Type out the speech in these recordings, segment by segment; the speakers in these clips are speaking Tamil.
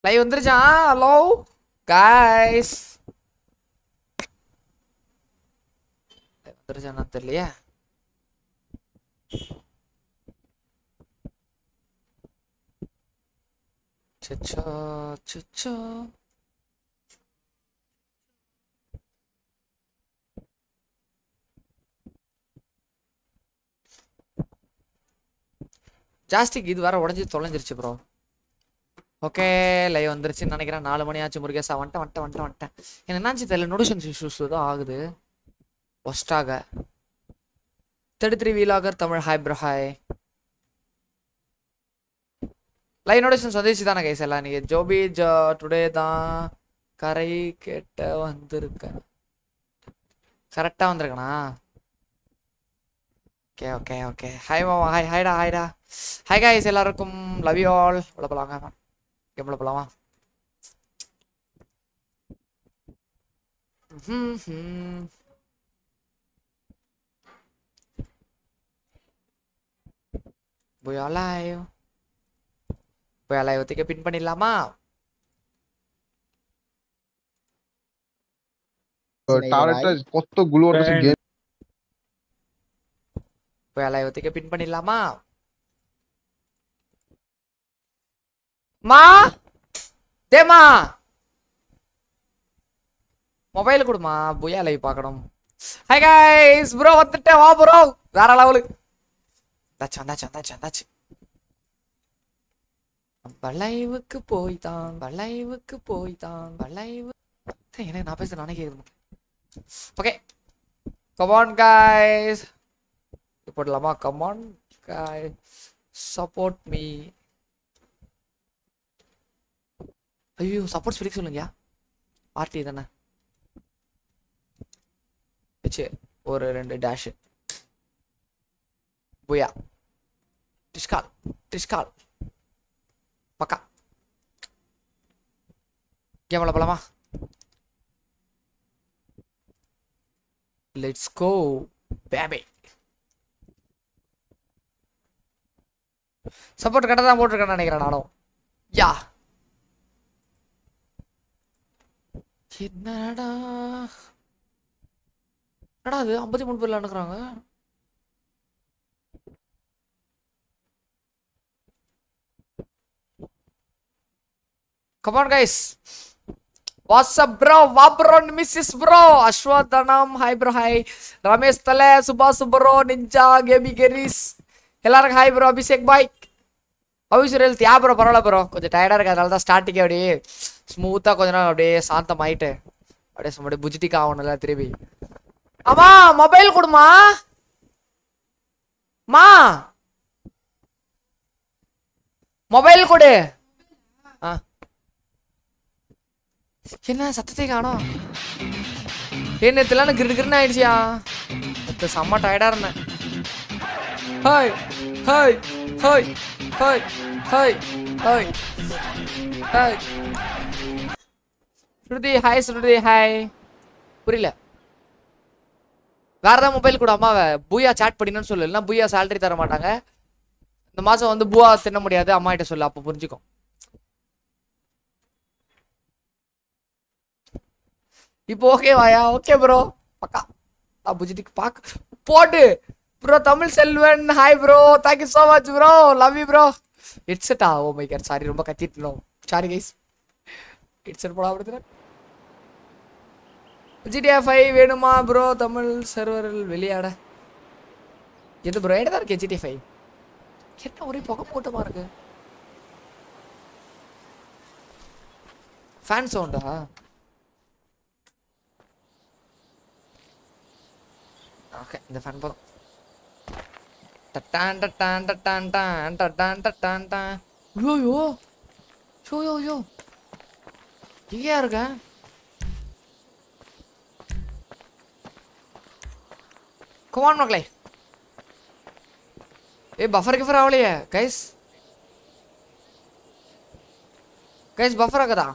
லைவ் வந்துருச்சா ஹலோ காய்ஸ் வந்துருச்சான்னு தெரியலையே சச்சா சச்சா ஜாஸ்டிக் இது வேற உடஞ்சி தொலைஞ்சிருச்சு ப்ரோ ஓகே லைவ் வந்துருச்சுன்னு நினைக்கிறேன் நாலு மணி ஆச்சு முருகேசா வந்துட்டேன் வந்துட்டேன் வந்துட்டேன் வந்துட்டேன் எனக்கு என்னாச்சு தெரியல நோட்டிஃபிகேஷன் இஷ்யூஸ் தான் ஆகுது ஒஸ்டாக தேர்ட்டி த்ரீ வீலாகர் Tamil hi bro hi live notification சதேஷ் தானே கைஸ் எல்லாம் நீங்கள் ஜோபி ஜோ டுடே தான் கரை கேட்ட வந்திருக்கேன் கரெக்டாக வந்திருக்கணா ஓகே ஓகே ஓகே ஹாய் மாமா ஹாய் ஹாய்டா ஹாய்டா ஹாய் காய்ஸ் எல்லாருக்கும் லவ் யூ ஆல் உள்ள போலாங்க கேம்ல போலாமா ம் ம் போய் அலாயோ போய் அலாயத்துக்கு பின் பண்ணிடலாமா টাওয়ারটা কত গুলো ওর কাছে গেম போய் அலாயத்துக்கு பின் பண்ணிடலாமா மா தேமா மொபைல் கொடுமா புயா லைவ் பார்க்கணும் ஹாய் கைஸ் ப்ரோ வந்துட்டேன் வா ப்ரோ வேற லெவலு வந்தாச்சு வந்தாச்சு வந்தாச்சு வந்தாச்சு வளைவுக்கு போய் தான் வளைவுக்கு போய் தான் வளைவு ஏய், எனக்கு நான் பேசுறது நானே கேட்குது ஓகே கமான் கைஸ் போடலாமா கமான் காய் சப்போர்ட் மீ ஐயோ சப்போர்ட் ஸ்பீக் சொல்லுங்கயா ஆர்டி தானே வச்சு ஒரு ரெண்டு டேஷ் புயா டிஸ்கால் டிஸ்கால் பக்கா கேமல போலாமா லெட்ஸ் கோ பேபே சப்போர்ட் கரெக்டாக தான் போட்டிருக்கேன்னு நினைக்கிறேன் நானும் யா என்னடா என்னடா அது ஐம்பத்தி மூணு பேர்ல அனுக்குறாங்க come on guys what's up bro வா ப்ரோ மிஸ்ஸஸ் ப்ரோ அஸ்வதனம் ஹாய் ப்ரோ ஹாய் ரமேஷ் தலை சுபாஷ் ப்ரோ நிஞ்சா கேபி கெரிஸ் எல்லாருக்கும் ஹாய் ப்ரோ அபிஷேக் பாய் அபிஷேக் ஹெல்த் யா ப்ரோ பரவாயில்ல ப்ரோ கொஞ்சம் டயர்டாக இருக்கு அதனால தான் ஸ்டார்டிங்கே அப்படியே ஸ்மூத்தாக கொஞ்ச நேரம் அப்படியே சாந்தம் ஆயிட்டு அப்படியே சும்மா அப்படியே புஜிட்டிக் ஆகணும்ல திருப்பி அம்மா மொபைல் கொடுமா மா மொபைல் கொடு ஆ என்ன சத்தத்தை காணோம் ஏன் நேற்றுலாம் கிரு கிருன்னு ஆயிடுச்சியா நேற்று செம்ம டயர்டாக இருந்தேன் hi hi hi hi hi hi hi Shruti hi Shruti hi புரியல வேற ஏதாவது மொபைல் கூட அம்மாவை பூயா சாட் பண்ணினு சொல்லு இல்லைன்னா பூயா சேலரி தர மாட்டாங்க இந்த மாசம் வந்து பூவா தின்ன முடியாது அம்மா கிட்ட சொல்லு அப்போ புரிஞ்சுக்கும் இப்போ ஓகே வாயா ஓகே ப்ரோ பக்கா நான் புஜிட்டிக்கு பார்க்க போட்டு bro Tamil Selvan hi bro thank you so much bro love you bro ஹெட்செட்டா ஓ மை காட் சாரி ரொம்ப கத்திட்டோம் சாரி கைஸ் ஹெட்செட் போட அப்படின்னா ஜிடிஏ ஃபைவ் வேணுமா ப்ரோ தமிழ் சர்வரில் விளையாட எது ப்ரோ தான் இருக்கு ஜிடிஏ ஃபைவ் என்ன ஒரே புகை மூட்டமா இருக்கு ஃபேன் சவுண்டா ஓகே இந்த ஃபேன் போதும் டட்டான் டட்டான் டட்டான் டான் டட்டான் டட்டான் டான் யோ யோ யோ யோ யோ எங்கேயா இருக்க கமான் மக்களே ஏ பஃபர் கிஃபர் ஆகலையே கைஸ் கைஸ் பஃபர் ஆகுதா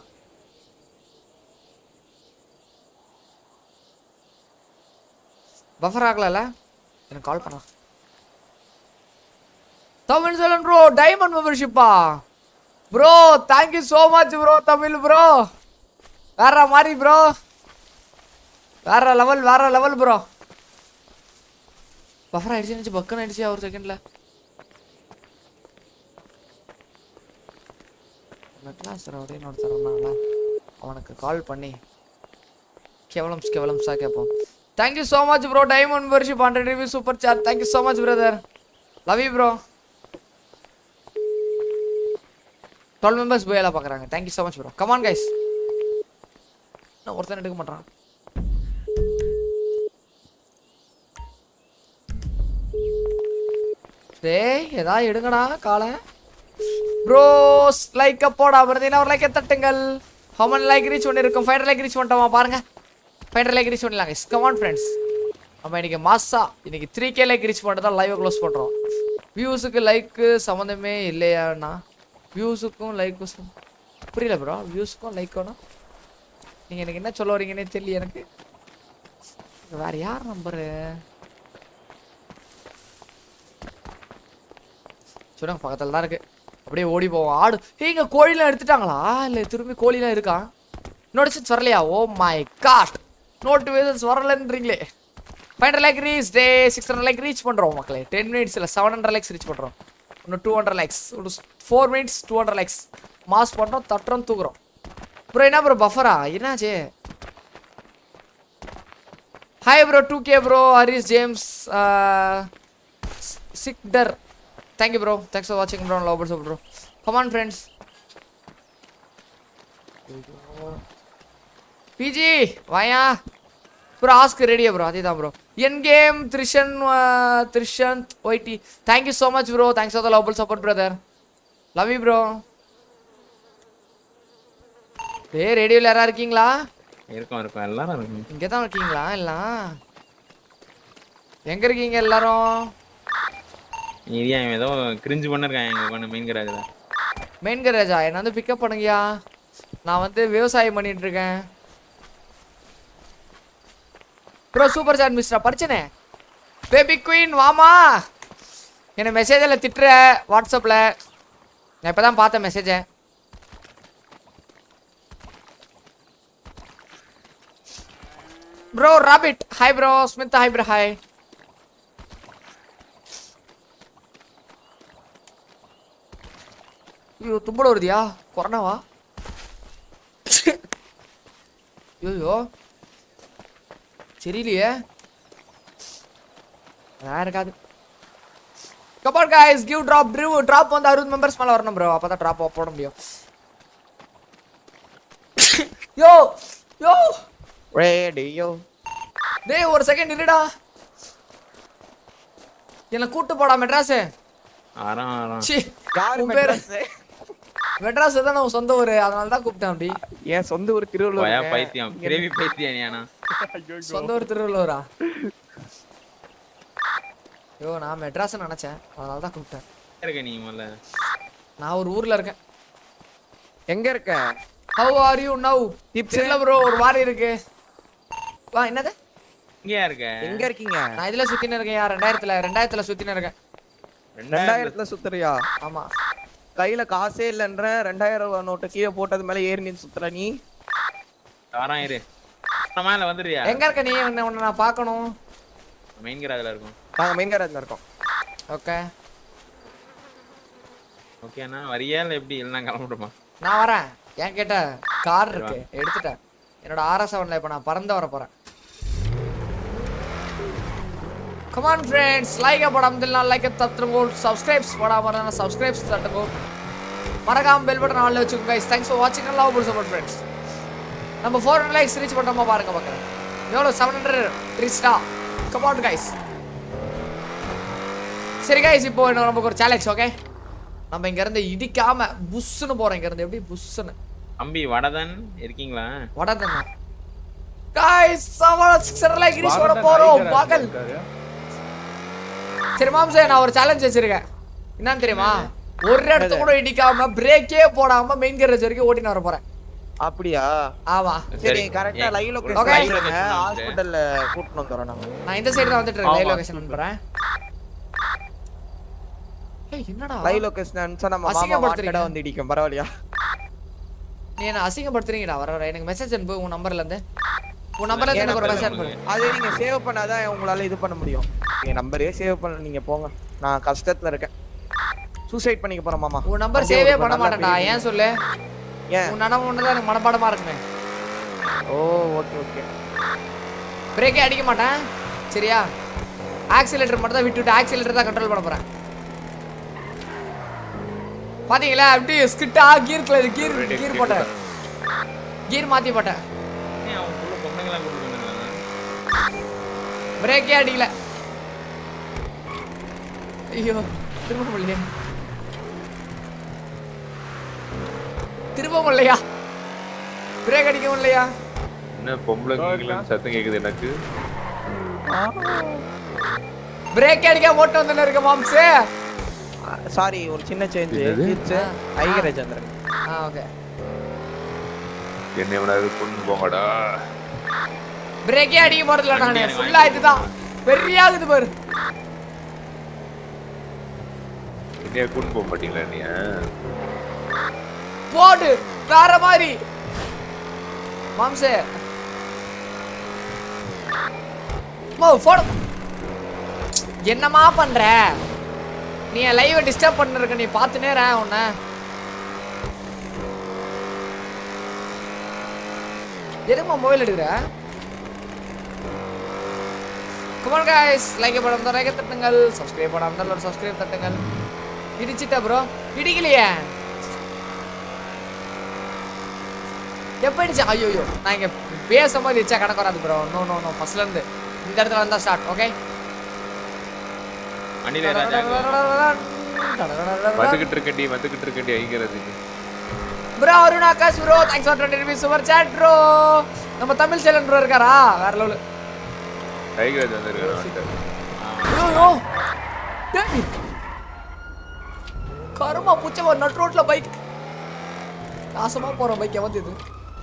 பஃபர் ஆகலல எனக்கு கால் பண்ணலாம் தமிழ் செலன் ப்ரோ டைமண்ட் மெம்பர்ஷிப்பா bro thank you so much bro Tamil bro வேற மாதிரி ப்ரோ வேற லெவல் வேற லெவல் ப்ரோ பஃபர் ஆயிடுச்சு நினைச்சு பக்கன் ஆயிடுச்சு ஒரு செகண்ட்ல கிளாஸ் அப்படின்னு ஒருத்தர் இருந்தாங்களா அவனுக்கு கால் பண்ணி கேவலம் கேவலம் சா கேட்போம் thank you so much bro diamond membership hundred review super chat thank you so much brother love you bro twelve members போய் எல்லாம் பார்க்குறாங்க thank you so much bro come on guys நான் ஒருத்தன் எடுக்க மாட்டான் டேய் ஏதாவது எடுங்கடா காலை ப்ரோஸ் லைக் போடா இருந்தீங்கன்னா ஒரு லைக்கை தட்டுங்கள் ஹமன் லைக் ரீச் பண்ணி இருக்கும் ஃபைவ் லைக் ரீச் பண்ணிட்டோமா பாருங்க ஃபைவ் லைக் ரீச் பண்ணிடலாங்க கமான் ஃப்ரெண்ட்ஸ் நம்ம இன்னைக்கு மாசா இன்னைக்கு த்ரீ கே லைக் ரீச் பண்ணிட்டு தான் லைவை க்ளோஸ் பண்ணுறோம் வியூஸுக்கு லைக்கு சம்மந்தமே இல்லையாண்ணா வியூஸுக்கும் லைக்கும் புரியல ப்ரோ வியூஸுக்கும் லைக்கும் நீங்கள் எனக்கு என்ன சொல்ல வரீங்கன்னே தெரியல எனக்கு வேற யார் நம்பரு சொல்லுங்க பக்கத்துல தான் இருக்கு அப்படியே ஓடி போவோம் ஆடு ஏய், இங்க கோழிலாம் எடுத்துட்டாங்களா இல்ல திரும்பி கோழிலாம் இருக்கா நோட்டிஸ் வரலையா ஓ மை காட் நோட்டிஃபிகேஷன்ஸ் வரலன்றீங்களே ஃபைவ் ஹண்ட்ரட் லைக் ரீச் டே சிக்ஸ் ஹண்ட்ரட் லைக் ரீச் பண்றோம் மக்களே டென் மினிட்ஸ் இல்லை செவன் ஹண்ட்ரட் லைக்ஸ் ரீச் பண்றோம் இன்னும் டூ ஹண்ட்ரட் லைக்ஸ் ஒரு four minutes two hundred likes mass பண்றோம் தட்டுறோம் தூக்குறோம் ப்ரோ என்ன ப்ரோ பஃபரா என்னாச்சு hi bro two K bro Harish James சிக்டர் தேங்க்யூ ப்ரோ தேங்க்ஸ் ஃபார் வாட்சிங் ப்ரோ லவ் பர்ஸ் ப்ரோ கமான் ஃப்ரெண்ட்ஸ் பிஜி வாயா ப்ரோ ஆஸ்க் ரெடியா ப்ரோ அதே தான் ப்ரோ என் game Thrishan Thrishanth YT thank you so much bro thanks for the love support brother love you bro டே ரேடியோவில் யாரா இருக்கீங்களா இருக்கும் இருக்கும் எல்லாரும் இருக்கும் இங்கே தான் இருக்கீங்களா எல்லாம் எங்க இருக்கீங்க எல்லாரும் இரியா இவன் ஏதோ கிரிஞ்சு பண்ணிருக்கான் எங்க பண்ண மெயின் கராஜ்ல மெயின் கரேஜா என்ன வந்து பிக்கப் பண்ணுங்கயா நான் வந்து விவசாயம் பண்ணிட்டு இருக்கேன் ப்ரோ சூப்பர் சாட் மிஸ்டர் படிச்சனே பேபி குயின் வாமா என்ன மெசேஜில் திட்டுற வாட்ஸ்அப்பில் நான் இப்போ தான் பார்த்தேன் மெசேஜை bro rabbit hi bro Smith hi bro hi ஐயோ தும்பட வருதியா கொரோனாவா ஐயோ சரியில்லையே வேற இருக்காது கபால் guys give drop ட்ரிவ் drop வந்து அறுபது மெம்பர்ஸ் மேல வரணும் ப்ரோ அப்பதான் drop போட முடியும் யோ யோ ரேடியோ டேய் ஒரு செகண்ட் இருடா என்ன கூட்டு போடா மெட்ராஸ் ஆறாம் ஆறாம் சி யாரு உன் பேரு மெட்ராஸ்? மெட்ராஸ் தான் உன் சொந்த ஊரு அதனால தான் கூப்பிட்டேன் அப்படி என் சொந்த ஊர் பயா திருவள்ளூர் பைத்தியம் கிரேவி பைத்தியம் நீயானா சொந்த ஊர் திருவள்ளூரா ஐயோ நான் மெட்ராஸ் நினைச்சேன் அதனால தான் கூப்பிட்டேன் இருக்க நீ முதல்ல நான் ஒரு ஊர்ல இருக்கேன் எங்க இருக்க how are you now Tips? இல்ல ப்ரோ ஒரு வாரி இருக்கு வா என்னது இங்கேயா இருக்க எங்க இருக்கீங்க நான் இதுல சுத்தின இருக்கேன் யா ரெண்டாயிரத்துல ரெண்டாயிரத்துல சுத்தின இருக்கேன் ரெண்டாயிரத்துல சுத்துறியா ஆமா கையில காசே இல்லைன்ற ரெண்டாயிரம் ரூபாய் நோட்டு கீழே போட்டது மேல ஏறி நின்னு சுத்துற நீ ஆறாம் இரு நான் மேல வந்துடுறியா எங்க இருக்க நீ உன்னை உன்னை நான் பார்க்கணும் மெயின் கராஜ்ல இருக்கும் நாங்க மெயின் கேரேஜ்ல இருக்கோம் ஓகே ஓகேண்ணா வரியா இல்ல எப்படி இல்லைன்னா கிளம்பிடுமா நான் வரேன் ஏன் கேட்ட கார் இருக்கு எடுத்துட்டேன் என்னோட ஆர்எஸ் செவன்ல இப்ப நான் பறந்து வர போறேன் கமான் ஃப்ரெண்ட்ஸ் லைக் போடாம தெரியல லைக் தட்டுங்க சப்ஸ்கிரைப்ஸ் போடாம இருந்தா சப்ஸ்கிரைப்ஸ் தட்டுங்க மறக்காம பெல் பட்டன் ஆன்ல வச்சுக்கோங்க guys தேங்க்ஸ் ஃபார் வாட்சிங் லவ் புல் சப்போர்ட் ஃப்ரெண்ட்ஸ் நம்ம ஃபோர் ஹண்ட்ரட் லைக்ஸ் ரீச் பண்ணோமா பாருங்க பார்க்குறேன் எவ்வளோ செவன் ஹண்ட்ரட் ரீச்டா கமான் கைஸ் சரி கைஸ் இப்போ இன்னும் நமக்கு ஒரு சேலஞ்ச் ஓகே நம்ம இங்க இருந்து இடிக்காம புஷ்ஷுன்னு போறோம் இங்க இருந்து எப்படி புஷ்ஷுன்னு தம்பி வடதன் இருக்கீங்களா வடதண்ணா கைஸ் சவால் சிக்ஸர் லைக் ரீச் பண்ண போறோம் பகல் சரி மாம்சே நான் ஒரு சேலஞ்ச் வச்சிருக்கேன் என்னன்னு தெரியுமா ஒரு இடத்த கூட இடிக்காம பிரேக்கே போடாம மெயின் கேரேஜ் வரைக்கும் ஓட்டின்னு வர போறேன் அப்படியா ஆமா சரி கரெக்டா லைவ் Okay. லொகேஷன் ஹாஸ்பிடல்ல கூட்டிட்டு வந்துறோம் நாங்க நான் இந்த சைடு தான் வந்துட்டு இருக்கேன் லைவ் லொகேஷன் அனுப்புறேன் ஏய் என்னடா லைவ் லொகேஷன் அனுப்பிச்சா நம்ம மாமா அசிங்கப்படுத்துறீங்க. வாண்டடா வந்து இடிக்கும் பரவாயில்லையா நீ என்ன அசிங்கப்படுத்துறீங்கடா வர வர எனக்கு மெசேஜ் அனுப்பு உன் நம்பர்ல இருந்து உன் நம்பர்ல இருந்து எனக்கு ஒரு மெசேஜ் அனுப்பு அது நீங்க சேவ் பண்ணாதான் உங்களால இது பண்ண முடியும் என் நம்பரே சேவ் பண்ண நீங்க போங்க நான் கஷ்டத்துல இருக்கேன் சூசைட் பண்ணிக்க போறேன் மாமா உன் நம்பர் அப்படியே சேவே ஒரு பண்ண நல்ல மாட்டேன்டா பெரிய- ஏன் சொல்லு ஏன் உன் நினைவு ஒன்று தான் எனக்கு மனப்பாடமா இருக்குமே ஓ ஓகே ஓகே பிரேக்கே அடிக்க மாட்டேன் சரியா ஆக்சிலேட்டர் மட்டும் தான் விட்டு விட்டு ஆக்சிலேட்டர் தான் கண்ட்ரோல் பண்ண போறேன் பாத்தீங்களா அப்படி ஸ்கிட்டா கீர் கீர் கீர் போட்டேன் கீர் மாத்தி போட்டேன் ஏன் அவன் full பொண்ணுங்களா கூட்டிட்டு வந்திருக்காங்க? பிரேக்கே அடிக்கல ஐயோ திரும்ப முடியலையே திரும்ப முடியலையா பிரேக் அடிக்க முடியலையா என்ன பொம்பளை கிளம்பி சத்தம் கேக்குது எனக்கு பிரேக் அடிக்க ஓட்டு வந்து இருக்க மாம்சே சாரி ஒரு சின்ன சேஞ்ச் என்னது? தீர்ச்சு ஐகரே சந்திரன் ஆ ஓகே என்ன எவனாவது கொண்டு போங்கடா பிரேக்கே அடிக்க போறதில்ல நானு ஃபுல்லா இதுதான் பெரிய ஆகுது பாரு என்னைய கொண்டு போக மாட்டீங்களா நீ போடு வேற மாதிரி மாம்சே மோ போடு என்னமா பண்ற நீ என் லைவ் டிஸ்டர்ப் பண்ணிருக்க நீ பார்த்து நேரம் உன்ன எதுக்குமா மொபைல் எடுக்கிற கமான் காய்ஸ் லைக் படம் தான் லைக் தட்டுங்கள் சப்ஸ்கிரைப் பண்ணாம தான் ஒரு சப்ஸ்கிரைப் தட்டுங்கள் இடிச்சிட்டா ப்ரோ இடிக்கலையே எப்ப இடிச்சா ஐயோ ஐயோ நான் இங்க பேசும்போது இடிச்சா கணக்கு வராது ப்ரோ நோ நோ நோ ஃபர்ஸ்ட்ல இருந்து இந்த இடத்துல வந்தா ஸ்டார்ட் ஓகே வண்டியில ராஜா வந்துகிட்டு இருக்கண்டி வந்துகிட்டு இருக்கண்டி ஐங்கிறதுக்கு bro Arun Akash bro thanks for twenty rupees super chat bro நம்ம தமிழ் சேலன் ப்ரோ இருக்காரா வேற லெவல் டைகராஜ் வந்திருக்கான் ஐயோ டேய் கருமா புச்சவ நட் ரோட்ல பைக் நாசமா போற பைக் எவன் இது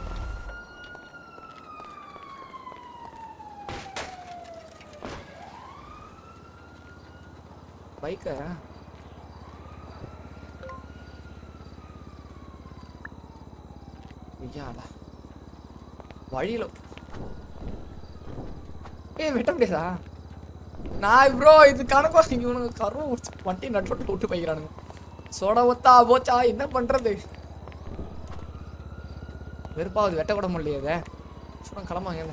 பைக்க ஐயாடா வழியில ஏய் வெட்ட முடியாதா நான் ப்ரோ இது கணக்கு இவனுக்கு கருவம் முடிச்சு வண்டி நட்டு விட்டு போய்க்கிறானுங்க சோடா ஒத்தா போச்சா என்ன பண்றது வெறுப்பாவது வெட்ட கூட முடியல சும்மா கிளம்பாங்க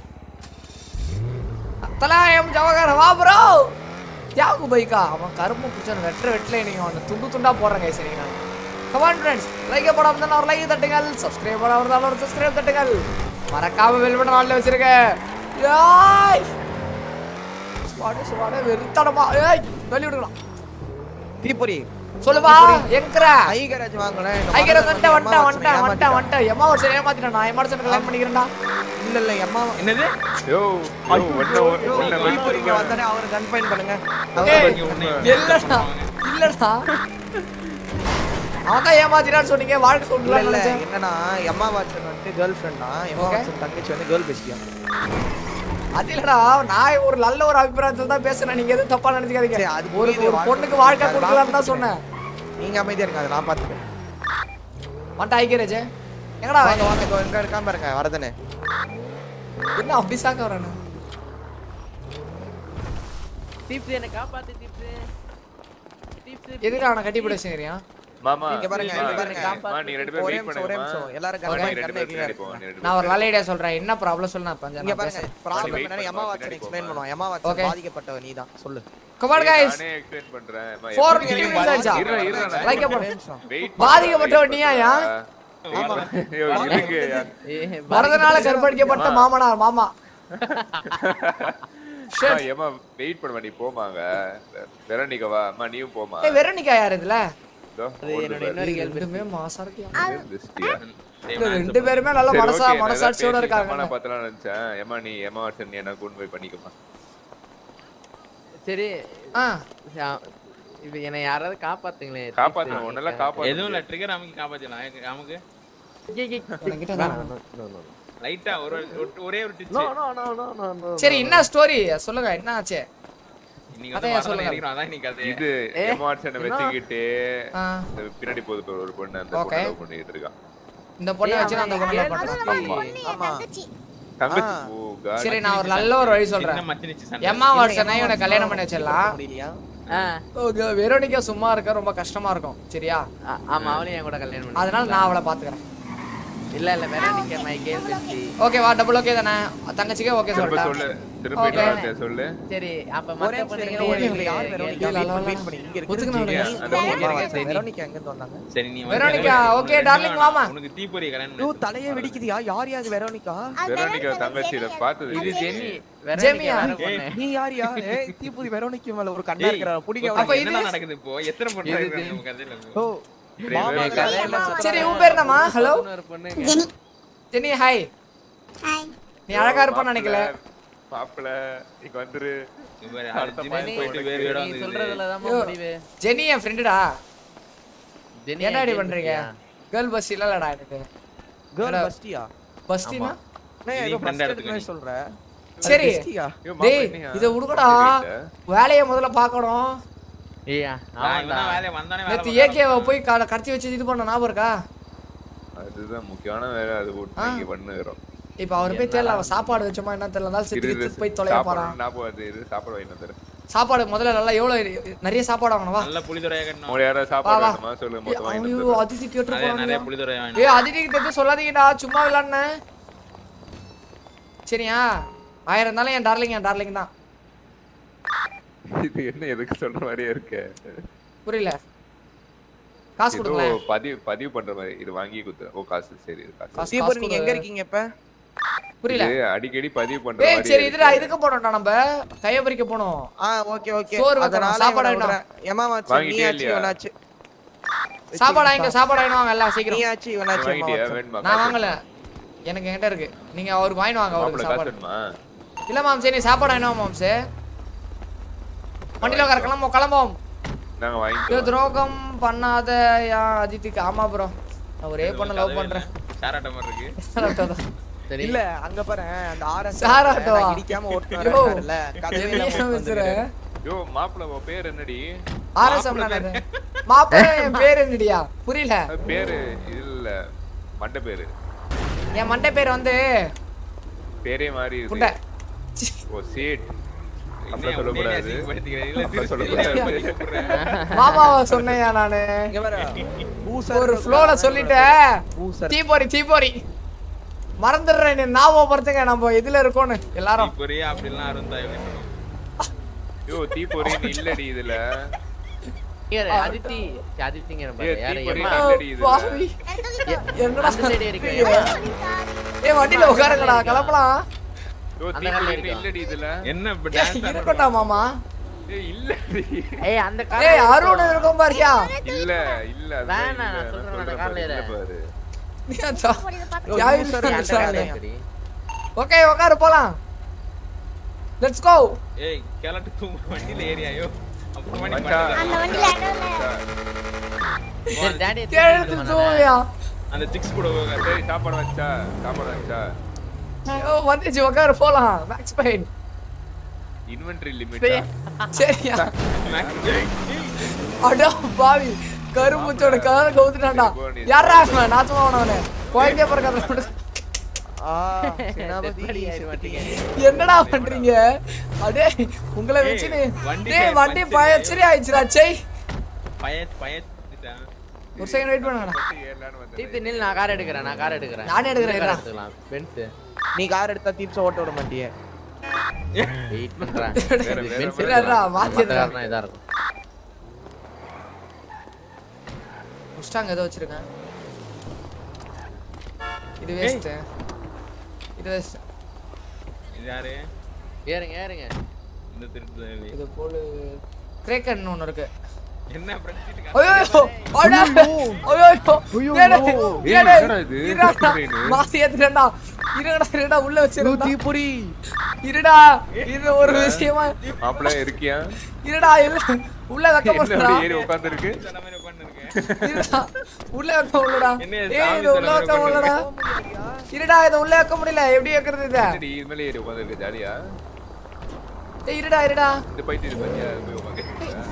தலாயம் ஜவகர் வா ப்ரோ தியாகு பைக்கா அவன் கரும்பு பிடிச்சான வெட்டுற வெட்டல நீங்க அவனை துண்டு துண்டா போடுறேன் கைஸ் நீங்க நான் கமான் ஃப்ரெண்ட்ஸ் லைக் போடாம இருந்தாலும் ஒரு லைக் தட்டுங்கள் சப்ஸ்கிரைப் பண்ணாம இருந்தாலும் ஒரு சப்ஸ்கிரைப் தட்டுங்கள் மறக்காம பெல் பட்டன் ஆன்ல வச்சிருக்க ஏய் சுவாடே சுவாடே வெறுத்தடமா ஏய் வெளிய விடுங்கடா தீபொரி சொல்லுவா எங்கற ஐகராஜ் வாங்கலாம் ஐகர வந்துட்ட வந்துட்ட வந்துட்ட வந்துட்ட வந்துட்ட எம்மா ஒரு சரி ஏமாத்திட்டேன் நான் எம்மா சரி கல்யாணம் பண்ணிக்கிறேன்டா இல்ல இல்ல எம்மா என்னது யோ யோ ஒன்ன ஒன்ன தீபொரி இங்க வந்தானே அவரை கன்ஃபைன் பண்ணுங்க ஏய், உன்னை- இல்லடா இல்லடா அவன் தான் ஏமாத்திட்டான்னு சொன்னீங்க வாழ்க்கை இல்ல சொல்லலாம் இல்ல நினைச்சேன் என்னன்னா எம்மா வாட்சன் வந்துட்டு கேர்ள் ஃப்ரெண்டா எம்மா Okay. வாட்சன் தங்கச்சி வந்து கேர்ள் பேசியா அது இல்லடா நான் ஒரு நல்ல ஒரு அபிப்பிராயத்துல தான் பேசுறேன் நீங்க எதுவும் தப்பா நினைச்சுக்காதீங்க சரி, அது ஒரு புரியுது, ஒரு வாழ்க்கை பொண்ணுக்கு வாழ்க்கை அது கொடுக்கலாம்னு தான் வாழ்க்கை சொன்னேன் நீங்க அமைதியா இருங்க அதை நான் பாத்துக்கிறேன் வந்துட்டு ஐக்கியராஜ் எங்கடா வாங்க அவன்? வாங்க இதோ எங்க இருக்காம பாருங்க வரதானே என்ன அப்படி சாக்க வரானு டிப்ஸ் என்ன காப்பாத்து டிப்ஸ் டிப்ஸ் எதுக்கு அவனை கட்டி பிடிச்ச வச்சுக்கிறியா மாமா இங்க பாருங்க இங்க பாருங்க மா நீ ரெண்டு பேரும் ஒரே வெயிட் நிமிஷம் ஒரே பண்ணுங்க நிமிஷம் எல்லாரும் மா நீ கண்ணை ரெண்டு கண்ணை பேரும் கீழே பின்னாடி போங்க நீ ரெண்டு நான் ஒரு நல்ல ஐடியா சொல்றேன் என்ன ப்ராப்ளம் சொல்லு நான் இப்ப இங்க நான் பாருங்க பேசுறேன் ப்ராப்ளம் wait என்னன்னா பண்ணு, எம்மா பின்னாடி வாட்சன் எக்ஸ்பிளைன் போமா. பண்ணுவோம் எம்மா Okay. வாட்சன் பாதிக்கப்பட்டவ நீதான் சொல்லு கமான் கைஸ் நானே எக்ஸ்பிளைன் பண்றேன் மா, Four எப்படி kills நீங்க ஆச்சா? இருடா, இருடா, நான் Like explain a ஒரே நிமிஷம் Wait பாதிக்கப்பட்டவன் பண்றேன், நீயாயா? wait பண்றேன். ஐயோ, இருங்க. வரதனால கற்பழிக்கப்பட்ட மாமனார் மாமா அம்மா, ஏம்மா, wait பண்ணுமா, நீ போமாங்க வெரோனிகா வா அம்மா நீயும் போமா ஏய் வெரோனிகா யார் இதுல இதோ, அது ஓடுது என்னோட பாரு. இன்னொரு கேள்வி ரெண்டுமே மாசா இருக்கியா இது திருஷ்டியா? இல்ல, ரெண்டு பேருமே நல்ல சரி, மனசா okay, நான் மனசாட்சியோட ஏதாவது பேசி இருக்காங்க தப்பா நான் பார்த்தலாம் நினைச்சேன் ஏம்மா நீ ஏமா வாட்சன் நீ என்ன கூண்டு போய் பண்ணிக்கமா சரி ஆ சா- இப்ப என்னை யாராவது காப்பாத்துங்களேன் காப்பாத்தணும் உன்னெல்லாம் காப்பாத்த எதுவும் இல்ல ட்ரிகர் அமைக்க காப்பாத்தலாம் எனக்கு- நமக்கு என்கிட்ட தான். லைட்டா ஒரு ஒரு- ஒரே ஒரு டிச் சரி என்ன ஸ்டோரி சொல்லுங்க என்ன ஆச்சு நீங்க அதான் வந்து ஏன் சொல்லுங்க. மரம் ஏறிக்கிறோம் அதான் நீ கதை இது ஏ, எமார்சனை என்ன? வச்சுக்கிட்டு ஆ, இந்த பின்னாடி போகுது பாரு ஒரு பொண்ணு அந்த Okay. பொண்ணு love பண்ணிட்டு இருக்கான் இந்த பொண்ணை வச்சு நான் அந்த பொண்ணை ஏய், பண்றேன் பொண்ணு, ஆமா தங்கச்சி ஆ. ஓ God. சரி நான் ஒரு நல்ல ஒரு வழி சொல்றேன் சின்ன மச்சினிச்சு சண்டை. எம்மா வருஷனை இவனை கல்யாணம் பண்ணி வச்சிடலாம் முடியலையா ஆ, ஓகே வெரோனிகா சும்மா இருக்க ரொம்ப கஷ்டமா இருக்கும் சரியா ஆ, ஆமா அவளையும் என் கூட கல்யாணம் பண்ணி அதனால நான் அவளை பாத்துக்கிறேன் இல்ல இல்ல வெரோனிகா மை கேர்ள் பெஸ்டி ஓகேவா டபுள் ஓகே தானே தங்கச்சிக்கே ஓகே திரும்ப சொல்லிட்டேன் சொல்லு திரும்ப Okay. இன்னொரு வார்த்தை சொல்லு சரி அப்ப ஒரே மத்த நிமிஷம் பொண்ணுங்க இருங்க, ஒரு யார் வெரோனிகா? இல்ல, இல்ல, wait இல்ல. wait பண்ணி, இங்க இருக்கு. ஒத்துக்கணும் இல்லையா? அந்த ஆமா, பொண்ணு ஆமா, சரி. வெரோனிகா எங்க இருந்து வந்தாங்க சரி நீ வந்து வெரோனிகா, உனக்கு okay, ரெண்டு darling, வேணாம். வாமா. உனக்கு தீப்பொறி கல்யாணம் ஐயோ பண்ணி தலையே வெடிக்குதியா யார் யாது வெரோனிகா வெரோனிகா தங்கச்சி இதை பார்த்தது இது இல்லையே. ஜெனி ஜெமியா? வெரோனிகா வேற பொண்ணு நீ யாரியா ஏய் தீபுதி வெரோனிகா மேல ஒரு கண்ணா ஏய், இருக்கிற புடிங்க அப்ப அப்ப என்னடா இது- நடக்குது இப்போ எத்தனை பொண்ணு இது- இருக்கு நம்ம கதையில ஓ சரி, மாமா வேற கதையில சுத்துறாங்க. சரி உன் பேர் என்னம்மா ஹலோ இன்னொரு பொண்ணுங்க ஜெனி ஹாய் நீ அழகா இருப்பான்னு நினைக்கல மாப்பிள இங்க வந்துரு இவரு அடுத்த ஜிம்முக்கு பையன் போயிட்டு உனக்கு வேறு இடம் நீ வந்துருக்குது. சொல்றதுலதான் ஐயோ. முடிவு ஜெனி என் ஃப்ரெண்டுடா ஜெனி என்னடி என் பண்றீங்க பெஸ்டியா? கேர்ள் பஸ் இல்லடா எனக்கு கேர்ள் என்னடா? பஸ்டியா பஸ்டினா என்ன நீ ஏதோ friend first எடுத்துக்க எடுத்து நீ. சொல்ற சரி பெஸ்டியா ஐயோ, மாப்பிள டேய் என்னையா? இத விடுங்கடா சரியில்லை. வேலையை முதல்ல பார்க்கணும் ஏய்யா, நான் ஆமாண்டா. இவன் தான் வேலையை வந்தானே வேலை நேத்து பார்க்கறான். ஏகேவை போய் க- கடத்தி வச்சு இது பண்ண ஞாபகம் இருக்கா அதுதான் முக்கியமான வேலை அது போட்டு ஆ. இங்க பண்ணுகிறோம் இப்ப அவர் போய் தெரியல அவன் சாப்பாடு வச்சோமா என்ன தெரியல இருந்தாலும் செத்து கித்து போய் தொலைய போறான் ஞாபகம் வருது இது சாப்பாடு வாங்கிட்டு வந்துரு சாப்பாடு முதல்ல நல்லா எவ்வளவு நிறைய சாப்பாடு வாங்கணும் வா நல்ல புளிதுரையா கட்டணும் உங்களுக்கு யாராவது வா, சாப்பாடு வா. வேணுமா சொல்லுங்க ஏய், மொத்தம் வாங்கிட்டு ஐயோ வந்துடுறேன். அதித்தி கேட்டு நிறைய நிறைய போறாங்க புளிதுரை ஏ வேணும் அதித்திக்கு தெரிஞ்சு சொல்லாதீங்கடா சும்மா விளாட்னேன் சரியா ஆயிரம் இருந்தாலும் என் டார்லிங் என் டார்லிங் தான் இது என்ன எதுக்கு சொல்ற மாதிரியே இருக்கு புரியல காசு ஏதோ கொடுங்களேன் பதிவு பதிவு பண்ற மாதிரி இது வாங்கி குத்துற ஓ காசு சரி இது காசு காசு தீபு காசு நீங்க கொடு. எங்க இருக்கீங்க இப்ப புரியல இது அடிக்கடி பதிவு பண்ற ஏய் மாதிரி சரி இதுடா இருக்கு. இதுக்கு போனோம்டா நம்ம கைய பறிக்க போனோம் ஆ ஓகே ஓகே சோறு வைக்கணும், அதனால சாப்பாடு இவனை வேணும். விடுறேன். ஏம்மா மச்சான், வாங்கிட்டே நீயாச்சு இல்லையா? இவனாச்சு சாப்பாடு வாங்க சாப்பாடு வாங்கிட்டு வாங்க எல்லாம் சீக்கிரம் நீயாச்சு நீ இவனாச்சு ஏம்மா வாங்கிட்டியா மச்சான். வேணுமா நான் காசு? வாங்கல எனக்கு என்கிட்ட இருக்கு நீங்க அவருக்கு வாங்கிட்டு வாங்க அவருக்கு மாப்பிளை காசு சாப்பாடு வேணுமா இல்ல மாம் சரி சாப்பாடு வாங்கிட்டு வாங்க மாம்சே வண்டியில உட்கார கிளம்பும் கிளம்பும் நாங்க இது வாங்கிக்கிறோம் துரோகம் பண்ணாத யா அதித்திக்கு ஆமா ப்ரோ நான் ஒரே பொண்ணு லவ் பண்றேன் ஷேர் ஆட்ட மாதிரி இருக்கு சரி இல்ல அங்க பாரு அந்த ஆர்எஸ் சார் ஆட்டோவா? இடிக்காம ஓட்டு யோ. வரல கதவே இல்லாம மிஸ்டர் யோ மாப்பிள உன் பேர் என்னடி ஆர்எஸ்எம் நானே மாப்பிள்ளை என் பேர் என்னடியா புரியல அது பேரு இல்ல மண்ட பேரு என் மண்டை பேர் வந்து பேரே மாதிரி புண்டை ஓ சீட் இன்னும் அப்ப உன்னையே சொல்லக்கூடாது அசிங்கப்படுத்திக்கிறேன். இல்ல, அப்ப திருப்பி சொல்லக்கூடாது. இல்ல, பத்தி கூப்பிடுறேன். மாமாவை சொன்னையா நானு இங்க பாரு பூசர் ஒரு ஃப்ளோல சொல்லிட்டேன் பூசர் தீபோரி தீபோரி மறந்துடுறேன் நீ ஞாபகப்படுத்துங்க நம்ம இதுல இருக்கோன்னு எல்லாரும் தீப்பொறியா அப்படிலாம் அருந்தா இவன். யோ தீப்பொறின்னு இல்லடி இதுல யாரு? அதித்தி சரி, அதித்திங்கிற ஏ பாரு. யாரு? தீப்பொறி எம்மா. இல்லடி இதுல பாவி. என்னடா அந்த side இருக்கு. எம்மா. ஏ வண்டியில உட்காருங்கடா கிளப்பலாம் யோ அந்த கால்ல தீப்பொறின்னு இருக்கா? இல்லடி இதுல என்ன இப்ப ஏய், dance ஆடுற? இருக்கட்டா மாமா ஏய் இல்லடி ஏய், அந்த ஏய் கார்ல அருண் இருக்கும் பாரியா இல்ல இல்ல அதுதான் வேணாம், இல்ல. நான் சொல்றேன், நான் அந்த சொல்றேன் கார்ல பாரு, ஏறு. இல்ல பாரு யாரு பூசர் அந்த கார்ல இருக்காங்க? இருக்குடி. ஓகே உட்காரு போலாம் லெட்ஸ் கோ ஏய் கிளட்டு தூங்க வண்டியில ஏறியாயோ அப்புறமா நீ மச்சான். பண்ணல. சரி, daddy எடுத்து கேழுத்து கொடுங்க, தூவியா அந்த சிக்ஸ் கூட போகாது. டேய் சாப்பாடு வச்சா சாப்பாடு வச்சா ஓ வந்துச்சு உட்காரு போலாம் மேக்ஸ் பெயின் இன்வென்டரி லிமிட் சரியா Max- ஏய், அடா பாவி கரும்புச்சோட கலர கவுத்துட்டான்டா யாரா அவன் நாச்சமா அவனவனே குழந்தைய பிறக்காத ஆ சேனாபதி செத்தடி ஆயிட மாட்டீங்க. என்னடா பண்றீங்க அடே உங்களை வச்சு நீ வண்டி டேய் வண்டி பஞ்சர் பயச்சரி ஆயிடுச்சுடா செய் பயத் பயத்துட்டான். ஒரு செகண்ட் வெயிட் பண்ணுங்கடா ஏறலான்னு வந்தேன் தீப்தி நில்லு, நான் கார் எடுக்கிறேன் நான் கார் எடுக்கிறேன் நானே எடுக்கிறேன், இந்த கார் இருடா. எடுத்துக்கலாம். பென்ஸ் நீ கார் எடுத்தா தீப்ஸ ஓட்ட விட மாட்டியே வெயிட் பண்றேன் வேற, வேற, பென்ஸ் வேற. இல்லடா மாத்தி மத்த கார்னா இதா இருக்கும் முஸ்டாங் ஏதோ வச்சிருக்கேன் இது வேஸ்ட் இது வேஸ்ட் இது யாரு ஏறுங்க ஏறுங்க இந்த திருட்டு இது போல கிரேக்கன் ஒன்னு இருக்கு என்ன பிரச்சனை ஐயோ அடா ஐயோ ஏடா ஏய், ஏடா என்னடா இது? இருடா train. மாத்தி ஏத்துறடா இருடா இருடா உள்ள வச்சிருடா தீபுரி இருடா இது ஒரு விஷயமா மாப்பிள்ள இருக்கியா இருடா இல்ல உள்ள வைக்க என்ன முடியலடா அப்படி ஏறி உட்கார்ந்திருக்கு மாதிரி உட்கார்ந்துருக்கேன் இருடா உள்ள வைக்க முடியலடா என்ன ஏய் சாமி இது உள்ள தலைவர் வைக்க முடியலடா இருடா இத உள்ள வைக்க முடியல எப்படி வைக்கிறது இத என்னடி இது மேல ஏறி உட்கார்ந்திருக்கு ஜாலியா ஏய் இருடா இருடா இந்த பைத்தியம் இது பாத்தியா அது போய் உட்காந்து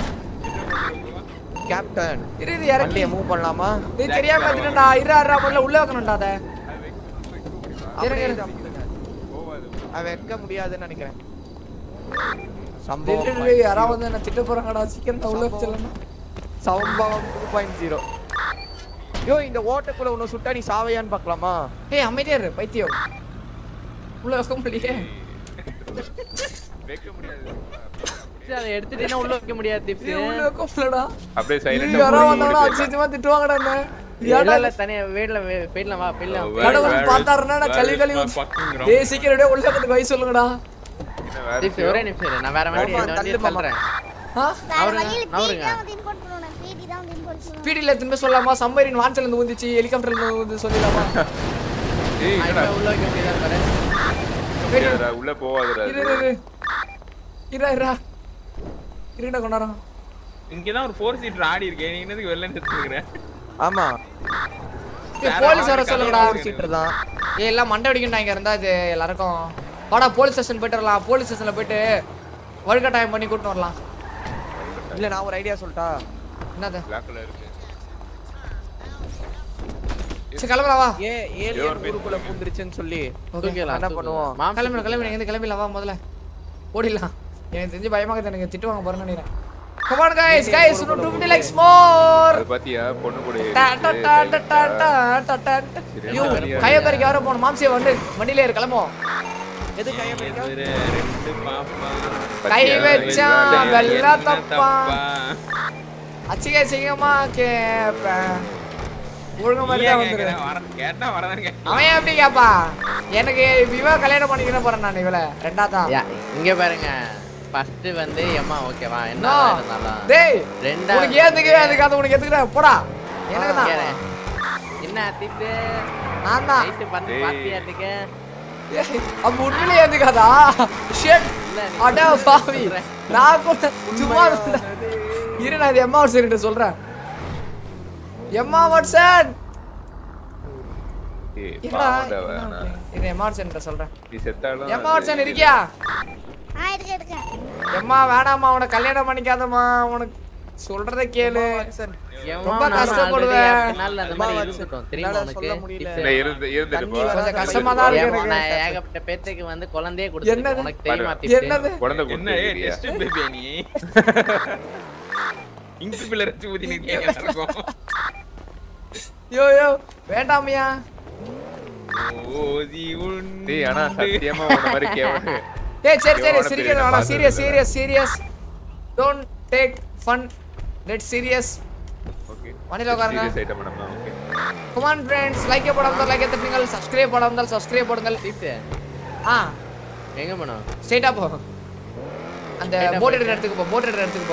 கேப்டன் இரு இது இறக்கி வண்டியை மூவ் பண்ணலாமா டேய் தெரியாம வந்துட்டா இருடா இருடா முதல்ல உள்ள வைக்கணும்டா அத அப்படியே இரு. இது அமுக்குங்க. அவன் வைக்க முடியாதுன்னு நினைக்கிறேன் டேய், சம்பவம் டேய், டேய், யாராவது வந்து என்ன திட்ட போறாங்கடா சீக்கிரம் உள்ள வச்சிடலாம் சம்பவம் டூ பாயிண்ட் ஜீரோ யோ இந்த ஓட்டக்குள்ள ஒன்று சுட்டா நீ சாவையான்னு பார்க்கலாமா ஏய் அமைதியா இரு பைத்தியம் உள்ள வைக்க முடியலையே வைக்க முடியாது சரி, அதை எடுத்துட்டீங்கன்னா உள்ள வைக்க முடியாது tips. ஏய், உள்ள வைக்க முடியலடா அப்படியே இது சைலண்டா யாராவது வந்தாங்கன்னா அச்சிச்சமா திட்டுவாங்கடா என்ன இல்ல ஏன்டா இல்ல தனியா வீட்ல போயிடலாம் வா போயிடலாம் கடவுள் பார்த்தாருன்னா நான் கழுவி கழுவி டேய் சீக்கிரம் அப்படியே உள்ள வந்து வை சொல்லுங்கடா tips, ஒரே நிமிஷம் இரு. நான் வேற வண்டி மாமா, இந்த வண்டியை தள்ளு மாமா. தள்ளுறேன் ஆ வேற அவருங்க, வழியில அவருங்க. பேடி தான் வந்து இன்கோட் பண்ணணும் பேடி தான் வந்து இன்கோட் பண்ணணும் ஸ்பீடில் திரும்ப சொல்லலாமா சம்மரின் வான்சல் இருந்து ஊந்துச்சு ஹெலிகாப்டர்ல இருந்து வந்து சொல்லலாமா ஏய் நான் என்னடா இப்ப உள்ள வைக்க முடியாது பாரு முடியாதுடா, உள்ள போவாதடா இரு இரு இரு இரா இரா இருடா கொண்டாரம் இங்கதான் ஒரு ஃபோர் சீட்டர் ஆடி இருக்கேன் நீ என்னதுக்கு வெளில நிறுத்துக்கிறேன் ஆமா போலீஸ் வர சொல்லுங்கடா ஒரு சீட்டர் தான் ஏய் எல்லாம் மண்டை அடிக்கணும் இங்க இருந்தா இது எல்லாருக்கும் வாடா போலீஸ் ஸ்டேஷன் போயிட்டு வரலாம் போலீஸ் ஸ்டேஷன்ல போயிட்டு வழுக்கட்டாயம் பண்ணி கூட்டிட்டு வரலாம் இல்ல நான் ஒரு ஐடியா சொல்லட்டா என்னது பிளாக்ல இருக்கு சரி கிளம்பலாம் வா ஏ ஏலியன் ஊருக்குள்ள பூந்துருச்சுன்னு சொல்லி தூக்கிடலாம் என்ன தூக்கிடலாம். பண்ணுவோம்? மாம்சம் கிளம்பிடும் கிளம்பிடும் எங்க கிளம்பிடலாம் வா முதல்ல ஓடிடலாம் எனக்கு தெரிஞ்சு பயமாக இருக்குது, எனக்கு திட்டுவாங்க பாருங்க நினைக்கிறேன் Come on guys, guys, இன்னும் 250 likes more. அது பாத்தியா பொண்ணு கூட டா, டா, டா, டா, டா, டா, டா, டா, டா. ஐயோ, கையப்பறிக்க யாரோ போகணும் மாம்சியை வந்து வண்டியில ஏறு கிளம்புவோம் எது கைய பிடிக்க எதிர ரெண்டு பாப்பா கை வச்சா வெள்ள என்ன தப்பா அச்சிக்க அச்சிங்கம்மா கேப்பேன் ஒழுங்கு மாதிரி தான் வந்துரு கேக்குறேன், வர- கேட்டா வரதான் கேட்டேன். அவன் எப்படி கேப்பா எனக்கு இவ கல்யாணம் பண்ணிக்கிறேன் போறேன் நான் இவள ரெண்டாதான் யா, இங்க பாருங்க ஃபர்ஸ்ட் வந்து எம்மா ஓகேவா என்ன No. இருந்தாலும் டேய் ரெண்டா உனக்கு ஏத்துக்கவே அதுக்கு அது உனக்கு எதுக்குடா போடா எனக்கு தான் கேளு. என்ன திட்டு நான் தான் நைட்டு பண்ணி டேய். பாத்தியாட்டுக்கு ஏய், அப்ப உண்மையிலே ஏத்துக்காதா ஷேட் இல்ல, நீ அடா பாவி நான் கூட சும்மா இருந்தேன். இரு நான் இது எம்மா வாட்சன் கிட்ட சொல்றேன் எம்மா வாட்சன் ஏய், என்னடா பாவம்டா அவ, ஆனா. இது எம்மா வாட்சன் கிட்ட சொல்றேன் நீ செத்தாலும் எம்மா வாட்சன் இருக்கியா ஆ இருக்கேன் இருக்கேன் எம்மா வேணாம்மா அவனை கல்யாணம் பண்ணிக்காதம்மா உனக்கு சொல்றத கேளு எம்மா ரொம்ப நானும் கஷ்டப்படுவேன். already எத்தனை நாள் அந்த மாதிரி அம்மா இருந்துட்டோம் தெரியுமா என்னால உனக்கு சொல்ல முடியல. tips. இல்ல, இருந்து இருந்துட்டு போ. தண்ணி கொஞ்சம் கஷ்டமா தான் இருக்கு ஏம்மா, எனக்கு. நான் ஏகப்பட்ட பேத்துக்கு வந்து குழந்தையே என்னது? கொடுத்துருக்கேன் உனக்கு தெரியுமா tips? என்னது குழந்தை என்ன ஏய், கொடுத்துருக்கியா? test baby ஆ நீ இங்கு பிள்ளை வச்சு ஊத்தி நிற்கிறீங்க எல்லாருக்கும் யோ யோ வேண்டாமையா ஓதி உண்டு டேய், ஆனா சத்தியமா உன்ன மாதிரி கேவலம். ஏய் சரி சரி எவ்வளவு சிரிக்கிறது பெரிய வேணாம் பார்த்தது சீரியஸ் இல்ல. Serious serious don't take fun let serious Okay. வண்டியில உட்காருங்க Serious item நம்ம, okay. கமான் ஃப்ரெண்ட்ஸ் லைக் போடாமல் லைக் தட்டுங்கள் சப்ஸ்கிரைப் போடாமல் சப்ஸ்கிரைப் போடுங்கள் tips. ஆ எங்க போனோம் ஸ்ட்ரைட்டா போ அந்த Straight ஆ போட் எடுக்கிற இடத்துக்கு போ போட் எடுக்கிற இடத்துக்கு போ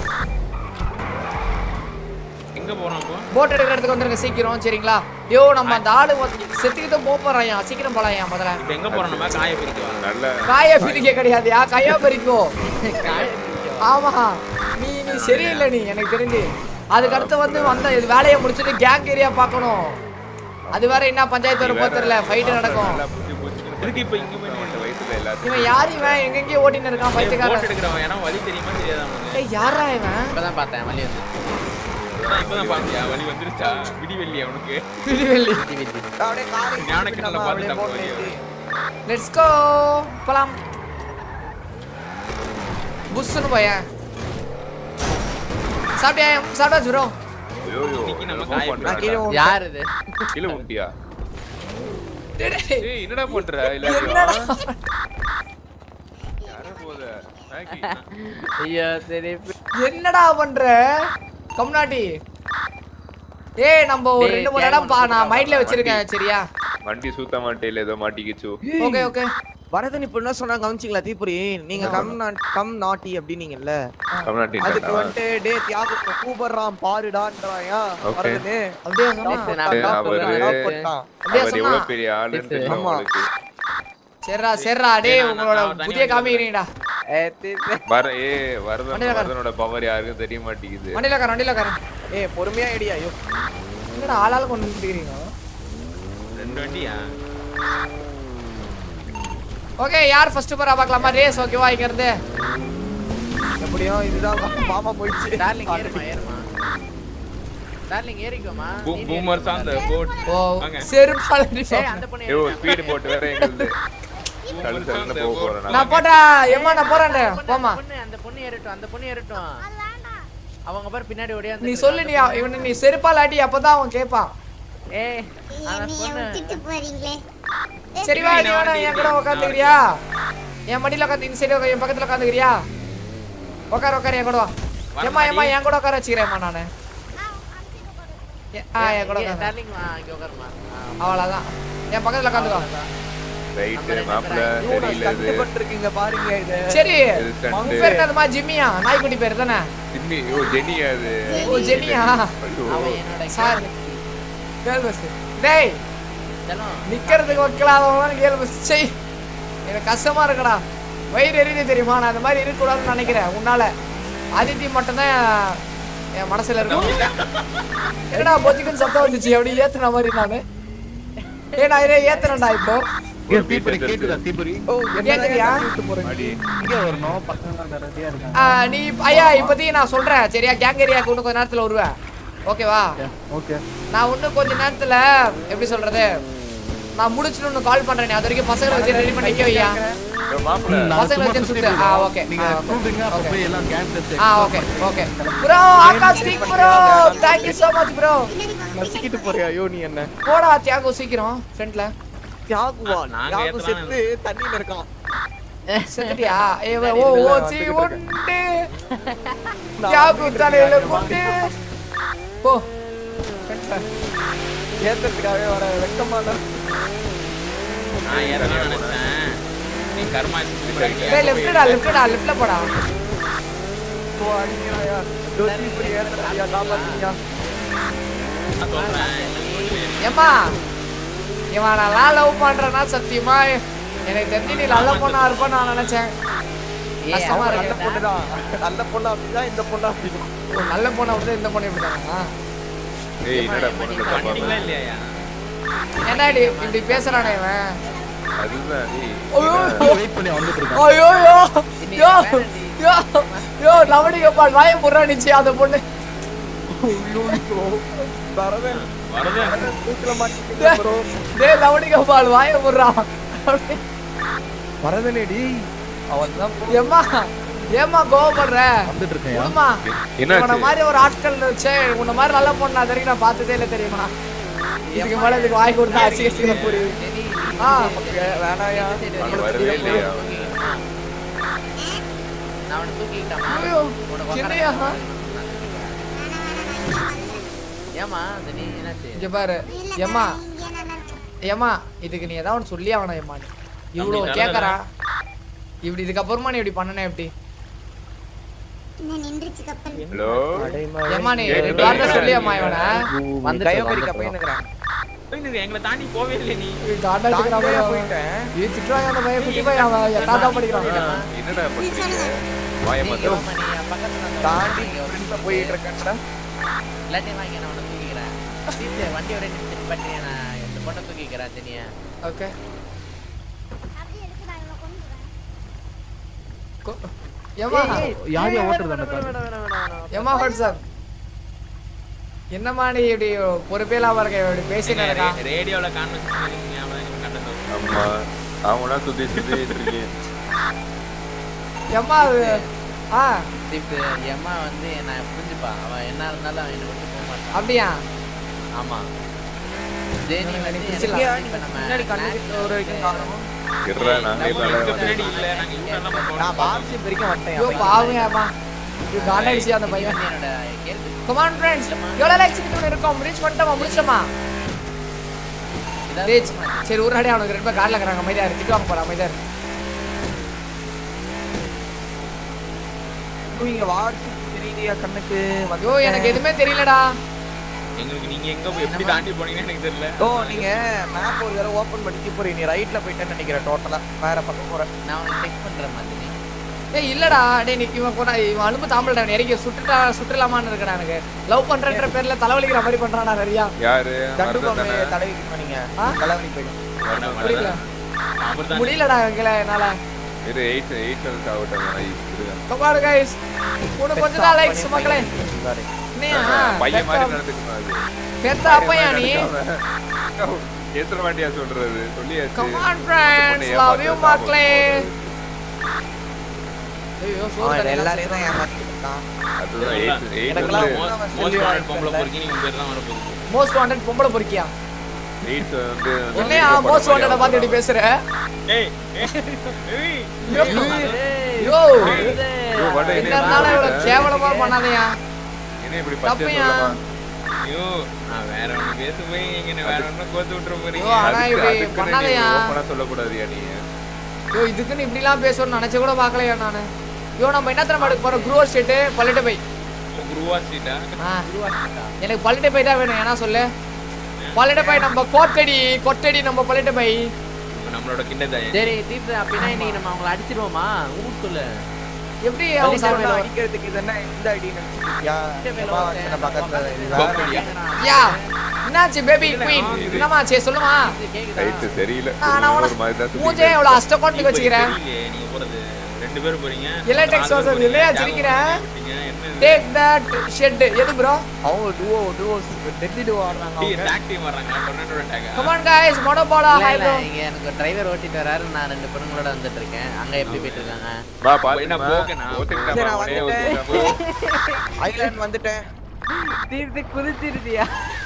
எங்க போறோம் அப்போ போட் எடுக்கிற இடத்துக்கு வந்துருங்க சீக்கிரம் சரிங்களா ஐயோ நம்ம அந்த ஆளு செத்துக்கிட்டு போக போறான் சீக்கிரம் போலாம் முதல்ல இப்ப எங்க போறோம் நம்ம காய பிரிக்கவா நல்ல காய பிரிக்க கிடையாதுயா கையா பறிக்கோ ஆமா நீ நீ சரியில்லை நீ எனக்கு தெரிஞ்சு அதுக்கு அடுத்து வந்து வந்த இது வேலையை முடிச்சுட்டு கேங் ஏரியா பார்க்கணும் அது வேற என்ன பஞ்சாயத்து வர போக தெரியல ஃபைட் நடக்கும் நல்லா புத்தி புடிச்சுக்கிட்டு இதுக்கு இப்ப இங்க போய் இந்த வயசுல எல்லாத்தையும் இவன் யார் இவன் எங்கெங்கேயோ ஓட்டின்னு இருக்கான் போட் பைத்துக்காரன் எடுக்கிறவன் ஏன்னா வழி தெரியுமா தெரியாதா அவனுக்கு ஏய் யாரா இவன் இப்பதான் பார்த்தேன் வழி வந்து நான் இப்பதான் பாத்தியா வழி வந்துருச்சா விடிவெள்ளி அவனுக்கு திருவெள்ளி அப்படியே காரை ஞானக்கண்ணுல அப்படியே பார்த்துட்டான் போட்டு போய். ஏத்தி. லெட்ஸ் கோ போலாம் புஷ்னு போயேன் சாப்பிட்டியா சாப்பிட்டாச்சு ப்ரோ ஐயோ, ஐயோ, இன்னைக்கு நம்ம என்னமோ காய பண்றான்டா. நான் கீழே விழுந்தேன். யார் இது கீழே விட்டியா ஏய் என்னடா பண்ற எல்லாரையும் யாரோ போத மேகி ஐயோ சரி என்னடா பண்ற கம்நாட்டி ஏய் நம்ம ஒரு டேய், ரெண்டு மூணு gang இடம் பா ஒண்ணு நான் மைண்ட்ல வண்டி. வச்சிருக்கேன் சரியா வண்டி சுத்த மாட்டேல ஏதோ மாட்டிக்கிச்சு ஓகே ஓகே வரதன் இப்ப என்ன சொன்னா கவனிச்சிங்களா தீபுரி நீங்க கம் நாட் கம் நாட்டி அப்படின்னீங்கல்ல தமிழ்நாட்டில் அதுக்கு வந்துட்டு டே தியாகு கூப்பிடுறான் பாருடான்றாயா Okay. வரதனு அப்படியே சொன்னா நான் அவரு- போட்டான் அப்படியே அவர் சொன்னா எவ்வளவு பெரிய ஆளுன்னு தெரியும் ஆமா. அவளுக்கு சரிடா சரிடா டேய் நான் உங்களோட நான் தனியா புதிய வந்து காமிக்கிறீங்கடா வர ஏ வரதன் வண்டியில உட்காரு. வரதனோட பவர் யாருக்கும் தெரிய மாட்டேங்குது வண்டியில காரன் வண்டியில காரன் ஏ பொறுமையா ஐடியா ஐயோ என்னடா ஆளால கொண்டு வந்துக்கிறீங்க ரெண்டு வண்டியா ஓகே யார் ஃபர்ஸ்ட் போறா பார்க்கலாமா ரேஸ் ஓகேவா இங்க இருந்து எப்படியும் இதுதான் மாமா போயிடுச்சு டார்லிங் ஏறுமா ஏறுமா டார்லிங் ஏறிக்கோமா பூமர் தான் அந்த போட் ஓ வாங்க. செருப்பால அடி ஏய் அந்த பொண்ணு ஐயோ ஏறிக்கோ. ஸ்பீடு போட்டு வேற எங்களுது தள்ளு தள்ளுன்னு போக போறேன் நான். நான் போட்டா ஏமா நான் போறேன்டே அந்த பொண்ணு, போமா அந்த பொண்ணு அந்த பொண்ணு ஏறட்டும் அந்த பொண்ணு ஏறட்டும் அது வேண்டாம் அவங்க பாரு பின்னாடி ஓடியா நீ சொல்லு நீ இவனை நீ செருப்பால் அடி அப்பதான் அவன் கேட்பான் ஏய் அந்த நீங்க பொண்ணு விட்டுட்டு போறீங்களே சரி வா நீ வேணா என் கூட உட்காந்துக்கிறியா என் மடியில உட்காந்து இந்த சைடு என் பக்கத்துல உட்காந்துக்கிறியா உட்கார உட்கார என் கூட வா ஏமா ஏமா என் கூட உட்கார வச்சுக்கிறேம்மா நானு ஏ- ஆ என் கூட உட்காரு டார்லிங் வா இங்க உட்காருமா ஆ, அவ்வளவுதான் என் பக்கத்துல உட்காந்துக்கோ ரைட்டு மாப்பிள்ள தெரியல இது கஷ்டப்பட்டு இருக்கீங்க பாருங்க இது சரி இது உன் ஸ்டண்ட் பேர் என்னதுமா ஜிம்மியா நாய்க்குட்டி பேர் தானே ஜிம்மி ஓ ஜெனி அது ஓ ஜெனியா ஐயோ அவன் என்னோட சாரி கேள் பஸ் டேய் செல்லம் நிக்கிறதுக்கு வைக்கலாதவங்க கேள் பஸ் செய் எனக்கு கஷ்டமா இருக்குடா வயிறு எரியுது தெரியுமா நான் அந்த மாதிரி இருக்கக்கூடாதுன்னு நினைக்கிறேன் உன்னால அதித்தி மட்டும்தான் என் மனசுல இருக்கும் என்னடா பொத்திக்குன்னு சத்தம் வந்துச்சு அப்படி ஏத்துன மாதிரி நானு ஏ நான் இதை ஏத்துனேன்டா இப்போ ஒரு beat வந்துருச்சு. ஓ கேக்குறியா? அடி. ஆ, நீ ஐயா இப்போதைக்கு நான் சொல்றேன் சரியா கேங் ஏரியாவுக்கு இன்னும் கொஞ்ச நேரத்துல வருவேன் ஓகேவா நான் இன்னும் கொஞ்ச நேரத்துல எப்படி சொல்றது நான் முடிச்சுட்டு ஒன்று கால் பண்றேன் நீ அது வரைக்கும் பசங்களை வச்சு ரெடி பண்ணி வைக்க வையா ஐயோ, மாப்பிள்ள பசங்களை வச்சு சுட்டு ஆ ஓகே ஆ okay okay bro Akash speak bro thank you so much bro நசுக்கிட்டு போறியா ஐயோ நீ என்ன போடா தியாகு சீக்கிரம் ஃப்ரண்ட்ல தியாகுவா நாங்க தியாகு ஏத்தலாம் செத்து தண்ணியில இருக்கான் செத்துட்டியா ஏ ஓ ஓ சி உண்டு தியாகு தலையில குண்டு போ ஃப்ரண்ட்ல ஏத்தறதுக்காகவே வர வெக்கமான நான் ஏறலாம் நினைச்சேன் நீ கர்மா டேய் லெஃப்ட்டா லெஃப்ட்டா லெஃப்ட்ல போடா ஓ அடிங்கயா டோரி இப்படி ஏத்தறியா காப்பாத்தீங்க ஏம்மா இவன் நான் லவ் பண்றேன்னா சத்தியமா எனக்கு தெரிஞ்சு நீ நல்ல பொண்ணா இருப்ப நான் நினைச்சேன் கஷ்டமா நல்ல இருக்கு பொண்ணுதான் நல்ல பொண்ணு அப்படிதான் இந்த பொண்ணு அப்படிதான் ஓ, நல்ல பொண்ணை விட்டு இந்த பொண்ணு இப்படிதானா ஏய் என்னடா பொண்ணுல தப்பா வண்டிங்களா இல்லையா என்ன இப்படி இப்படி பேசுறானே இவன் அதுதான் நீ ஐயோ ஐயோ யோ யோ யோ லவணிக பால் வாய முறா நிச்சு அந்த பொண்ணு வரவே வரது தூக்கில மாட்டிக்கிட்டு ப்ரோ டேய் லவணிக பால் வாய முறா வரதனேடி ஏம்மா ஏம்மா கோவப்படுற விடுமா. இவனை என்னாச்சு மாதிரி ஒரு ஆட்கள் வச்சே உன்ன மாதிரி நல்ல பொண்ணு அது வரைக்கும் நான் பார்த்ததே இல்லை தெரியுமா இதுக்கு மேல இதுக்கு வாய் கொடுத்தா அசிங்க புரியுது ஆ வேணாயா அவன் வரவே இல்லையா நான் அவனை தூக்கிக்கிட்டாமா ஐயோ, உனக்கு உக்கார என்னையா? ஏமா தனி என்னாச்சு இங்க பாரு ஏம்மா ஏம்மா இதுக்கு நீ ஏதாவது ஒன்று சொல்லி ஆகணும் ஏம்மா நீ இவ்வளோ அப்படி கேட்கறா இப்படி இதுக்கப்புறமா நீ இப்படி பண்ணனே எப்படி இன்னும் நின்றுச்சு கப்பல் ஹலோ ஏம்மா நீ ஏய், ரெண்டு வார்த்தை சொல்லி அம்மா இவனை வந்து கயோமரிக்கா பையனுக்குறேன் எங்களை தாண்டி போவே இல்லை நீ தாண்டா எடுத்துக்கிறான் தாண்டியே பாரு அவன். போயிட்டேன் ஏய், திட்டுறாங்க அந்த பையன் குட்டி பையன் அவன் எட்டாவது தான் படிக்கிறான் என்னடா பண்றீங்க வாய நீ மாத்தம் இவன் நீ என் பக்கத்துல வந்து தாண்டி இங்க ஒரு ஃப்ரெண்ட்ல போயிட்டு இருக்கேன்டா இல்லாட்டி வாங்கி நான் அவனை தூக்கிக்கிறேன் சீட்டு வண்டி வரை நிறுத்தி பண்ணி நான் இந்த பொண்ணை தூக்கிக்கிறேன் தனியா ஓகே அப்படியே எடுத்து நான் இவனை கொண்டு ஏம்மா யாரையா ஓட்டுறது அந்த ஏம்மா ஹட்சன் என்னம்மா நீ இப்படி பொறுப்பே இல்லாம இருக்க இப்படி பேசிட்டு இருக்கான் ரேடியோல கான்வெர்சேஷன் ஞாபகம் கண்டது ஆமா அவனா சுத்தி சுத்தி இருக்கீங்க ஏம்மா அது ஆ சீட்டு எம்மா வந்து நான் புரிஞ்சுப்பா அவன் என்ன இருந்தாலும் அவன் என்னை விட்டு போக மாட்டான் அப்படியா ஆமா ஜெனி வந்து பிடிச்சிடலாம். எனக்கு இப்ப நம்ம முன்னாடி கண்ணு ஒரு வரைக்கும் காரணம் இருடா நாங்க நம்ம இப்ப எங்க பின்னாடி இல்ல நாங்க இவங்க எல்லாம் நான் பால்சி வரைக்கும் வந்துட்டேன் ஐயோ பாவங்க ஏம்மா இது காண்டாயிடுச்சு அந்த பையன் வந்து என்னோட கேள்வி கமான் ஃப்ரெண்ட்ஸ் எவ்வளவு லைக்ஸ் கிட்ட இருக்கோம் ரீச் பண்ணிட்டோமா முடிச்சோமா ரீச் சரி ஒரு அடி அவனுக்கு ரெண்டு பேர் கார்ல இருக்கிறாங்க அமைதியா இரு திட்டு வாங்க போறா அமைதியா இரு. இங்க வாட்சி தெரியலையா கண்ணுக்கு ஐயோ எனக்கு எதுவுமே தெரியலடா எங்களுக்கு நீங்க எங்க போய் எப்படி தாண்டி போனீங்கன்னு எனக்கு தெரியல ஓ நீங்க மேப் ஒரு தடவை ஓபன் பண்ணி போறீங்க நீ ரைட்ல போயிட்டேன்னு நினைக்கிறேன் டோட்டலா வேற பக்கம் போற நான் உனக்கு டெக்ஸ்ட் பண்றேன் மாதிரி ஏய் இல்லடா டேய் நீ இவன் போனா இவன் அலும்பு தாம்பளடா இறங்கி சுட்டுட்டா சுற்றலாமான்னு இருக்கடா எனக்கு லவ் பண்றன்ற பேர்ல தலைவலிக்கிற மாதிரி பண்றானா நிறையா யாரு தண்டு மருதன் பொம்மையை தானே? தடவிக்கணும் நீங்க ஆ? தலைவலி போயிடும் புரியல அப்படித்தான் முடியலடா எங்களை என்னால இது எயிட் எயிட் செவன்ஸ் ஆகட்டும் இருக்காங்க கமாடு கைஸ் உனக்கு கொஞ்சம் தான் லைக்ஸ் மக்களே என்னையா பையன் மாதிரி பெத்த- நடந்துக்கணும் அது பெத்த அப்பையா நீ எத்தனை வாட்டியா சொல்றது சொல்லியாச்சு கமான் ஃப்ரெண்ட்ஸ் லவ் யூ மக்களே ஐயோ சோறு அவன் தண்ணி எல்லாரையும் தான் ஏமாத்திட்டு இருக்கான் அதுதான் எயிட் எயிட் எனக்கெல்லாம் வந்து மோஸ்ட் மோஸ்ட் வாண்டட் பொம்பளை பொறுக்கி நீ உன் பேர் தான் வரப்போகுது மோஸ்ட் வாண்டட் பொம்பளை பொறுக்கியா எயிட் வந்து என்னையா மோஸ்ட் வாண்டட பார்த்து இப்படி பேசுற ஏய் ஏய், ஏய் யோ ஐயோ, வாடா, என்ன என்னைய இருந்தாலும் இவ்வளவு நான் கேவலமா பண்ணாதயா என்ன இப்படி பச்சை தப்பையா? சொல்லலாம் ஐயோ நான் வேற ஒண்ணு பேச போய் நீங்க வேற ஒண்ணு கோத்து விட்டுற ஐயோ, போறீங்க ஆனா இப்படி பண்ணாதயா ஓப்பனா சொல்லக்கூடாதுயா நீ யோ இதுக்குன்னு இப்படிலாம் பேசணும்னு நினைச்சு கூட பார்க்கலையா நானு யோ நம்ம என்ன தெரியுமா எடுக்க போறோம் குரூவர் ஸ்ட்ரீட் பல்லிட்ட பை குருவா சீட்டா ஆ, எனக்கு பல்லிட்ட பை தான் வேணும் ஏன்னா சொல்லு பல்லிட்ட பை நம்ம கோட்டடி கொட்டடி நம்ம பல்லிட்ட பை நம்மளோட கிண்டதாயே சரி தீப்து அப்படின்னா இன்னைக்கு நம்ம அவங்கள அடிச்சிருவோமா ஊர் சொல்லு எப்படி அவங்க அவன் சாப்பிடுவோம் அடிக்கிறதுக்கு இது என்ன இந்த அடி நினைச்சிருக்கியா மேல ஒருத்தன் சின்ன பக்கத்துல இது வேற. கோப்படியா யா என்னாச்சு பேபி குயின் என்னமாச்சு சொல்லுமா கேக்குதா ரைட்டு தெரியல ஆ, நான் ஒரு உனக்கு மாதிரி தான் மூஞ்சே எவ்வளவு அஷ்டகோட்டுக்கு வச்சுக்கிறேன் தெரியலையே, நீங்க போறது ரெண்டு பேரும் போறீங்க இல்ல, text நாலு பேர் வருது. போறீங்க. இல்லையா, தியாகம் சிரிக்கிறேன். விட்டீங்க. என்ன இது? டேக் தட் ஷெட் எது ப்ரோ அவங்க duo, duo, டெல்லி duo ஆடுறாங்க டேய், அவங்க. tag team வர்றாங்க. டொர்னாடோட tag ஆ? கம் ஆன் गाइस மோனோபாலா இல்ல, ஹாய் இல்ல, ப்ரோ இங்க எனக்கு டிரைவர் ஓட்டிட்டு வராரு நான் ரெண்டு பொண்ணுங்களோட வந்துட்டு இருக்கேன் அங்க எப்படி போயிட்டு இருக்காங்க வா என்ன பாத்துமா போக்கனா? ஒத்துக்கிட்டாமா சரி, நான் உடனே வந்துட்டேன். ஒத்துக்கிட்டாமா ஐலாண்ட் வந்துட்டேன் தீப்தி குதிச்சிருச்சியா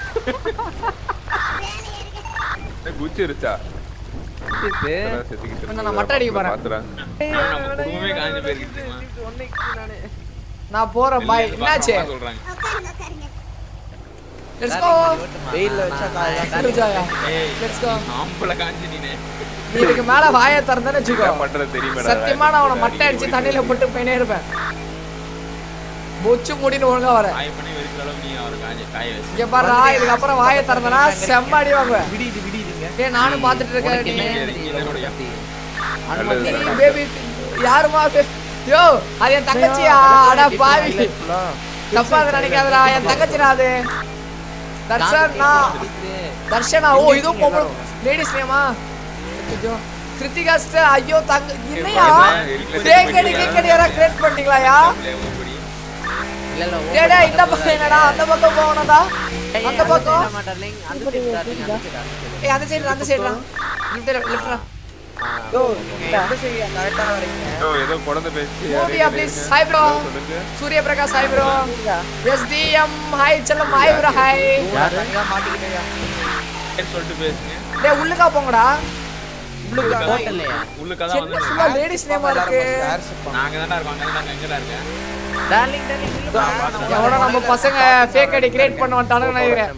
என்ன குச்சிருச்சா அதான் செத்துக்கிட்டு நான் நான் மட்டை அடிக்க போறேன். பாத்துறேன் ஆனா நம்ம குடும்பமே காஞ்சு போயிருக்கு தெரியுமா? நான் போறேன் பாய் வெளியில என்னாச்சு பார்க்க சொல்றாங்க. உட்காருங்க உட்காருங்க லெட்ஸ் கோ வெயில்ல வச்சா காயெல்லாம் சுஜாயா ஏய், லெட்ஸ் கோ ஆம்பளை காஞ்சு நீனே. நீ இதுக்கு மேல வாயை திறந்தேன்னு வச்சுக்கோ என்ன பண்றது தெரியுமா சத்தியமா நான் அவனை மட்டை அடிச்சு தண்ணியில போட்டு போயினே இருப்பேன் பொச்சு முடின்னு ஒழுங்கா வர காய பண்ணி வெறுக்கிற அளவுக்கு நீ அவரை காஞ்ச- காய வச்சு. இங்க பாரு இதுக்கு அப்புறம் வாயை திறந்தனா செம்ம அடி வாங்குவேன் விடியுது விடியுதுங்க ஏய் நானும் பாத்துட்டு இருக்கேன் உனக்கு நீ என்ன இங்க தெரியும் இங்க இவரை என்னுடைய பத்தி? நீ பேபி யாருமா பே- யோ அது என் தங்கச்சியா அட பாவி தப்பா அதை நினைக்காதடா என் தங்கச்சிடா அது தர்ஷனா தர்ஷனா ஓ இதுவும் பொம்பளை லேடிஸ் நேமா ஐயோ கிருத்திகா sister, ஐயோ தங்க என்னையா தேக்கடி கேக்கடி யாரா கிரியேட் பண்ணீங்களாயா இல்ல, உருப்படி. இல்ல, இல்ல, டேய் டேய் இந்த பக்கம் என்னடா அந்த பக்கம் போகணும்டா ஏய், அந்த பக்கம் side ஆ, darling. அந்த side, darling, அந்த side, அந்த side. ஏய் அந்த சைடு அந்த சைடுடா லெஃப்ட் லெஃப்ட்ரா எந்த சைடு கரெக்டா வரீங்க ஏதோ ஏதோ குழந்தை பேசி மூவியா ப்ளீஸ் ஹாய் ப்ரோ சொல்லுங்க Surya Prakash hi bro STM hi செல்லம் ஹாய் ப்ரோ ஹாய் தனியா மாட்டிக்கிட்டேயா பேர் சொல்லிட்டு பேசுங்க டேய் உள்ளுக்கா போங்கடா ஹோட்டல்லையா? உள்ளுக்கதான் என்ன வந்து சும்மா லேடிஸ் நேமா இருக்கு நாங்க தானே இருக்கோம் அங்க தான் எங்கடா இருக்கேன் darling, darling, இல்ல, எவனோ நம்ம பசங்க ஃபேக் ஐடி கிரியேட் பண்ண வந்துட்டானுங்க நினைக்கிறேன்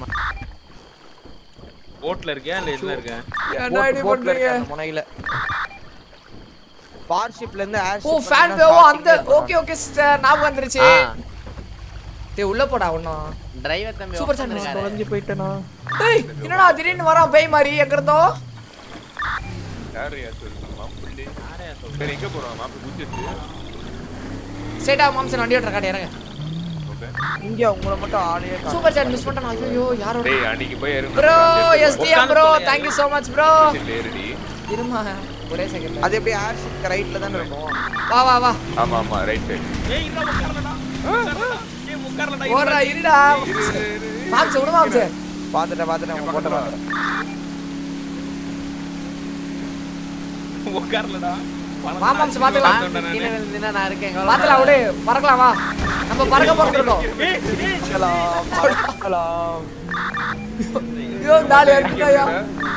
போட்ல இருக்கியா இல்ல இதுல இருக்கேன் என்ன ஐடி பண்றீங்க முனையில பார்ஷிப்ல இருந்து ஏர் ஓ ஃபேன் வேவோ அந்த ஓகே ஓகே சிஸ்டர் ஞாபகம் வந்துருச்சு ஆ, டேய் உள்ள போடா ஒண்ணும் driver தம்பி சூப்பர் சாண்ட் உட்கார்ந்திருக்காரு. தொலைஞ்சு போயிட்டேனா டேய் என்னடா திடீர்னு வரான் பேய் மாதிரி எங்க இருந்தோ யாரு யார் சொல்லுங்க மாப்பிள்ளை சரி எங்க போறோம் மாப்பிள்ளை குச்சிருச்சு ஸ்ட்ரைட்டா மாம்சன் வண்டி ஓட்டுற காட்டி இறங்க ஓகே இங்க உங்களை மட்டும் ஆளையே காணோம். சூப்பர் சாட் மிஸ் பண்ணிட்டேன் ஐயோ யாரோட டேய் அன்னைக்கு போய் இறங்கு bro STM bro thank you so much bro ஏறுடி இருமா ஒரே செகண்ட் அது எப்படி ஏர்ஷிப் ரைட்ல தானே இருக்கும் வா வா வா ஆமா ஆமா ரைட் சைடு ஏய் இல்ல உட்காரலடா ஏய் உட்காரலடா ஓடுறா இருடா மாம்ச விடு மாம்ச பாத்துட்டேன் பாத்துட்டேன் உங்க போட்டோ பாத்துட்டேன் உட்காரலடா வா மாம்ச பாத்துக்கலாம் நான் கீழே விழுந்தீன்னா நான் இருக்கேன் பாத்துலாம் விடு பறக்கலாம் வா நம்ம பறக்க போறோம் பார்க்கலாம், பார்க்கலாம். ஐயோ தாலி அடிக்கலையா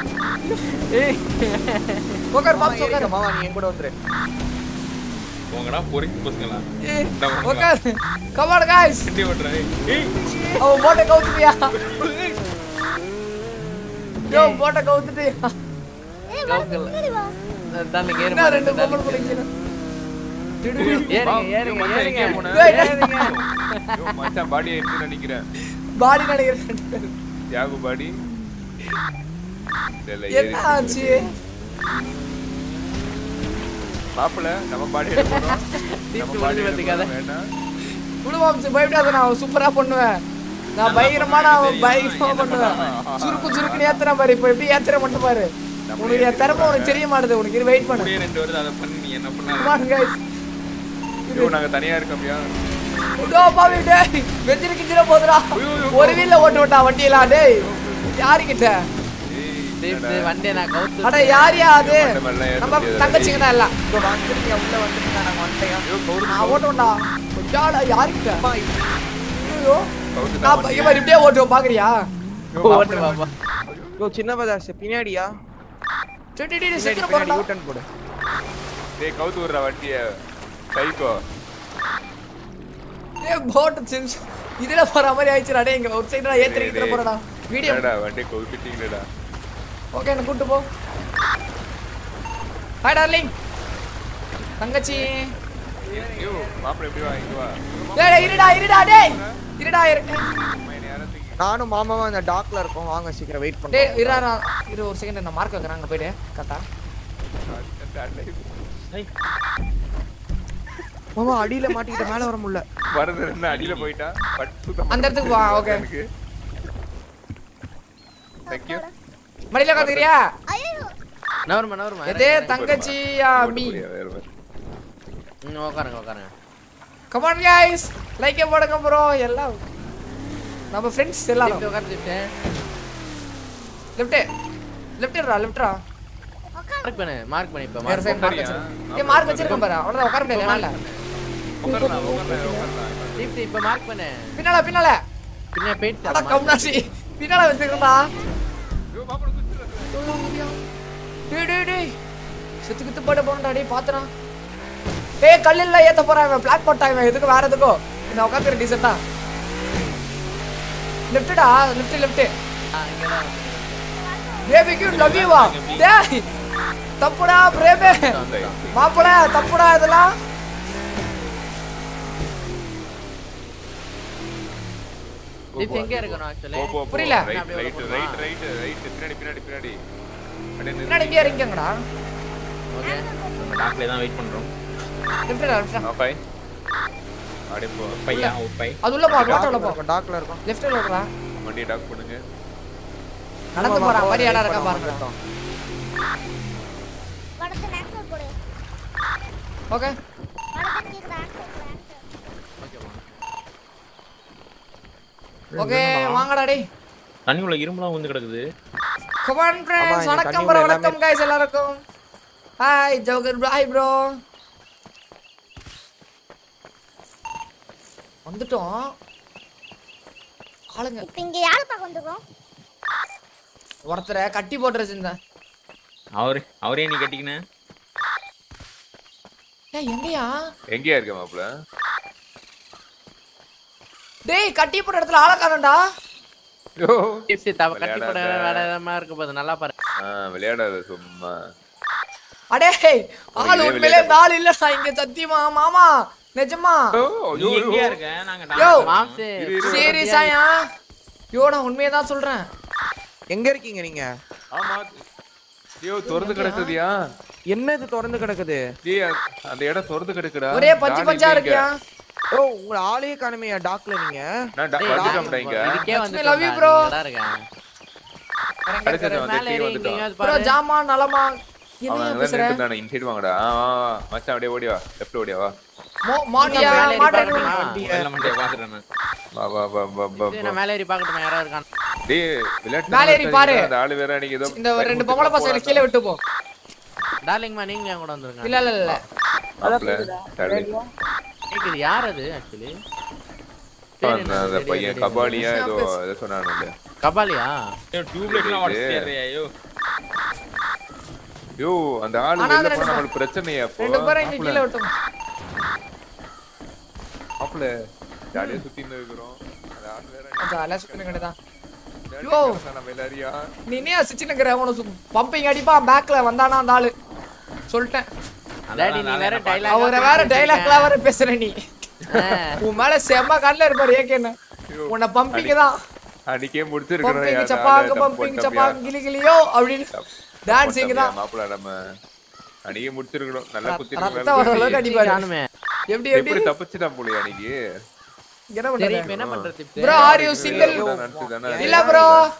உட்கார் மாமா மாம்ச உட்கார் ஏறிக்க, மாமா நீ என் கூட வந்துரு போங்கடா பொறுக்கி பசங்களா ஏய், உட்கார் கமான் गाइस வண்டி ஓட்டுறா ஏய் அவன் போட்ட கவுத்துட்டியா யோ போட்ட கவுத்துட்டியா ஏய் வா இங்க வா darling, ஏறு என்ன மாடு, ரெண்டு darling. பொம்பளை பிள்ளைங்க ஏறுங்க, ஏறுங்க, ஏறுங்க. டேய், மச்சான் பாடி எடுத்து நினைக்கிறேன் பாடி நினைக்கிறேன் யாகு பாடி இல்ல என்ன ஆச்சு மாப்பிள்ள நம்ம பாடி எடுக்கணும் நம்ம தீப்தி பாடி விழுந்து பார்த்துக்காத. எடுக்கணும் வேணாம் குடும்பம் பயப்படாத நான் சூப்பரா பண்ணுவேன் நான் பயங்கரமா நான் பயங்கரமா பண்ணுவேன் சுருக்கு சுருக்குன்னு ஏத்துறேன் பாரு இப்ப எப்படி ஏத்துற மட்டும் பாரு உனக்கு என் திறமை உனக்கு தெரிய மாட்டுது உனக்கு வெயிட் பண்ணு அப்படியே ரெண்டு வருது அதை பண்ணி நீ என்ன பண்ணாத Come on, guys. ஐயோ நாங்க தனியா இருக்கோம்யா இதோ பாவி டேய் வெஞ்சிரு கிஞ்சிர போதுடா ஒரு வீல்ல ஓட்டு விட்டா வண்டியெல்லாம் டேய் யாருக்கிட்ட தீப் வண்டியை நான் கவுத்து அட யாரியா அது மண்டை மேல ஏற நம்ம முடியாது. தங்கச்சிங்க தான் எல்லாம் இப்போ வந்துருங்க உள்ள வந்துருங்க நாங்க வந்துட்டேன் நான் ஓட்டுவேன்டா கொஞ்சாடா யாருக்கிட்ட ஐயோ கவுத்து நான் ப- இவன் இப்படியே ஓட்டுவோம் பாக்குறியா ஓட்டு பாப்பா யோ சின்ன பதாஸ் பின்னாடியா டேய், டேய், டேய், பின்னாடி செத்துற பின்னாடி போறடா யூட்டன் போடு டேய் கவுத்து விடுற வண்டிய சைக்கோ ஏய் போட் சின்ஸ் இதுல போற மாதிரி ஆயிடுச்சுடா டேய் இங்க ஒரு சைடுல ஏத்திட்டு போறடா வீடியோ என்னடா வண்டி கவுத்துட்டீங்களேடா ஓகே என்ன கூட்டு போ ஹாய் டார்லிங் தங்கச்சி ஐயோ மாப்பிள்ளை எப்படி வா இங்க வா டேய் டேய், இருடா இருடா டேய் இருடா இரு மைனி யாரோ தூக்கி நானும் மாமாவும் அந்த டாக்ல இருக்கோம் வாங்க சீக்கிரம் வெயிட் டேய் பண்ணுங்க இருடா நான் இரு ஒரு செகண்ட் நான் மார்க் வைக்கிறேன் அங்க போயிடு கரெக்டா மாமா அடியில மாட்டிக்கிட்ட மேல வர முடியல வரது என்ன அடியில போயிட்டா பட் சுத்தமா அந்த இடத்துக்கு வா ஓகே எனக்கு தேங்க்யூ மடியில உட்காந்துக்கிறியா ஐயோ நவருமா நவருமா எதே தங்கச்சி மீ ம் உட்காருங்க உட்காருங்க கமான் गाइस லைக் போடுங்க ப்ரோ எல்லாம் நம்ம ஃப்ரெண்ட்ஸ் எல்லாரும் தீப் உட்காரு தீப் லெஃப்ட் லெஃப்ட்ரா லெஃப்ட்ரா மார்க் பண்ணு மார்க் பண்ணு இப்போ வேற மார்க் சைடு மார்க் வச்சிருக்கேன் ஏய் மார்க் வச்சிருக்கேன் பாரு அவ்வளவுதான் உட்கார முடியாது என்னால உட்காரலாம் உட்காரலாம் உட்காரலாம் தீப் இப்போ மார்க் பண்ணு பின்னால பின்னால பின்ன போயிட்டு அட கம்னாசி பின்னால வச்சிருக்கா ஐயோ மாப்பிள்ளை குத்துறாரு டேய் டேய் டேய் செத்து கித்து போட போறடா டேய் பாத்துடா டேய் கல்லில்ல ஏத்த போறான் இவன் பிளாக் போட்டான் இவன் எதுக்கு வேற எதுக்கோ நான் உட்காந்துறேன் டீசெண்டா லெஃப்ட்டா லெஃப்ட் லெஃப்ட் இங்கதான் பேபி கியூட் லவ் யூ வா டேய் தப்புடா பிரேமே மாப்பிள தப்புடா இதெல்லாம் தீப் எங்க இருக்கணும் ஆக்சுவலி போ போ புரியல. Right right right right right பின்னாடி பின்னாடி பின்னாடி அப்படியே நிறுத்து. பின்னாடி இங்கே இருக்கங்கடா ஓகே நம்ம டாக்ல தான் வெயிட் பண்றோம் லெஃப்ட்டா லெஃப்ட்டா ஆ, பை அப்படியே போ பையா ஓ பை அது உள்ள போ ரோட்டோல போ இருக்கோம் டாக்ல இருக்கோம் லெஃப்ட்ல ஓடுறா வண்டியை டாக் பண்ணுங்க நடந்து போறான் மாதிரி இடம் இருக்கா பாருங்க வடக்கு ஆன்சர் போடு ஓகே வடக்கு கேக்குற ஆன்சர் போடு ஆன்சர் ஓகே வாங்கடா டேய் தண்ணி உள்ள இரும்புலாம் வந்து கிடக்குது கமான் ஃப்ரெண்ட்ஸ் இந்த வணக்கம் தண்ணி ப்ரோ உள்ள வணக்கம் गाइस எல்லாருக்கும் hi joker bro hi bro வந்துட்டோம் ஆளுங்க இப்போ இங்க யாரு பார்க்க வந்திருக்கோம் ஒருத்தரை கட்டி போட்டு வச்சிருந்தேன் அவரு அவரே நீ கட்டிக்கின ஏய் எங்கயா எங்கேயா இருக்க மாப்பிள்ள டேய் கட்டி போட்ட இடத்துல ஆள காணோம்டா ஐயோ டிப்ஸி தவ கட்டி போட விளையாடாத. வேற விதமா இருக்க போது நல்லா பாரு ஆ விளையாடாத சும்மா அடே ஆள் இதே உண்மையிலே விளையாட்டு. நாள் இல்லடா இங்க சத்தியமா மாமா நிஜமா ஓ, நீ ஐயோ, எங்கேயா ஐயோ. இருக்க நாங்க யோ. டாக்ல மாம்சு இரு, இரு. சீரியஸாயா யோ நான் உண்மையை தான் சொல்றேன் எங்க இருக்கீங்க நீங்க ஆமா ஐயோ திறந்து கிடக்குதியா என்ன இது திறந்து கிடக்குது டேய் அந்த- அந்த இடம் திறந்து கிடக்குடா ஒரே பஞ்சு நானே பஞ்சா இங்க- இருக்கியா ஓ உங்க ஆளையே காணுமையா டாக்ல நீங்க நான் டா- டேய், வந்துட்டோம்டா இங்க இதுக்கே வந்து love you, bro. இருக்கேன் கிடைச்சது வந்து மேல கீழ ஏறி வந்துட்டோம் எங்கேயாவது ப்ரோ பாரு ஜாமா நலமா அவன் என்ன அங்க பேசுற நின்னுட்டு இருந்தானே இன்சைடு வாங்கடா ஆ வா வா மச்சான் அப்படியே ஓடி வா லெஃப்ட் ஓடி வா மோ- மாட்டியா மேல ஏறி மாட்டேன் பாருங்க. வெள்ள மண்டைய பாத்துட்டேன் நான் வா வா வா வா வா சரி, வா நான் மேல ஏறி பார்க்கட்டுமா யாராவது இருக்கான் டேய் விளையாட்டு மேல ஏறி பாரு. அந்த ஆளு வேற அன்னைக்கு ஏதோ இந்த ஒரு ரெண்டு பொம்பளை பசங்களை கீழே விட்டு போ டார்லிங்மா நீங்க என் கூட வந்துருங்க இல்ல இல்ல இல்ல மாப்பிள்ள, தள்ளி. கேக்குது யார் அது ஆக்சுவலி அந்த அந்த பையன் கபாலியா ஏதோ ஏதோ சொன்னானுல்ல கபாலியா டியூப் லைட்லாம் உடச்சிட்டே ஐயோ யோ அந்த ஆளு ஆனா வெளில அந்த போனா ரெண்டு நம்மளுக்கு பிரச்சனையா அப்போ ரெண்டு பேரும் இங்க கீழே விட்டு போ. மாப்பிள்ள ஜாலியா சுத்தின்னு இருக்கிறோம் அந்த ஆளு வேற அதான், எல்லாம் சுத்தின கடைதான் ஜாலியா யோ. கிடந்தா நம்ம எல்லாரையும் நீ என்ன சிச்சினுக்கிற உனக்கு பம்பிங் அடிப்பான் பேக்ல வந்தானா அந்த ஆளு சொல்லிட்டேன் டாடி நீ வேற டைலாக் அவரை வேற டைலாக்லாம் வேற பேசுற நீ உன் மேல செம்ம கண்ணில் இருப்பாரு ஏகேன்னு உன்னை பம்பிங்க தான் அன்னைக்கே பம்பிங் முடிச்சிருக்கிறோம் சப்பாங்க பம்பிங் சப்பாங்க கிளி கிளியோ அப்படின்னு டான்ஸிங் தான் மாப்பிள்ள நம்ம அன்னைக்கே முடிச்சிருக்கணும் நல்லா ரத்தம் வர அளவுக்கு குத்திருக்கலாம் அடிப்பாரு காணுமே எப்படி எப்படி எப்படி தப்பிச்சிட்டான் போலியா அன்னைக்கு என்ன சரி பண்றது இப்ப என்ன பண்றது ப்ரோ ஆர் யூ சிங்கிள் நினைச்சுதானே இல்ல ப்ரோ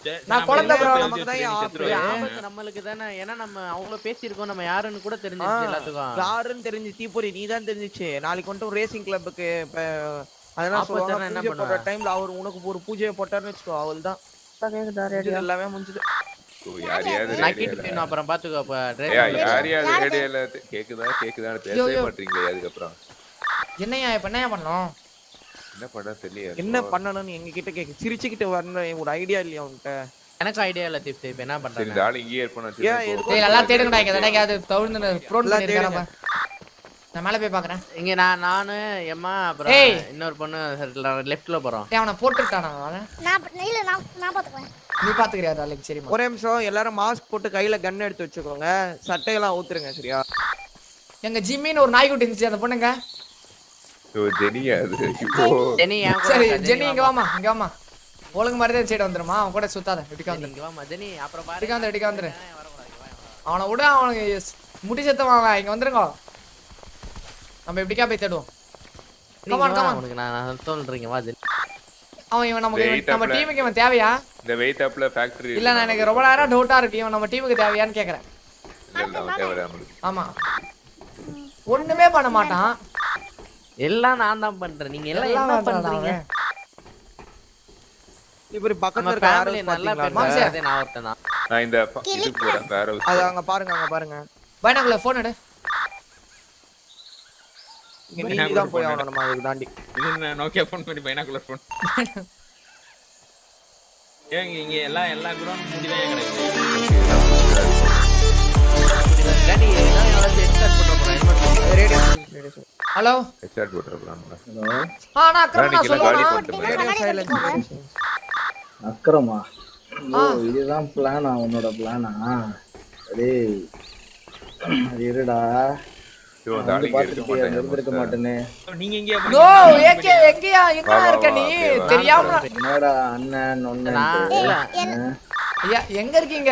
நான் குழந்தை bro. நமக்கு தான் ஏன் ஆப்பு? இது ஆபத்து நம்மளுக்கு தானே ஏன்னா நம்ம அவ்வளவு பேசியிருக்கோம் நம்ம யாருன்னு கூட தெரிஞ்சிருச்சு எல்லாத்துக்கும் யாருன்னு தெரிஞ்சு தீப்பொறி நீ தான் தெரிஞ்சிச்சு நாளைக்கு வந்துட்டு ரேசிங் கிளப்புக்கு இப்ப அதெல்லாம் ஆப்பத்தானே சொல்லுவாங்க என்ன பூஜை போடுற பண்ணுவ? டைம்ல அவர் உனக்கு ஒரு பூஜையை போட்டாருன்னு வச்சுக்கோ அவள் தான் எல்லாமே முடிஞ்சது ஓ, யார் யாரு நான் கேட்டு ரேடியோல போயிடணும் அப்புறம் பாத்துக்கோ அப்ப ஏய், dress யார் யார் ரேடியோல கேக்குதா கேக்குதான்னு யோ, பேசவே யோ. மாட்டீங்களே அதுக்கப்புறம் என்னையா இப்ப என்னையா பண்ணலாம் என்ன பண்ண தெரியல என்ன பண்ணணும்னு எங்க கிட்ட கேக்கு சிரிச்சுக்கிட்டு வரணும் ஒரு ஐடியா இல்லையா உன்கிட்ட எனக்கு ஐடியா இல்ல திப்ஸ் இப்ப என்ன சரி பண்றேன் இந்த ஆள் இங்கேயே இருப்பான்னு ஏன் வச்சுக்கோ. எதுக்கு டேய் நல்லா தேடுங்கடா இங்க தடை அது தவிர்த்து ப்ரோன் எல்லாம் பண்ணிருக்கானப்பா நான் மேல போய் பாக்குறேன் இங்க நான் நானு எம்மா அப்புறம் ஏய். இன்னொரு பொண்ணு லெஃப்ட்ல போறோம் டேய் அவனை போட்டுட்டானா அவன் நான் இல்ல நான் நான் பாத்துக்குவேன் நீ பாத்துக்கிறியா நாளைக்கு சரிமா ஒரே நிமிஷம் எல்லாரும் மாஸ்க் போட்டு கையில கன் எடுத்து வச்சுக்கோங்க சட்டையெல்லாம் ஊத்துருங்க சரியா எங்க ஜிம்மின்னு ஒரு நாய்க்குட்டி இருந்துச்சு அந்த பொண்ணுங்க ஓ, ஜெனியா அது இப்போ ஜெனி என் கூட சரி இருக்கா? ஜெனி இங்க வாமா இங்க வாமா ஒழுங்கு மாதிரி தான் சைடு வந்துருமா அவன் கூட சுத்தாத இப்படிக்கா ஜெனி, வந்துரு இங்க வாம்மா, ஜெனி அப்புறம் பாரு இப்படிக்கா வந்துரு இப்படிக்கா வந்துரு வரக்கூடாது, வா, வா. அவனை விட அவனுக்கு எஸ்- முடி செத்தவன் அவன் இங்க வந்துருங்க நம்ம இப்படிக்கா போய் தேடுவோம் நீங்க Come on, வா, come on. உனக்கு நான் நான் சொல்றீங்க வா ஜெனி அவன் இவன் நமக்கு Wait இவன் நம்ம up-ல. டீமுக்கு இவன் தேவையா இந்த வெயிட் அப்ல ஃபேக்டரி இல்ல நான் எனக்கு ரொம்ப நேரம் டவுட்டா இருக்கு இவன் நம்ம டீமுக்கு தேவையான்னு கேக்குறேன் தேவையில்ல நம்மளுக்கு ஆமா ஒண்ணுமே பண்ண மாட்டான் எல்லாம் நான் தான் பண்றேன் நீங்க எல்லாம் எல்லாம் என்ன பண்றான்டா பண்றீங்க அவன். இப்ப பக்கத்துல நம்ம இருக்க ஃபேமிலி யாரும் நல்லா பாத்தீங்களா? பேசுறதே நான் ஒருத்தன் தான் நான் இந்த ப- இதுக்கு போறேன் வேற அது அங்க பாருங்க அங்க பாருங்க பைனாக்குள்ள போன் எடு இங்க நீங்க தான் போய் ஆகணும் நம்ம அதுக்கு தாண்டி இது என்ன நோக்கியா ஃபோன் பண்ணி பைனாக்குலர் ஃபோன் ஏங்க இங்க எல்லாம் எல்லா குரோனும் முடிதான் கிடைக்குது ஜெனி நான் எவ்வளவு எக்ஸ்பெக்ட் பண்ண போறேன் என்ன பண்றீங்க? ரேடியோ ரேடியோ ஹலோ ஹெட்ஷாட் போட்டுறலாம் ஆ நான் அக்கிரமம் நான் நாளைக்கு எல்லாம் காலி சொல்லுவேனா பண்ணிட்டு ரேடியோ சைலன்ஸ் அக்கிரமா ஓ இதுதான் பிளானா உன்னோட பிளானா டேய் அது இருடா ஐயோ, அந்த நான் ஆள் வந்து இங்க இருக்க பார்த்துட்டு மாட்டாங்க இருந்திருக்க மாட்டேனே நீங்க இங்கே நோ ஏகே எங்கயா எங்க வா, இருக்க வா, நீ அப்படியே வா. தெரியாம என்னடா அண்ணன் ஒன்னு நான் இல்ல ஐயா எங்க இருக்கீங்க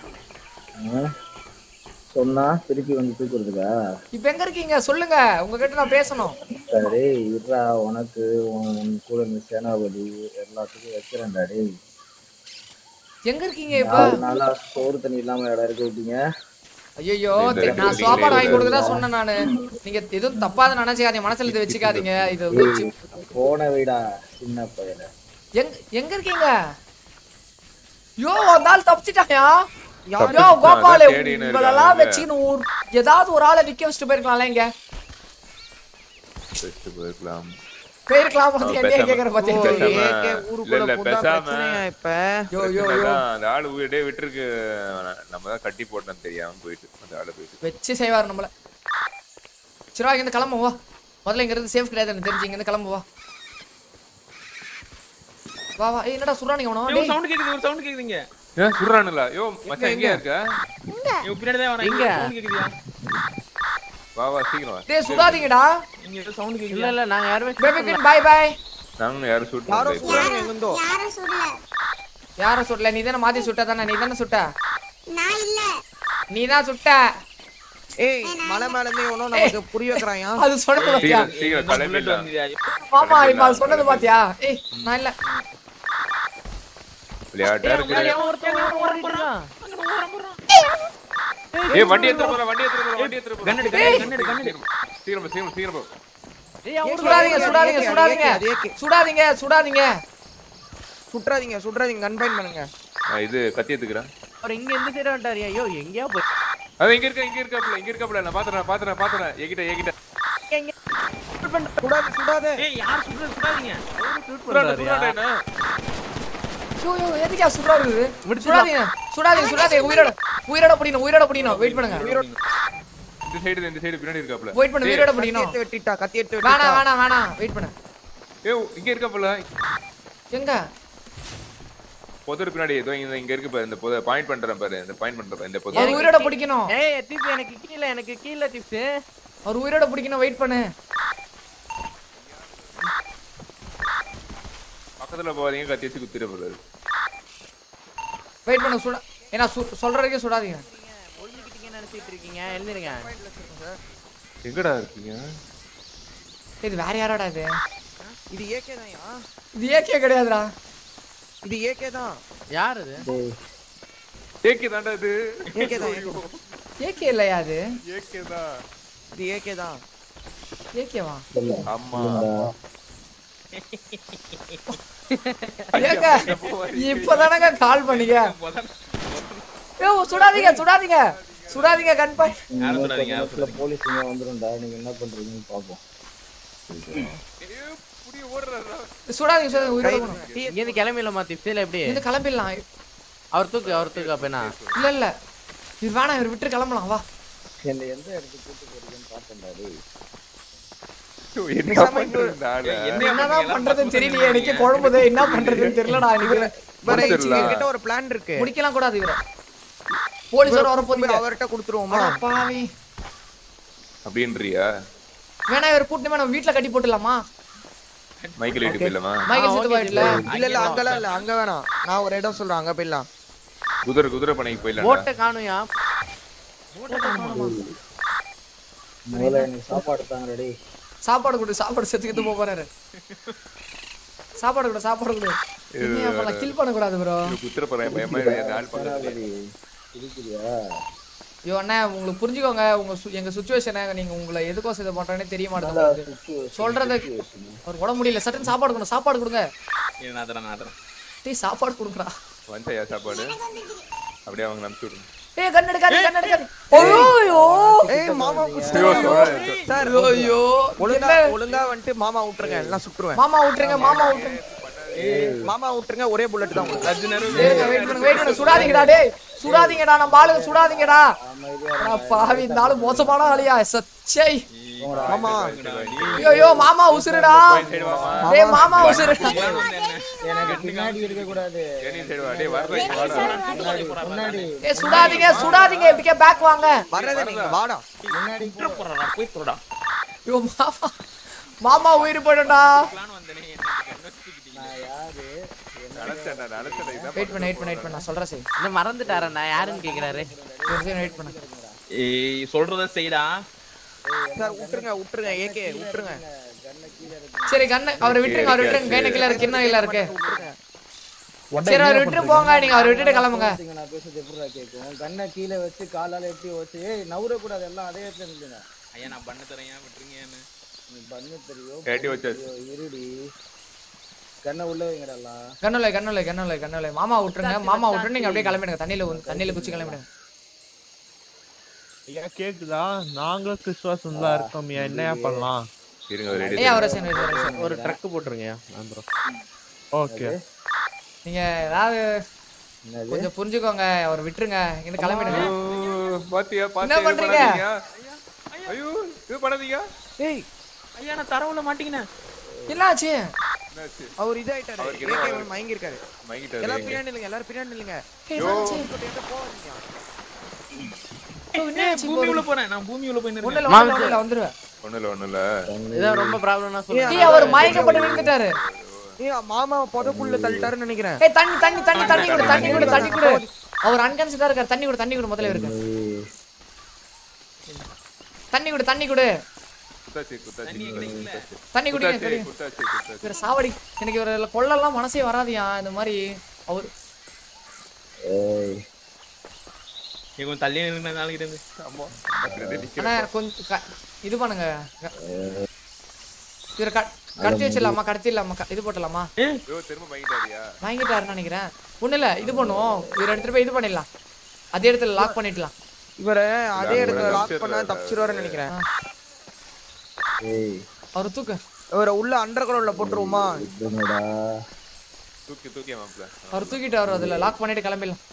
சொன்னா திருப்பி வந்து தூக்குறதுக்கா இப்ப எங்க இருக்கீங்க சொல்லுங்க உங்ககிட்ட நான் பேசணும் சரி இருடா உனக்கு உன் உன் கூட இந்த சேனாபதி எல்லாத்துக்கும் வைக்கிறேன்டா டேய் எங்க இருக்கீங்க இப்ப நாலு நாளா சோறு தண்ணி இல்லாம இடம் இருக்க விட்டீங்க ஐயோ இந்த நான் ரெண்டு சாப்பாடு வாங்கி பேரும் கொடுத்ததா சொன்னேன் நானு நீங்க எதுவும் தப்பாத நினைச்சுக்காதீங்க மனசுல இதை வச்சுக்காதீங்க இது வந்து சி- போன வீடா சின்ன பையன எங்க எங்க இருக்கீங்க யோ அந்த ஆள் தப்பிச்சிட்டாயா யோ தப்பிச்சிட்டான், கோபாலே அதான் தேடின்னு உங்களெல்லாம் இருக்காங்க. வச்சுன்னு ஒரு ஏதாவது ஒரு ஆளை நிக்க வச்சுட்டு போயிருக்கலாம்ல இங்க வச்சுட்டு போயிருக்கலாம் போயிருக்கலாம் வந்து அவன் என்னைய பேசாம- கேக்குற பாத்தீங்க பேசாம- ஏகே இல்ல, ஊருக்குள்ள இல்ல, புண்டா பேசாம- பிரச்சனையா இப்ப யோ யோ யோ அதான் அந்த ஆளு வீடே விட்டுருக்கு நம்ம தான் கட்டி போட்டோம் தெரியாம போயிட்டு அந்த ஆளு போயிட்டு வச்சு செய்வார் நம்மள சரி வா இங்கிருந்து கிளம்பு வா முதல்ல இங்க இருந்து சேஃப் கிடையாது எனக்கு தெரிஞ்சு இங்க இருந்து கிளம்பு வா வா வா ஏய் என்னடா சுறானீங்க அவன ஒரு சவுண்ட் கேக்குது ஒரு சவுண்ட் கேக்குதுங்க ஏன் சுடுறானுல யோ மச்சான் எங்கயா இருக்க இவன் பின்னாடி தான் வரேன் எங்க? சவுண்ட் கேக்குதியா வா வா சீக்கிரம் வா டேய் சுடாதீங்கடா இங்க ஏதோ சவுண்ட் இல்ல கேக்குது இல்ல நாங்க யாருமே பேபி பின் பை பை நாங்க யாரும் ஷூட் யாரோ பண்ணல சொல்றாங்க எங்கிருந்தோ யாரும் சொல்லல யார சுடல நீ தானே மாத்தி சுட்ட தானே நீ தானே சுட்ட நான் இல்ல நீ தான் சுட்ட ஏய் மலை மேல இருந்து எவனோ நமக்கு புரிய வைக்கிறாயா அது சொன்னது பாத்தியா சீக்கிரம் சீக்கிரம் கிளம்பிடலாம் மாமா இப்ப அது சொன்னது பாத்தியா ஏய் நான் இல்ல விளையாட்டா இருக்கு ஒருத்தன் ஓடிட்டு இருக்கான் ஏய் வண்டி எடுத்து போற வண்டி எடுத்து போற வண்டி எடுத்து போற கண்ணெடு கண்ணெடு கண்ணெடு கண்ணெடு சீக்கிரம் போ, சீக்கிரம் சீக்கிரம் போ. ஏய் அவன் சுடாதீங்க ஏகே, சுடாதீங்க ஏகே, சுடாதீங்க அது ஏகே. சுடாதீங்க சுடாதீங்க சுற்றாதீங்க சுற்றாதீங்க கன்பைன் பண்ணுங்க நான் இது கத்தி எடுத்துக்கிறேன் அவர் இங்க இந்த சைடு வந்துட்டாரு ஐயோ எங்கேயா போய் அது இங்க இருக்க இங்க இருக்காப்ல இங்க இருக்காப்ல நான் பாத்துறேன் பாத்துறேன் பாத்துறேன் எகிட்ட எகிட்ட சுடாத சுடாத ஏய் யார் சுடுறது சுடாதீங்க சுடுறானே, சுடுறானே என்ன? ஐயோ ஐயோ எதுக்கா சுடாது சுடாதீங்க சுடாதீங்க சுடாதீங்க உயிரோட உயிரோட பிடிக்கணும் உயிரோட பிடிக்கணும் வெயிட் பண்ணுங்க இந்த சைடு இந்த சைடு பின்னாடி இருக்காப்ல வெயிட் பண்ணு உயிரோட கத்தி பிடிக்கணும் எடுத்து வெட்டிட்டா கத்தி எடுத்து வேணாம் வெட்டிட்டா வேணாம் வேணாம் வெயிட் பண்ணு ஏய் இங்க இருக்காப்ல எங்க புதர் பின்னாடி ஏதோ இங்க இங்க இருக்கு பாரு இந்த புத பாயிண்ட் பண்றேன் பாரு இந்த பாயிண்ட் பண்றேன் பாரு, இந்த புதர் அவர் உயிரோட பிடிக்கணும் ஏய் டிப்ஸ் எனக்கு கீழ எனக்கு கீழ டிப்ஸ் அவர் உயிரோட பிடிக்கணும் வெயிட் பண்ணு பக்கத்துல போகாதீங்க கத்தி வச்சு குத்திர போறாரு வெயிட் பண்ணு சுட ஏன்னா சு- சொல்ற வரைக்கும் சுடாதீங்க ஒளிஞ்சுக்கிட்டீங்கன்னு நினைச்சிட்டு இருக்கீங்க எழுந்திருங்க எங்கடா இருக்கீங்க இது வேற யாரோட இது இது ஏகே தான்யா இது ஏகே கிடையாதுடா இது ஏகே தான் யார் இது டேய் ஏகே தான்டா இது ஏகே தான் AK தான். ஏகே இல்லையா அது ஏகே தான் இது ஏகே தான் ஏகேவா இல்ல ஆமா ஏங்க இப்பதானங்க கால் பண்ணீங்க ஏ சுடாதீங்க சுடாதீங்க சுடாதீங்க கண் பாய் யாரும் சொல்லாதீங்க, யாரும் நேரத்துல போலீஸ் இங்க வந்துரும்டா நீங்க என்ன பண்றீங்கன்னு பாப்போம் புடி ஓடுறா சுடாதீங்க சுடாதீங்க உயிரோட போகணும். இங்கேருந்து கிளம்பிடலாமா திப்ஸில் எப்படி இந்த கிளம்பிடலாம் அவர் தூக்கு அவர் தூக்கு அப்பனா இல்ல இல்ல இது வேணாம் இவர் விட்டு கிளம்பலாம் வா என்ன எந்த இடத்துக்கு கூட்டு போறீங்கன்னு பாப்பேன்டா டேய் என்ன பண்றா என்னதான் பண்றதுன்னு தெரியலையே எனக்கு குழம்புது என்ன பண்றதுன்னு தெரியலடா எனக்கு வேற கொடுத்துடலாம். எங்ககிட்ட ஒரு பிளான் இருக்கு முடிக்கலாம் கூடாது இவரை போலீஸோட வர போறீங்க அவர்கிட்ட கொடுத்துருவோமா அட பாவி அப்படின்றியா வேணா இவர் கூட்டிட்டு நம்ம வீட்ல கட்டி போட்டுலாமா மைக்கேல் வீட்டு போயிடலாமா மைக்கேல் செத்து போயிட்டுல இல்ல இல்ல அங்கெல்லாம் இல்ல அங்க வேணாம் நான் ஒரு இடம் சொல்றேன் அங்க போயிடலாம் குதிரை குதிரை பனைக்கு போயிடலாம் போட்டை காணுயா முதல்ல எனக்கு சாப்பாடு தாங்க டேய் சாப்பாடு கொடு சாப்பாடு செத்துக்கிட்டு போக போறாரு சாப்பாடு கொடு சாப்பாடு கொடு இன்னும் கில் பண்ண கூடாது ப்ரோ குதிரை பறவை பயமா அந்த ஆள் பக்கத்துல சேனாபதி இருக்குதியா ஐயோ அண்ணா உங்களுக்கு புரிஞ்சுக்கோங்க உங்க சு- எங்க சுச்சுவேஷனை நீங்க உங்களை எதுக்கோசம் இதை பண்றேன்னு தெரிய மாட்டேங்குது உங்களுக்கு. சொல்றது அவர் உடம்பு முடியல சட்டன் சாப்பாடு கொடுங்க சாப்பாடு கொடுங்க இரு, நான் தரேன், நான் தரேன். டேய் சாப்பாடு கொடுங்கடா வந்தாயா சாப்பாடு அப்படியே அவங்க அனுப்பிச்சு விடுங்க ஏய் கண் எடுக்காது கண் எடுக்காது ஐயோ ஏய் மாமா ஐயோ, சொல்றேன். சார் ஐயோ ஒழுங்கா ஒழுங்கா வந்துட்டு மாமா விட்டுருங்க எல்லாம் சுட்டுருவேன் மாமா விட்டுருங்க மாமா விட்டுருங்க மாமா விட்டுருங்க ஒரே புல்லட் தான் உங்களுக்கு. இருங்க, wait பண்ணுங்க வெயிட் பண்ணுங்க சுடாதீங்கடா டேய் சுடாதீங்கடா நம்ம ஆளுங்க சுடாதீங்கடா அட பாவி இந்த ஆளு மோசமான ஆளியா சச்சை மாமா ஐயோ ஐயோ மாமா உசுருடா டேய் மாமா உசுருடா எனக்கு பின்னாடி இருக்க கூடாது ஏனி சைடு வா டேய் வர்றேன் வாடா முன்னாடி முன்னாடி ஏய் சுடாதீங்க சுடாதீங்க இப்படிக்கே பேக் வாங்க வர்றதே நீங்க வாடா முன்னாடி போய் சொல்றா. ஐயோ மாமா மாமா உயிர் போயிடும்டா நான் யாரு நினைச்சேன் நான் நினைச்சேன் இதான் வெயிட் பண்ண வெயிட் பண்ண வெயிட் பண்ண நான் சொல்றேன் சரி இன்னும் மறந்துட்டாரண்ணா யாருன்னு கேக்குறாரு வெயிட் பண்ண ஏய் சொல்றத செய்டா சார் விட்டுருங்க விட்டுருங்க ஏகே விட்டுருங்க சரி கண்ணு அவரை விட்டுருங்க அவரை விட்டுருங்க கைன கீழ இருக்கு என்ன கீழ இருக்கு சரி அவரை விட்டுட்டு போங்க நீங்க அவரை விட்டுட்டு கிளம்புங்க பாத்தீங்க, நான் பேசுறது எப்படிடா கேட்கும் கண்ணை கீழே வச்சு காலால எப்படி வச்சு ஏய் நவுற கூடாது எல்லாம் அதே இடத்துல நில்லுங்க ஐயா நான் பண்ண தரேன் ஏன் விட்டுருங்கன்னு நீ பண்ணு தெரியும் ஏட்டி வச்சாச்சு ஐயோ, இருடி கண்ணை உள்ள வைங்கடா எல்லாம் கண்ணுல கண்ணுல கண்ணுல கண்ணுல மாமா விட்டுருங்க மாமா விட்டுட்டு நீங்க அப்படியே கிளம்பிடுங்க தண்ணியில ஊந்து- தண்ணியில குச்சி கிளம்பிடுங்க ஐயா கேக்குதா நாங்களும் கிறிஸ்துவாசம் தான் இருக்கோம் என்னையா பண்ணலாம் இருங்க ரெடி ஏய் அவரை சரி வச்சு வரேன் ஒரு ட்ரக் போட்டுருங்கயா வந்துரும் ஓகே நீங்க ஏதாவது என்னது கொஞ்சம் புரிஞ்சுக்கோங்க அவரை விட்டுருங்க இங்க கிளம்பிடுங்க பாத்தியா என்ன பாத்தியா இது பண்றீங்க? பண்ணாதீங்க. ஐயோ இது பண்ணாதீங்க ஏய் ஐயா நான் தரவுல மாட்டீங்கண்ணே என்னாச்சு என்னாச்சு அவர் இதாயிட்டாரு அவருக்கு ஏகே என்ன மயங்கி இருக்காரு மயங்கிட்டாரு எல்லாரும் பின்னாடி நில்லுங்க எல்லாரும் பின்னாடி நில்லுங்க ஏய், என்னாச்சு என்கிட்ட போவாதீங்க ஐயோ, என்னாச்சு இப்போ? பூமி உள்ள போறேன் நான் பூமி உள்ள போய் ஒண்ணும் நிறுத்தேன் இல்ல, ஒண்ணும் இல்ல, ஒண்ணும் இல்ல, வந்துருவேன் ஒண்ணும் இல்ல ஒண்ணும் இல்ல இதான் ரொம்ப ப்ராப்ளம்னா சொல்லுங்க ஏய் அவர் மயக்கப்பட்டு விழுந்துட்டாரு ஏய் மாமா புதக்குள்ள தள்ளிட்டாருன்னு நினைக்கிறேன் ஏய் தண்ணி தண்ணி தண்ணி தண்ணி கொடு தண்ணி கொடு தண்ணி கொடு அவர் அன்கான்சியஸா இருக்காரு தண்ணி கொடு தண்ணி கொடு முதல்ல இருக்கு ஏய், தண்ணி கொடு தண்ணி கொடு குத்தாச்சு குத்தாச்சு குத்தாச்சு தண்ணி குடிங்க குத்தாச்சு குடிங்க குத்தாச்சு குத்தாச்சு இவர சாவடி எனக்கு இவர கொள்ளலாம் மனசே வராதியா இந்த மாதிரி அவர் ஏய் நீ கொஞ்சம் தள்ளி நின்று நாளைக்கு இருந்து ஆமா அப்படியே நிக்கிறேன். ஆனா கொஞ்சம் க- இது பண்ணுங்க க- இவர க- கடத்தி வச்சிடலாமா கடத்திடலாமா க- இது போட்டலாமா ஐயோ திரும்ப மயங்கிட்டாரியா வாங்கிட்டாருன்னு நினைக்கிறேன் ஒண்ணு இல்ல இது பண்ணுவோம் இவர் எடுத்துட்டு போய் இது பண்ணிடலாம் அதே இடத்துல லாக் பண்ணிடலாம் இவரை அதே இடத்துல லாக் பண்ணா தப்பிச்சிருவாருன்னு நினைக்கிறேன் ஏய் அவர் தூக்கு இவரை உள்ள அண்டர் கிரவுண்ட்ல போட்டுருவோமா விடுங்கடா தூக்கி தூக்கி மாப்ள அவர் தூக்கிட்டு அவர் அதுல லாக் பண்ணிட்டு கிளம்பிடலாம்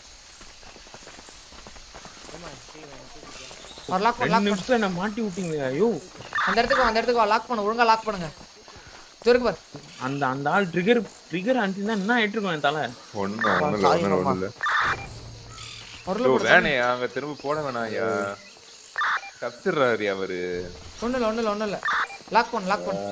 அவர் லாக் பண்ண ரெண்டு லாக் பண்ண நிமிஷத்துல என்ன மாட்டி விட்டீங்க ஐயோ அந்த இடத்துக்கு வா, அந்த இடத்துக்கு வா லாக் பண்ணு ஒழுங்கா லாக் பண்ணுங்க துருக்கு பார் அந்த அந்த ஆள் ட்ரிகர் ட்ரிகர் அனுப்பினா என்ன ஆயிட்டு இருக்கும் என் தலை ஒண்ணும் ஒண்ணும் இல்ல ஒண்ணும் இல்ல, ஒண்ணும் இல்ல பொருள் ஐயோ, போடு வேணையா அங்க திரும்ப போட வேணாம்யா தப்பிச்சிடுறாரு அவரு ஒண்ணு இல்ல ஒண்ணு இல்ல ஒண்ணு இல்ல லாக் பண்ணு லாக் பண்ணு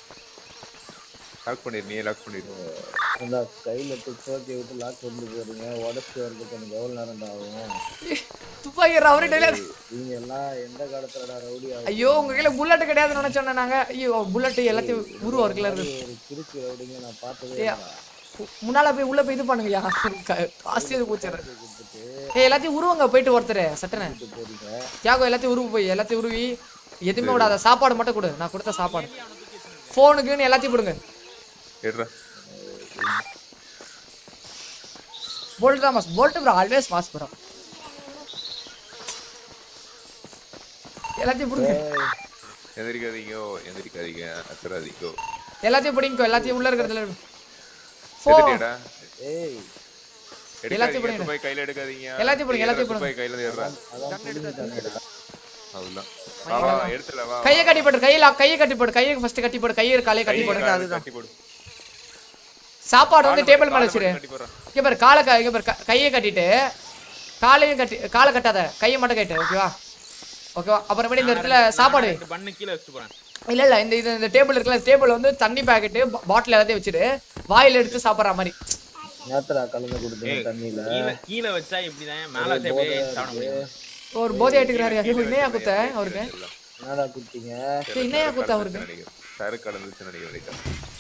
லாக் பண்ணிரு நீ லாக் பண்ணிரு இந்த கையில துப்பாக்கி விட்டு லாக் கொண்டு போறீங்க உடச்சு வர்றதுக்கு எனக்கு எவ்வளவு நேரம் ஆகும் துப்பாக்கி அவர்கிட்ட இல்ல. நீங்க எல்லாம் எந்த காலத்துலடா ரவுடி ஆகும் ஐயோ உங்க கையில புல்லட் கிடையாதுன்னு நினைச்சோம் நாங்க ஐயோ புல்லட் எல்லாத்தையும் உருவா இருக்குல்ல இருக்கு ஒரு கிறுக்கு ரவுடிங்க நான் பார்த்ததே ஏய், இல்லை உ- முன்னால போய் உள்ள போய் இது பண்ணுங்கய்யா க- காசு இது போச்சுறேன் ஏய் எல்லாத்தையும் உருவங்க போயிட்டு ஒருத்தர் சட்டனை தியாகோ எல்லாத்தையும் உருவு போய் எல்லாத்தையும் உருவி எதுவுமே விடாத சாப்பாடு மட்டும் கொடு நான் கொடுத்த சாப்பாடு ஃபோனுக்குன்னு எல்லாத்தையும் கொடுங்க எடுறா போல்ட் தான் mass bolt bro always mass bro எல்லாத்தையும் கொடுங்க எந்திரிக்காதீங்க எந்திரிக்காதீங்க அசராதீங்க எல்லாத்தையும் பிடிங்கோ எல்லாத்தையும் உள்ள இருக்கிறதுல ஃபோ எடுத்துட்டியாடா ஏய் எல்லாத்தையும் எடுக்காதீங்க பிடிங்க. துபாய் கையில எடுக்காதீங்க எல்லாத்தையும் பிடிங்க, எல்லாத்தையும் துபாய் கையில ஏறுறா அதான் புரிஞ்சுதானேடா அவ்வளவுதான் வா, வா, வா, எடுத்துல வா கையை கட்டி போடு கையில கையை கட்டி போடு கையை ஃபர்ஸ்ட் கட்டி போடு கையை காலையை கட்டி கை போடு காலை அதுதான். கட்டி போடு சாப்பாடு வந்து காலை டேபிள் மட்டும் மேல காலை வச்சிரு மட்டும் கட்டி போடுறா. இங்க பாரு காலை க- இங்க பாரு க- கையை கட்டிட்டு காலையும் கட்டி காலை கட்டாத கையை மட்டும் கட்டு ஓகேவா ஓகேவா அப்புறமேட்டு இந்த இடத்துல சாப்பாடு வை. பண்ணு கீழே வச்சுட்டு போறேன் இல்ல இல்ல இந்த இது இந்த டேபிள் இருக்குல்ல டேபிள் வந்து தண்ணி பாக்கெட்டு பாட்டில் எல்லாத்தையும் வச்சுட்டு வாயில எடுத்து சாப்பிடுற மாதிரி நேத்தரா கலந்து கொடுத்தேன் ஏய், தண்ணியில கீழே கீழே வச்சா இப்படிதான் மேல வச்சா அப்படியே சாப்பிட முடியும் ஒரு போதை ஆயிட்டுக்கிறாரு என்னையா குத்த அவருக்கு என்னடா குடுத்தீங்க ஏய், என்னையா குத்த அவருக்கு நினைக்கிறேன். சரக்கு கலந்துச்சு நினைக்கிறேன் லைட்டா.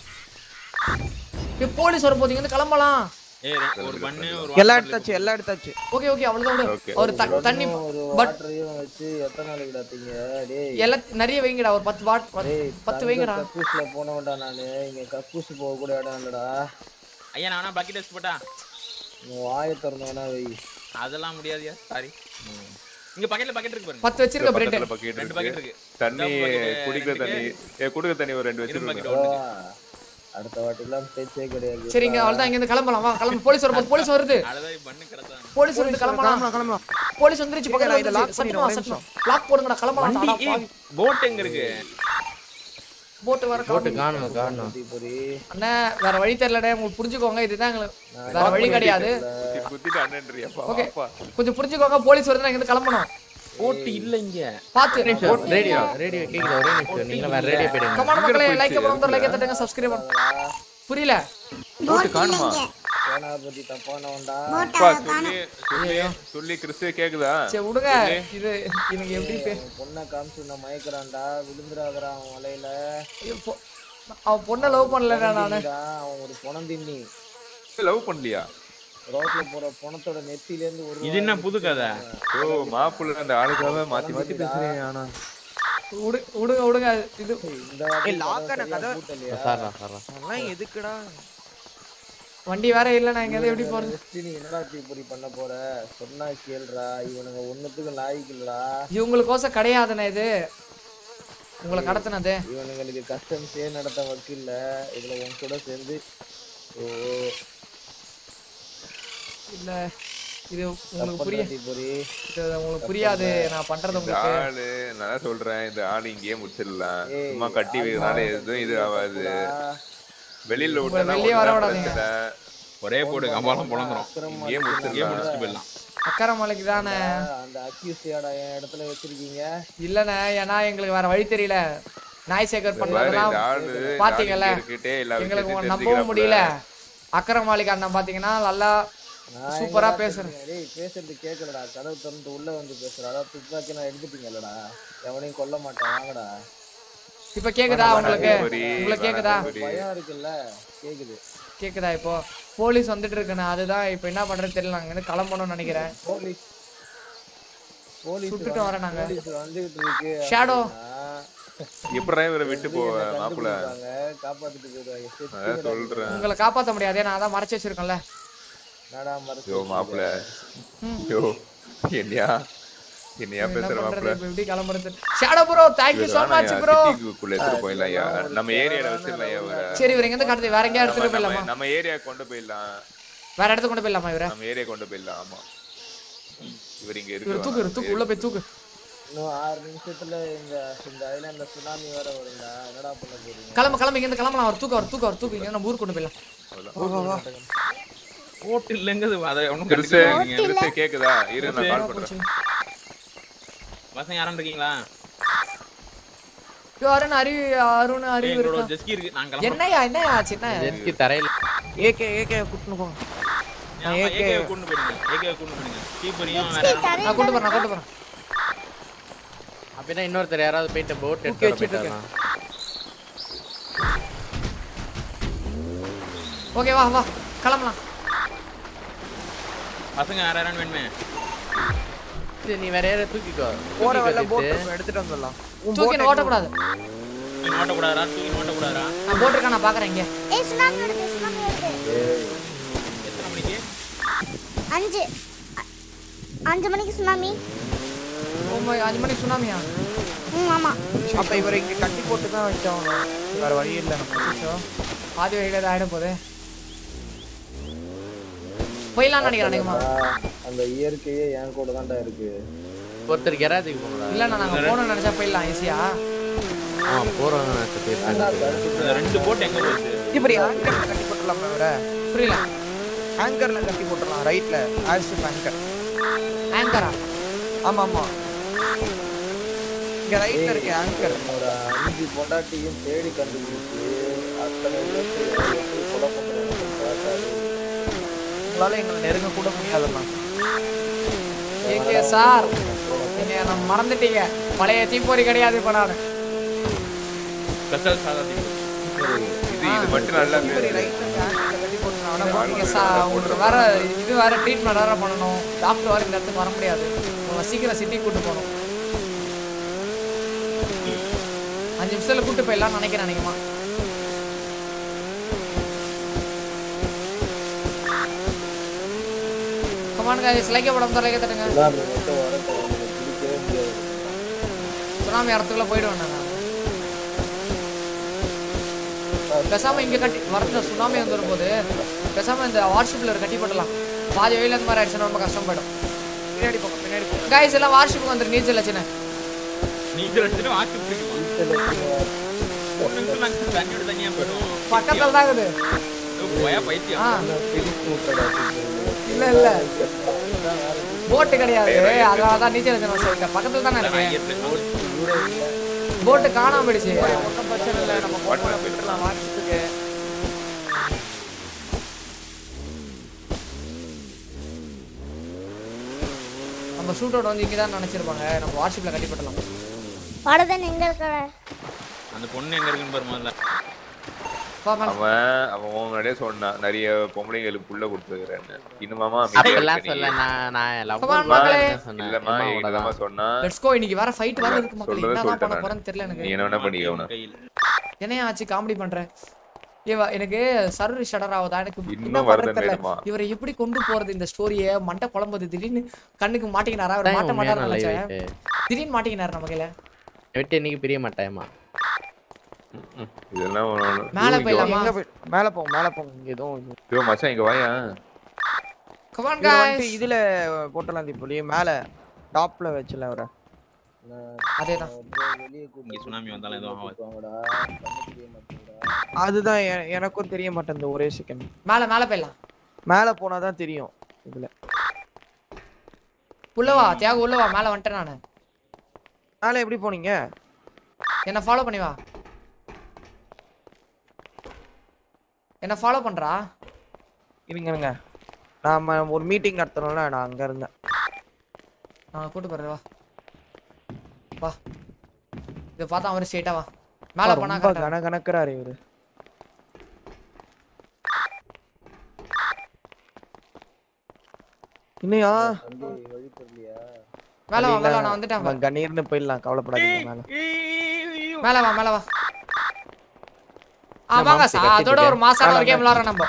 ஏய், போலீஸ் வர போதீங்க வந்து கிளம்பலாம் ஏய் ரெ- ஒரு பண்ணு ஒரு எல்லாம் water எடுத்தாச்சு எல்லாம் எடுத்தாச்சு ஓகே ஓகே அவ்வளவுதான் விடு Okay. ஒரு த- தண்ணி ஒரு பட் வாட்டரையும் வச்சு எத்தனை நாளைக்கு தாத்தீங்க டேய் எல்லாம் நிறைய வைங்கடா ஒரு பத்து பாட் டேய் பத்து வைங்கடா கக்கூஸ்ல போனவன்டா நானு இங்க கக்கூஸ் போக கூட இடம் இல்லடா ஐயா நான் வேணா பக்கெட் வச்சு போட்டா நீ வாயை திறந்து வேணா வை அதெல்லாம் முடியாதுயா சாரி இங்க பக்கெட்ல பக்கெட் இருக்கு பாருங்க பத்து வச்சிருக்க பிரெட் பக்கத்துல bucket ரெண்டு இருக்கு. பக்கெட் இருக்கு தண்ணி இதான் bucket, குடிக்கிற ரெண்டு தண்ணி ஏ குடுக்க தண்ணி ஒரு ரெண்டு இரும்பு வச்சிருக்கோம் bucket ஒண்ணு. வா. அடுத்த வாட்டிலாம் பேச்சே கிடையாது சரிங்க அவ்வளவுதான் இங்க இருந்து கிளம்பலாம் வா கிளம்பு போலீஸ் வர போலீஸ் வருது அழகாய் பண்ணு கிடத்தா போலீஸ் வந்து கிளம்பலாம் கிளம்பலாம் கிளம்பலாம் போலீஸ் வந்துருச்சு பக்கத்துல இதை lock பண்ணிடுவோம், ஒரு சட்டமா லாக் போடுங்கடா கிளம்பலாம் வண்டி ஏய் போட் எங்க இருக்கு போட்டு வர போட்டு கிளம்பு. காணும் காணும் பொரி அண்ணா வேற வழி தெரியலடே உங்களுக்கு புரிஞ்சுக்கோங்க இதுதான் எங்களுக்கு வேற வழி கிடையாது குத்தி குத்திட்டு அண்ணன்றியாப்பா Okay. வாப்பா கொஞ்சம் புரிஞ்சுக்கோங்க போலீஸ் வருது இங்க இருந்து கிளம்பணும் போட் இல்ல இங்க பாத்து ரேடியோ ரேடியோ கேக்குது ஒரே நிமிஷம் நீங்க வேற ரேடியோ போயிடுங்க கமான் மக்களே லைக் பண்ணுங்க லைக் தட்டுங்க சப்ஸ்கிரைப் புரியல போட்டு காணுமா சேனாபதி தப்பானவன்டா அப்பா சொல்லி சொல்லி சொல்லி கிறிஸ்து கேக்குதா சரி விடுங்க இது எனக்கு எப்படி பே அவன் பொண்ணை காமிச்சு நான் மயக்கிறான்டா விழுந்துடாதடா அவன் வலையில இப்போ- அவன் பொண்ணை லவ் பண்ணலடா நானு தின்னிடா, அவன் ஒரு பொணம் தின்னி லவ் பண்ணலையா ரோட்ல போற பொணத்தோட நெத்தில இருந்து ஒரு இது என்ன புது கதை ஓ மாப்பிள்ள அந்த ஆளுக்காக மாத்தி மாத்தி பேசுறேன் ஆனா விடு விடுங்க விடுங்க இது இந்த வாட்டி ஏய், lock கதவை ஆன சரியா கதவை- பூட்டலையா? சாரா சாரா அதெல்லாம் எதுக்குடா வண்டி வேற இல்ல நான் இங்க இருந்து எப்படி போறது Destiny என்னடா இப்படி பண்ண போற சொன்னா கேளுடா இவனுங்க ஒண்ணுத்துக்கு லாய்க்கு இல்லடா இவங்களுக்கோசம் கிடையாதுண்ணே இது உங்களை கடத்தினது இவனுங்களுக்கு கஸ்டம்ஸே நடத்த வக்கில்ல இதுல உன் கூட சேர்ந்து ஓ இல்ல இது உங்களுக்கு புரிய தப்பந்தாட்டி பொறி இது உங்களுக்கு புரியாது நான் பண்றது இந்த உங்களுக்கு ஆளு நான் தான் சொல்றேன் இந்த ஆளு இங்கேயே முடிச்சிடலாம் ஏய், சும்மா கட்டி வைக்கிறதுனால எதுவும் இது ஆகாது வெளியில உங்களை விட்டா வெளியே வர விடாதீங்க. ஒரே போடு கம்பாலம் புலந்துரும் இங்கேயே இங்கே முடிச்சிடலாம் முடிச்சுட்டு போயிடலாம் அக்கறை மலைக்கு தானே அந்த அக்யூஸ்டியாடா என் இடத்துல வச்சிருக்கீங்க இல்லண்ணே ஏன்னா எங்களுக்கு வேற வழி தெரியல நாய் சேகர் பாரு இந்த பண்ணதெல்லாம் ஆளு இந்த பாத்தீங்கல்ல? ஆளு இங்க இருக்கிட்டே எல்லா எங்களுக்கு விஷயத்தையும் உங்களை நம்பவும் முடியல தெரிஞ்சுக்கிறாப்புல. அக்கறை மாளிகை அண்ணன் பாத்தீங்கன்னா நல்லா நான் சூப்பரா எங்கடா பேசுறேன். தெரிஞ்சேன்? டேய் பேசுறது கேட்கலடா கதவு திறந்து உள்ள வந்து பேசுறா அதான் துப்பாக்கி நான் எடுத்துட்டீங்கல்லடா எவனையும் கொல்ல மாட்டேன் வாங்கடா இப்ப கேக்குதா உங்களுக்கு பொறி, உங்களுக்கு கேக்குதா பொறி. பயம் இருக்குல்ல கேக்குது கேக்குதா இப்போ போலீஸ் வந்துட்டு இருக்குண்ணே அதுதான் இப்போ என்ன பண்றது தெரியல நாங்க இருந்து கிளம்பணும்னு நினைக்கிறேன் போலீஸ் போலீஸ் சுட்டுட்டு வரேன் நாங்க. போலீஸ் வந்துகிட்டு இருக்கு ஷேடோ எப்படிடா இவரை விட்டு போவ மாப்பிள்ள கண்டுபிடிப்பாங்க, காப்பாத்திட்டு போயிடுவாங்க செத்து அதான் சொல்றேன் உங்களை காப்பாத்த முடியாதே நான் அதான் மறைச்சு வச்சிருக்கேன்ல என்னடா மறைச்சு யோ மாப்பிள்ள யோ என்னையா என்னையா என்ன பேசுற பண்றது மாப்பிள்ள இப்போ எப்படி கிளம்புறது shadow bro thank you so much bro சிட்டிக்குள்ள எடுத்துட்டு போயிடலாம் ஐயா நம்ம ஏரியால வச்சிடலாம் ஐயா இவரை. சரி இவர் எங்க இருந்து கடத்தி வேற எங்கேயா எடுத்துட்டு நம்ம- போயிடலாமா நம்ம- நம்ம ஏரியா கொண்டு போயிடலாம் வேற இடத்துக்கு கொண்டு போயிடலாமா இவரை நம்ம ஏரியா கொண்டு போயிடலாம் ஆமா இவர் இங்க இவர் தூக்கு இவரை தூக்கு உள்ள இருக்கு போய் தூக்கு இன்னும் ஆறு நிமிஷத்துல இந்த இந்த ஐலாண்ட்ல சுனாமி வேற வரும்டா என்னடா பண்ண போறீங்க கிளம்பு கிளம்பு இங்க இருந்து கிளம்பலாம் அவர் தூக்கு அவர் தூக்கு அவர் தூக்கு இங்க நம்ம ஊருக்கு கொண்டு போயிடலாம் போட் இல்லைங்கிறது அதை ஒன்றும் கிறிஸ்து கிறிஸ்து கேக்குதா இரு நான் கால் பண்றேன் பசங்க யாரும் இருக்கீங்களா ஐயோ, அருண் அறிவு அருண் அறிவு எங்களோட இருக்கா ஜெஸ்கி இருக்கு நான் கிளம்புறேன் என்னையா என்னையா ஆச்சு என்ன ஜெஸ்கி தரையில ஏகே ஏகே கூட்டின்னு போங்க ஆமா, AK AK வை கொண்டு போயிடுங்க AK வை கொண்டு போயிடுங்க கீப்பரையும் வேற நெக்ஸ்ட் யாரும் நான் கொண்டு போறேன் நான் கொண்டு போறேன் அப்படின்னா இன்னொருத்தர் யாராவது போயிட்டு போட் தூக்கி எடுத்து வச்சிட்டு போயிட்டாரா ஓகே வா வா கிளம்பலாம் பசங்க யார் யாரான்னு வேணுமே சரி, நீ வேற யாரையும் தூக்கிக்கோ போற தூக்கிக்கோ வழியில போட் சித்து. எடுத்துட்டு வந்துடலாம் உன் தூக்கி boat ஓட்டக்கூடாது தூக்கி ஓட்டக்கூடாதா தூக்கி ஓட்டக்கூடாதா நான் போட்டிருக்கேன் நான் பார்க்குறேன் இங்கே ஏய் சுனாமி வருது சுனாமி வருது எத்தனை மணிக்கு அஞ்சு அ- அஞ்சு மணிக்கு சுனாமி ஒம்பது அஞ்சு மணிக்கு சுனாமியா ம் ஆமா அப்ப இவரை இங்க கட்டி போட்டு தான் வச்சோம் வேற வழி இல்ல நம்ம பாதி வழியில் ஆகிட போகுது போயிடலாம்னு நினைக்கிறேன் அநேகமா அந்த இயற்கையே என் கூட தான்டா இருக்கு ஒருத்தர் கெராத்துக்கு போகணும்டா இல்லைண்ணா நாங்கள் போகணும்னு நினச்சா போயிடலாம் ஈஸியா அவன் போறவங்க நினைச்சு போயிருக்காங்க இந்த ரெண்டு போட் எங்க போச்சு இப்படி ஆங்கர்ல கட்டி போட்டுடலாம் வேற புரியல ஆங்கர்ல கட்டி போட்டுடலாம் ரைட்ல ஆல்சிப் ஆங்கர் ஆங்கரா ஆமா ஆமா இங்க ரைட்ல இருக்கு ஆங்கர் என்னோட அஞ்சு பொண்டாட்டியும் தேடி கண்டுபிடிச்சு அத்தனை பேருக்கு எப்படி கொலை பண்றேன்னு பார்த்தாரு உங்களால எங்களை நெருங்க கூட முடியாதுலாம் ஏகே சார் நீங்க நம்ம மறந்துட்டீங்க பழைய தீப்பொறி கிடையாது இப்போ நான் ஸ்பெஷல் சாதா இது இது மட்டும் நல்லா இப்படி பேரு. ரைட்ல இருக்கு ஆங்கர்ல கட்டி போட்டுடலாம் நீங்க சா உங்களுக்கு வேற இது வேற ட்ரீட்மெண்ட் வேற பண்ணணும் டாக்டர் வேற இந்த இடத்துக்கு வர முடியாது உங்களை சீக்கிரம் சிட்டி கூட்டு போகணும் அஞ்சு நிமிஷத்துல கூட்டு போயிடலாம்னு நினைக்கிறேன் நினைக்குமா கமான் guys லைக் படம் தர லைக் தட்டுங்க சுனாமி மட்டும் வரட்டும் எனக்கு பிடிக்கவே முடியாது சுனாமி இடத்துக்குள்ள போயிடுவேன் நான் பேசாம இங்க கட்டி வரத்துல சுனாமி வந்து வரும்போது பேசாம இந்த வாட்ஸ்அப்ல ஒரு கட்டி போட்டலாம் பாதி வழியில இந்த மாதிரி ஆயிடுச்சுன்னா ரொம்ப கஷ்டம் போயிடும் பின்னாடி போங்க பின்னாடி போங்க கைஸ் எல்லாம் வாட்ஸ்அப்புக்கு வந்து நீச்சல் வச்சுனேன் நீச்சல் அடிச்சுட்டு வாட்ச் பிடிக்குமா ஒரு நிமிஷம் நாங்க தண்ணியோட தனியா போயிடும் பக்கத்துல தான் இருக்குது போயா பைத்தியம் ஆ பிடிச்சு விட்டடா இல்ல இல்ல போட்டு கிடையாது அதனால தான் நீச்சல் வச்சு நான் சொல்லிட்டேன் பக்கத்துல தானே இருக்கு போட்டு காணாம போயிடுச்சு ஒன்றும் பிரச்சனை இல்லை நம்ம போட்டு போயிட்டுலாம் வாட்ஸ்அப்புக்கு நம்ம ஷூட் அவுட் வந்து இங்கே தான் நினைச்சிருப்பாங்க நம்ம வாட்ஸ்அப்ல கட்டி போட்டலாம் வடதன் எங்க இருக்க அந்த பொண்ணு எங்க இருக்குன்னு பாரு முதல்ல வா மேல. அவன் அவன் உன் முன்னாடியே சொன்னான் நிறைய பொம்பளைங்களுக்கு புள்ள கொடுத்துருக்கிறேன்னு இன்னுமாமா அமைதியா அப்படிலாம் இருக்க சொல்ல நீ? நான் நான் love Come on, பண்ண மக்களே. சொன்னேன். இல்லம்மா அம்மாவோட எங்கதாம்மா தான். சொன்னா லெட்ஸ் கோ இன்னைக்கு வேற ஃபைட் வேற இருக்கு மக்கள் சொல்றதை என்னதான் பண்ண சொல்லிட்டேன் போறேன்னு தெரியல நீ எனக்கு என்ன வேணா பண்ணிக்கணும் கையில் என்னையா ஆச்சு காமெடி பண்றேன் ஏவா எனக்கு சர்வரி ஷடர் ஆகுதா எனக்கு இன்னும் என்ன வருது பண்றது தெரியல வேணுமா? இவரை எப்படி கொண்டு போறது இந்த ஸ்டோரிய மண்டை குழம்புது திடீர்னு கண்ணுக்கு மாட்டிக்கினாரா அவர் அதான் மாட்ட உண்மையான மாட்டாரு live நினைச்சேன் it. திடீர்னு மாட்டிக்கினாரு நம்ம கையில விட்டு இன்னைக்கு பிரிய மாட்டேமா ம், இதெல்லாம் ஒண்ணு- ஒண்ணு. மேல ஐயோ, இங்க வா. போயிடலாமா? எங்க போய் மேல போங்க மேல போங்க இங்க எதுவும் ஐயோ, மச்சான் இங்க வாயா கமான் இது வந்துட்டு गाइस இதுல போட்டலாம் தீபாவளி மேல டாப்ல வச்சுல அவரை அதேதான் வெளியே இங்க சுனாமி வந்தாலும் எதுவும் ஆகாது கூப்பிடுவாங்கடா கண்ணு தெரிய மாட்டேங்குதா அதுதான் எ- எனக்கும் தெரிய மாட்டேன் ஒரே செகண்ட் மேல மேல போயிடலாம் மேல போனாதான் தெரியும் இதுல உள்ளவா தியாக உள்ளவா மேல வந்துட்டேன் நானு மேல எப்படி போனீங்க என்ன ஃபாலோ பண்ணி வா என்ன ஃபாலோ பண்றா இருங்க இருங்க நாம ஒரு மீட்டிங் நடத்தணும்ல நான் அங்க இருந்தேன் நான் கூட்டு போறேன் வா வா இதை பார்த்தா அவரு ஸ்ட்ரெயிட்டா வா மேல போனா ரொம்ப correct ஆ கன கணக்குறாரு இவரு இன்னையா தம்பி வழி தெரியலையா மேல வா மேல வா நான் வந்துட்டேன் நம்ம கணீர்னு போயிடலாம் கவலைப்படாதீங்க மேல மேல வா மேல வா ஆ நான் வாங்க மாம்சி சா- அதோட ஒரு கட்டிக்கிட்டேன். மாசான ஒரு மேல கேம் விளாடுறோம் நம்ம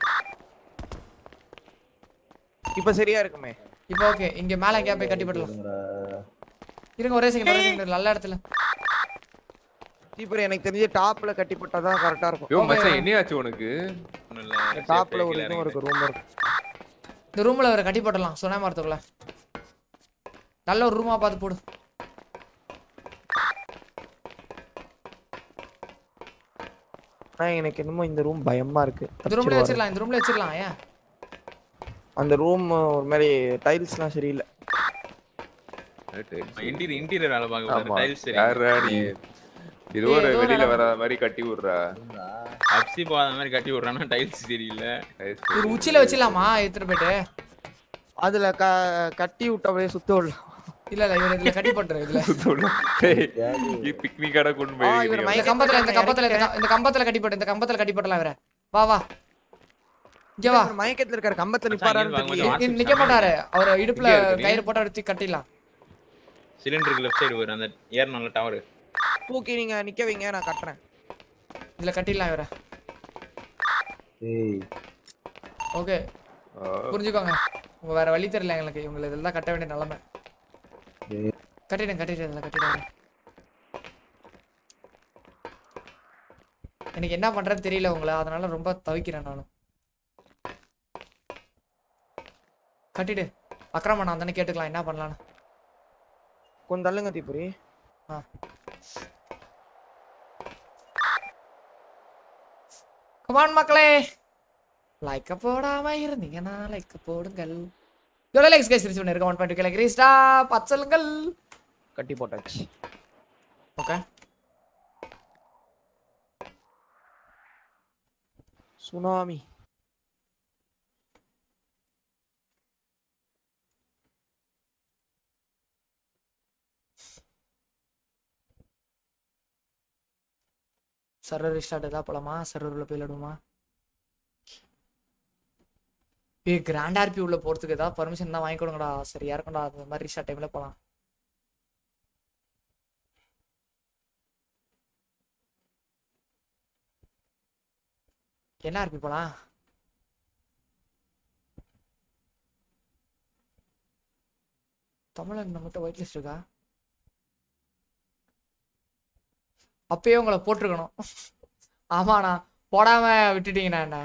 இப்ப சரியா இருக்குமே இப்போ ஓகே இங்க மேல எங்கேயா போய் கட்டி போடலாம் இருங்க ஒரே செகண்ட் ஒரே செகண்ட் நல்ல இடத்துல தீபர் எனக்கு தெரிஞ்சு டாப்ல கட்டி போட்டாதான் கரெக்டா இருக்கும் ஐயோ மச்சான் என்னையாச்சு உனக்கு ஒண்ணும் இல்ல டாப்ல ஒரு கீழே இதுவும் இறங்கி இருக்கு ரூம் இருக்கு இந்த ரூம்ல ஒரு கட்டி போடலாம் சுனை மரத்துக்குள்ள நல்ல ஒரு ரூமா பார்த்து போடு ஆனா எனக்கு என்னமோ இந்த ரூம் பயமா இருக்கு இந்த ரூம்ல தப்பிச்சிருவாரு. வச்சிடலாம் இந்த ரூம்ல வச்சிடலாம் ஏன் அந்த ரூம் ஒரு மாதிரி டைல்ஸ்லாம் சரியில்லை இன்டீரியர் இன்டீரியர் வேலை பார்க்க ஆமா போறாரு டைல்ஸ் சரி யாரா நீ இது ஒரு ஏதோ வெளியில நடந்து- வராத மாதிரி கட்டி விடுறா அப்சி போகாத மாதிரி கட்டி விடுறானா டைல்ஸ் சரியில்லை ஒரு உச்சில வச்சிடலாமா எடுத்துட்டு போயிட்டு அதுல க கட்டி விட்டவளே சுத்த விடலாம் இல்ல இல்ல இவர் இதுல கட்டி போட்டுரு இதுல பிக்னிக் கடை கொண்டு ஆ, இவர் போய் இந்த மயக்க கம்பத்துல இந்த போட்டு கம்பத்துல இந்த க- இந்த கம்பத்துல கட்டி போட்டு இந்த கம்பத்துல கட்டி போட்டலாம் இவரை வா வா இங்க வா இவர் மயக்கத்துல இருக்காரு கம்பத்துல மச்சான், நிப்பாரான்னு இங்க வாங்க, தெரியல மச்சான். இ- நிக்க மாட்டாரு அவர் இடுப்புல இங்கே இருக்கு நீ. கயிறு போட்டு எடுத்து கட்டிடலாம் சிலிண்டருக்கு லெஃப்ட் சைடு வரும் அந்த ஏறணும்ல டவர் தூக்கி நீங்க நிக்க வைங்க நான் கட்டுறேன் இதுல கட்டிடலாம் இவரை ஏய் ஓகே புரிஞ்சுக்கோங்க உங்க வேற வழி தெரியல எங்களுக்கு இவங்களை இதெல்லாம் கட்ட வேண்டிய நிலைமை ஏய். கட்டிடுங்க கட்டிடுங்க இதில் கட்டிடுங்க எனக்கு என்ன பண்றதுன்னு தெரியல உங்களை அதனால ரொம்ப தவிக்கிறேன் நானும் கட்டிடு அக்கிரம நான் தானே கேட்டுக்கலாம் என்ன பண்ணலான்னு கொஞ்சம் தள்ளுங்க தீபுரி கமான் மக்களே லைக்க போடாம இருந்தீங்கன்னா லைக்க போடுங்கள் எவ்வளோ லைக்ஸ் கைஸ் ரிசீவ் பண்ணிருக்கோம் ஒன் பாயிண்ட் லைக் ரீஸ்டா பச்சலுங்கள் கட்டி போட்டாச்சு ஓகே சுனாமி சர்வர் ரீஸ்டார்ட் ஏதாவது போலாமா சர்வரில் போய் விளையாடுவோமா ஏய் கிராண்ட் ஆர்பி உள்ள போறதுக்கு ஏதாவது பர்மிஷன் தான் வாங்கி கொடுங்கடா சரியா இருக்கும்டா அந்த மாதிரி ரீஸ்டார்ட் டைம்ல போலாம் என்ன ஆர்பி போலாம் தமிழன் நம்மகிட்ட ஒயிட் லிஸ்ட் இருக்கா அப்பயே உங்களை போட்டிருக்கணும் ஆமாண்ணா போடாம விட்டுட்டீங்கண்ணா என்ன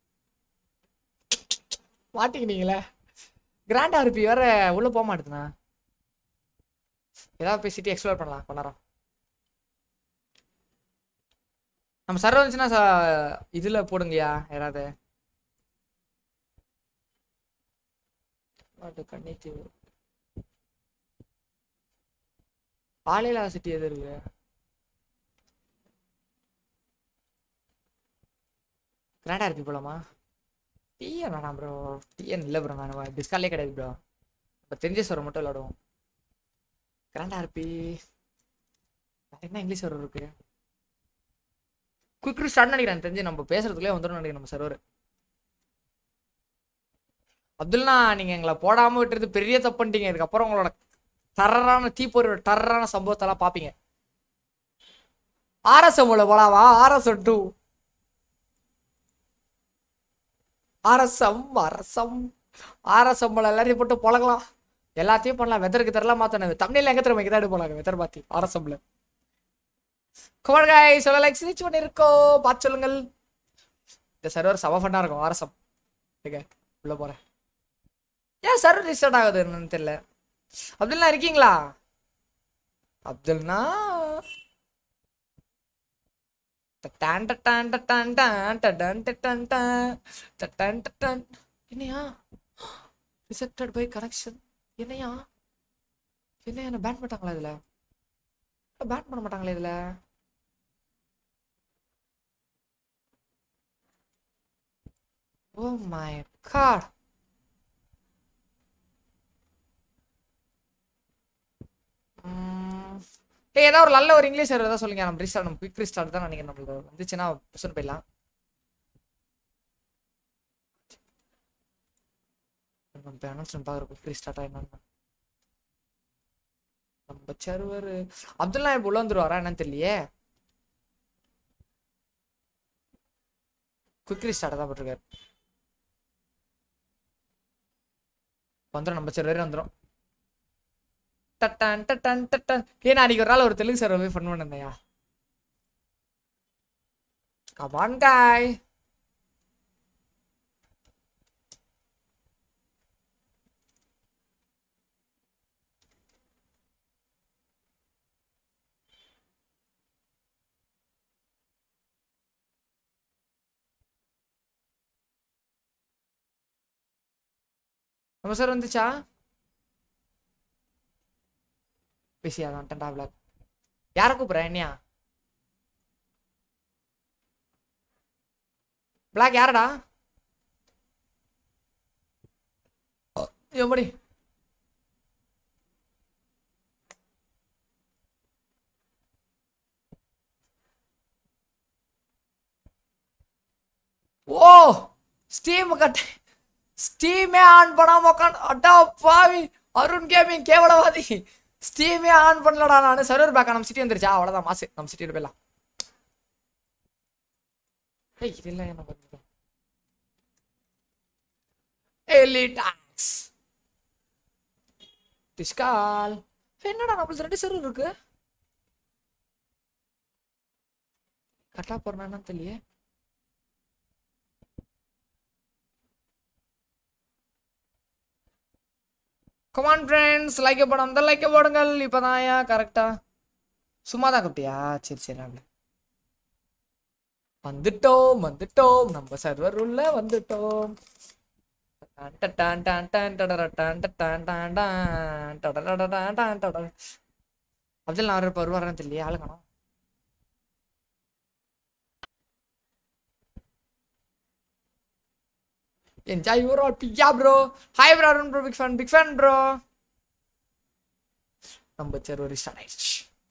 மாட்டிக்கினீங்களே கிராண்ட் ஆர்பி வேற உள்ள போக மாட்டேதுண்ணா ஏதாவது போய் சிட்டி எக்ஸ்ப்ளோர் பண்ணலாம் கொஞ்ச நேரம் நம்ம சர்வர் வந்துச்சுன்னா ச- இதுல போடுங்கய்யா யாராவது அது கன்னித்தீவு பாலையிலா சிட்டி எது இருக்கு கிராண்டா இருக்கு போலாமா டிஎன் வேணாம் ப்ரோ டிஎன் இல்லை ப்ரோ நான் டிஸ்காலே கிடையாது ப்ரோ இப்போ தெரிஞ்ச சர்வர் மட்டும் விளாடுவோம் கிராண்டா இருப்பி வேற என்ன இங்கிலீஷ் சர்வர் இருக்கு குயிக் ஸ்டார்ட் நினைக்கிறேன் எனக்கு தெரிஞ்சு நம்ம பேசுறதுக்குள்ளே வந்துடும் நினைக்கிறேன் நம்ம சர்வர் அப்துல்னா நீங்க எங்களை போடாம விட்டுறது பெரிய தப்பு பண்ணிட்டீங்க இதுக்கப்புறம் உங்களோட டர்ரான தீப்பொறியோட டர்ரான சம்பவத்தெல்லாம் பாப்பீங்க ஆர்எஸ்எம் உள்ள போலாமா ஆர்எஸ்எம் டூ அரசம் அரசம் அரசம் போல எல்லாரையும் போட்டு பழகலாம் எல்லாத்தையும் பண்ணலாம் வெதருக்கு தெரியல மாத்தணும் தமிழ்ல எங்க திறமை தான் போலாங்க வெதர் பாத்தி அரசம்ல குமார் காய் சொல்ல லைக் சிரிச்சு பண்ணிருக்கோம் பார்த்து சொல்லுங்கள் இந்த சர்வர் சம ஃபண்டா இருக்கும் அரசம் ஓகே உள்ள போறேன் ஏன் சர்வர் ரிஸ்டார்ட் ஆகுது என்னன்னு தெரியல அப்துல்னா இருக்கீங்களா அப்துல்னா டான் டான் டான் டான் டான் டான் டான் டான் டான் என்னையா ரிசெப்டட் பை கனெக்ஷன் என்னையா என்ன என்ன பேன் பண்ணிட்டாங்களா இதுல பேன் பண்ண மாட்டாங்களா இதுல ஓ மை காட் ஏய் ஏதாவது ஒரு நல்ல ஒரு இங்கிலீஷ் ஏதாவது சொல்லுங்க நம்ம ரீஸ்டார்ட் நம்ம குவிக் ரீஸ்டார்ட் தான் நினைக்கிறேன் நம்மளுக்கு வந்துச்சுன்னா புஷன் போயிடலாம் நம்ம அனௌன்ஸ்மெண்ட் பார்க்குற குவிக் ரீஸ்டார்ட் என்னன்னு நம்ம சர்வர் அப்துல்லா இப்போ உள்ள வந்துருவாரா என்னன்னு தெரியலையே குவிக் ரீஸ்டார்ட் தான் போட்டிருக்காரு வந்துடும் நம்ம சர்வர் வந்துடும் டட்டான் டட்டான் டட்டான் ஏன் அன்னைக்கு ஒரு நாள் ஒரு தெலுங்கு சார் போய் ஃபன் பண்ணிருந்தையா கமான் காய் நம்ம சார் வந்துச்சா பிஸியாக தான் டென்டா பிளாக் யாரை கூப்பிட்றேன் என்னையா பிளாக் யாரடா எப்படி ஓ ஸ்டீம் கட்ட ஸ்டீமே ஆன் பண்ணாம உட்காந்து அட்டா பாவி அருண் கேமிங் கேவலவாதி ஸ்டீமே ஆன் பண்ணலடா நான் சர்வர் பேக்கா நம்ம சிட்டி வந்துருச்சா அவ்வளவுதான் மாசு நம்ம சிட்டியில் போயிடலாம் ஏய் இது இல்லை என்ன பண்ணுறோம் எலிடாக்ஸ் டிஸ்கால் என்னடா நம்மளுக்கு ரெண்டு சர்வர் இருக்கு கரெக்டாக போறேன்னா தெரியல கமான் ஃப்ரெண்ட்ஸ் லைக் போடும் அந்த லைக் போடுங்கள் இப்போதான் ஏன் கரெக்டா சும்மா தான் கட்டியா சரி சரி அப்படி வந்துட்டோம் வந்துட்டோம் நம்ம சர்வர் உள்ள வந்துட்டோம் டான் டான் டான் டான் டடர டான் டான் டான் டான் டடர டான் டான் டடர. அப்துல் நான் வர வருவாரன்னு தெரியல ஆளு காணோம் Enjoy your all yeah bro. Hi bro, Arun bro, big fan, big fan bro. நம்ம சர்வர் ஸ்டார்ட் ஆயிடுச்சு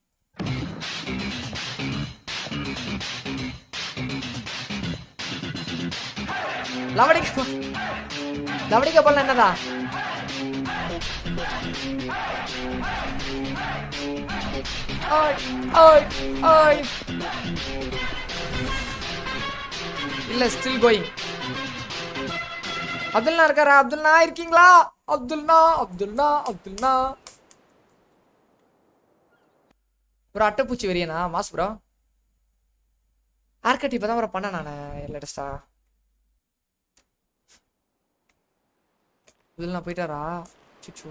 லவடிக்க போ- லவடிக்க போல என்னடா ஓய் ஓய் ஓய் இல்ல ஸ்டில் கோயிங் அப்துல்னா இருக்காரா அப்துல்னா இருக்கீங்களா அப்துல்னா அப்துல்னா அப்துல்னா ப்ரோ அட்டைப்பூச்சி வெறியனா மாஸ் ப்ரோ ஹேர் கட் இப்பதான் ப்ரோ பண்ண நான் லேட்டஸ்டா அப்துல்னா போயிட்டாரா சிச்சு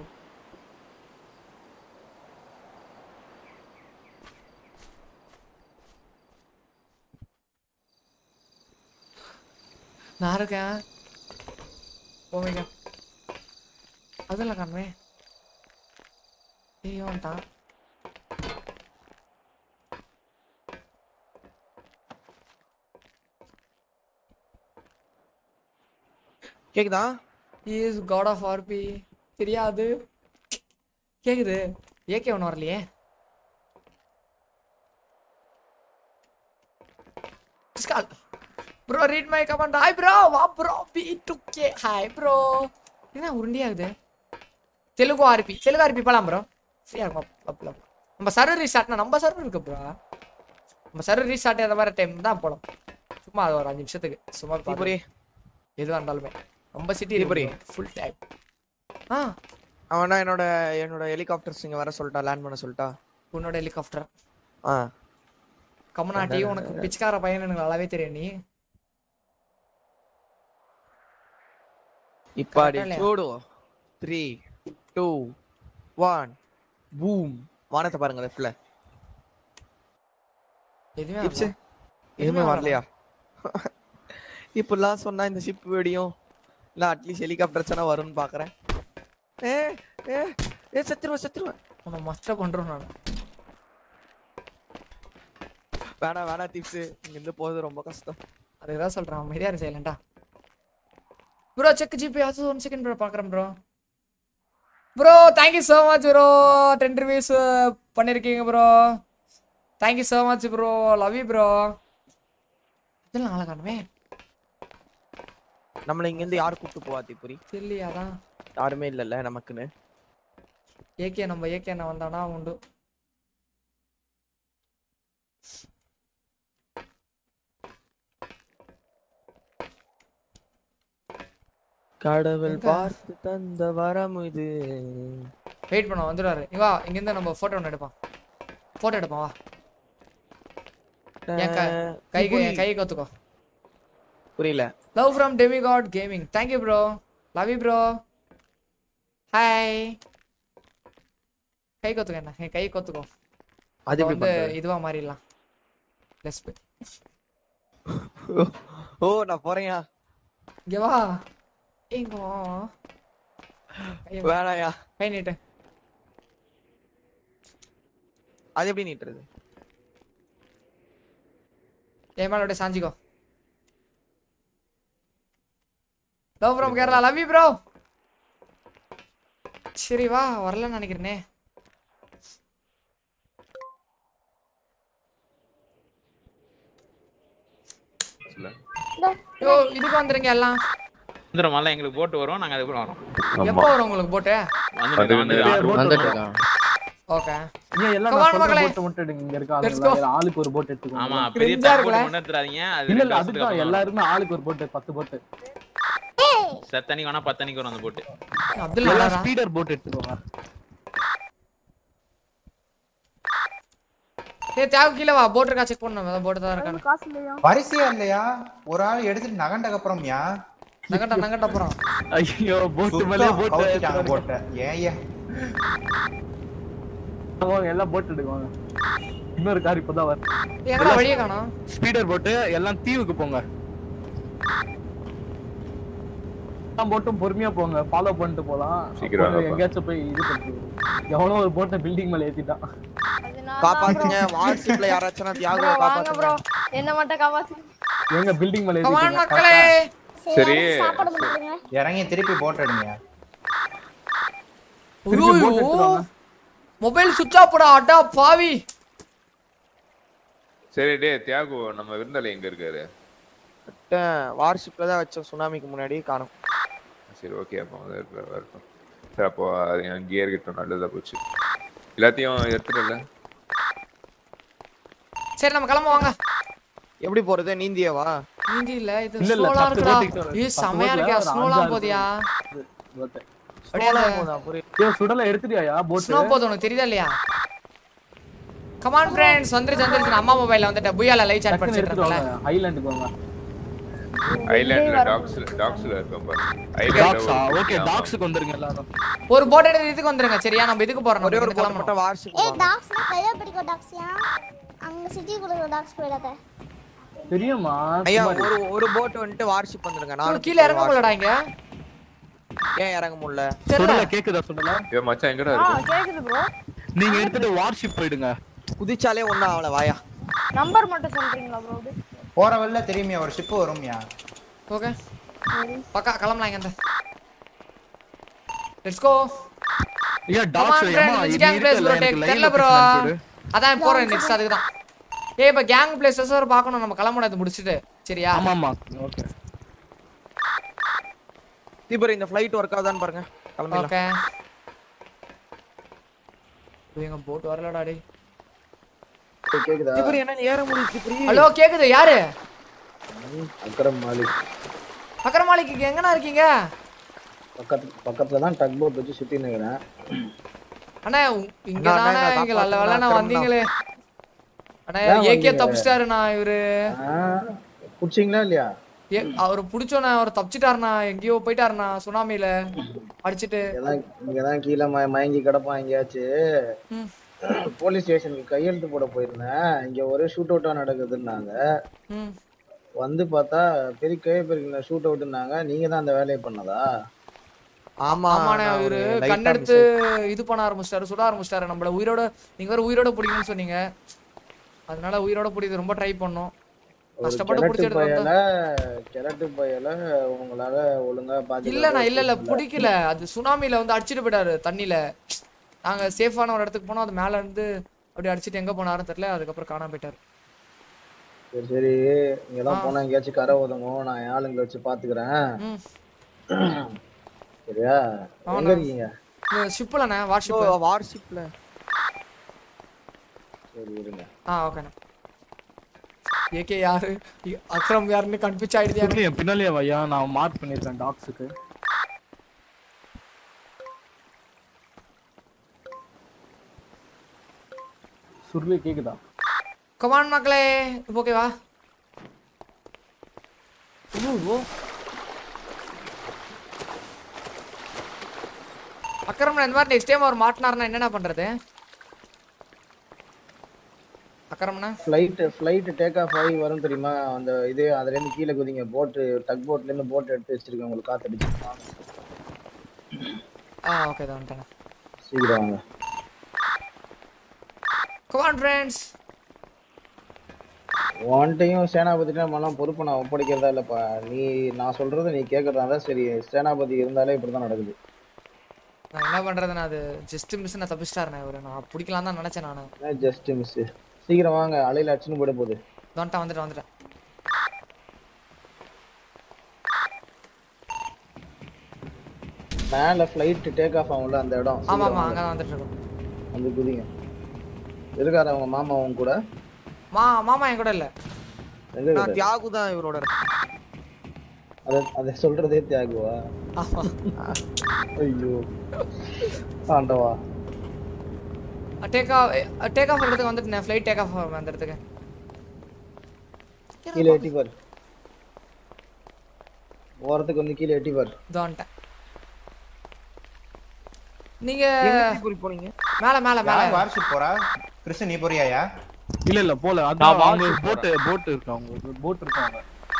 நான் இருக்கேன் போவீங்க அதெல்லாம் காணுமே ஏய் வந்துட்டான் கேக்குதா இஸ் காட் ஆஃப் ஆர்பி தெரியாது கேக்குது ஏகே ஒன்று வரலையே bro read my comment hi bro வா bro B two K hi bro என்ன உருண்டியாகுது தெலுங்கு ஆர்பி தெலுங்கு ஆர்பி போலாம் ப்ரோ ஃப்ரீயா இருக்கும் அப்பலாம் நம்ம சர்வர் ரீஸ்டார்ட்னா நம்ம சர்வர் இருக்கு ப்ரோ நம்ம சர்வர் ரீஸ்டார்ட் அந்த மாதிரி டைம் தான் போலாம் சும்மா அது ஒரு அஞ்சு நிமிஷத்துக்கு சும்மா தீபுரி எதுவாக இருந்தாலுமே நம்ம சிட்டி தீபுரி. ஃபுல் டைம் ஆ அவனா என்னோட என்னோட ஹெலிகாப்டர்ஸ் இங்க வர சொல்லிட்டா லேண்ட் பண்ண சொல்லிட்டா உன்னோட ஹெலிகாப்டர் ஆ கமனாட்டி உனக்கு பிச்சைக்கார பையன் எனக்கு நல்லாவே தெரியும் நீ இப்பாடி Correct ஆ இல்லையா? சூடு த்ரீ டூ ஒன் பூம் வானத்தை பாருங்க லெஃப்ட்ல எதுவுமே டிப்ஸ் வரல. எதுவுமே வரல. வரலையா இப்படிலாம் சொன்னா இந்த ஷிப் வெடியும் இல்ல அட்லீஸ்ட் ஹெலிகாப்டர்ஸ் வரும்னு பாக்குறேன் ஏ ஏ ஏ செத்துருவேன் செத்துருவேன் உன்னை மஸ்ட பண்றோம் நான் வேணாம் வேணாம் டிப்ஸ் இங்க இருந்து போறது ரொம்ப கஷ்டம் அதுதான் சொல்றேன் அமைதியா இரு சைலண்டா ப்ரோ செக் ஜிபி அது ஒன் செகண்ட் ப்ரோ பாக்குறேன் bro bro thank you so much bro ten reviews பண்ணிருக்கீங்க bro thank you so much bro love you bro இதெல்லாம் நல்லா காணுமே நம்மள இங்க இருந்து யார் கூப்பிட்டு போவா திப்புரி தெரியலையாதான் யாருமே இல்லல்ல நமக்குன்னு ஏகே நம்ம ஏகே என்ன வந்தானா உண்டு கடவுள் எங்க? பார்த்து தந்த வரம் இது வெயிட் பண்ண வந்துடுவாரு நீ வா இங்கிருந்து நம்ம போட்டோ ஒன்று எடுப்போம் போட்டோ எடுப்போம் வா என் க- கை கை கை கத்துக்கோ புரியல love from demigod gaming thank you bro love you bro hi கை கொத்துக்கோ என்ன என் கை கொத்துக்கோ அது அப்ப எப்படி வந்து பண்றது? இதுவா மாறிடலாம் லெஸ் ஓ நான் போறேன்யா இங்க வா இங்க வா கையை வா. வேணாயா கை நீட்டு அது எப்படி நீட்டுறது என் மேல அப்படியே சாஞ்சிக்கோ love from Kerala love you bro சரி வா வரலன்னு நினைக்கிறேனே யோ இதுக்கு வந்துருங்க எல்லாம் வந்துடும் முதல்ல எங்களுக்கு போட்டு வரும் நாங்க அதுக்கப்புறம் வரோம் எப்போ வரும் உங்களுக்கு போட்டு வந்துட்டு வந்துட்டு order வந்துட்டு போட்டு இருக்கான் ஓகே ஏன் எல்லாம் Come நான் on, சொல்ற மக்களே. போட்டை மட்டும் எடுங்க இங்க இருக்க Let's ஆளுங்களா go. வேற ஆளுக்கு ஒரு போட் ஆமா எடுத்துக்கோங்க பெரிய Cringe-ஆ போட்டு இருக்குல்ல? கொண்டு எடுத்துறாதீங்க அது இல்ல ரெண்டு இல்ல வருஷத்துக்கு அதுதான் அப்புறம் வரும். எல்லாருமே ஆளுக்கு ஒரு போட்டு பத்து போட்டு செத்தனிக்கு வேணா பத்தனிக்கு வரும் அந்த போட்டு அப்துல் எல்லாம் நல்லா ஸ்பீடர் போட் எடுத்துக்கோங்க ஏய் தியாகு கீழே வா போட் இருக்கா செக் பண்ணணும் போட்டு தான் இருக்கானு காசு இல்லையா வரிசையா இல்லையா ஒரு ஆள் எடுத்துட்டு நகண்டக்கு அப்புறம்யா நகட்ட நகட்ட அப்புறம் ஐயோ போட்டு மேலே போட்டு கவுத்திட்டாங்க போட்ட ஏன் ஏன் வாங்க எல்லாம் போட் எடுக்குவாங்க இன்னொரு கார் இப்பதான் வரும் எங்கடா வழியே காணோம் ஸ்பீடர் போட்டு எல்லாம் தீவுக்கு போங்க எல்லாம் போட்டும் பொறுமையா போங்க ஃபாலோ பண்ணிட்டு போலாம் சீக்கிரம் அப்புறம் வாப்பா. எங்கேயாச்சும் போய் இது பண்ணிட்டு எவ்வளோ ஒரு போட்டை பில்டிங் மேல ஏத்திட்டான் காப்பாத்துங்க வாட்ஸ்அப்ல யாராச்சும் தியாகம் காப்பாத்துங்க என்ன மட்டும் காப்பாத்து எங்க பில்டிங் மேல கமான் ஏத்திட்டாங்க மக்களே சரி. சாப்பாடு பண்ணுங்க இறங்கி திருப்பி போட்டு எடுங்க திருப்பி boat எடுத்துருவாங்க. மொபைல் சுவிட்ச் ஆஃப் போடா அடா பாவி சரி டே தியாகு நம்ம விருந்தாளி எங்க இருக்காரு வார்ஷிப்ல தான் வச்சோம் சுனாமிக்கு முன்னாடி காணும் சரி ஓகே அப்போ வந்து இருக்கிற வரட்டும் சரி அப்போ அது அங்கேயே இருக்கட்டும் நல்லதா போச்சு எல்லாத்தையும் எடுத்துடல சரி நம்ம கிளம்ப வாங்க எப்படி போறது நீந்தியவா நீந்தி இல்ல இது இல்ல, இல்ல, ஸ்லோலா பத்து இருக்குடா boat கிட்ட வரும். ஏய் பத்து செமையா boatல இருக்கா ஒரு ஸ்னோலாம் அஞ்சாறு போதியா boat. அப்படியே அந்த ஐயோ சுடல எடுத்துட்டியா போட் ஸ்னோ போது உனக்கு தெரியுதா இல்லையா கமான் ஃப்ரெண்ட்ஸ் வந்துருச்சு வந்துருச்சு நான் அம்மா மொபைல்ல வந்துட்டேன் புயால லைவ் சாட் டக்குன்னு பண்ணிட்டு எடுத்துட்டு இருக்கேன்ல வாங்க ஐலாண்டுக்கு வாங்க ஐலாண்ட்ல டாக்ஸ்ல டாக்ஸ்ல இருக்கோம் பாரு டாக்ஸா ஓகே ஐலாண்ட் டாக்ஸுக்கு வந்துருங்க எல்லாரும் ஒரு போட் எடுத்து இதுக்கு வந்துருங்க சரியா நம்ம இதுக்கு போறோம் ஒரே நம்ம ஒரு இதுக்கு போட்டு மட்டும் கிளம்பணும் வார்ஷிப் ஏய் டாக்ஸ்னா கையா பிடிக்கும் டாக்ஸ்யா அங்க சிட்டிக்குள்ள டாக்ஸ் போயிடாத தெரியுமா ஐயா சும்மா ஒரு ஒரு போட் வந்துட்டு வார்ஷிப் வந்துருங்க bro, நான் கீழே இறங்க முடியலடா இங்க ஏன் இறங்க முடியல தெரியல சுடல கேக்குதா சுடல ஏ மச்சான் எங்கடா இருக்கு கேக்குது ப்ரோ நீங்க எடுத்துட்டு வார்ஷிப் போயிடுங்க குதிச்சாலே ஒண்ணும் ஆகல வாயா நம்பர் மட்டும் சொல்றீங்களா ப்ரோ போற வழில தெரியுமியா ஒரு ஷிப் வரும்யா ஓகே பக்கா கிளம்பலாம் இங்க இருந்து லெட்ஸ் கோ ஐயா Come talks on, friends, which gang place bro? Take- தெரியல bro. அதான் போறேன் நெக்ஸ்ட் அதுக்கு தான் ஏய் இப்ப கேங் பிளேசஸ் வர பார்க்கணும் நம்ம கிளம்பணும் இது முடிச்சிட்டு சரியா ஆமா ஆமா ஓகே தீபர் இந்த ஃப்ளைட் ஒர்க் ஆகுதான்னு பாருங்க கிளம்பிடலாம் ஓகே எங்க போட் வரலடா டேய் கேக்குதா தீபர் என்ன ஏற முடியும் தீபரி ஹலோ கேக்குது யாரு அக்கரம் மாலிக் அக்கரமாளிக்கு எங்கண்ணா இருக்கீங்க பக்கத்து பக்கத்துல தான் டக் போட் வச்சு சுத்தி நிக்கிறேன் அண்ணா உ- இங்க அண்ணா, தானே அண்ணா, இங்க நல்ல வேலை காப்பாத்துங்க, நான் அக்கரம்ண்ணா. வந்தீங்களே அண்ணா ஏன் ஏகே வந்தீங்க? தப்பிச்சிட்டாருண்ணா இவரு குடிச்சிங்களா இல்லையா ஏ அவர் புடிச்சோண்ணா அவர் தப்பிச்சிட்டாருண்ணா எங்கேயோ போயிட்டாருண்ணா சுனாமில அடிச்சிட்டு இங்கதான் இங்கதான் கீழே மய மயங்கி கிடப்பான் எங்கேயாச்சும் ம். போலீஸ் ஸ்டேஷனுக்கு கையெழுத்து போட போயிருந்தேன் இங்க ஒரே ஷூட் அவுட்டா நடக்குதுன்னாங்க ம் வந்து பார்த்தா பெரிய கை பெரிய ஷூட் அவுட்னாங்க நீங்க தான் அந்த வேலையை பண்ணதா ஆமா ஆமாண்ணே நான் அவரு ஒரு light ஆ கண்ணெடுத்து miss இது பண்ண ஆரம்பிச்சிட்டாரு சுட ஆரம்பிச்சிட்டாரு நம்மள உயிரோட நீங்க வேற உயிரோட பிடிக்கணும்னு சொன்னீங்க அதனால உயிரோட பிடிக்கிறது ரொம்ப ட்ரை பண்ணோம் ஒரு கஷ்டப்பட்டு பிடிச்சி கிழட்டு எடுத்து பயல வந்தோம் கிழட்டு பயல உங்களால ஒழுங்கா பாத்து இல்லண்ணா இல்ல இல்ல பிடிக்கல அது சுனாமில வந்து அடிச்சிட்டு போயிட்டாரு தண்ணியில நாங்க சேஃபான ஒரு இடத்துக்கு போனோம் அது மேல இருந்து அப்படி அடிச்சிட்டு எங்க போனாருன்னு தெரியல அதுக்கப்புறம் காணாம போயிட்டாரு சரி சரி இங்கதான் ஆ. போனா எங்கேயாச்சும் கரை ஒதுங்கும் நான் என் ஆளுங்களை வச்சு பாத்துக்கிறேன் ம் சரியா ஆமாண்ணா. எங்க இருக்கீங்க இந்த ஷிப்லண்ணே வாட்ஸ்அப் பண்ணி வார்ஷிப்ல சரி இருங்க ஆ ஓகேண்ணா ஏகே யாரு இ- அக்ரம் யாருன்னு கன்ஃபியூஸ் ஆயிடுது எனக்கு. சுருளி என் பின்னாலேயே வையா நான் மார்க் பண்ணிருக்கேன் டாக்ஸுக்கு சுருளி கேக்குதா கமான் மக்களே இப்போ ஓகேவா ஓ அக்கரம்னா இந்த மாதிரி நெக்ஸ்ட் டைம் அவர் மாட்டினாருன்னா என்னென்ன பண்றது அக்கரம்னா ஃப்ளைட் ஃப்ளைட் டேக் ஆஃப் ஆகி வரும் தெரியுமா அந்த இது அதுல இருந்து கீழே குதிங்க போட்டு டக் போட்ல இருந்து போட் எடுத்து வச்சிருக்கேன் உங்களுக்கு காத்தடிச்சு ஆ ஓகே தான் வந்துட்டேன் சீக்கிரம் வாங்க கமான் ஃப்ரெண்ட்ஸ் உன்ட்டையும் சேனாபதிட்ட நம்மலாம் பொறுப்பு நான் ஒப்படைக்கிறதா இல்லப்பா நீ நான் சொல்றது நீ கேட்கறதா இருந்தா சரி சேனாபதி இருந்தாலே இப்படிதான் நடக்குது நான் என்ன பண்றது நான் அது ஜஸ்ட் மிஸ் நான் தப்பிச்சிட்டாருண்ணே இவரு நான் பிடிக்கலாம் தான் நினைச்சேன் நான் ஜஸ்ட் மிஸ் சீக்கிரம் வாங்க அலையில அடிச்சுன்னு போயிட போகுது வந்துட்டேன் வந்துட்டேன் வந்துட்டேன் மேல ஃப்ளைட் டேக் ஆஃப் ஆகும்ல அந்த இடம் ஆமா ஆமா சீக்கிரம் அங்க தான் வந்துட்டு இருக்கோம் வந்து குதிங்க இருக்காரு அவங்க மாமா அவங்க கூட மா மாமா என் கூட இல்ல எங்க நான் இருக்காரு? தியாகு தான் இவரோட அத அத சொல்றதே தியாகுவா ஆமா ஐயோ ஆண்டவா டேக் ஆஃப் டேக் ஆஃப் இடத்துக்கு வந்துட்டேன் ஃப்ளைட் டேக் ஆஃப் அந்த இடத்துக்கு கீழே எட்டி பாரு ஓரத்துக்கு வந்து கீழே எட்டி பாரு இதோ வந்துட்டேன் நீங்க எங்க குறி போறீங்க மேல மேல மேல யார் வார்ஷிப் போறா கிறிஸ்து நீ போறியாயா இல்ல இல்ல போல நான் அதான் அவங்க வாழ்க்கை போட் போட் இருக்கு அவங்க போட் இருக்காங்க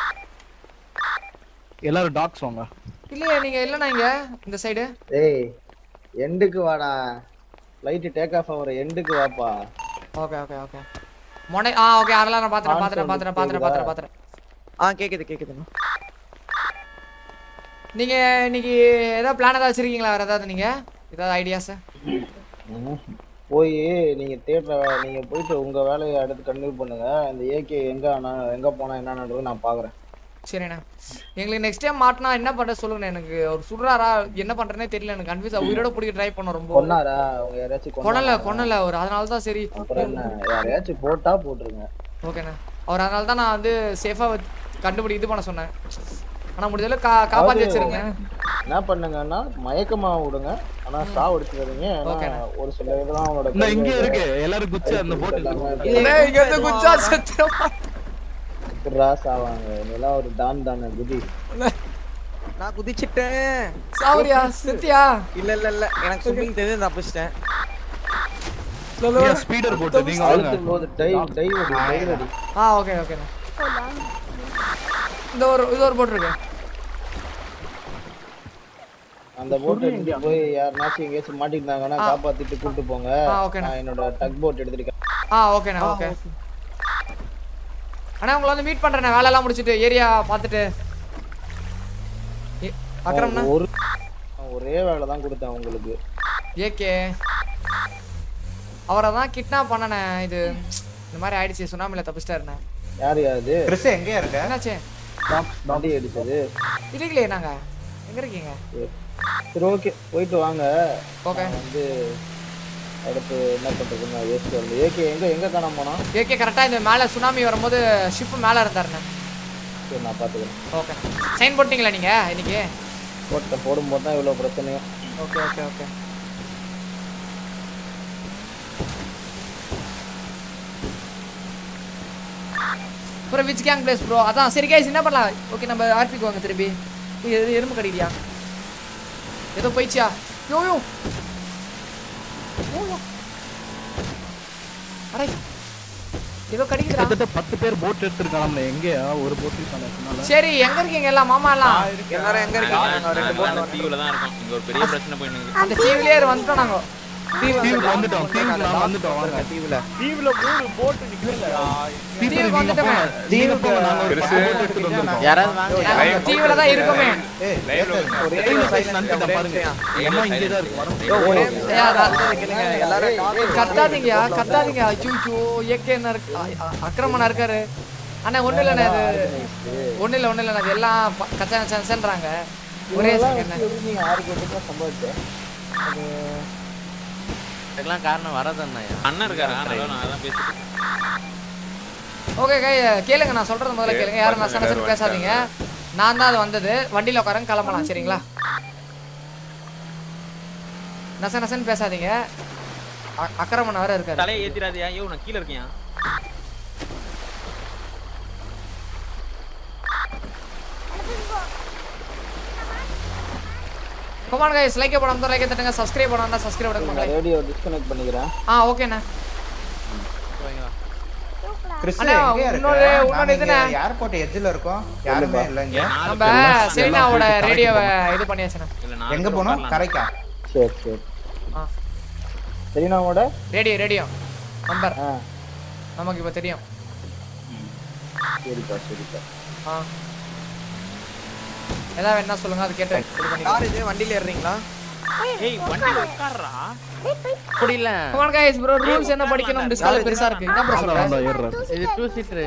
எல்லாரும் டாக்ஸ் வாங்க இல்லையே நீங்க இல்லனா இங்க இந்த சைடு ஏய் எண்டுக்கு வாடா ஃப்ளைட் டேக் ஆஃப் ஆகுற எண்டுக்கு வாப்பா ஓகே ஓகே ஓகே மொனை ஆ ஓகே அதெல்லாம் நான் பாத்துறேன் பாத்துறேன் பாத்துறேன் பாத்துறேன் பாத்துறேன் பாத்துறேன் ஆ கேக்குது கேக்குதுண்ணா நீங்க இன்னைக்கு ஏதாவது பிளான் ஏதாவது வச்சிருக்கீங்களா வேற ஏதாவது நீங்க ஏதாவது ஐடியாஸ் போய் நீங்க தேடுற நீங்க போயிட்டு உங்க வேலையை அடுத்து கண்டினியூ பண்ணுங்க இந்த ஏகே எங்க ஆனா எங்க போனா என்ன நடக்குது நான் பாக்குறேன் சரிண்ணா எங்களுக்கு நெக்ஸ்ட் டைம் மாட்டினா என்ன பண்ற சொல்லுங்க எனக்கு அவர் சுடுறாரா என்ன பண்றேனே தெரியல எனக்கு கன்ஃபியூஸ் உயிரோட பிடிக்க ட்ரை பண்ண ரொம்ப கொன்னாரா அவங்க யாராச்சும் கொணல கொன்னாரா? கொணல அவர் அதனால தான் சரி அப்புறம் என்ன யாரையாச்சும் போட்டா போட்டுருங்க ஓகேண்ணா அவர் அதனால தான் நான் வந்து சேஃபா கண்டுபிடி இது பண்ண சொன்னேன் ஆனா முடிஞ்சளவு கா காப்பாத்தி அதாவது வச்சிருங்க என்ன பண்ணுங்கன்னா மயக்கமா விடுங்க ஆனா சா அடிச்சுக்காதீங்க ஏன்னா ஓகேண்ணா. ஒரு சில இதெல்லாம் அவனோட இந்த இங்க கையில இருக்கு எல்லாரும் குச்சி அந்த போட் எல்லாமே டேய், இங்க இருந்து குச்சா செத்துருவா. ராஸ் ஆவாங்க இதெல்லாம் ஒரு டான் தானே குதி நான் குதிச்சிட்டேன் சாவரியா செத்தியா இல்ல இல்ல இல்ல எனக்கு ஸ்விம்மிங் தெரிஞ்சு தப்பிச்சிட்டேன் ஸ்பீடர் போட் நீங்க வாங்க அழுத்தும் போது டைவ் டைவ் அடி டைவ் அடி ஆ ஓகே ஓகேண்ணா இந்த ஒரு இது ஒரு போட்டு இருக்கு அந்த போட் எடுத்துட்டு போய் யாருனாச்சும் எங்கேயாச்சும் மாட்டிருந்தாங்கன்னா ஆ. காப்பாத்திட்டு கூட்டு போங்க ஆ, ஓகேண்ணா. நான் என்னோட டக் போட் எடுத்துட்டு ஆ ஓகேண்ணா ஓகே அண்ணா உங்களை வந்து மீட் பண்றேண்ணே வேலை எல்லாம் முடிச்சிட்டு ஏரியா பார்த்துட்டு ஏ- அக்ரம்ண்ணா ஒரு ஒரே வேலை தான் கொடுத்தேன் உங்களுக்கு ஏகே அவரை தான் கிட்னாப் பண்ணனே இது இந்த மாதிரி ஆயிடுச்சு சுனாமில தப்பிச்சிட்டாருண்ணே யார் யாரு கிறிஸ்து எங்கேயா இருக்க என்னாச்சு வண்டி அடிச்சது இல்லைங்களே நாங்க எங்க இருக்கீங்க சரி ஓகே போயிட்டு வாங்க ஓகே நான் வந்து அடுத்து என்ன பண்றதுன்னு நான் யோசிச்சு வரல ஏகே எங்க எங்க காணாம போனா ஏகே கரெக்டா இந்த மேல சுனாமி வரும்போது ஷிப் மேல இருந்தாருண்ணே சரி நான் பாத்துக்கிறேன் ஓகே சைன் போட்டீங்களா நீங்க இன்னைக்கு போட்ட போடும்போது தான் இவ்வளவு பிரச்சனையும் ஓகே ஓகே ஓகே அப்புறம் விச் கேங் பிளேஸ் ப்ரோ அதான் சரி கைஸ் என்ன பண்ணலாம் ஓகே நம்ம ஆர்பிக்கு வாங்க திருப்பி ஏய், எது எறும்பு கடிக்கிறியா ஏதோ போயிடுச்சியா யோ யோ யோ, யோ. அடே ஏதோ கடிக்குதுடா கிட்டத்தட்ட பத்து பேர் போட் எடுத்துருக்காங்க எங்கேயா ஒரு போட் இருக்காங்க சரி எங்க இருக்கீங்க எல்லாம் மாமா எல்லாம் எல்லாரும் எங்க இருக்கீங்க நாங்க ரெண்டு போட் நாங்க தீவுல தான் இருக்கோம் இங்க ஒரு பெரிய பிரச்சனை போயிட்டு இருக்கு அந்த தீவிலே வந்துட்டோம் நாங்க தீவுக்கு வந்துட்டோம் தீவுக்கு நான் வந்துட்டோம் வாங்க தீவுல தீவுல மூணு போட்டு நிக்கல தீவுக்கு வந்துட்டோமே நீங்க போங்க நாங்க ஒரு பத்து boat எடுத்துட்டு வந்திருக்கோம் யாராவது வாங்க நாங்க தீவுல தான் இருக்கோமே ஏய் லைவ்ல ஒரே ட்ரெயின்ல ஒரு போய் silence நந்துட்டேன் பாருங்க அம்மா இங்கே தான் இருக்கு வர முடியாது. ஒரே நிமிஷம் ஐயா, நான் சொல்றதை கேளுங்க. எல்லாரும் காது கத்தாதீங்கயா கத்தாதீங்க ஐயோ ஏகே என்ன இருக்கு அ- அ- அக்கிரமணா இருக்காரு அண்ணா ஒண்ணு இல்லண்ணா இது ஒண்ணு இல்ல ஒண்ணு இல்ல அது எல்லாம் ப- கச்சா கச்சான்றாங்க ஒரே செகண்ட் நீங்க ஆறு பேருக்கு சம்பாதிச்சேன் இதுக்கெல்லாம் காரணம் வரதண்ணா அண்ணன் இருக்காரா நல்லா நான் அதான் பேசிட்டு ஓகே கை கேளுங்க நான் சொல்றது முதல்ல கேளுங்க யாரும் நச நசன்னு பேசாதீங்க நான் தான் அது வந்தது வண்டியில உட்காரங்க கிளம்பலாம் சரிங்களா நச நசன்னு பேசாதீங்க அ- அக்கிரமணம் வேற இருக்காரு தலையை ஏத்திராதியா ஐயோ நான் கீழ இருக்கேன் கமான் கைஸ் லைக் போடாம லைக் தட்டுங்க சப்ஸ்கிரைப் பண்ணாம சப்ஸ்கிரைப் பண்ணுங்க ரேடியோ டிஸ்கனெக்ட் பண்ணிக்கிறேன் ஆ ஓகேண்ணா கிறிஸ்து அண்ணா, எங்கேயா இன்னொரு- இருக்க இன்னொரு நாங்க இதுண்ணே. இங்க ஏர்போர்ட் எட்ஜ்ல இருக்கோம் யாருமே இல்ல இங்க நம்ம செலினாவோட ரேடியோவை இது பண்ணியாச்சுண்ணா இல்ல நான் எங்க போனோம் கரைக்கா சரி சரி ஆ சரினாவோட ரேடியோ ரேடியோ நம்பர் ஆ நமக்கு இப்போ தெரியும் சரிப்பா சரிப்பா ஆ ஏதாவது வேணா சொல்லுங்க அது கேட்டு இது பண்ணிக்கலாம் யார் இது வண்டியில ஏறுறீங்களா ஏய் வண்டில உட்கார்றா புரியல கமான் கைஸ் ப்ரோ ரூல்ஸ் என்ன படிக்கணும் டிஸ்கல பெருசா இருக்கு என்ன ப்ரோ வாங்க, சொல்ற வாங்க, ஏறுறாரு. இது டூ சீட்டரு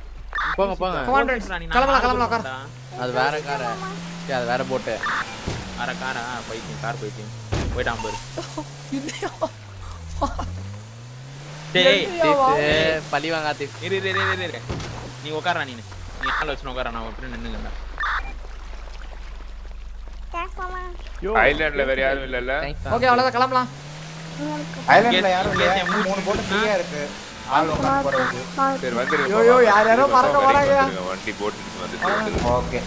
போங்க போங்க கமான் கிளம்பலாம் கிளம்பலாம் உட்கார் அது வேற காரு சரி அது வேற போட்டு அரை காரா பைத்தியம் கார் பைத்தியம் போயிட்டான் பாரு டேய் தீப்ஸ், பழி வாங்கா தீப்ஸ். இரு இரு இரு இரு, இரு நீ உட்காரா நீ நீ ஆள் வச்சு உட்கார நான் அப்படி நின்னுங்கடா தேங்க்ஸ் மாமா ஐலாண்ட்ல வேற யாரும் இல்லல்ல ஓகே அவ்வளவுதான் கிளம்பலாம் ஐலாண்ட்ல யாரும் இல்லையா இன்னும் மூணு போட்டு ஃப்ரீயா இருக்கு ஆள் உட்காந்து போறதுக்கு சரி வந்துருங்க ஐயோ, ஐயோ, யார் யாரோ வந்துருங்க, பறக்க வந்துருங்க, போறாங்க. வந்துருங்க, வண்டி போட்டு வந்துட்டு வந்துருங்க. ஓகே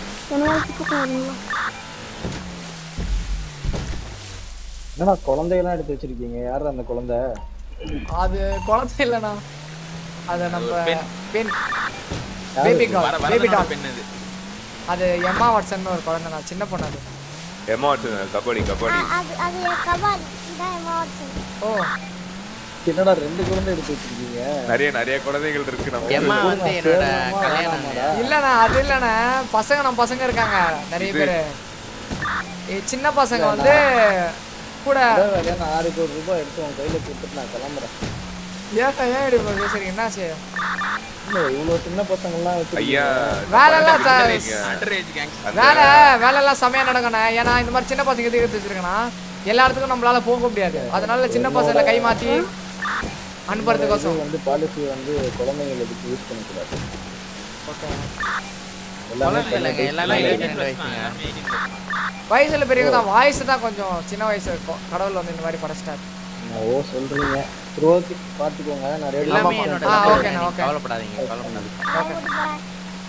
என்னடா குழந்தையெல்லாம் எடுத்து வச்சிருக்கீங்க யார் அந்த குழந்தை அது குழந்தை இல்லண்ணா அது நம்ம பெண். பெண் யாரு பேபி இது? கால் வர பேபி வர டால் பெண் அது அது எம்மா வாட்சன் ஒரு குழந்தை நான் சின்ன பொண்ணு அது எமோஷன் கபடி கபடி அது அது என் கபால் இதான் என் வாட்சன் ஓ என்னடா ரெண்டு குழந்தை எடுத்து வச்சிருக்கீங்க நிறைய நிறைய குழந்தைகள் இருக்கு நம்ம எம்மா ஊர்ல. வந்து என்னோட சேரணுமா, கல்யாணம் வேணாமாடா? இல்லண்ணா அது இல்லண்ணா பசங்க நம்ம பசங்க இருக்காங்க நிறைய இது- பேரு ஏ, சின்ன பசங்க வந்து கூட அதான் வேலையா நான் ஆறு கோடி ரூபாய் எடுத்து உன் கையில கொடுத்துட்டு நான் கிளம்புறேன் ஏன் ஏன் இப்படி இப்ப பேசுறீங்க என்னாச்சு இல்ல இவ்வளவு சின்ன பசங்க எல்லாம் ஐயா வேலைலாம் தப்பா சார் நினைக்காதீங்க. அண்டர் ஏஜ் கேங்ஸ் அந்த- வேலை வேலை எல்லாம் செமையா நடக்கணும் ஏன்னா இந்த மாதிரி சின்ன பசங்க எதுக்கு எடுத்து வச்சிருக்கேன்னா எல்லா இடத்துக்கும் நம்மளால போக முடியாது அதனால சின்ன பசங்களை கை மாத்தி அனுப்புறதுக்கோசம் வந்து பாலிசி வந்து குழந்தைங்களுக்கு யூஸ் பண்ணக்கூடாது ஓகே எல்லாமே குழந்தை இல்லைங்க, எல்லாமே 18 வயசுங்க. வயசுல பெரியவங்க தான் வாய்ஸ் தான் கொஞ்சம் சின்ன வயசு இருக்கும் கடவுள் வந்து இந்த மாதிரி படைச்சிட்டாரு ஓ சொல்றீங்க சரி ஓகே பாத்துக்கோங்க நான் ரெடி எல்லாமே என்னோட ஆ, தப்பு ஓகேண்ணா, நீங்க ஓகே. கவலைப்படாதீங்க கவலைப்படாதீங்க நான் கூட்டு போறேன்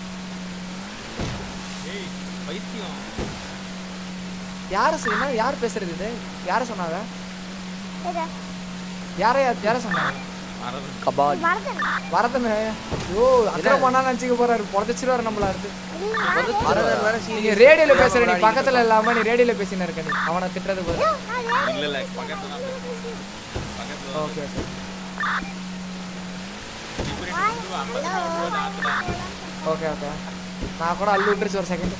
ஏய் பைத்தியம் யாரு சொ- என்ன யார் பேசுறது இது யார சொன்னாங்க எது யார யார சொன்னாங்க மறந்து கபால் வரதன் வரதன் ஐயோ அக்கிரம் பண்ணா நினைச்சுக்க போறாரு புடச்சிருவாரு நம்மள இருந்து வரதன் வேற நீங்க serious. ரேடியோல பேசுற நீ பக்கத்துல இல்லாம நீ ரேடியோல பேசின இருக்க நீ அவனை திட்டுறது போது இல்ல இல்ல பக்கத்துல தான் பேசு. பக்கத்துல தான் ஓகே ஓகே இப்படி நின்று ஐம்பது நிமிஷம் ஆத்துல ஓகே ஓகே நான் கூட அள்ளு விட்டுருச்சு ஒரு செகண்ட்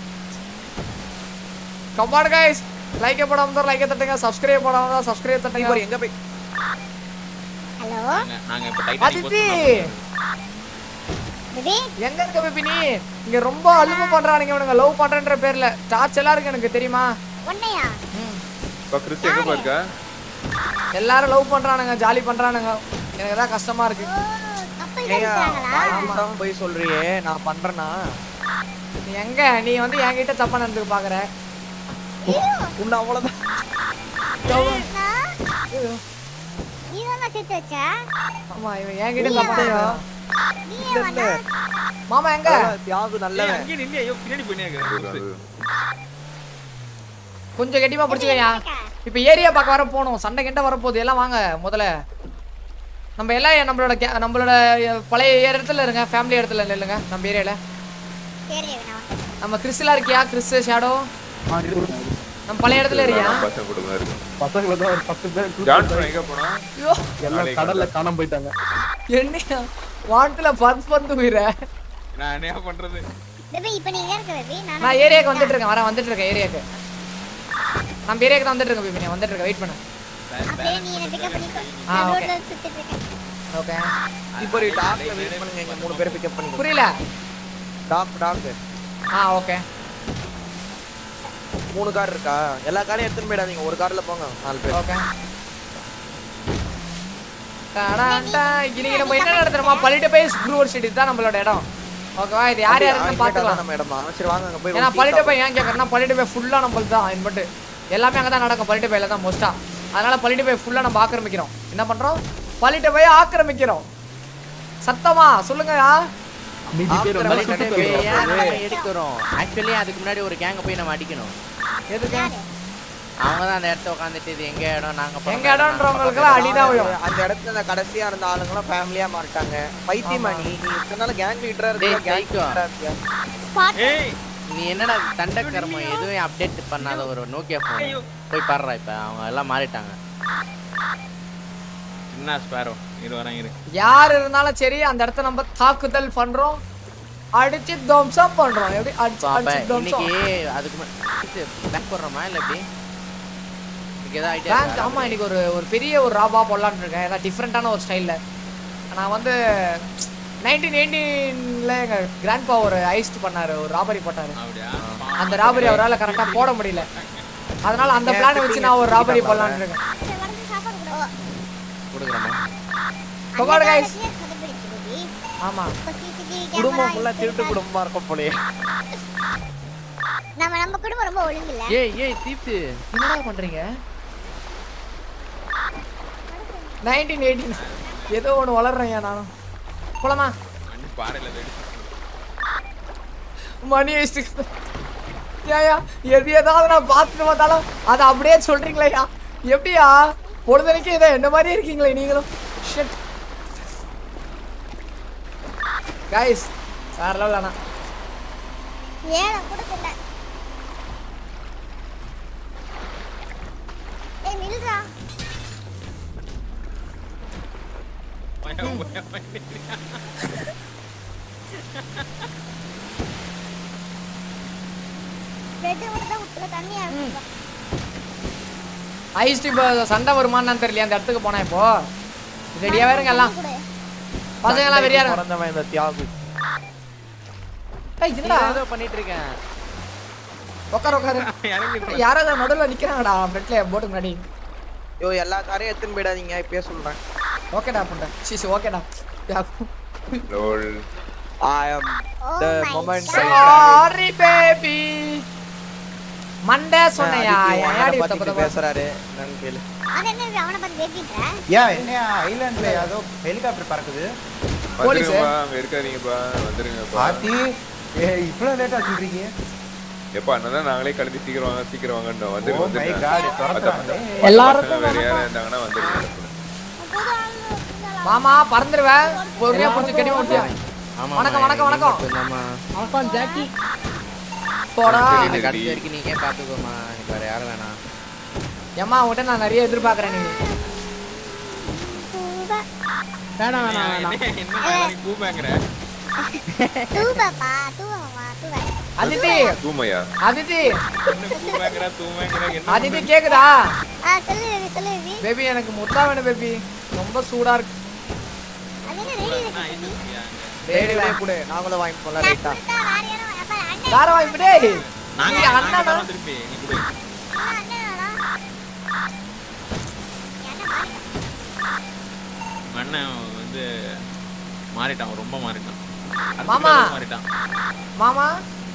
கமான் கைஸ் லைக் போடாம தான் லைக் தட்டுங்க சப்ஸ்கிரைப் போடாம தான் சப்ஸ்கிரைப் நீ தட்டுங்க பாரு, எங்க போய் ஹலோ நாங்க- நாங்க இப்ப டைட்டானிக் அதித்தி பேபி எங்க இருக்க பேபி நீ இங்க ரொம்ப அலுப்பு பண்றானுங்க இவனுங்க லவ் பண்றன்ற பேர்ல டார்ச் எல்லாம் இருக்கு எனக்கு தெரியுமா உன்னையா இப்ப கிறிஸ் எங்க போயிருக்க எல்லாரும் லவ் பண்றானுங்க ஜாலி பண்றானுங்க எனக்கு தான் கஷ்டமா இருக்கு ஓ அப்ப இதை ஏய்யா, எடுத்தாங்களா வாய் பேசாம போய் சொல்றியே நான் பண்றேனா நீ எங்க நீ வந்து என்கிட்ட தப்பா நடந்துக்க பாக்குற உன்னை அவ்வளவுதான் நீ தான் சேர்த்து வச்ச ஆமா இவன் என்கிட்ட தப்பா நடந்துக்கிறான். நீ இல்ல, இல்ல. மாமா எங்க அதெல்லாம் தியாகு நல்லவன் அங்கே நின்று ஐயோ பின்னாடி போயினே இருக்கிறேன் கொஞ்சம் கெட்டிமா பிடிச்சிக்கயா இப்ப ஏரியா பார்க்க வர போகணும் சண்டை கிட்ட வர போகுது எல்லாம் வாங்க முதல்ல நம்ம எல்லாம் நம்மளோட கே- நம்மளோட பழைய இடத்துல இருங்க ஃபேமிலி இடத்துல இல்லைங்க நம்ம ஏரியால சரி நான் நம்ம கிறிஸ்லாம் இருக்கியா கிறிஸ் ஷேடோ நம்ம பழைய இடத்துல இருக்கியா பசங்க கூட தான் இருக்கும் பசங்களை தான் ஒரு பத்து பேர் கூப்பிட்டு ஜான்சன் எங்க போனா ஐயோ எல்லாம் கடல்ல காணாம போயிட்டாங்க என்னையா வானத்துல பந்து பந்து உயிர நான் என்ன பண்றது பேபி இப்போ நீ எங்க இருக்க பேபி நான் நான் ஏரியாக்கு வந்துட்டு இருக்கேன் வரேன் வந்துட்டு இருக்கேன் ஏரியாக்கு நம்ம ஏரியாக்கு தான் வந்துட்டு இருக்கேன் பேபி நான் வந்துட்டு இருக்கேன் வெயிட் பண்ணு அப்படியே நீ என்ன பிக்கப் பண்ணிக்கோ ஆ, நான் okay. ரோட்ல சுத்திட்டு இருக்கேன் ஓகே இப்போ ஒரு டாக்ல வெயிட் பண்ணுங்க எங்க மூணு பேரை பிக்கப் பண்ணிக்கோ புரியல டாக் டாக் ஆ ஓகே மூணு கார் இருக்கா எல்லா காரையும் எடுத்துன்னு போயிடாதீங்க ஒரு கார்ல போங்க நாலு பேர் ஓகே டாடாண்டா, இன்னைக்கு நம்ம என்ன நடத்துறோமா பள்ளிட்டு போய் க்ரூவர் சிட்டி தான் நம்மளோட இடம் ஓகேவா இது யார் யாருன்னு பார்த்துக்கலாம் நம்ம இடமா சரி வாங்க அங்க போய் ஏன்னா ஒரு பள்ளிட்டு tea போய் ஏன் கேட்கறேன்னா பள்ளிட்டு போய் ஃபுல்லாக நம்மளுக்கு தான் இன்பட்டு எல்லாமே அங்கே தான் நடக்கும் பள்ளிட்டு போயில தான் மோஸ்டா அதனால பள்ளிட்டு போய் ஃபுல்லாக நம்ம ஆக்கிரமிக்கிறோம் என்ன பண்றோம் பள்ளிட்டு போய் ஆக்கிரமிக்கிறோம் சத்தமா சொல்லுங்கயா மீதி பேர் வந்து ஆத்திரமா சுட்டு கிடையாது. ஏன் தள்ளுறாங்க. நம்ம எடுக்கிறோம் ஆக்சுவலி அதுக்கு முன்னாடி ஒரு கேங்க போய் நம்ம அடிக்கணும் எதுக்கு அவங்க தான் அந்த இடத்த உட்காந்துட்டு இது எங்க இடம் நாங்க போறோம், எங்க இடம்ன்றவங்களுக்குலாம் சாப்பிட. அடிதான் விழும் அந்த இடத்துல அந்த கடைசியா இருந்த ஆளுங்கலாம் ஃபேமிலியா மாறிட்டாங்க பைத்தியமா நீ நீ இத்தனை நாள் கேங் லீடரா டேய், இருக்க கேங் psycho. லீடரா இருக்கியா ஸ்பாட் ஏய் நீ என்னடா தண்டக்கர்மம் எதுவும் அப்டேட் பண்ணாத ஒரு நோக்கியா போன் போய் பாடுறா இப்ப அவங்க எல்லாம் மாறிட்டாங்க என்ன ஸ்பேரோ இரு வரேன் இரு யார் இருந்தாலும் சரி அந்த இடத்த நம்ம தாக்குதல் பண்றோம் அடிச்சு துவம்சம் பண்றோம் எப்படி அடிச்சு So, அப்ப அடிச்சு துவம்சம் இன்னைக்கு அதுக்கு பேக் போடுறோமா இல்ல எப்படி இன்னைக்கு ஏதாவது ஐடியா பேங்க் ஆமா இன்னைக்கு ஒரு ஒரு பெரிய ஒரு ராபா போடலான்னு இருக்கேன் ஏதாவது டிஃப்ரெண்டான ஒரு ஸ்டைல்ல நான் வந்து நைன்டீன் எயிட்டீன்ல எங்க கிராண்ட்பா ஒரு ஐஸ்ட் பண்ணாரு ஒரு ராபரி போட்டாரு அப்படியா அந்த ராபரி அவரால கரெக்டா போட முடியல அதனால அந்த பிளானை வச்சு நான் ஒரு ராபரி பண்ணலாம்னு இருக்கேன் சரி, வந்து சாப்பாடு கொடு. கொடுக்குறேம்மா Come on, guys. அந்த காலத்திலேயே கண்டுபிடிச்சு baby. ஆமா இப்ப CCTV குடும்பம் camera ஃபுல்லா திருட்டு இருக்கிறதால- குடும்பமா இருக்கும் போலயே நம்ம நம்ம குடும்பம் ரொம்ப ஒழுங்கு இல்ல ஏய் ஏய் தீப்ஸ் என்னடா பண்றீங்க நைன்டீன் எயிட்டீன் ஏதோ ஒன்று வளர்றேன் நானும் போலாமா மண்ணு பாறையில வெடி மணி வச்சுட்டு ஏயா எது ஏதாவது நான் பார்த்துட்டு வந்தாலும் அதை அப்படியே சொல்றீங்களேயா எப்படியா பொழுதனைக்கு ஏதோ என்ன மாதிரியே இருக்கீங்களே நீங்களும் ஷிட் கைஸ் வேற லெவல் அண்ணா ஏழை கொடுக்கல ஏய் நில்றா பயம் பயம் பயம் பிரெட் மட்டும் தான் விட்டுல தண்ணியா இருக்கு ஐஸ்டி இப்போ சண்டை வருமான்னு தெரியல அந்த இடத்துக்கு போனா இப்போ ரெடியா இருங்க எல்லாம் பசங்க எல்லாம் வெறியா இருங்க பிறந்தவன் இந்த தியாகு ஏய் என்னடா ஏதோ பண்ணிட்டு இருக்கேன் உட்காரு உட்காரு இறங்கி யாராவது நடுவில் நிக்கிறாங்கடா ஃப்ரெண்ட்ல போட்டு முன்னாடி யோ எல்லா காரையும் எடுத்துன்னு போயிடாதீங்க இப்பயே சொல்றேன் ஓகேடா பண்றேன் சிசி ஓகேடா lol I am Oh the my moment God. Sorry baby Monday சொன்னையா ஏடி பத்தி தப்பு தப்பு பேசுறாரு என்னன்னு கேளு அது என்ன இது அவனை பார்த்து பேசிட்ட ஏன் என்னையா ஐலாண்ட்ல ஏதோ ஹெலிகாப்டர் பறக்குது போலீஸ். வந்துருங்கப்பா அங்க இருக்காதீங்கப்பா வந்துருங்கப்பா பாத்தி ஏ இவ்வளவு லேட்டா சொல்றீங்க எப்பா அண்ணன் நாங்களே கிளம்பி சீக்கிரம் வாங்க சீக்கிரம் வாங்கன்னு ஓ வந்துரு மை வந்துருங்க காட் மத்த துரத்துறாங்களே பசங்க- எல்லாருக்கும் பசங்க வேற யாரும் இருந்தாங்கன்னா வந்துருங்க புது ஆளு இருந்தாலும் மாமா பறந்துருவேன் பொறுமையா புடிச்சு கட்டி முடிச்சியா ஆமா வணக்கம், வணக்கம், வணக்கம். வணக்கம் ஜாக்கி போடா சரி. கடைசி வரைக்கும் நீங்க பாத்துக்கோமா எனக்கு வேற யாரும் வேணாம் ஏம்மா உன்கிட்ட நான் நிறைய எதிர்பார்க்கறேன் நீ தூபா வேணாம் என்ன என்ன நாளைக்கு பூ பேங்குற தூபாப்பா தூவாமா தூவா அதித்தி தூமையா அதித்தி என்ன பூ பேங்குற தூ பேங்குற என்ன அதித்தி கேக்குதா ஆ சொல்லு பேபி சொல்லு பேபி பேபி எனக்கு முத்தா வேணும் பேபி ரொம்ப சூடா இருக்கு அது என்ன ரெடி இருக்கு நான் இது இருக்கியா? ரேடி ரேடி கூட நாங்களும் வாங்கி போலாம் நான் ரைட்டா கொடுத்தா வேற யாரும் அப்ப அண்ணன் யார வாங்கி டேய் நாங்க நீ நாங்க அண்ணனா தரோம் திருப்பி நீ கொடு அண்ணனா என்ன மாறிட்டான் அண்ணன் வந்து மாறிட்டான் அவன் ரொம்ப மாறிட்டான் அடுத்த மாமா. தடவை மாறிட்டான் மாமா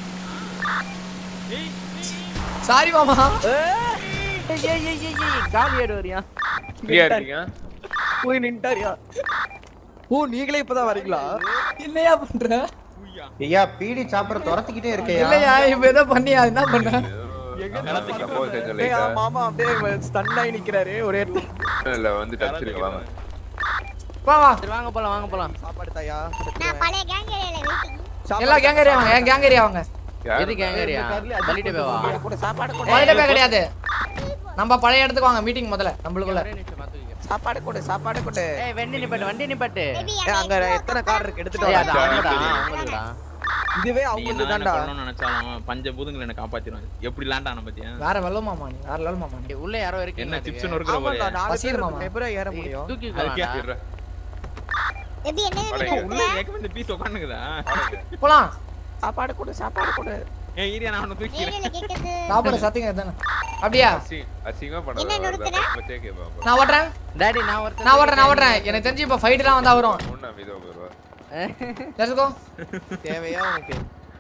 ஏய், சாரி மாமா ஏய் ஏய் ஏய் ஏய் காலி ஆடு வரியா ஃப்ரீயா இருக்கீங்க போய் நின்ட்டாரியா ஓ நீங்களே இப்பதான் வரீங்களா இல்லையா பண்ற பூயா. ஐயா பீடி சாப்பிட துரத்திக்கிட்டே இருக்கையா இல்லையா இப்ப ஏதோ பண்ணியா என்ன பண்ற சப்போஸ் கொஞ்சம் டேய், ஆ, லைட்டா மாமா அப்படியே ஸ்டன் ஆகி நிக்கிறாரு ஒரே இடத்துல இல்ல வந்து டச்சிருங்க வாங்க வா வா சரி வாங்க போலாம் வாங்க போலாம் சாப்பாடு தாயா நான் பழைய கேங் ஏரியால வெயிட்டிங் எல்லா கேங் ஏரியா வாங்க கேங் ஏரியா வாங்க யாரு? எது கேங்கறியா தள்ளிட்டு போய் வா கூட சாப்பாடு கூட பழைய பேர் கிடையாது நம்ம பழைய இடத்துக்கு வாங்க மீட்டிங் முதல்ல நம்மளுக்குள்ள ஒரே நிமிஷம் பாத்து வைக்கிறேன். சாப்பாடு கூட சாப்பாடு கூட ஏய் வண்டி நிப்பாட்டு வண்டி நிப்பாட்டு பேபி ஏய், அங்க எத்தனை கார் இருக்கு எடுத்துட்டு ஏய் அது வா அவங்கடா அவங்கடா இதுவே நீ அவங்களுக்கு என்ன தான்டா பண்ணணும்னு நினைச்சாலும் பஞ்ச பூதங்களை என்ன காப்பாத்திடுவாங்க எப்படி லேண்ட் ஆன பாத்தியா வேற வெள்ள மாமா நீ வேற லெவல் மாமா நீ ஏய், உள்ள யாரோ இருக்கீங்க என்ன சிப்ஸ் நொறுக்குற ஆமாடா போறியா நாலு பசிக்குது பேர் மாமா. எப்பறம் ஏற முடியும் தூக்கி அதுக்கே போலாம் இருடா. பேபி என்ன அட, பேபி உள்ள ஏற்கனவே இந்த பீஸ் உட்காந்துக்குதா போலாம் சாப்பாடு கூட சாப்பாடு கூட ஏய் இரியா நான் உன்னை தூக்கிறேன் ரேடியோல கேக்குது சாப்பிட சத்திங்க தானே அப்படியா அசி- அசிங்கமா என்ன நொறுக்குற? பண்ணாத பச்சே கேப்பா நான் ஓட்டுறேன் டாடி நான் ஒருத்தன் நான் ஓட்டுறேன் நான் ஓட்டுறேன் எனக்கு தெரிஞ்சு இப்ப ஃபைட்லாம் வந்தா வரும் முன்ன மீதோ போயிருவா லெட்ஸ் கோ தேவையா உனக்கு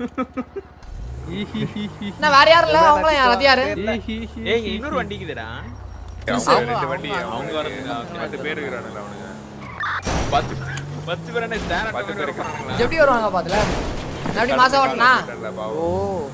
நான் வேற யாரும் இல்ல அவங்களும் யார் அது யாரு ஏய் இன்னொரு வண்டிக்குதுடா அவங்க ரெண்டு வண்டி அவங்க அவங்க வரதுக்கு பத்து பேர் இருக்கிறானுங்க அவனுங்க பத்து பத்து பேர் என்ன சேர பத்து பேர் இருக்கானுங்களா எப்படி வருவாங்க பாத்துல நான் எப்படி மாசா ஓட்டுனா ஓ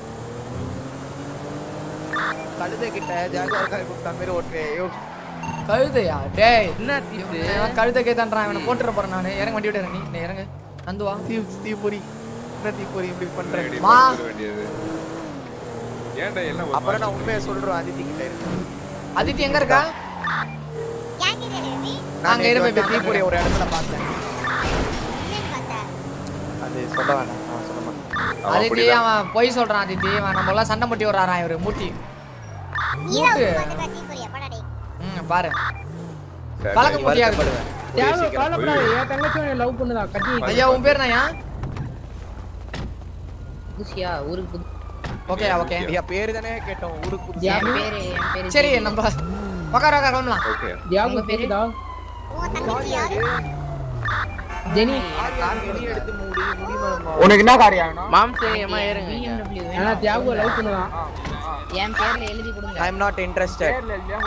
கழுதை கிட்ட ஜாகுவார் கார் கொடுத்த மாதிரி ஓட்டுறே ஐயோ கழுதையா டேய் என்ன தீப்ஸ் இவன் கழுதை கேத்தான்றான் இவனை போட்டுற போறேன் நானு இறங்க வண்டி விட்டு நீ நீ இறங்கு நந்து வா தீ தீபுரி என்ன தீபுரி இப்படி பண்றேன் மா. வேண்டியது ஏன்டா எல்லாம் அப்புறம் நான் உண்மையை சொல்றேன் அதித்தி கிட்ட இருக்கு அதித்தி எங்க இருக்கா கேங் ஏரியால பேபி நான் அங்க இரு நேத்து போய் வந்து தீபுரி ஒரு இடத்துல பார்த்தேன் என்னன்னு பார்த்தா அது சொல்ல வேணாம் நான் சொல்ல மாட்டேன் அதித்தி அவன் பொய் சொல்றான் அதித்தி அவன் நம்ம எல்லாம் சண்டை முட்டி விடுறாரான் இவரு மூட்டி நீதான் மூட்டு. உட்காந்து கத்தி போறியா படா டேய் ம் பாரு பழக்க முடியாது என் தங்கச்சி லவ் பண்ணுதா கட்டி ஐயா உன் பேர் நான் புதுசியா ஊருக்கு புது ஓகே ஓகே ஐயா பேரு தானே கேட்டோம் ஊருக்கு புதுசா என் பேரு என் பேரு சரி நம்ம உட்கார உட்கார கிளம்பலாம் ஓகே தியாகு கேக்குதா உன் தங்கச்சி யாரு ஜெனி கார் வெளிய எடுத்து மூடி முடி மரமா உனக்கு என்ன காரியம் மாம்சே ஏமா ஏறுங்க BMW ஆனா தியாகு லவ் பண்ணுதான் என் பேர்ல எழுதி கொடுங்க ஐ அம் நாட் இன்ட்ரஸ்டட்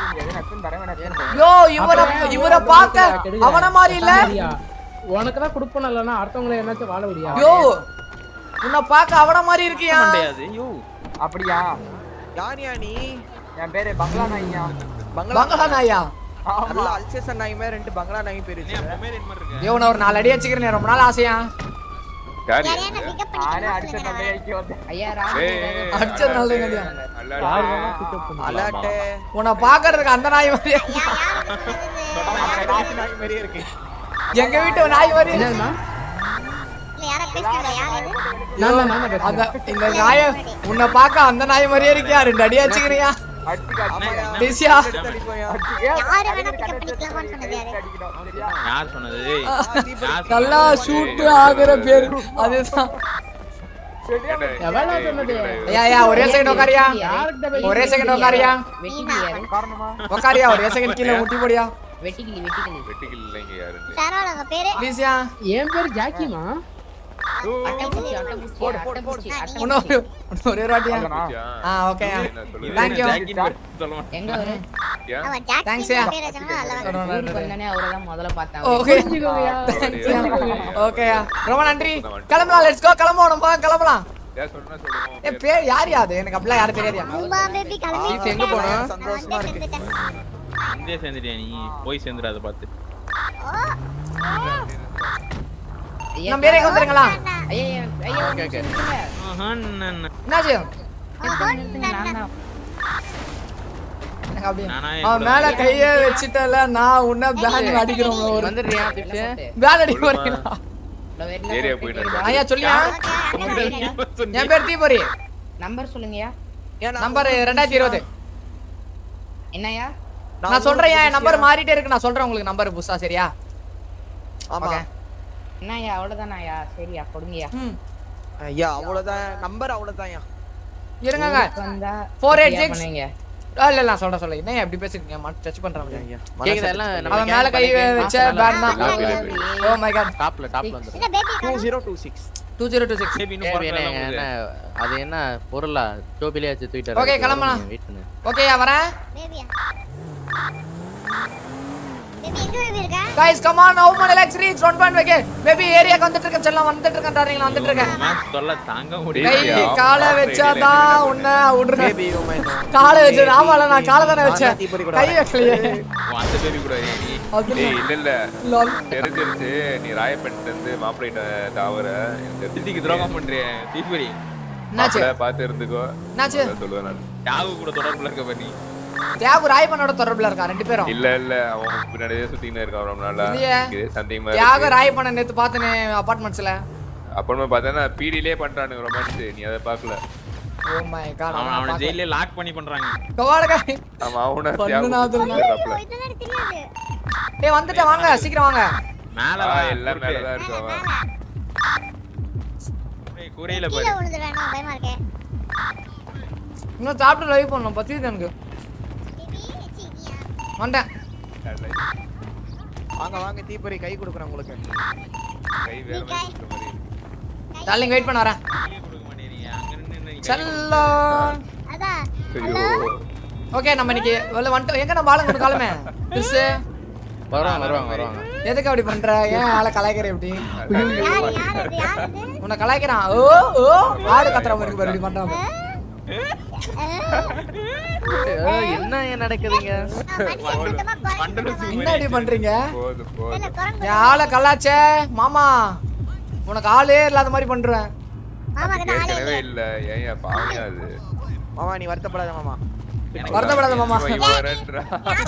யோ இவர இவர பார்க்க அவன மாதிரி இல்ல உனக்கு தான் கொடுப்பன இல்லனா அடுத்தவங்கள என்னாச்சும் வாழ முடியா யோ உன்னை பார்க்க அவன மாதிரி இருக்கியா மண்டையாது யோ அப்படியா யானியா நீ என் பேரு பங்களா நாய்யா பங்களா பங்களா நாயா நல்ல அல்சேசன் நாய் மாதிரி ரெண்டு பங்களா நாய் பேரு நீ பொமேரியன் மாதிரி இருக்க யோ நான் ஒரு நாலு அடி வச்சுக்கிறேன் ரொம்ப நாள் ஆசையா யார் யாரையா நான் பிக்கப் நானே பண்ணி அடிச்ச தொண்டையாக்கி வந்தேன் ஐயா ராமு ஏய் அடிச்ச நல்ல நதியா அலாட்டே உன்னை பாக்குறதுக்கு அந்த நாய் மாதிரி நாய் மாதிரியே இருக்கு எங்க வீட்டு நாய் மாதிரி என்னன்னா இல்ல யாரா பேசுறீங்க யார் இது நான் தான் நான் தான் அந்த பேசுறேன் இந்த நாய உன்னை பார்க்க அந்த நாய் மாதிரியே இருக்கியா ரெண்டு அடி வச்சுக்கிறியா பேசியா யாரு வேணா பிக்கப் பண்ணிக்கலாமான்னு சொன்னது யாரு யார் சொன்னது ஏய், யார் நல்லா ஷூட் ஆகுற பேரு அதுதான் எவ்வளவு சொன்னது ஐயா ஐயா ஒரே செகண்ட் உட்காரியா யார்கிட்ட போய் ஒரே செகண்ட் உட்காரியா வெட்டிக்கிளி யாரு உட்காரியா ஒரே செகண்ட் கீழே முட்டி போடியா வெட்டிக்கிளி வெட்டிக்கிளி வெட்டிக்கில் இல்லைங்க யாருன்னு சாரோட உங்க பேரு ப்ளீஸ்யா என் பேர் ஜாக்கிமா அட்டைப்பூச்சி அட்டைப்பூச்சி அட்டைப்பூச்சி இன்னும் அட்டைப்பூச்சி ஒரு- ஒரே ஒரு வாட்டியா ஆ ஓகே Thank you. ஜாக்கின்னு பேர் சொல்ல மாட்டேன் எங்க அவரு அவன் ஜாக்கி Thanks, yeah. பேர் வச்சாங்க நல்லா ஊருக்கு வந்தானே அவரை தான் முதல்ல பார்த்தேன் ஓகே புரிஞ்சுக்கோங்கயா ஓகேயா ரொம்ப நன்றி கிளம்பலாம் லெட்ஸ் கோ கிளம்புவோம் நம்ம கிளம்பலாம் யார் சொல்றா சொல்லுவோம் ஏ பேர் யார் யாது எனக்கு அப்படிலாம் யாரும் தெரியாதியா பூம்பா பேபி கிளம்பி சீஃப் எங்க போனா? நான் சந்தோஷமா வந்து இருக்கு. சேர்ந்துட்டேன். அங்கே சேர்ந்துட்டியா நீ போய் சேர்ந்துடாத பார்த்து ஐயா நம்ம பேரே வந்துருங்களா ஐயா ஐயா, ஐயா ஒரு நிமிஷம் நிறுத்துங்க. ஆஹா, நான் என்னாச்சு நிறுத்துங்க, நிறுத்துங்க, நான் தான். எனக்கு அப்படி நானா என் அவன் கூட மேல கைய வச்சுட்டல நான் உன்ன பேன் அடிக்கிறோம் ஒரு வந்துடுறியா திட்டு? பேன் அடிக்க போறீங்களா இல்ல, வெளில ஏரியா போய் போயிட்டு போய் ஐயா சொல்லியா ஓகே, அடுத்த பேரு. என் பேர் தீபரி நம்பர் சொல்லுங்கயா நம்பர் ரெண்டாயிரத்தி இருபது என்னய்யா நான் சொல்றேன் என் நம்பர் மாறிட்டே இருக்கு நான் சொல்றேன் உங்களுக்கு நம்பர் புதுசா சரியா ஆமா ஓகே என்னய்யா அவ்வளவுதானாயா சரியா கொடுங்கயா ம் ஐயா அவ்வளவுதான் நம்பர் அவ்வளவுதான்யா இருங்கங்க ஊருக்கு வந்தா 486. இப்படியா பண்ணுவீங்க? ஆ, இல்ல இல்ல நான் சொல்றேன் சொல்றேன் என்ன எப்படி பேசுறீங்க டச் பண்றாங்க ஐயா கேக்குதா எல்லாம் நம்ம அவன் மேல கை வச்ச பேன் தான் அதாவது, ஓ மை காட் டாப்ல டாப்ல வந்து என்ன baby two zero two six two zero two six baby இன்னும் பிறக்கல என்ன அது என்ன பொருளா டோபிலே வச்சு தூக்கிட்டு Okay, கிளம்பலாம். வெயிட் பண்ணு ஓகேயா வரேன் பேபியா பேபி எங்க பேபி இருக்க guys come on how many lakhs reach 1.5k baby ஏரியாக்கு வந்துட்டு இருக்கேன் செல்லம் வந்துட்டு இருக்கேன் டார்லிங் வந்துட்டு இருக்கேன் மேக்ஸ் தொல்லை தாங்க கை முடியல காலை வச்சாதான் உன்னை விடுறேன் பேபி ஓ மை காலை வச்சு ஆமால நான் காலை தானே வச்சேன் தீப்பொறி கூட கை வைக்கலையே உன் அந்த பேபி கூட வரியா நீ அது டேய் இல்ல இல்ல lol. தெரிஞ்சிருச்சு நீ ராயப்பேட்ல இருந்து மாப்பிள்ளைட்ட தாவற சித்திக்கு துரோகம் பண்றியே தீபுரி என்னாச்சு பார்த்து இருந்துக்கோ என்னாச்சு அதான் சொல்லுவேன் நான் யாவு கூட தொடர்புல இருக்க பண்ணி தியாகு ராயப்பனோட தொடர்புல இருக்கான் ரெண்டு பேரும் இல்ல இல்ல அவன் பின்னாடியே சுத்திக்கினே இருக்கான் ரொம்ப நாளா இல்லையே. இதே சந்தேகமா தியாக இருக்கு ராயப்பன நேத்து பார்த்தனே அபார்ட்மெண்ட்ஸ்ல அப்புறமா பார்த்தா பீடியிலே பண்றானுங்க ரொமான்ஸ் நீ அதை பார்க்கல ஓ மை காட் அவன் அவனை ஜெயிலே லாக் பண்ணி பண்றாங்க கவாடக அவன் அவன பண்ணுனா அதுனா. தியாகம் இதெல்லாம் எனக்கு தெரியாது ஏய் வந்துட்டேன் வாங்க சீக்கிரம் வாங்க மேல ஆ, வா, எல்லாம் குறுக்கு. மேலதான் இருக்கு அவன் ஏய், கூரையில கீழே பாரு விழுந்துடுவேன் நான் பயமா இருக்கேன் இன்னும் சாப்பிட்டு லைவ் பண்ணணும் பத்தியுது எனக்கு பேபி சி நீயா வந்துட்டேன் வாங்க வாங்க தீப்பொறி கை கொடுக்குறேன் உங்களுக்கு கை வேற மாதிரி இருக்கிற மாதிரி இருக்கு. டார்லிங் வெயிட் பண்ண வரேன் கையே கொடுக்க மாட்டேங்கிறீங்க அங்க நின்னு நீ கை செல்லம் அதான் ஐயோ ஓகே நம்ம இன்னைக்கு வெளில வந்துட்டோம் எங்க நம்ம ஆளுங்க காலமே மிஸ் வருவாங்க வருவாங்க வருவாங்க எதுக்கு அப்படி பண்ற ஏன் ஆளை கலாய்க்கிற இப்படி யார் யார் இது யார் இது உன்னை கலாய்க்கிறான் ஓ ஓ ஆடு கத்துற மாதிரி இருக்கு பாரு, இப்படி பண்றான் பாரு. ஏய், என்ன நடக்குதுங்க நான் மனுஷன் சத்தமா குரங்கு மண்டல சூ என்ன இப்படி பண்றீங்க போதும் போதும் இல்ல குரங்கு என் ஆளை கலாச்சே மாமா உனக்கு ஆளே இல்லாத மாதிரி பண்றேன் மாமாக்கு தான் ஆளே ஏற்கனவே இல்லையே. இல்ல ஏன் ஏன் பாவனையா அது மாமா நீ வருத்தப்படாத மாமா வருத்தப்படாத மாமா இவன் இவன் வரேன்றா.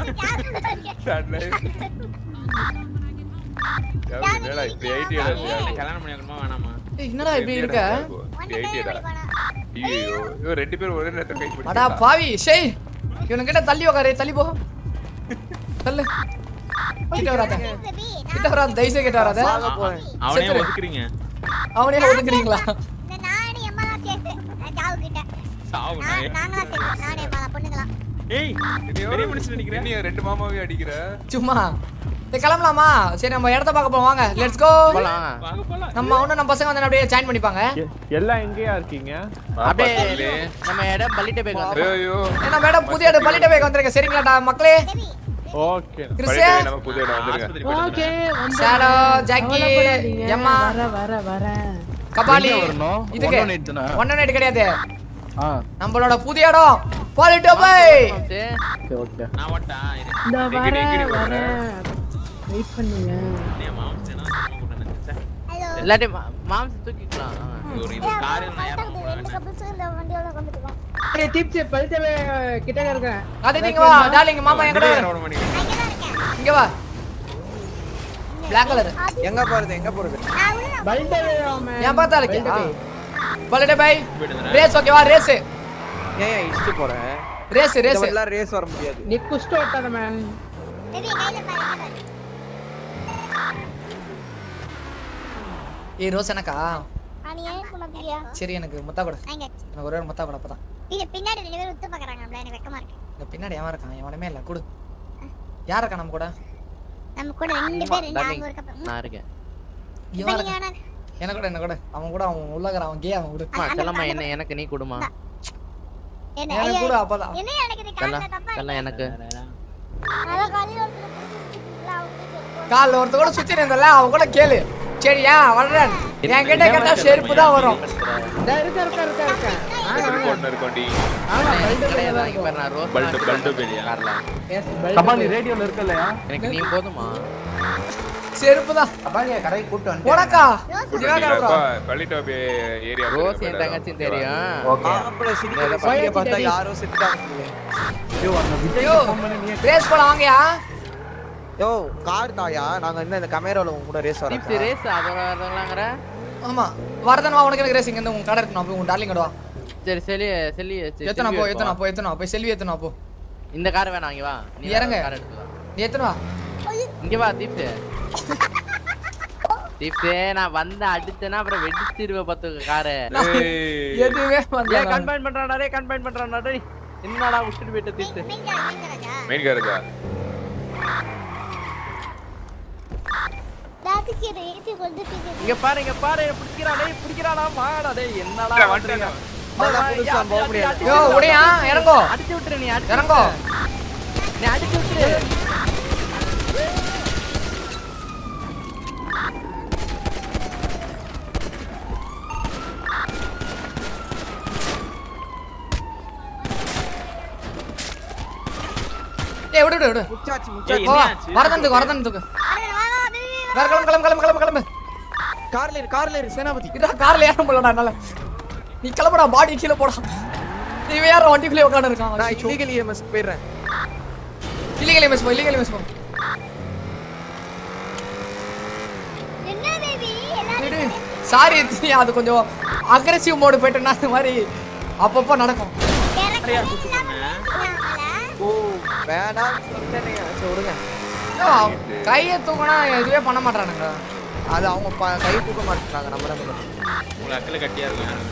என்னடா இப்படி ஐடியா கல்யாணம் பண்ணி வைக்கணுமா வேணாமா ஏய், என்னடா இப்படி இருக்க இப்படி ஐடியாடா ஐயோ இவன் ரெண்டு பேரும் ஒரே நேரத்துல கை பிடிச்சு அடா பாவி ஷேய் இவனுக்கிட்ட தள்ளி உக்காரு தள்ளி போ தள்ளு கிட்ட வராத பேபி கிட்ட வராத தயவுசெய்து கிட்ட வராத சாக போறேன் அவனே செத்துரு. ஒதுக்குறீங்க அவனே ஒதுக்குறீங்களா இந்த நானு எம்மா தான் சேர்த்து ஜாவு கிட்ட சாவு நாயே. நாங்களா சேர்த்து நானே மாலா பொண்ணுங்களா ஏய் பெரிய மனுஷன் நினைக்கிறேன் நீ ரெண்டு மாமாவே அடிக்கிற சும்மா சரி கிளம்பலாமா சரி நம்ம இடத்த பார்க்க போவோம் வாங்க லெட்ஸ் கோ போலாம் வாங்க போலாம் நம்ம இன்னும் நம்ம பசங்க வந்து அப்படியே ஜாயின் பண்ணிப்பாங்க எ- எல்லாம் எங்கேயா இருக்கீங்க அப்படியே நம்ம இடம் பள்ளிட்ட போய் வந்து ஐயோ ஏன்னா மேடம் புதிய இடம் பள்ளிட்ட போய் வந்திருக்கேன் சரிங்களா மக்களே ஓகே கிறிஸ் பள்ளிட்டவே நம்ம புது இடம் வந்துருங்க ஆஸ்பத்திரி போயிட்டு ஓகே வந்து ஷாடோ ஜாக்கி எம்மா வர வர வர கபாலி வரணும்? இதுக்கு 118 தானா? ஒன் ஒன் கிடையாது ஆ நம்மளோட புதிய இடம் பாலிட்டோ போய் சரி ஓகே ஓகே நான் ஓட்டா இரு. இந்த எங்கடி, வர எங்கடி வர வர? வெயிட் பண்ணுங்க நீ மாம்சனா சும்மா கூட நினைச்சேன் ஹலோ இல்லாட்டி மா- மாம்சம் தூக்கிக்கலாம் ஆ. ஒரு இது காரில் நான் ஏற ரெண்டு கப்பிள்ஸ் இந்த வண்டியோட வந்துட்டுக்கோம் ஏய் டிப்ஸ் பழுத்தவே கிட்ட இருக்கேன் அது நீங்க வா டார்லிங் மாமா எங்க ஓட மாட்டேங்குது அங்கே தான் இருக்கேன் இங்க வா Black கலர் எங்க போறது எங்க போறது நான் உள்ள பழுத்தவே அவன் ஏன் பார்த்தா இருக்கு பாலிட்டோ பை போயிட்டு ரேஸ் ஓகேவா ரேஸ் ஏன் ஏன் இஷ்டு போறேன் ரேஸ் ரேஸ் எல்லாம் ரேஸ் வர முடியாது நீ குஷ்டு ஓட்டாத மேன் பேபி கையில பாரு இங்க பாரு. ஏய் ரோஸ் எனக்கா ஆ, நீ ஏன் குணப்பியா சரி எனக்கு முத்தா கூட அங்க எனக்கு ஒரே ஒரு முத்தா கூட அப்பதான் இது பின்னாடி ரெண்டு பேரும் உத்து பாக்குறாங்க எனக்கு வெக்கமா இருக்கு இந்த பின்னாடி எவன் இருக்கான் எவனுமே இல்ல குடு யார் இருக்கா நம்ம கூட நம்ம கூட ரெண்டு பேர் நாங்க ஒரு கப்பல் நான் இருக்கேன் இவன் நீங்க இருக்கான் வேணா என்ன கூட என்ன கூட அவன் கூட அவன் உள்ளகர அவன் கே அவன் கூட அம்மா செல்லம்மா என்ன எனக்கு நீ கொடுமா என்ன எனக்கு ஐயா, கூட அப்பதான் என்ன எனக்கு இது செல்ல கால்ல தப்பா செல்லம் எனக்கு அதான் காலையில ஒருத்தர் புடிச்சிட்டு அவங்க கால்ல ஒருத்த கூட சுத்தி இருந்தல அவன் கூட கேளு சரியா வர்றேன் என் கிட்ட கேட்டா செருப்பு தான் வரும் இதா இருக்க இருக்க இருக்க இருக்க ஒன்று இருக்கோண்டி கிடையாது வாங்கி பாரு நான் ரோஸ் பல்டு பல்டு பெரியா கார்ல கபாலி ரேடியோல இருக்கலையா எனக்கு நீ போதுமா செருப்பு தான் கபாலியை கடைக்கு கூட்டு வந்து உனக்கா திவாகர் bro. பள்ளிட்டோ ஏரியா ரோஸ் என் தங்கச்சியும் தெரியும் ஓகே மாப்பிள்ளை சிரிக்கிற பைய பார்த்தா யாரோ செத்துட்டாங்க ஐயோ ரேஸ் போல வாங்கயா யோ கார் தாயா நாங்க என்ன இந்த கமேரால உங்க கூட ரேஸ் டிப்ஸ் வரோம் ரேஸ் அதோட வரலாங்கிற ஆமா வரதன் வா உனக்கு எனக்கு ரேசிங் வந்து உன் கடை இருக்கணும் போய் உன் டார்லிங் கடை வா சரி செல்லி செல்லி செ- எத்தனை செல்வி போ எடுப்பா. எத்தனை போ எத்தனை போய் செல்வி எத்தனை போ இந்த கார் வேணாம் இங்க வா நீ நீ இறங்கு. கார் எடுத்து வா நீ எத்தனை வா இங்க வா தீப்ஸ் தீப்ஸ் நான் வந்த அடுத்தனா அப்புறம் வெடிச்சிருவேன் பத்து காரு எதுவுமே ஏன் வந்து கன்பைன் பண்றானா டேய் கன்பைன் பண்றானா டேய் என்னடா விட்டுட்டு போயிட்ட தீப்ஸ் மீன் கடை மீன் கடைஜா மெயின் காருக்கா ராத்திக்கு ஏத்தி கொண்டு போய் இங்க பாரு இங்க பாரு பிடிக்கிறான் டேய் பிடிக்கிறானா மாடா டேய் என்னடா இல்ல, பண்றீங்க அதெல்லாம் புதுசா போக முடியாது யோ உடையா இறங்கோ அடிச்சு விட்டுரு நீ அடிச்சு இறங்கோ நீ அடிச்சு விட்டுரு ஏய் விடு விடு விடு முச்சாச்சு ஏய், முச்சாச்சு போ என்னாச்சு? வரதன் தூக்கு வரதன் தூக்கு வேற கிளம்பு கிளம்பு கிளம்பு கிளம்பு கிளம்பு கார்ல இரு கார்ல இரு சேனாபதி இதான் கார்ல ஏற முடியலடா என்னால நீ கிளம்புடா பாடி கீழே போடா நீ வேற வண்டிக்குள்ளே உட்காந்து இருக்கான் நான் இல்லீகல் இஎம்எஸ் போயிடுறேன் இல்லீகல் மிஸ் போ இல்லீகல் மிஸ் போ என்ன பேபி எல்லாரும் சாரி எத்தினி அது கொஞ்சம் அக்ரெசிவ் மோடு போயிட்டேன்னா அந்த மாதிரி அப்பப்போ நடக்கும் ஓ வேணாம் சொல்லிட்டேனே சரி விடுங்க ஐயோ, கையை தூக்கினா எதுவே பண்ண மாட்டானுங்க அது அவங்க ப- கை தூக்க மாட்டேங்கிறாங்க நம்ம என்ன பண்றது உங்களை அக்கல கட்டியா இருக்கும்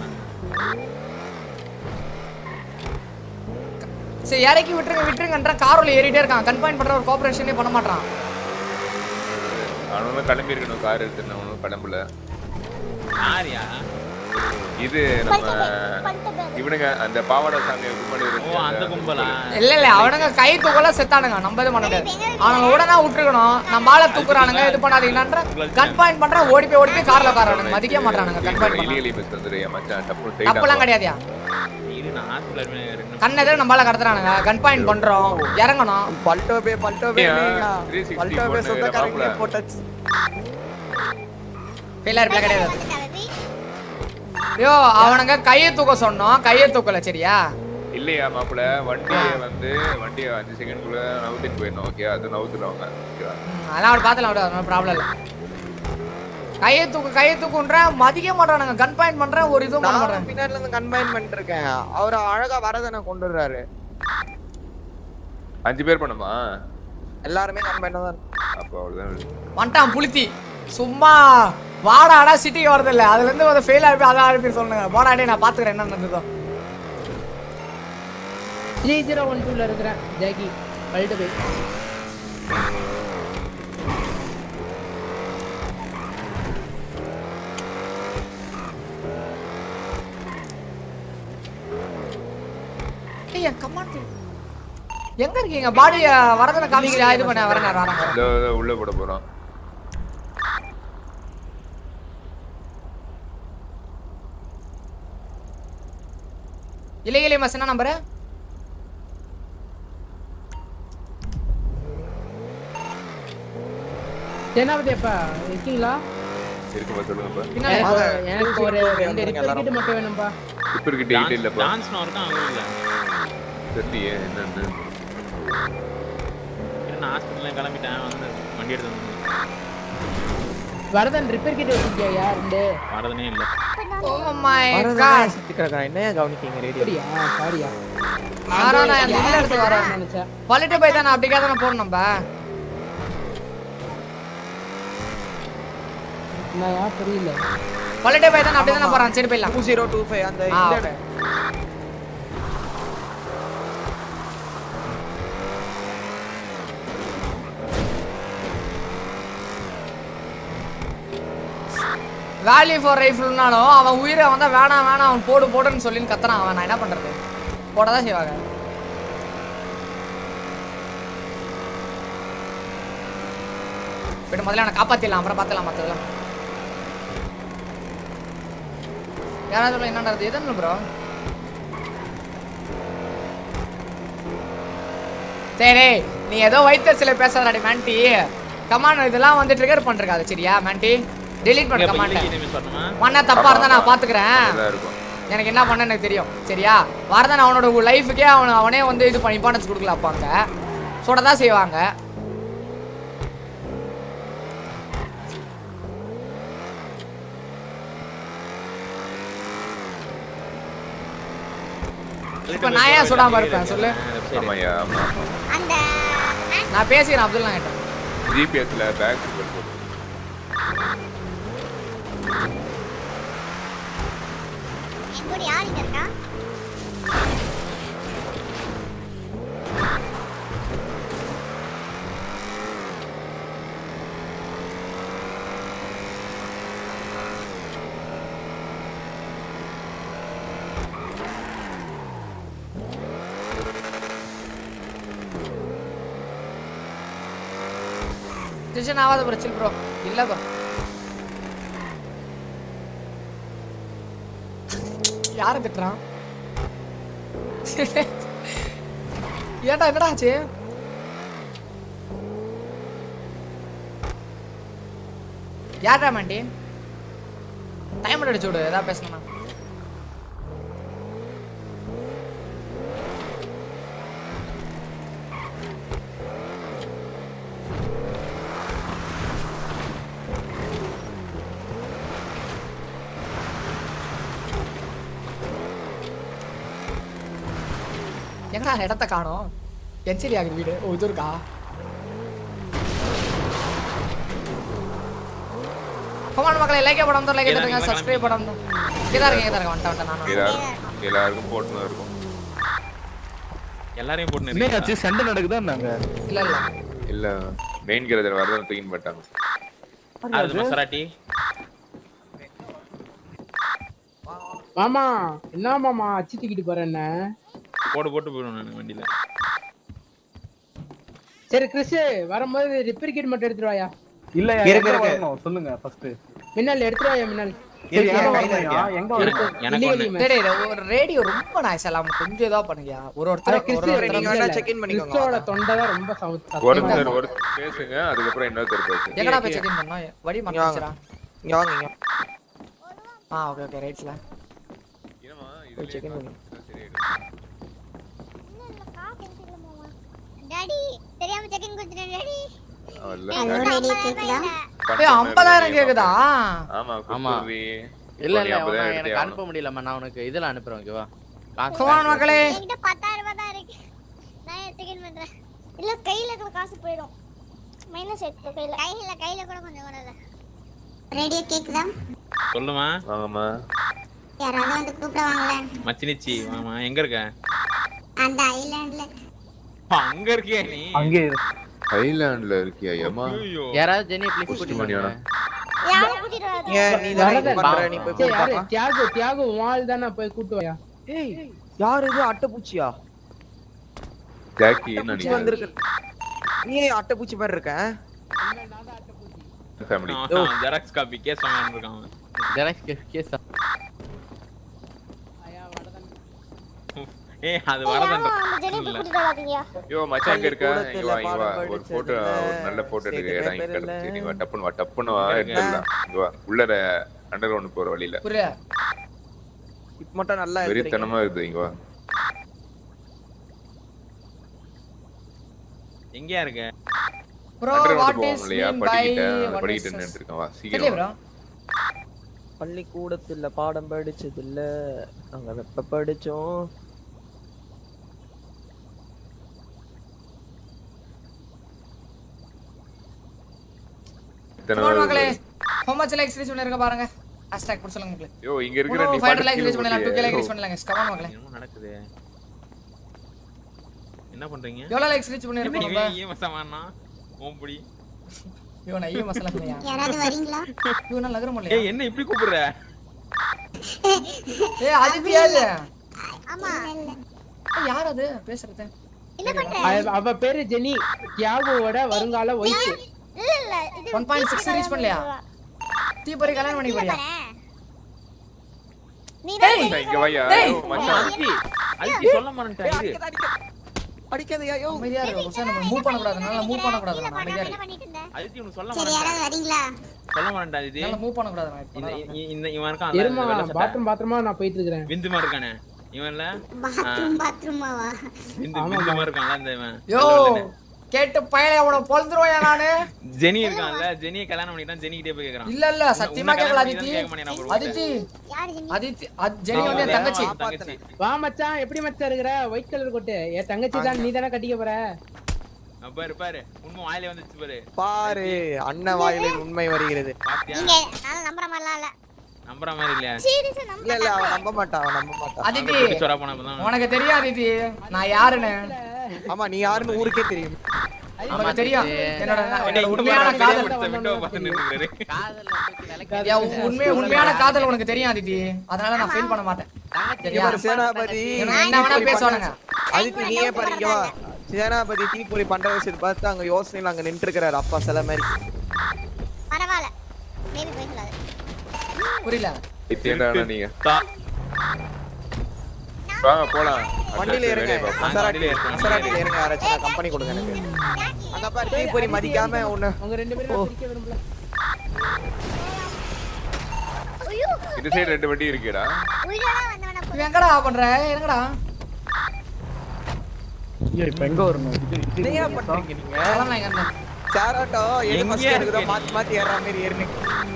சரி இறக்கி விட்டுருங்க விட்டுருங்கன்ற காரோல ஏறிட்டே இருக்கான் கன்பாயின் பண்ற ஒரு கோஆபரேஷனே பண்ண மாட்டான் அவனும் கிளம்பி இருக்கணும் கார் எடுத்துன்னு அவனும் கிளம்பல யாரியா இது நம்ம இவனுங்க அந்த பாவாடை சாமி கும்பல் ஓ அந்த கும்பலா இல்ல இல்ல அவனுங்க கை தூக்கல செத்தானுங்க நம்ம இது பண்ண முடியாது அவனுங்க உடனே விட்டுருக்கணும் நம்ம ஆளை தூக்குறானுங்க இது பண்ணாதீங்களான்ற கன் பாயிண்ட் பண்ற ஓடி போய் ஓடி போய் கார்ல உட்காரானுங்க மதிக்க மாட்டானுங்க கன் பாயிண்ட் பண்ண இல்லீகலி பஸ் வந்துரு என் மச்சான் டப்பு தப்பெல்லாம் கிடையாதுயா இது நான் ஹாஸ்பிட்டல் ரெண்டு கண்ணெதிர நம்ம ஆளை கடத்துறானுங்க கன் பாயிண்ட் பண்றோம் இறங்கணும் பல்ட்டோ பே பல்ட்டோ பே ஏன்? நீங்க 360 பல்ட்டோ பே போட்டு சொந்தக்காரங்க மாப்பிள. போட்டாச்சு ஃபெயிலர் பிள்ளை கிடையாது ஐயோ அவனுங்க கையை தூக்க சொன்னோம் கையை தூக்கல சரியா இல்லையா மாப்பிள வண்டியை வந்து வண்டியை அஞ்சு செகண்ட்குள்ள நவுத்திட்டு போயிடணும் ஓகே அது நவுத்துடுவாங்க ஓகேவா ம், அதெல்லாம் அவர் பார்த்துலாம் விட ஒன்றும் ப்ராப்ளம் இல்லை கையை தூக்கு கையை தூக்குன்ற மதிக்க மாட்டானுங்க கன் பாயிண்ட் பண்றேன் ஒரு இதுவும் பண்ண நான் மாட்டாங்க பின்னாடில இருந்து கன்பைன் பண்ணிட்டு இருக்கேன் அவர் அழகா வரதனை கொண்டு வர்றாரு அஞ்சு பேர் பண்ணுமா எல்லாருமே கன்பைன் தான் அப்போ அவ்வளவுதான் வந்துட்டான் புளுத்தி சும்மா வாடாடா சிட்டிக்கு வரது இல்ல அதுல இருந்து ஒரு ஃபெயில் ஆகி அதான் அனுப்பி சொல்லுங்க போடாடே நான் பாத்துக்கிறேன் என்ன நடந்ததோ த்ரீ ஜீரோ ஒன் டூல இருக்கிறேன் ஜாக்கி கழட்டு போய் ஏய், என் கமாண்ட் எங்க இருக்கீங்க பாடி வரதனை காமிக்கலையா இது பண்ண வரேன் வரேன் வரேன் இதோ, இதோ உள்ள போட போறோம் இல்லை இல்லை மஸ் என்ன நம்பரு சேனாபதி அப்பா இருக்கீங்களா இருக்குப்பா சொல்லுங்கப்பா எனக்கு- எனக்கு ஒரு ரெண்டு ரிப்பேர் கிட்ட மட்டும் வேணும்பா இப்ப கிட்ட எயிட் இல்லப்பா டான்ஸ் இருக்கான் அவன் இல்ல தெரியலையே என்னன்னு நான் ஹாஸ்பிட்டல்ல கிளம்பிட்டேன் வந்து வண்டி எடுத்து வந்து வரதன் ரிப்பேர் கிட்ட வச்சிருக்கியா ரெண்டு வரதனே இல்ல ஓ மை வரதா காட் சுத்தி கிடக்குறான் என்னையா கவனிக்கீங்க ரேடியோ அப்படியா சாரியா யாரா நான் அந்த இதுல எடுத்து வரேன் நினைச்சேன் குவாலிட்டி பை தானே அப்படிக்கா தானே போடணும் நம்ம நான் யா புரியல குவாலிட்டி பை தானே அப்படி தானே போறான் சரி போயிடலாம் டூ ஜீரோ டூ ஃபைவ் அந்த ஆ, இந்த okay. வேல்யூ ஃபார் ரைஃபிள்னாலும் அவன் உயிரை வந்தா வேணாம் வேணாம் அவன் போடு போடுன்னு சொல்லின்னு கத்துறான் அவன் நான் என்ன பண்றது போட தான் செய்வாங்க போயிட்டு முதல்ல அவனை காப்பாத்திடலாம் அப்புறம் பார்த்துலாம் மற்றதெல்லாம் யாராவது சொல்ல என்னன்றது எதுன்னு ப்ரோ சரி நீ ஏதோ வைத்த சில பேசாதடி மேண்டி கமாண்ட் இதெல்லாம் வந்து ட்ரிகர் பண்றாது சரியா மேண்டி டெலீட் பண்ண கமாண்ட் பண்ணணுமா பண்ண தப்பா இருந்தா நான் பாத்துக்கிறேன் இதா இருக்கும் எனக்கு என்ன பண்ண எனக்கு தெரியும் சரியா வரதன் அவனோட லைஃபுக்கே அவன் அவனே வந்து இது பண்ணி இம்பார்ட்டன்ஸ் கொடுக்கல அப்பாங்க சுட தான் செய்வாங்க இப்ப நான் ஏன் சுடாம இருப்பேன் சொல்லு ஆமாய்யா ஆமா அந்த நான் பேசிக்கிறேன் அப்துல்லா கிட்ட ஜிபிஎஸ்ல பேக் சிம்பிள் போட்டு என் கூட யார் இங்க இருக்கா டென்ஷன் ஆகாத பிரச்சனை ப்ரோ இல்ல ப்ரோ யாரை திட்டுறான் ஏன்டா என்னடா ஆச்சு யார்டா மாண்டி டைம் அடிச்சு விடு ஏதாவது பேசணும்னா எங்கடா இடத்த காணோம் என்சரி ஆகுது வீடு ஓ இது இருக்கா கமான் மக்களே லைக் படம் தான் லைக் பண்ணுங்க சப்ஸ்கிரைப் படம் தான் இங்கே இருக்கேன் இங்கே இருக்கேன் வந்துட்டேன் வந்துட்டேன் நானும் எல்லாரும் எல்லாருக்கும் போட்டுன்னு இருக்கும் எல்லாரையும் போட்டு என்னையாச்சு சண்டை நடக்குதா நாங்க இல்ல இல்ல இல்ல மெயின் கிரதர் வரதான் தூக்கின்னு போட்டாங்க அது மசராட்டி மாமா என்ன மாமா அச்சு தூக்கிட்டு போற என்ன போட்டு போட்டு போயிடும் நான் வண்டியில சரி கிறிஸ் வரும்போது ரிப்பேர் கிட் மட்டும் எடுத்துட்டு வாயா இல்ல இருக்கு, இருக்கு. சொல்லுங்க ஃபர்ஸ்ட் மின்னல் எடுத்துட்டு வாயா மின்னல் சரி என் எங்க கையில வரணும் இருக்கியா? எங்க எனக்கு வரணும் எனக்கு ஒண்ணு Illegally டேய் டேய், ஒரு ரேடியோ ரொம்ப நாய்ஸ் எல்லாம் கொஞ்சம் இதா பண்ணுங்க ஒரு ஒருத்தர் அதான் ஒரு கிறிஸ் ஒருத்தர் நீங்க வேணா check in பண்ணிக்கோங்க. கிறிஸ்டோட தொண்டை தான் ரொம்ப சவுண்ட் ஒருத்தர் ஒருத்தர் பேசுங்க அதுக்கப்புறம் இன்னொருத்தர் பேசுங்க எங்கடா போய் செக் இன் பண்ணோம் வடி இங்க வாங்க. மாத்திரா இங்க வாங்க இங்க ஆ ஓகே ஓகே ரைட்ஸ்ல என்னம்மா போய் check in இதுல பண்ணு. சரியாயிடும் டாடி தெரியாம செக் இன் கொடுத்துட்டேன் டாடி அவல்ல ஹலோ டாடி கேக்குதா ஏய் 50000 கேக்குதா ஆமா ஆமா. குருவி இல்ல இல்ல அப்பதான் உன்னை எடுத்தே எனக்கு ஆகணும். அனுப்ப முடியலம்மா நான் உனக்கு இதுல அனுப்புறேன் ஓகேவா காசு கமான் மக்களே என்கிட்ட 10000 ரூபாய் தான் இருக்கு நான் செக் இன் பண்றேன் இல்ல கையில இருக்கிற காசு போயிடும் மைனஸ் எடுத்து கையில கையில கையில கூட கொஞ்சம் கூட இல்ல ரேடியோ கேக்குதா சொல்லுமா வாங்கம்மா யாராவது வந்து கூப்பிடுவாங்களே மச்சினிச்சி வாமா எங்க இருக்க அந்த ஐலாண்ட்ல அங்க இருக்கியா நீ அங்கே ஐலாண்ட்ல இருக்கியா ஏமா ஐயோ யாராவது ஜெனி ப்ளீஸ் புஷ்டி கூட்டிட்டு மணியானா வாங்க யாரும் கூட்டிட்டு வராத ஏன் நீ தானே இது வரதன். பண்ற நீ போய் சரி, போய் யாரு? பார்க்கலாம். தியாகு தியாகு வால் தானே போய் கூட்டு வாயா ஏய் யார் இது அட்டைப்பூச்சியா ஜாக்கி பூச்சி நினைக்கிறேன் வந்திருக்கு நீ ஏன் அட்டைப்பூச்சி மாதிரி இருக்க ஃபேமிலி ஜெராக்ஸ் காப்பி கேஸ் வாங்கன்னு இருக்கான் அவன். ஜெராக்ஸ் கேஸ் ஏய் அது ஏய், வரதான் ஆமா, அந்த ஜெனி போய் கூட்டிட்டு வராதீங்க யோ மச்சான் இங்க இருக்க பள்ளிக்கூடத்துல இங்க வா இங்க வா பாடம் ஒரு போட்டோ படிச்சதில்ல. ஒரு நல்ல போட்டோ எடுக்க சேர்த்து இடம் இங்க பேப்பர் கிடந்துச்சு இல்ல. நீ வா டப்புன்னு வா டப்புன்னு வா இங்க எடுத்துடலாம் இங்க வா உள்ளர அண்டர் கிரவுண்ட் போற வழியில புரியல இப்ப மட்டும் நல்லா இருக்கிறீங்க வெறித்தனமா இருக்குது இங்க வா எங்கயா இருக்க bro under what ground is போவோம் இல்லையா மீன் பை படிக்கிட்ட படிக்கிட்டு நின்னுட்டு இருக்கேன் வா தெரியல சீக்கிரம் ப்ரோ வா. பள்ளிக்கூடத்துல பாடம் படிச்சது இல்ல அங்க வெப்ப படிச்சோம் இத்தனை கமான் வருது. மக்களே how much likes reach பண்ணிருக்க பாருங்க ஹேஷ்டேக் போட்டு சொல்லுங்க மக்களே யோ இங்க இருக்கிற நீ ஃபைவ் லைக் பாட்டு ரீச் பண்ணலாம் 2k லைக் ரீச் கீழே பண்ணலாம் கமான் மக்களே என்னமோ நடக்குது என்ன பண்றீங்க எவ்வளவு லைக்ஸ் ரீச் பண்ணிருக்கோம் நம்ம ஏன் மசமானா ஓம்புடி ஐயோ நான் ஈ மசாலா இல்லையா யாராவது வரீங்களா ஐயோ நான் நகர முடியல ஏய் என்ன இப்படி கூப்பிடுற ஏய் அது யாரு ஆமா ஏய், யார் அது பேசுறது என்ன பண்ற அவ- அவ பேரு ஜெனி தியாகுவோட வருங்கால ஒய்ஃப் இல்ல இல்ல இது 1.6 reach பண்ணலையா? தீபரி கல்யாணம் பண்ணி போறியா நீ தான் ஏய். மச்சான், இங்க வாயா டேய். யோ, மச்சான் அதுக்கு அதுக்கு சொல்ல மாட்டேன் இது அடிக்காத, அடிக்காத. அடிக்காதயா யோ அமைதியா இரு உஷா நம்ம மூவ் பண்ண கூடாது நல்லா மூவ் பண்ண கூடாது நான் அமைதியா என்ன இரு பண்ணிட்டு இருந்த அதுக்கு உனக்கு சொல்ல சரி மாட்டேன் யாராவது வரீங்களா சொல்ல மாட்டேன் இது நல்லா மூவ் பண்ண கூடாது நான் இந்த இப்ப இ- இந்த இவன் இருக்கான் எருமா பாத்ரூம் பாத்ரூமா நான் போயிட்டு இருக்கிறேன் விந்து மாதிரி இருக்கானே இவன்ல பாத்ரூம் பாத்ரூமாவா விந்து விந்து மாதிரி இருக்கான்ல இந்த இவன் யோ கேட்டு பையல அவன பொழுதுருவாயா நானு ஜெனி இருக்கான்ல ஜெனியை கல்யாணம் பண்ணிட்டான் ஜெனி கிட்டே போய் கேக்குறான் இல்ல இல்ல சத்தியமா உன்னை கேக்கல கல்யாணம் அதித்தி பண்ணி கேட்க மாட்டேன் bro. அதித்தி யாரு ஜெனி அதித்தி அத்- ஜெனி வந்து என் தங்கச்சி தங்கச்சி வா மச்சான் எப்படி மச்சான் இருக்கிற ஒயிட் கலர் கோட்டு என் தங்கச்சி தான் நீ தானே கட்டிக்க போற அஹ் பாரு பாரு உண்மை வாயிலே வந்துச்சு பாரு பாரு அண்ணன் வாயிலில் உண்மை வருகிறது பாத்தியா நீங்க நானும் நம்புற மாதிரிலாம் இல்ல நம்புற மாதிரி இல்லையா சீரியஸா இல்ல நம்ப இல்ல அவன் நம்ப மாட்டான் அவன் நம்ப மாட்டான் அதித்தி குட்டி சோறா போனா அப்பதான் உனக்கு தெரியும் அதித்தி நான் யாருன்னு ஆமா நீ யாருன்னு ஊருக்கே தெரியும் உனக்கு தெரியும் என்னோட டேய், என்னோட இங்க உண்மையான பாரு, காதல் வெளிய window பார்த்து நின்னுக்கிறாரு. காதல்ல தூக்கி விளக்காதீங்க. என் உ- உண்மை உண்மையான காதல் உனக்கு தெரியும் அதித்தி அதனால நான் ஃபீல் பண்ண மாட்டேன் தங்கச்சி சரியா? இவர் சேனாபதி இவனுங்க என்ன வேணா தீப்பொறி பேசுவானுங்க பண்ண- அதுக்கு நீயே பாருங்க வா சேனாபதி தீப்பொறி பண்ற விஷயத்தை பார்த்து அங்க யோசனையில அங்க நின்று இருக்கிறாரு அப்பா சில மாதிரி பரவாயில்ல மேபி போய் சொல்லாது புரியல இத்தேண்டா நீங்க தா- வாங்க போலாம் வண்டியில இருங்க வேலையை பார்ப்போம். மசராட்டி வண்டியில இருங்க. மசராட்டில இருங்க யாராச்சும் கம்பெனி கொடுங்க எனக்கு அங்க பாரு தீப்பொறி மதிக்காம உன்ன உங்க ரெண்டு பேரும் நான் பிரிக்க விரும்பல ஐயோ இந்த சைடு ரெண்டு வண்டி இருக்கேடா உயிரோட வந்தவன இவன் எங்கடா பண்ற எங்கடா என்னையா பண்றீங்க நீங்க கிளம்பலாம் எங்க இருந்து சாராட்டோ எது எங்கேயா ஃபர்ஸ்ட் இருக்குதோ இருக்கு? மாத்தி மாத்தி ஏற மாதிரி ஏறுனு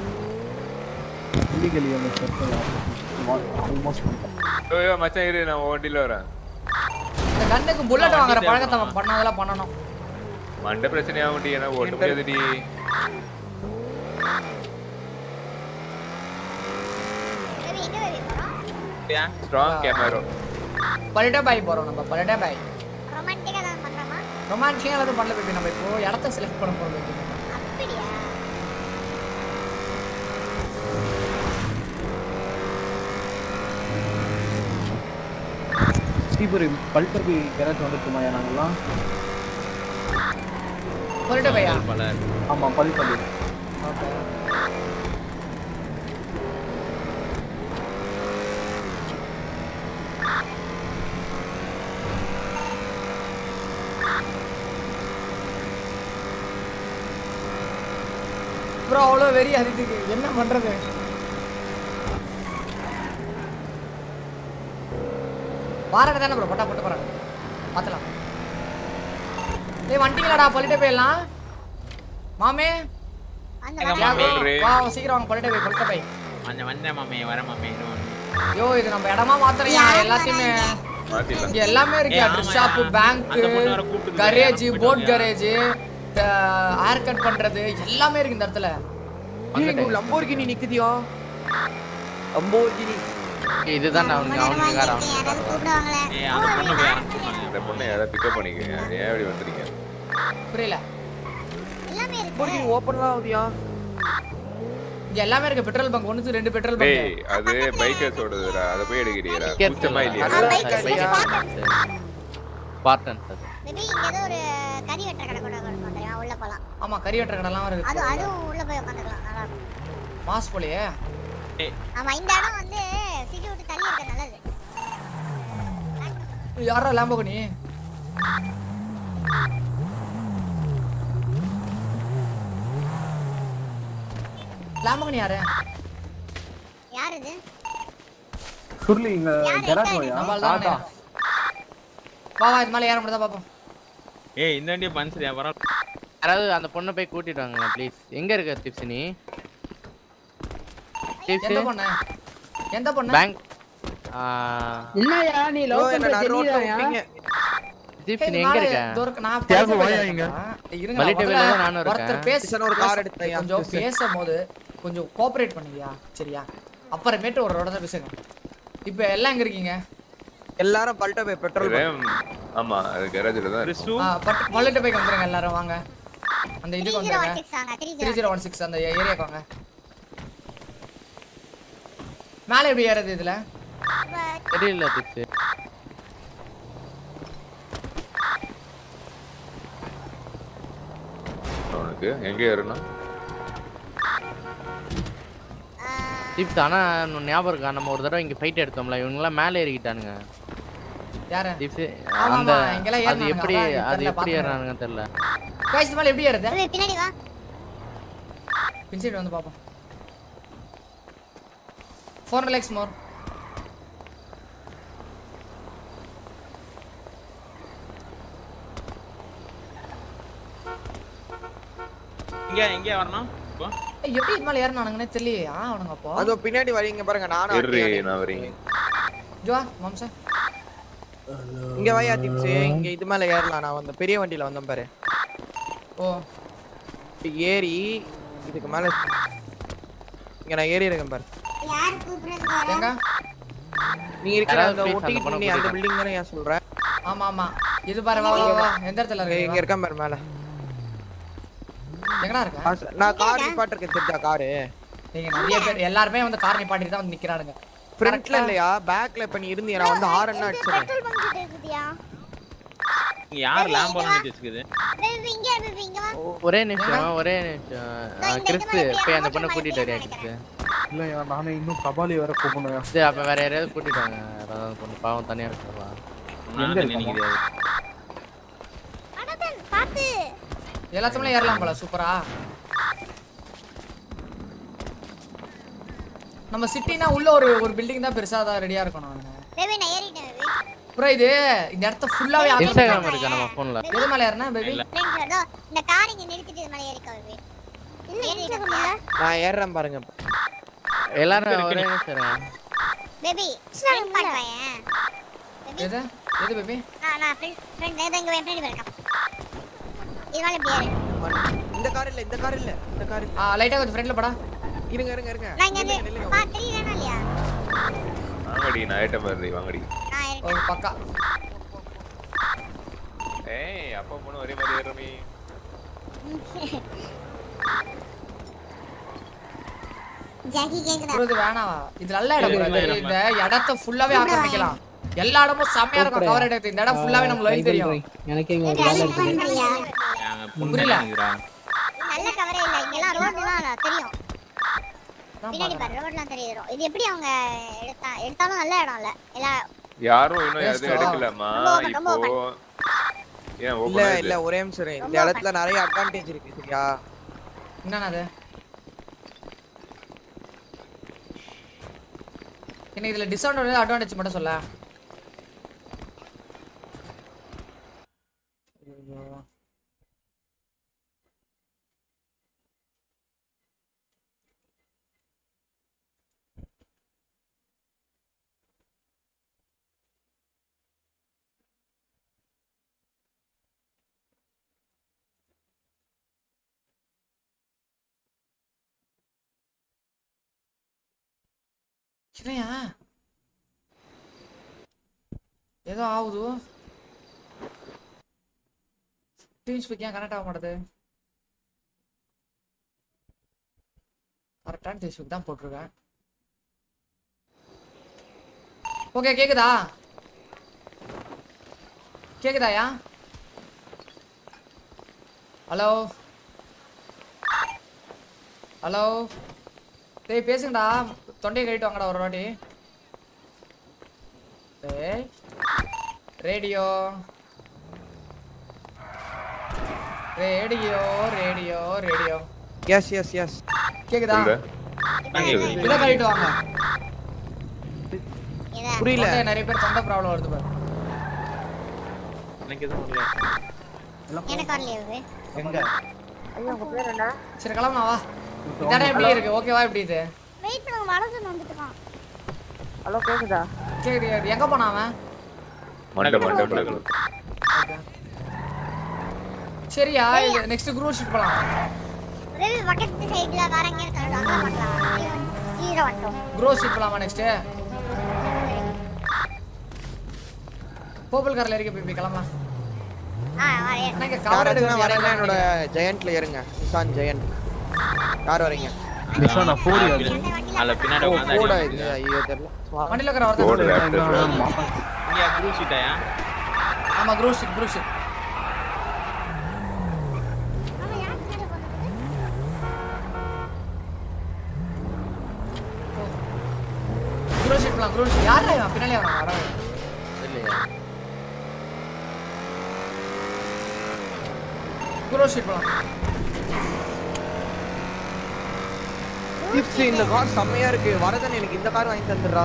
ஐயோ மச்சான் இரு நான் உன் வண்டியில வரேன் இந்த கண்ணுக்கு புல்லட் நான் வாங்குற வண்டி பழக்கத்தை தேடுறேன். பண்ணதெல்லாம் பண்ணணும் மண்டை பிரச்சனையா வண்டி ஏன்னா ஓட்ட முடியாதுடி பேபி எங்க பேபி போறோம் ஏன்? ஸ்ட்ராங் கேமரா பல்டே பாய் போறோம் நம்ம பல்டே பாய் ரொமான்டிக்கா தான் பண்றோமா ரொமான்டிக்கா எதுவும் பண்ணல பேபி நம்ம இப்போ இடத்த செலக்ட் பண்ண போறோம் baby. அப்படியா பல்டே பாயா பல ஓகே ப்ரோ அவ்வளோ வெறி அதித்துக்கு என்ன பண்றது வாரட தானே ப்ரோ போட்டா போட்டு போறாங்க பார்த்துலாம் ஏய் வந்துட்டீங்களாடா பல்லிட்டே போயிடலாம் மாமே அந்த எங்க மாதிரி மாமி? சொல்றே. வா சீக்கிரம் வாங்க பல்லிட்டே போய் பல்லிட்டே போய் வந்தேன் வந்தேன் மாமே வர மாமே இன்னும் ஐயோ இது நம்ம இடமா மாத்துறியா எல்லாத்தையுமே மாத்திடலாம் இங்க எல்லாமே இருக்கு ஏய், ட்ரெஸ் ஆமாயா. ஷாப் பேங்க் அந்த பொண்ணு வேற கூப்பிட்டுது, கரேஜ் எனக்கு போட் போயிட்டு கரேஜ் ஹேர் கட் பண்றது எல்லாமே இருக்கு இந்த இடத்துல ஏய், இங்க லம்போர்கினி நிக்குதியா லம்போர்கினி இதுதான் நான் அவனுக்கு அவனுக்கு காரம் யாராவது கூப்பிடுவாங்களே ஏய் அந்த பொண்ணு போய் அனுப்பிச்சுப்பாங்க இந்த பொண்ணை யாராவது பிக்கப் பண்ணிக்கங்க ஏன் இப்படி வந்துறீங்க புரியல எல்லாமே இருக்கு போடி ஓப்பன்லாம் ஆகுதியா இங்க எல்லாமே இருக்கு பெட்ரோல் பங்க் ஒண்ணுக்கு ரெண்டு பெட்ரோல் பங்க் டேய் அது பைக்கர்ஸோடதுடா அதை போய் எடுக்கிறியடா கூச்சமா இல்லையா ஸ்பார்டன் சார் மேபி இங்க ஏதோ ஒரு கறி வெட்டுற கடை கூட இருக்கும் தெரியுமா உள்ள போலாம் ஆமா கறி வெட்டுற கடைலாம் அது இருக்கு அதுவும் உள்ள போய் உட்காந்துக்கலாம் நல்லா இருக்கும் மாஸ் போலயே ஆமா இந்த இடம் வந்து சிட்டி விட்டு தள்ளி இருக்க நல்லது யாரா லாம்போகனி லாம்போகனி யாரு யார் இது சுருளி இங்க கராஜ் போயா நம்மால தான் வா வா இது மேல ஏற முடியாதா பாப்போம் ஏய் இந்த வண்டியை பஞ்சரியா பரவாயில்ல யாராவது அந்த பொண்ணை போய் கூட்டிட்டு வாங்க ப்ளீஸ் எங்க இருக்க டிப்ஸ் நீ டிப்ஸ் எந்த பொண்ணு எந்த பொண்ணு பேங்க் என்னய்யா நீ லவ் என்ன பண்ற நான் ரோட்ல ஜெனிதாயா விட்டீங்க டிப்ஸ் நீ எங்க இருக்க தூரக்கு நான் தியாகு, பக்கத்துல வாயா இருக்கேன். இங்க. இருங்க வலிட்ட முதல்ல வேலையில நானும் இருக்கேன். ஒருத்தர் பேச கிருஷ்ணன் ஒரு car எடுத்தாயா? கொஞ்சம் கிருஷ்ணன். பேசும்போது கொஞ்சம் கோஆபரேட் பண்ணுவியா சரியா அப்புறமேட்டு ஒரு இடத்துல பேசுங்க இப்போ எல்லாம் எங்க இருக்கீங்க எல்லாரும் பல்ட்ட போய் பெட்ரோல் ஆமா அது கராஜ்ல தான் இருக்கும். கிறிஸ்து ஆ, பட் பல்லட்டு போய் வந்துருங்க எல்லாரும் வாங்க அந்த த்ரீ இதுக்கு ஜீரோ ஒன் வந்துருங்க சிக்ஸ் ஆங்க three three zero zero one six அந்த ஏரியாக்கு வாங்க மேலே எப்படி ஏறது இதுல தெரியல டிப்ஸ் அவனுக்கு எங்க ஏறணும் டிப்ஸ் ஆனா இன்னும் ஞாபகம் இருக்கா நம்ம ஒரு தடவை இங்க ஃபைட் எடுத்தோம்ல இவங்கெல்லாம் மேலே ஏறிக்கிட்டானுங்க யாரு டிப்ஸ் ஆமா, அந்த ஆமா, இங்கெல்லாம் அது ஏறுனானுங்க. எப்படி அதான் அது தெரியல, எப்படி பாத்துக்கோங்க. ஏறானுங்க தெரியல கைஸ் மேலே எப்படி ஏறுது ஏய், பின்னாடி வா பின்சைடு வந்து பார்ப்போம் ஃபோர் லேக்ஸ் மோர் இங்க எங்க வரணும் இப்போ எப்படி இது மேலே ஏறினானுங்கன்னே தெரியலையா அவனுங்க அப்போ அதோ பின்னாடி வரீங்க பாருங்க நானும் இரு அடிக்கிறேன். நான் வரீங்க ஜுவா மாம்சா இங்க வாயா திப்ஸ் இங்க இது மேல ஏறலாம் நான் அந்த பெரிய வண்டியில வந்தேன் பாரு ஓ இப்படி ஏறி இதுக்கு மேல இங்க நான் ஏறி இருக்கேன் பாரு யார் கூப்பிடுறது வர எங்க நீ இருக்கிற யாராவது அந்த please ஒட்டிக்கிட்டு அந்த நீ அந்த பொண்ணை பில்டிங் தானே ஏன் சொல்ற ஆமா ஆமா இது பாரு வா வா வா எந்த இடத்துல இங்க இருக்கு இருக்கேன் பாரு மேல எங்கடா இருக்க ஆ, ச- நான் கார் நிப்பாட்டிருக்கேன் தெரிஞ்சா காரு நீங்க நிறைய பேர் எல்லாருமே வந்து கார் நிப்பாட்டிட்டு தான் வந்து நிக்கிறானுங்க ஃப்ரண்ட்ல இல்லையா பேக்ல இப்ப நீ இருந்தியா நான் வந்து ஆறு என்ன அடிச்சேன் பெட்ரோல் பங்க் கிட்ட இருக்குதியா இங்க யார் லாம்போலாம் நிக்க வச்சுக்குது பேபி இங்க பேபி இங்க வா ஒரே நிமிஷம் ஒரே நிமிஷம் ஆ, கிறிஸ் போய் அந்த பொண்ணை கூட்டிட்டு வரியா கிறிஸ் இல்லையா நானே இன்னும் கபாலி வேற கூப்பிடணும் சரி அப்ப வேற யாரையாவது கூட்டிட்டு வாங்க யாராவது அந்த பொண்ணு பாவம் தனியா இருக்கா நான் எங்க நினைக்கிறேன் இருக்கா? அடதன் பாத்து எல்லாத்துமே ஏறலாம் போல சூப்பரா நம்ம சிட்டினா உள்ள ஒரு ஒரு பில்டிங் தான் பெருசா தான் ரெடியா இருக்கணும் அவனுங்க. பேபி நான் ஏறிட்டேன் பேபி அப்புறம் இது இந்த இடத்த ஃபுல்லாவே இன்ஸ்டாகிராம் இருக்கா நம்ம போன்ல எது மேல ஏறினா பேபி ஃப்ரெண்ட்ஸ் அதோ இந்த கார் இங்க நிறுத்திட்டு இது மேல ஏறிக்கோ பேபி இல்ல ஏறிட்டோம்ல நான் ஏறுறேன் பாருங்க எல்லாரும் ஒரே நிமிஷம் இருங்க. பேபி ஃப்ரெண்ட் பாட் பையன் எது எது பேபி நான் நான் ஃப்ரெண்ட் ஃப்ரெண்ட் ஏதோ இங்க என் ஃப்ரெண்ட் இருக்கேன் இது மேல எப்படி ஏறு இந்த கார் இல்ல இந்த கார் இல்ல இந்த கார் இல்ல ஆ லைட்டா கொஞ்சம் ஃப்ரண்ட்ல படா இருங்க இருங்க இருங்க நான் இங்க நில்லுங்க, இருந்து நில்லுங்க. பா தெரியலனா இல்லையா வாங்கடி நான் ஐட்டம் வருது வாங்கடி நான் ஏறிட்டேன் ஒரு பக்கா ஏய் அப்பா பொண்ணு ஒரே மாதிரி ஏறுறமே ஜாக்கி கேக்குதா bro, இது வேணாம் இது நல்ல இடம் bro. இல்ல, இது- இல்ல, இந்த இடத்த ஃபுல்லாவே ஆக்கிரமிக்கலாம் எல்லா இடமும் செம்மையா இருக்கும் கவர் எடுத்து இந்த இடம் ஃபுல்லாவே நமக்கு வழி தெரியும் எனக்கு இங்க ஒரு வேலை இருக்குது பண்றியா அங்க பொண்ணு புரியல. நிக்கிறா. நல்ல கவரே இல்ல இங்கலாம் ரோட்லாம் தெரியும் அதான் பின்னாடி பாக்குறேன். பாரு ரோட்லாம் தெரியும் இது எப்படி அவங்க எடுத்தா எடுத்தாலும் நல்ல இடம் இல்ல எல்லா யாரும் இன்னும் Waste எதுவும் ஆ? எடுக்கலமா ரொம்ப open, ரொம்ப இப்போ ஏன் இல்ல ஓபன் இல்ல ஒரே நிமிஷம் இரு. இந்த இடத்துல நிறைய அட்வான்டேஜ் இருக்கு சரியா என்னண்ணா அது எனக்கு இதுல டிஸ்அட்வான்டேஜ் அட்வான்டேஜ் மட்டும் சொல்ல ஐயோ. என்னய்யா ஏதோ ஆகுது டீம் ஸ்பீக் ஏன் கனெக்ட் ஆக மாட்டேது கரெக்டான டீம் ஸ்பீக் தான் போட்டிருக்கேன் ஓகே கேக்குதா கேக்குதாயா ஹலோ ஹலோ டேய் பேசுங்கடா தொண்டையை கழிட்டு வாங்கடா ஒரு வாட்டி டேய் radio radio radio radio yes yes yes கேக்குதா இல்ல. இதை கழிட்டு வாங்க புரியல. தொண்டை நிறைய பேர் தொண்டை ப்ராப்ளம் வருது பாரு எனக்கு எதுவும் வரல எனக்கு வரலையே இது. எங்க ஐயோ உங்க பேர் என்ன சரி கிளம்பலாம் வா இதாடா எப்படி இருக்கு ஓகேவா எப்படி இது வெயிட் பண்ணுங்க வரதுன்னு வந்துட்டுருக்கான் ஹலோ கேக்குதா சரி எங்க போனான் அவன் மண்டை மண்டை மண்டை சரியா இது நெக்ஸ்ட் குரூப் ஷீட் போலாம் ரவி பக்கத்து சைடுல வரங்க இருக்காங்க அங்க பார்க்கலாம் கீழே வந்துட்டோம் குரூப் ஷீட் போலாமா நெக்ஸ்ட் போபல் கார்ல இருக்க போய் கிளம்பலாம் ஆ வரேன் அண்ணா, இங்க யார் கவர் எடுங்க எடுத்து வரீங்க வரேன் என்னோட ஜெயண்ட்ல இருங்க நிசான் ஜெயண்ட் யார் வரீங்க நிசான் ஃபோர் அதுல பின்னாடி உட்காந்து கூட அடி இது ஐயோ தெரியல வண்டியில இருக்கிற Ford ஒருத்தன் Raptor. இங்க குரூப் சீட்டாயா ஆமா group seat group seat group seat போலாம் குரூப் ஷீட் யாரா இவன் பின்னாலே அவன் வர இல்லையா குரூப் ஷீட் போலாம் டிப்ஸ் இந்த கார் செம்மையா இருக்கு வரதன் எனக்கு இந்த கார் வாங்கி தந்துடுறா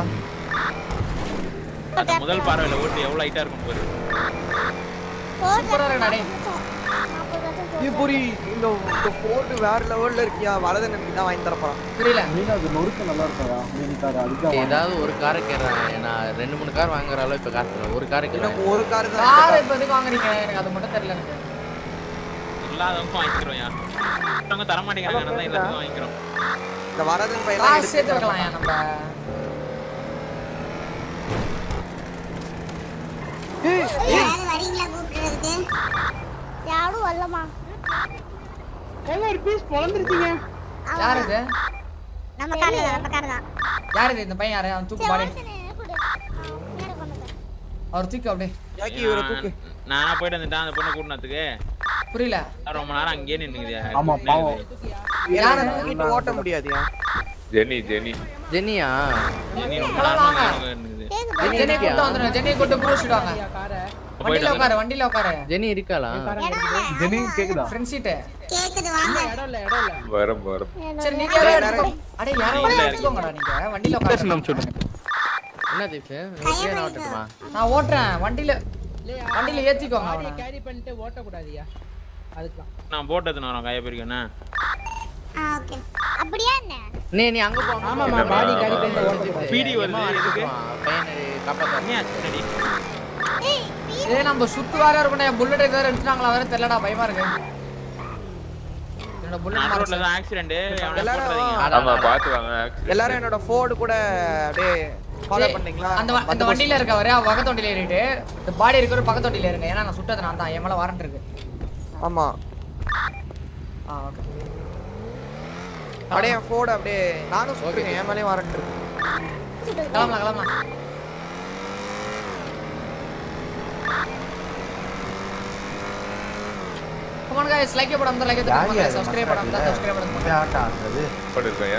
அந்த முதல் பார்வையில ஓட்டு எவ்வளவு ஹைட்டா இருக்கும் பாரு சூப்பரா இருக்குடா டேய் நீ புரி இந்த இந்த ஃபோர்டு வேற லெவல்ல இருக்கியா வரதன் எனக்கு தான் வாங்கி தரப்போறான் புரியல அது நொறுக்க நல்லா இருக்கா மீனி கார் அதுக்கு ஏதாவது ஒரு காரை கேட்றேன் நான் ரெண்டு மூணு கார் வாங்குற அளவு இப்ப காசு இல்லை. ஒரு காரை கேட்றேன் எனக்கு ஒரு கார் தான் கார் இப்ப எதுக்கு வாங்குறீங்க எனக்கு அது மட்டும் தெரியல எனக்கு இல்லாதவங்க வாங்கிக்கிறோம் யா அவங்க தர மாட்டேங்கிறாங்க நான் தான் எல்லாத்தையும் வாங்கிக்கிறோம் இந்த வரதன் பையெல்லாம் காசு எடுத்து சேர்த்து வைக்கலாம் ஏன் நம்ம யாரும் வரீங்களா கூப்பிடுறதுக்கு யாரும் வரலமா ஏங்க ஒரு பீஸ் பொழந்துருச்சீங்க யார் இது நம்ம கார்ல தான் நம்ம கார் தான் யார் இது இந்த பையன் யாரு அவன் தூக்கு பாடி அவர் தூக்கு அப்படியே ஜாக்கி இவரை தூக்கு நானா போயிட்டு வந்துட்டேன் அந்த பொண்ணு கூட்டினதுக்கு புரியல ரொம்ப நேரம் அங்கேயே நின்னுக்குது ஆமா, பாவம். யாரு தூக்கிட்டு ஓட்ட முடியாதுயா ஜெனி ஜெனி ஜெனியா ஜெனி ரொம்ப கிளம்பலாம் நேரம் வாங்க. நின்னுக்குது ஜெனியை கூட்டு வந்துருங்க ஜெனியை கூட்டு ப்ரூ ஷீட் வாங்க வண்டியில உட்காரு வண்டியில உட்காரு ஜெனி இருக்காளா ஜெனி கேக்குதா ஃப்ரெண்ட் சீட்டு கேக்குது வாங்க இடம் இல்ல இடம் இல்ல வரம் வரம் சரி நீங்க யாரோ எடுத்துக்கோ அடே யாரோ ஒருத்தர் எடுத்துக்கோங்கடா நீங்க வண்டியில உட்காரு என்ன தீப்ஸ் உங்களுக்கு ஏன் ஓட்டட்டுமா நான் ஓட்டுறேன் வண்டியில இல்லையா வண்டியில ஏத்திக்கோங்க பாடியை அவனை. கேரி பண்ணிட்டு ஓட்டக்கூடாதியா அதுதான் நான் போட்டது வரோம் கைய பிரிக்கண்ணா ஆ ஓகே அப்படியா என்ன நீ நீ அங்க போ ஆமாமா பாடி கேரி பண்ணிட்டு ஓட்டக்கூடாது பிடி வருது எதுக்கு பையனை காப்பாத்த என்ன ஆச்சு பின்னாடி ஏய் ஏய் நம்ம சுத்து வேற இருக்கணும் புல்லட் ஏதாவது எடுத்துட்டாங்களா வேற தெரியலடா பயமா இருக்கு என்னோட புல்லட் நான் ரோட்ல மார்க்ஸ் தான் ஆக்சிடென்ட் எல்லாரும் ஆமா பாத்து வாங்க accident. எல்லாரும் என்னோட ஃபோர்டு கூட அப்படியே ஃபாலோ பண்ணீங்களா அந்த வ- அந்த வண்டியில இருக்கவரு அவ பக்கத்து வண்டியில ஏறிட்டு இந்த பாடி இருக்கிற பக்கத்து வண்டியில இருங்க ஏன்னா நான் சுட்டது நான் தான் என் மேல வாரண்ட் இருக்கு ஆமா ஆ ஓகே அப்படியே என் ஃபோர்டு அப்படியே நானும் சுட்டுருக்கேன் என் மேலேயும் வாரண்ட் இருக்கு கிளம்பலாம் கிளம்பலாம் கமான் गाइस லைக் போடாம தான் லைக் பண்ணுங்க சப்ஸ்கிரைப் பண்ணாம தான் சப்ஸ்கிரைப் பண்ணுங்க ஆட்டம் ஆடுறது பண்ணிருக்கையா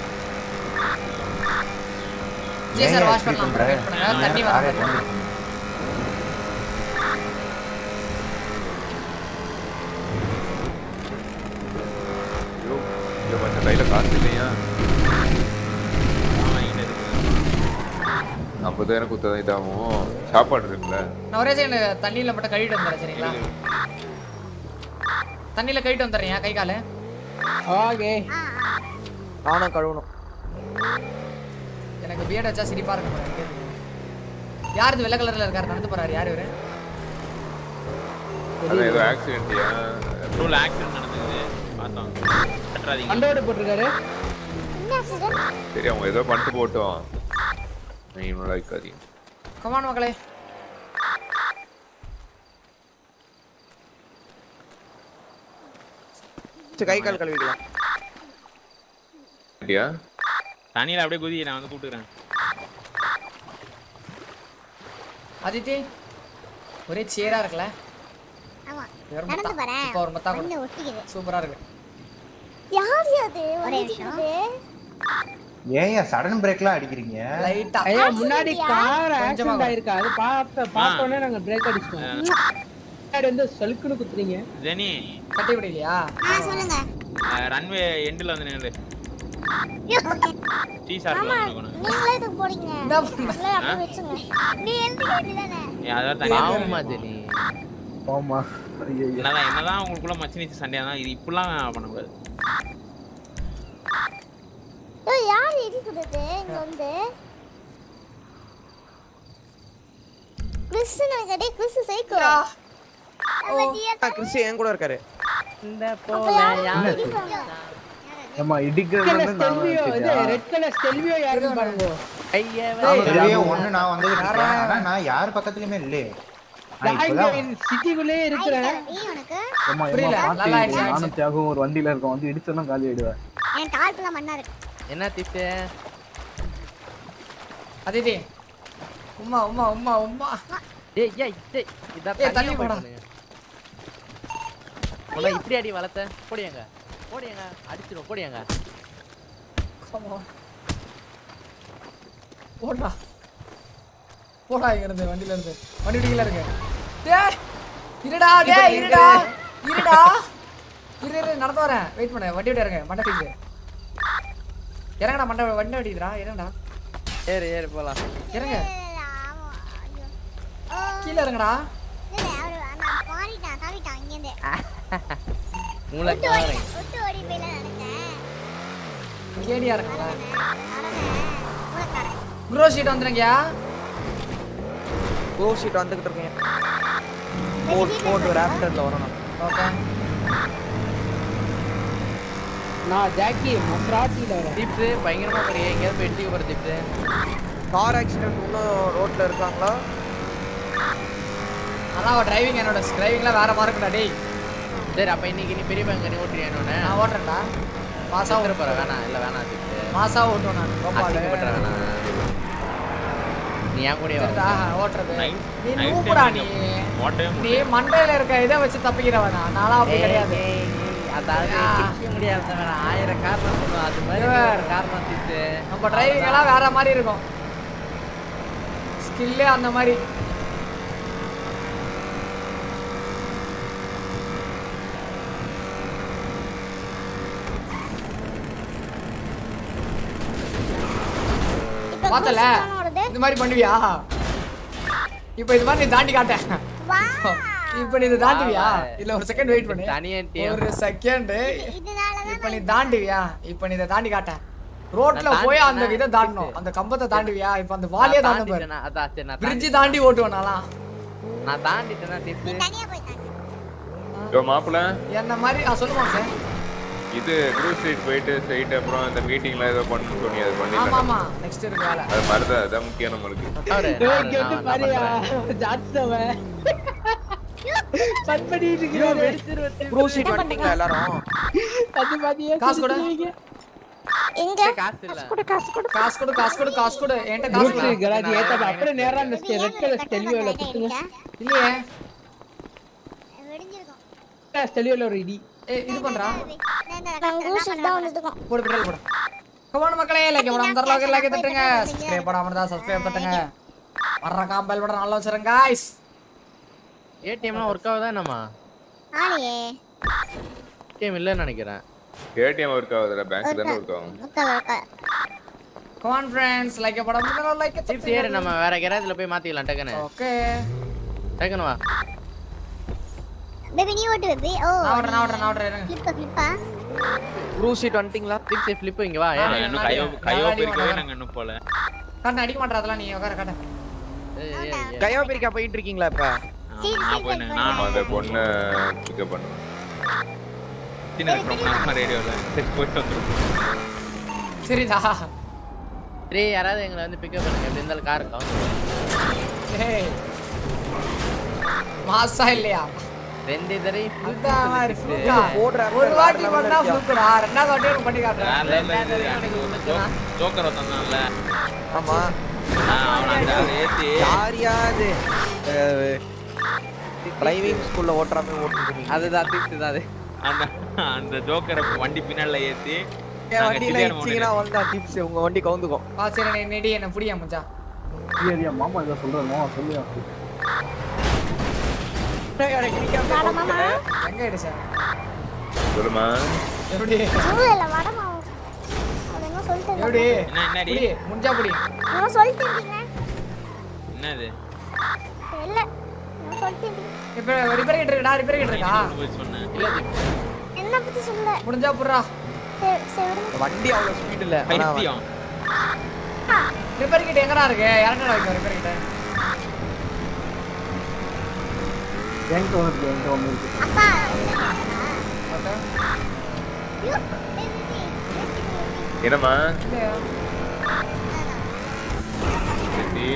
ஜி சார் வாஷ் பண்ணலாம் வெயிட் பண்ணுங்க தண்ணி காரே வர தண்ணி. ஐயோ ஐயோ மச்சான் கையில காசு இல்லையா ஐம்பதாயிரம் குத்ததான் இதாகும் சாப்பாடு இருக்குல்ல நான் ஒரே செகண்ட் தண்ணியில மட்டும் கழுவிட்டு வந்துறேன் சரிங்களா தண்ணியில கழுவிட்டு வந்துறேன் கை காலு ஓகே நானும் கழுவணும் எனக்கு பியர்ட் வச்சா சிரிப்பா இருக்கும் போல இருக்கு. யார் இது வெள்ளை கலர்ல இருக்காரு நடந்து போறாரு யார் இவரு அதான் ஏதோ ஆக்சிடென்ட்யா ரூல் ஆக்சிடென்ட் நடந்தது பார்த்தோம் கட்டுறாதீங்க அண்டோடு போட்டிருக்காரு சரி அவங்க ஏதோ பண்ணிட்டு போட்டோம் நீ இவ்வளோ வைக்காதீங்க கமான் மக்களே சரி, கை கால் கழுவிக்கலாம் அப்படியா தண்ணியில அப்படியே குதி நான் வந்து கூப்பிட்டுக்கிறேன் அதித்தி ஒரே சேரா இருக்குல்ல ஆமா ஒரு நடந்து மத்தா பாரேன் இப்போ ஒரு மத்தா மண்ணு கொடு ஒட்டிக்குது சூப்பரா இருக்கு யார் அது ஒரே நிமிஷம் ஏன் சடன் பிரேக்லாம் அடிக்கிறீங்க லைட்டா ஐயா முன்னாடி கார் கொஞ்சமா ஆக்சிடென்ட் ஆயிருக்கு அது பார்த்த பார்த்தோன்னே நாங்க பிரேக் அடிச்சிட்டோம் முன்னாடி வந்து சலுக்குன்னு குத்துறீங்க ஜெனி கட்டி விடலையா ஆ சொல்லுங்க ரன்வே எண்டில் வந்து நின்று டீ ஷார்ட்ல ஆமா வந்து நிக்கணும். நீங்களே இதுக்கு போறீங்க என்ன பண்ண? நீங்களே அப்படியே வச்சுங்க நீ எழுந்துக்க வேண்டியதானே ஏய், அதான் தண்ணி ஆமா ஜெனி ஆமா ஐயோ என்னதான் என்னதான் உங்களுக்குள்ள மச்சி நிச்சு சண்டையா தான் இது இப்படிலாம் பண்ணக்கூடாது ஏய் யார் எடி கொடுத்தது இங்க வந்து கிறிஸ் நினைக்கிறே கிறிஸ் சைக்கோ ஆ, கிறிஸ் என் கூட இருக்காரு இந்த போல யாரு ஏமா இடிக்கிறது வந்து நான் ஸ்டெல்வியோ இது வச்சிருக்கேன். ரெட் கலர் ஸ்டெல்வியோ யாருன்னு பாருங்க ஐயா தெரியவே ஒண்ணு நான் வந்துகிட்டு இருக்கேன் ஆனா நான் யார் பக்கத்துலயுமே இல்லையே நான் நான் இப்பதான் இங்க சிட்டிக்குள்ளே இருக்கிறேன் நீ உனக்கு ஏம்மா, ஏம்மா, புரியல, பாத்து நல்லா ஆயிடுச்சு, நானும் தியாகம் ஒரு வண்டியில இருக்கோம் வந்து இடிச்செல்லாம் காலி ஆயிடுவேன் என் கால்குள்ள மண்ணா இருக்கு என்ன திப்பு அதித்தி உம்மா உம்மா உம்மா உம்மா ஏய் ஏய் டேய் இத ஏய், தள்ளி தள்ளி போடா. போடா உன்னை இப்படி அடி வளர்த்த போடியாங்க போடியாங்க அடிச்சிரும் போடியாங்க Come on. போடா போடா இங்க இருந்து வண்டியில இருந்து வண்டி விடிக்கல இருக்கு டேய் இருடா டேய் இருடா இருடா இரு இரு நடந்து வரேன் வெயிட் பண்ணு வண்டி விட்டு இறங்க மண்டை தூக்கு இறங்கடா மண்டை வண்டி வெடிக்குதுடா இறங்கடா ஏறு ஏறு போலாம் இறங்க ஆமா ஐயோ கீழே இறங்கடா இல்ல அவரு நான் மாறிட்டான் தவிட்டான் இங்க இருந்து மூளை விட்டு ஓடி காரங்க விட்டு ஓடி போயில நினைச்சேன் கேடியா இறங்கடா மூலக்காரன் குரோ ஷீட் வந்துருங்கயா கோ ஷீட் வந்துகிட்டு இருக்கேன் போட் போட் ராப்டர்ல வரணும் ஓகே நான் ஜாக்கி மஸ்ராட்டில வரேன் டிப்ஸ் பயங்கரமா போறீங்க எங்கேயாவது போய் எடுத்துக்க போற டிப்ஸ் கார் ஆக்சிடென்ட் இன்னும் ரோட்ல இருக்காங்களா அதான் டிரைவிங் என்னோட டிரைவிங்லாம் வேற மாதிரி இருக்குடா டேய் சரி அப்ப இன்னைக்கு நீ பெரிய பங்க நீ ஓட்டுறியா இன்னொன்னு நான் ஓட்டுறேன்டா மாசா ஓட்டுற போற வேணாம் இல்ல வேணாம் டிப்ஸ் மாசா ஓட்டுவேன் நான் கோபாலு. அசிங்கப்பட்டுற வேணாம் நீ ஏன் கூடயே வா சரிடா, ஓட்டுறது Night- நீ night நூப்புடா time நீ ஓட்டவே நீ முடியாது மண்டையில இருக்க இதை வச்சு தப்பிக்கிறவனா நான்லாம் அப்படி ஏய், கிடையாது ஏய், ஏய், அதாவது ஆ. பிடிக்க முடியாத வேணாம் ஆயிரம் காரணம் சொல்லுவோம் அது மாதிரி இவர். ஒரு காரணம் டிப்ஸ் நம்ம டிரைவிங் எல்லாம் வேற மாதிரி இருக்கும் ஸ்கில்லே அந்த மாதிரி இப்ப பார்த்தல cruise தானே வருது இந்த மாதிரி பண்ணுவியா இப்போ இது மாதிரி நீ தாண்டி காட்ட வா இப்போ நீ இதை தாண்டுவியா வா, வா. இல்ல ஒரு செகண்ட் வெயிட் பண்ணு தனியா team. ஒரு செகண்ட் இதனால இப்போ நீ தாண்டுவியா இப்போ நீ இதை தாண்டி காட்ட ரோட்ல நான் போய் அந்த தாண்டிட்டேனா? இதை தாண்டணும் அந்த கம்பத்தை தாண்டுவியா இப்போ அந்த வாலியே நான் தாண்ட பாரு தாண்டிட்டேனா? அதான் சரி, நான் பிரிட்ஜ் தாண்டி- தாண்டி ஓட்டுவேன் நான்லாம் நான் தாண்டிட்டேனா டிப்ஸ் தனியா போய் தாங்க யோ மாப்பிள்ள என்ன மாதிரி ஆ சொல்லுமா சார் இது க்ரூஸ் ஸ்ட்ரீட் போயிட்டு ஸ்ட்ரைட் அப்புறம் இந்த மீட்டிங்ல ஏதோ பண்ணணும்னு சொன்னி அது ஆமா பண்ணிடலாம் ஆமா நெக்ஸ்ட் இருக்கு வேலை அது மாதிரி தான் அதான் முக்கியம் நம்மளுக்கு அவரு, ஏய், நான் இங்க வந்து நான் பாரியா பண்றேன். ஜாட்சவன் பட் பண்ணிட்டு ஐயோ, இருக்கிறாரு வெடிச்சிரு, வெடிச்சிரு. க்ரூ ஷீட் வந்துட்டீங்களா எல்லாரும் அது பாத்தியா காசு கொடு. சிரிக்கிறீங்க. எங்க காசு இல்ல காசு கொடு காசு கொடு காசு கொடு என்கிட்ட காசு ரூட் இல்ல கராஜ் ஏத்தாப்ப அப்படியே நேரா அந்த ரெட் கலர் ஸ்டெலியோல குத்துங்க இல்லையே வெடிஞ்சிருக்கும் ஸ்டெலியோல ஒரு இடி ஏய் இது பண்றா நான் cruise ship தான் வந்துருக்கோம் போடு பெட்ரோல் போடு கமான மக்களே லைக் போட அந்த லைக் லைக் தட்டுங்க சப்ஸ்கிரைப் பண்ணாம இருந்தா சப்ஸ்கிரைப் தட்டுங்க மறக்காம பெல் பட்டன் நல்லா வச்சிருங்க गाइस ஏடிஎம்லாம் ஒர்க் ஆகுதா என்னம்மா ஆளையே ஏடிஎம் இல்லைன்னு நினைக்கிறேன் ஏடிஎம் ஒர்க் ஆகுதுல பேங்க் தானே ஒர்க் ஆகும் முக்கால் முக்கால் கமான் ஃப்ரெண்ட்ஸ் லைக் போட அந்த லைக் சிப்ஸ் ஏறு நம்ம வேற கேரேஜ்ல போய் மாத்திக்கலாம் டக்குன்னு ஓகே டக்குன்னு வா பேபி நீ ஓட்டு பேபி ஓ நான் ஓடுறேன் நான் ஓடுறேன் நான் ஓடுறேன் ஃபிளிப்பா ஃபிளிப்பா க்ரூ ஷீட் வந்துட்டீங்களா சிப்ஸ் ஃபிளிப் இங்க வா ஆ, ஏறு இன்னும் நான் கையோ அடி- கையோ நான் அடி பிரிக்கவே வாங்குறேன். நாங்க இன்னும் போல கண்ண அடிக்க மாட்டா அதெல்லாம் நீ உட்கார கட்ட ஏய், ஏய், ஏய். கயோ பிரிக்கா போயிட்டு இருக்கீங்களா இப்ப ஆமா, நான் போய் நான் நம்ம அந்த பொண்ணை பிக்கப் பண்ணுவோம் சின்ன ரொம்ப நேரமா ரேடியோல சரி போயிட்டு வந்துருக்கோம் சரிதா சரி யாராவது எங்களை வந்து பிக்கப் பண்ணுங்க எப்படி இருந்தாலும் கார் இருக்கும் ஏய் மாசா இல்லையா ரெண்டு தடவை அதான் மாதிரி fluke-ஆ? போடுற ஒரு வாட்டி பண்ணா fluke-டா. ரெண்டாவது வாட்டி எனக்கு பண்ணி காட்டுறேன் ஜோக்கர் வந்தான்ல ஆமா அவன் அந்த அதை ஏத்தி யார் யாது டிரைவிங் ஸ்கூல்ல ஓட்டுற மாதிரி ஓட்டுறீங்க அதுதான் டிப்ஸ் தான் அது அந்த அந்த ஜோக்கரை வண்டி பின்னால ஏத்தி என் நாங்க வண்டியில டிடிஆர் இச்சிங்கன்னா வந்தான் டிப்ஸ் உங்க வண்டி கவுந்துக்கும் ஆ சரி நீ நெடி என்ன புடியா மச்சான் ஐயா மாமா இதை சொல்றேன் மாமா சொல்லுயா எங்க இடிச்ச சொல்லுமா எப்படி இல்ல இல்ல வடமா அது என்ன சொல்லிட்டு எப்படி என்ன என்னடி புடி முடிஞ்சா புடி என்ன சொல்லிட்டு இருக்கீங்க என்னது இல்ல என்ன சொல்லிட்டு இருக்கீங்க இப்ப ரிப்பேர் கிட்ட இருக்கா ரிப்பேர் கிட்ட இருக்கா போய் சொன்னேன் என்ன பத்தி சொல்ல முடிஞ்சா புடுறா சரி சரி விடுங்க வண்டி அவ்வளவு ஸ்பீட் இல்ல ஆனா பைத்தியம் ரிப்பேர் கிட்ட எங்கடா இருக்கு இறங்கடா வைக்க ரிப்பேர் கிட்ட என்கிட்ட வந்து என்கிட்ட ஒன்று இருக்கு அப்பா என்னம்மா இல்லையா? சரி.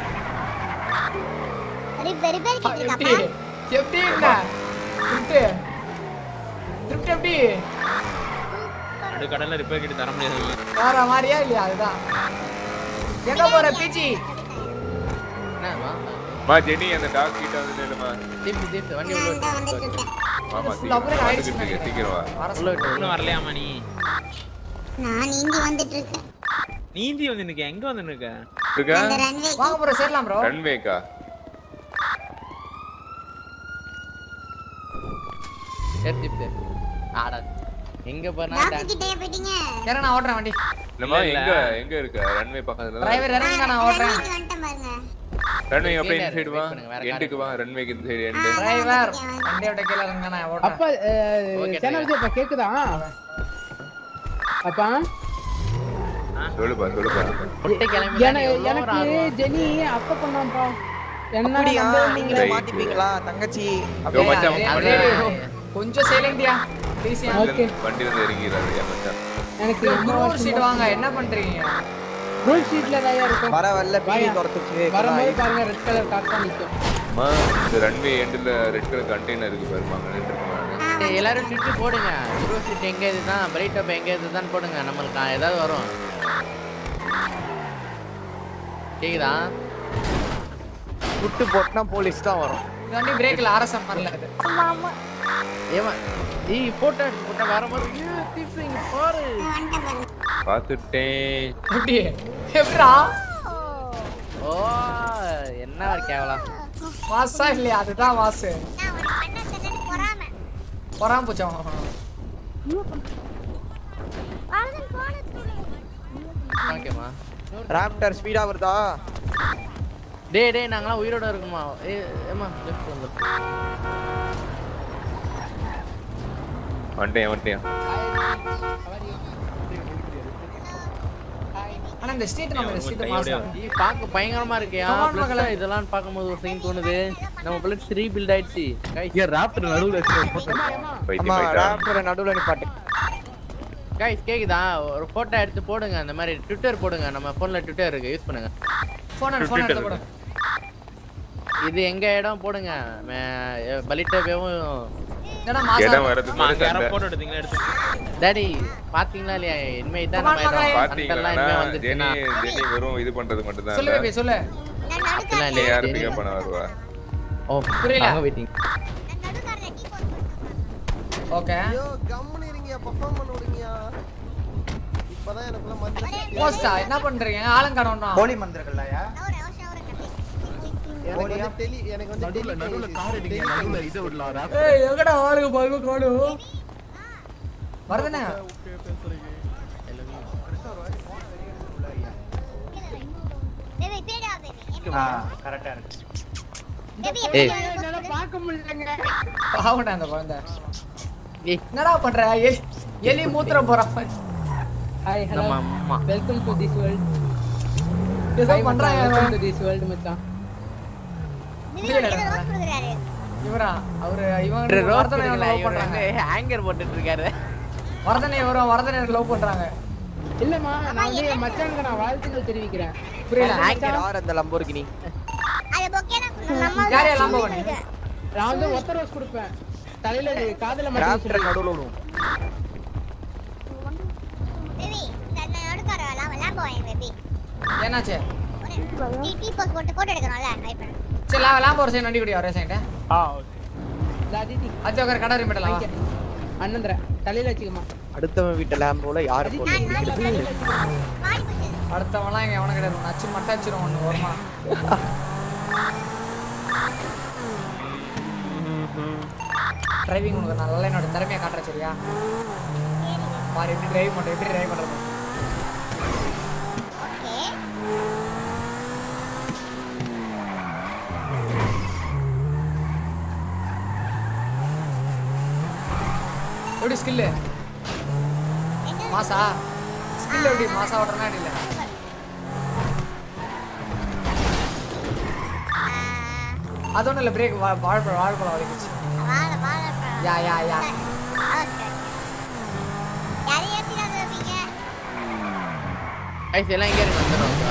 ரிப்பேர் ரிப்பேர் எப்படி கேட்டிருக்காப்பா எப்படி என்ன திருப்தி திருப்தி எப்படி நடுக்கடல்ல ரிப்பேர் கிட்ட தர முடியாது வேற மாதிரியா இல்லையா அதுதான் எங்க போற பிஜி என்னவா மா ஜெனி அந்த டாக் கிட்ட வந்து நில்லுமா டிப்ஸ் டிப்ஸ் வண்டி உள்ள விட்டு ஆமா Full upgrade ஆயிடுச்சு சீக்கிரம் வந்துகிட்டு இருக்கு, சீக்கிரம் வா வர உள்ள விட்டு இன்னும் வரலையாமா நீ நான் நீந்தி வந்துட்டு இருக்கேன் நீந்தி வந்து நிக்க எங்க வந்து நிக்க இருக்கா அந்த ரன்வே வாங்க ப்ரோ சேரலாம் ப்ரோ ரன்வேக்கா சரி டிப்ஸ் ஆடா எங்க போனா டாக்டர் கிட்டே போயிட்டீங்க ஏன்னா நான் ஓட்டுறேன் வண்டி இல்லம்மா இல்ல, எங்க எங்க இருக்க ரன்வே பக்கத்துல தான் டிரைவர் இறங்குங்க நான் ஓட்டுறேன் ரன்வேக்கு வந்துட்டேன் பாருங்க ரன்வே அப்படியே இந்த கீழே சைடு வா wait பண்ணுங்க, வேற car எண்டுக்கு வா ரன்வேக்கு இந்த சைடு எண்டு டிரைவர் வண்டியை விட்ட கீழே இறங்குங்க நான் ஓட்டுறேன் அப்பா Okay, சேனாபதி அப்பா கேக்குதா அப்பா சொல்லுப்பா சொல்லுப்பா முட்டை கிளம்பி என- எனக்கு ஜெனி அத்தை பண்ணாம்பா என்ன அப்படியா நம்பவே நீங்களே Right. மாத்திப்பீங்களா தங்கச்சி யோ மச்சான் அதே- வண்டி அதே- கொஞ்சம் சைலண்டியா ப்ளீஸ் Okay. வண்டில இருந்து இறங்கிறாரு என் மச்சான் எனக்கு ரூல் சீட் வாங்க என்ன பண்றீங்க ரூல் ஷீட்ல தான் இருக்கும் வர வரல பிடி வாயா. துரத்துச்சு வரும்போது பாருங்க ரெட் கலர் கார் தான் நிக்கும் அம்மா இந்த ரன்வே எண்டுல ரெட் கலர் கண்டெய்னர் இருக்கு பாருமா அங்க நின்றுருக்கேன் ஏய், எல்லாரும் சுட்டு போடுங்க ப்ரோ சீட் எங்க இதுதான் பிரைட் டாப் எங்க இதுதான் போடுங்க நம்மளுக்கு ஆ, ஏதாவது வரும் கேக்குதா சுட்டு போட்டுனா போலீஸ் தான் வரும் இந்த வண்டி பிரேக்ல ஆர்எஸ்எம் வரல அது ஆமா ஆமா ஏமா ஏய் போட்டோ எடுத்து போட்டா வேற மாதிரி ஏய், tips இங்க பாரு வந்துட்டேன் பாருங்க பார்த்துட்டேன் எப்படி எப்படா ஓ என்ன ஒரு கேவலம் மாசா இல்லையா அதுதான் மாசு நான் உனக்கு பண்ண தெரிஞ்சு பொறாம பொறாம போச்சோம் வாழ்தல் போனது ஓகேமா ராப்டர் ஸ்பீடா வருதா டேய் டேய் நாங்களாம் உயிரோட இருக்குமா ஏய் ஏமா லெஃப்ட் வந்து வந்துட்டேன் வந்துட்டேன் ஆனா இந்த ஸ்ட்ரீட் நம்ம இந்த ஸ்ட்ரீட் மாசம் ஏய் பாக்க பயங்கரமா இருக்கியா Come on, பிளஸ் மகளே. இதெல்லாம் பாக்கும்போது ஒரு சீன் தோணுது நம்ம பிளஸ் ரீபில்ட் ஆயிடுச்சு கைஸ் ஏன் ராப்டர் நடுவுல வச்சு பைத்தியம் ஆமா பைத்தியம் ராப்டரை நடுவுல நிப்பாட்டு கைஸ் கேக்குதா ஒரு போட்டோ எடுத்து போடுங்க அந்த மாதிரி ட்விட்டர் போடுங்க நம்ம போன்ல ட்விட்டர் இருக்கு யூஸ் பண்ணுங்க போன் போன் எடுத்து போடு இது எங்க இடம் போடுங்க பலிட்டவேவும் என்னடா மாசா இடம் வரதுக்கு அம்மா, அங்க முன்னாடி யாரோ சண்டை. போட்டோ எடுத்தீங்களா எடுத்து டாடி பாத்தீங்களா இல்லையா இனிமே இதான் Come on, நம்ம மகளே. இடம் பாத்தீங்களா அந்தெல்லாம் இனிமே வந்துச்சுன்னா ஜெனி ஜெனி வெறும் இது பண்றது மட்டும் சொல்லு தான் பேபி சொல்லு நான் நடுக்கார அப்படிலாம் இல்ல இல்லையா யாரு பிக்கப் பண்ண வருவா ஓ புரியல. நாங்க வெயிட்டிங் நான் நடுக்காரல டீ போட்டு ஓகே கம்முன்னு இருங்கயா பெர்ஃபார்ம் பண்ண விடுங்கயா இப்பதான் எனக்குள்ள மத்திய போஸ்டா என்ன பண்றீங்க ஆலங்காரம் கோழி மந்திரங்கள்லயா அவரே அவரே அவரே எனக்கு வந்து டெலி எனக்கு வந்து நடுவுல நடுவுல கார் அடிங்க நடுவுல இதை விடலாம் ராப்டர் ஏய் எங்கடா ஆளுங்க பாருங்க காணும் வரதுனே பேபி பேடா பேபி ஆ கரெக்டா இருக்கு பேபி ஏய். எப்படி என்னால பார்க்க முடியலங்க பாவண்டா அந்த குழந்தை ஏய் என்னடா பண்ற எலி எலி மூத்திரம் போறான் ஹாய் ஹலோ நம்ம அம்மா வெல்கம் டு திஸ் வேர்ல்ட் ஏதோ பண்றாங்க வெல்கம் இவன். டு திஸ் வேர்ல்ட் மச்சான் திடீர்னு ரோஸ் கொடுக்குறாரு இவரா அவரு இவங்க ரோஸ் வரதனை கொடுக்கல லவ் இவர் பண்றாங்க வந்து ஹேங்கர் போட்டுட்டு இருக்காரு வரதனை இவரும் வரதனை லவ் பண்றாங்க இல்லம்மா நான் வந்து என் மச்சானுக்கு நான் வாழ்த்துக்கள் தெரிவிக்கிறேன் புரியல யார் அந்த லம்போர்கினி அது பொக்கே நம்ம யார் யார் லாம்போ பண்ணி நான் வந்து ஒத்த ரோஸ் கொடுப்பேன் தலையில இது காதுல ராப்டர் மாட்டி நடுவுல விடுவோம் பேபி இந்த நடுக்கார லாம்போ வாங்க பேபி என்னாச்சு டீ டீ போஸ்ட் போட்டு போட்டோ எடுக்கணும்ல வெயிட் பண்ணு சரி லா லாம்போ ஒரு சைடு வண்டி குடி ஒரே சைடு ஆ அஜய் உட்கார் கடை ரிமேட்டலாம் அண்ணந்திர தலையில வச்சுக்கமா அடுத்தவன் வீட்டு லேம்போல யாரு போட்டு அடுத்தவன்லாம் இங்க எவனும் கிடையாது நச்சு மட்டை வச்சிரும் ஒண்ணு வருமா டிரைவிங் உனக்கு நான் நல்லா என்னோட திறமையை காட்டுறேன் சரியா பாரு எப்படி டிரைவ் பண்ற எப்படி டிரைவ் பண்றது எப்படி ஸ்கில்லு மாசா ஸ்கில் எப்படி மாசா ஓட்டுறனா இல்ல அது ஒண்ணும் இல்ல பிரேக் வாழைப்பழம் வாழைப்பழம் வலிக்குச்சு வாழ வாழ யா யா யா யாரையும் ஏத்திடாத வைப்பீங்க ஐஸ் எல்லாம் இங்கே இருக்கு வந்துடுறோம்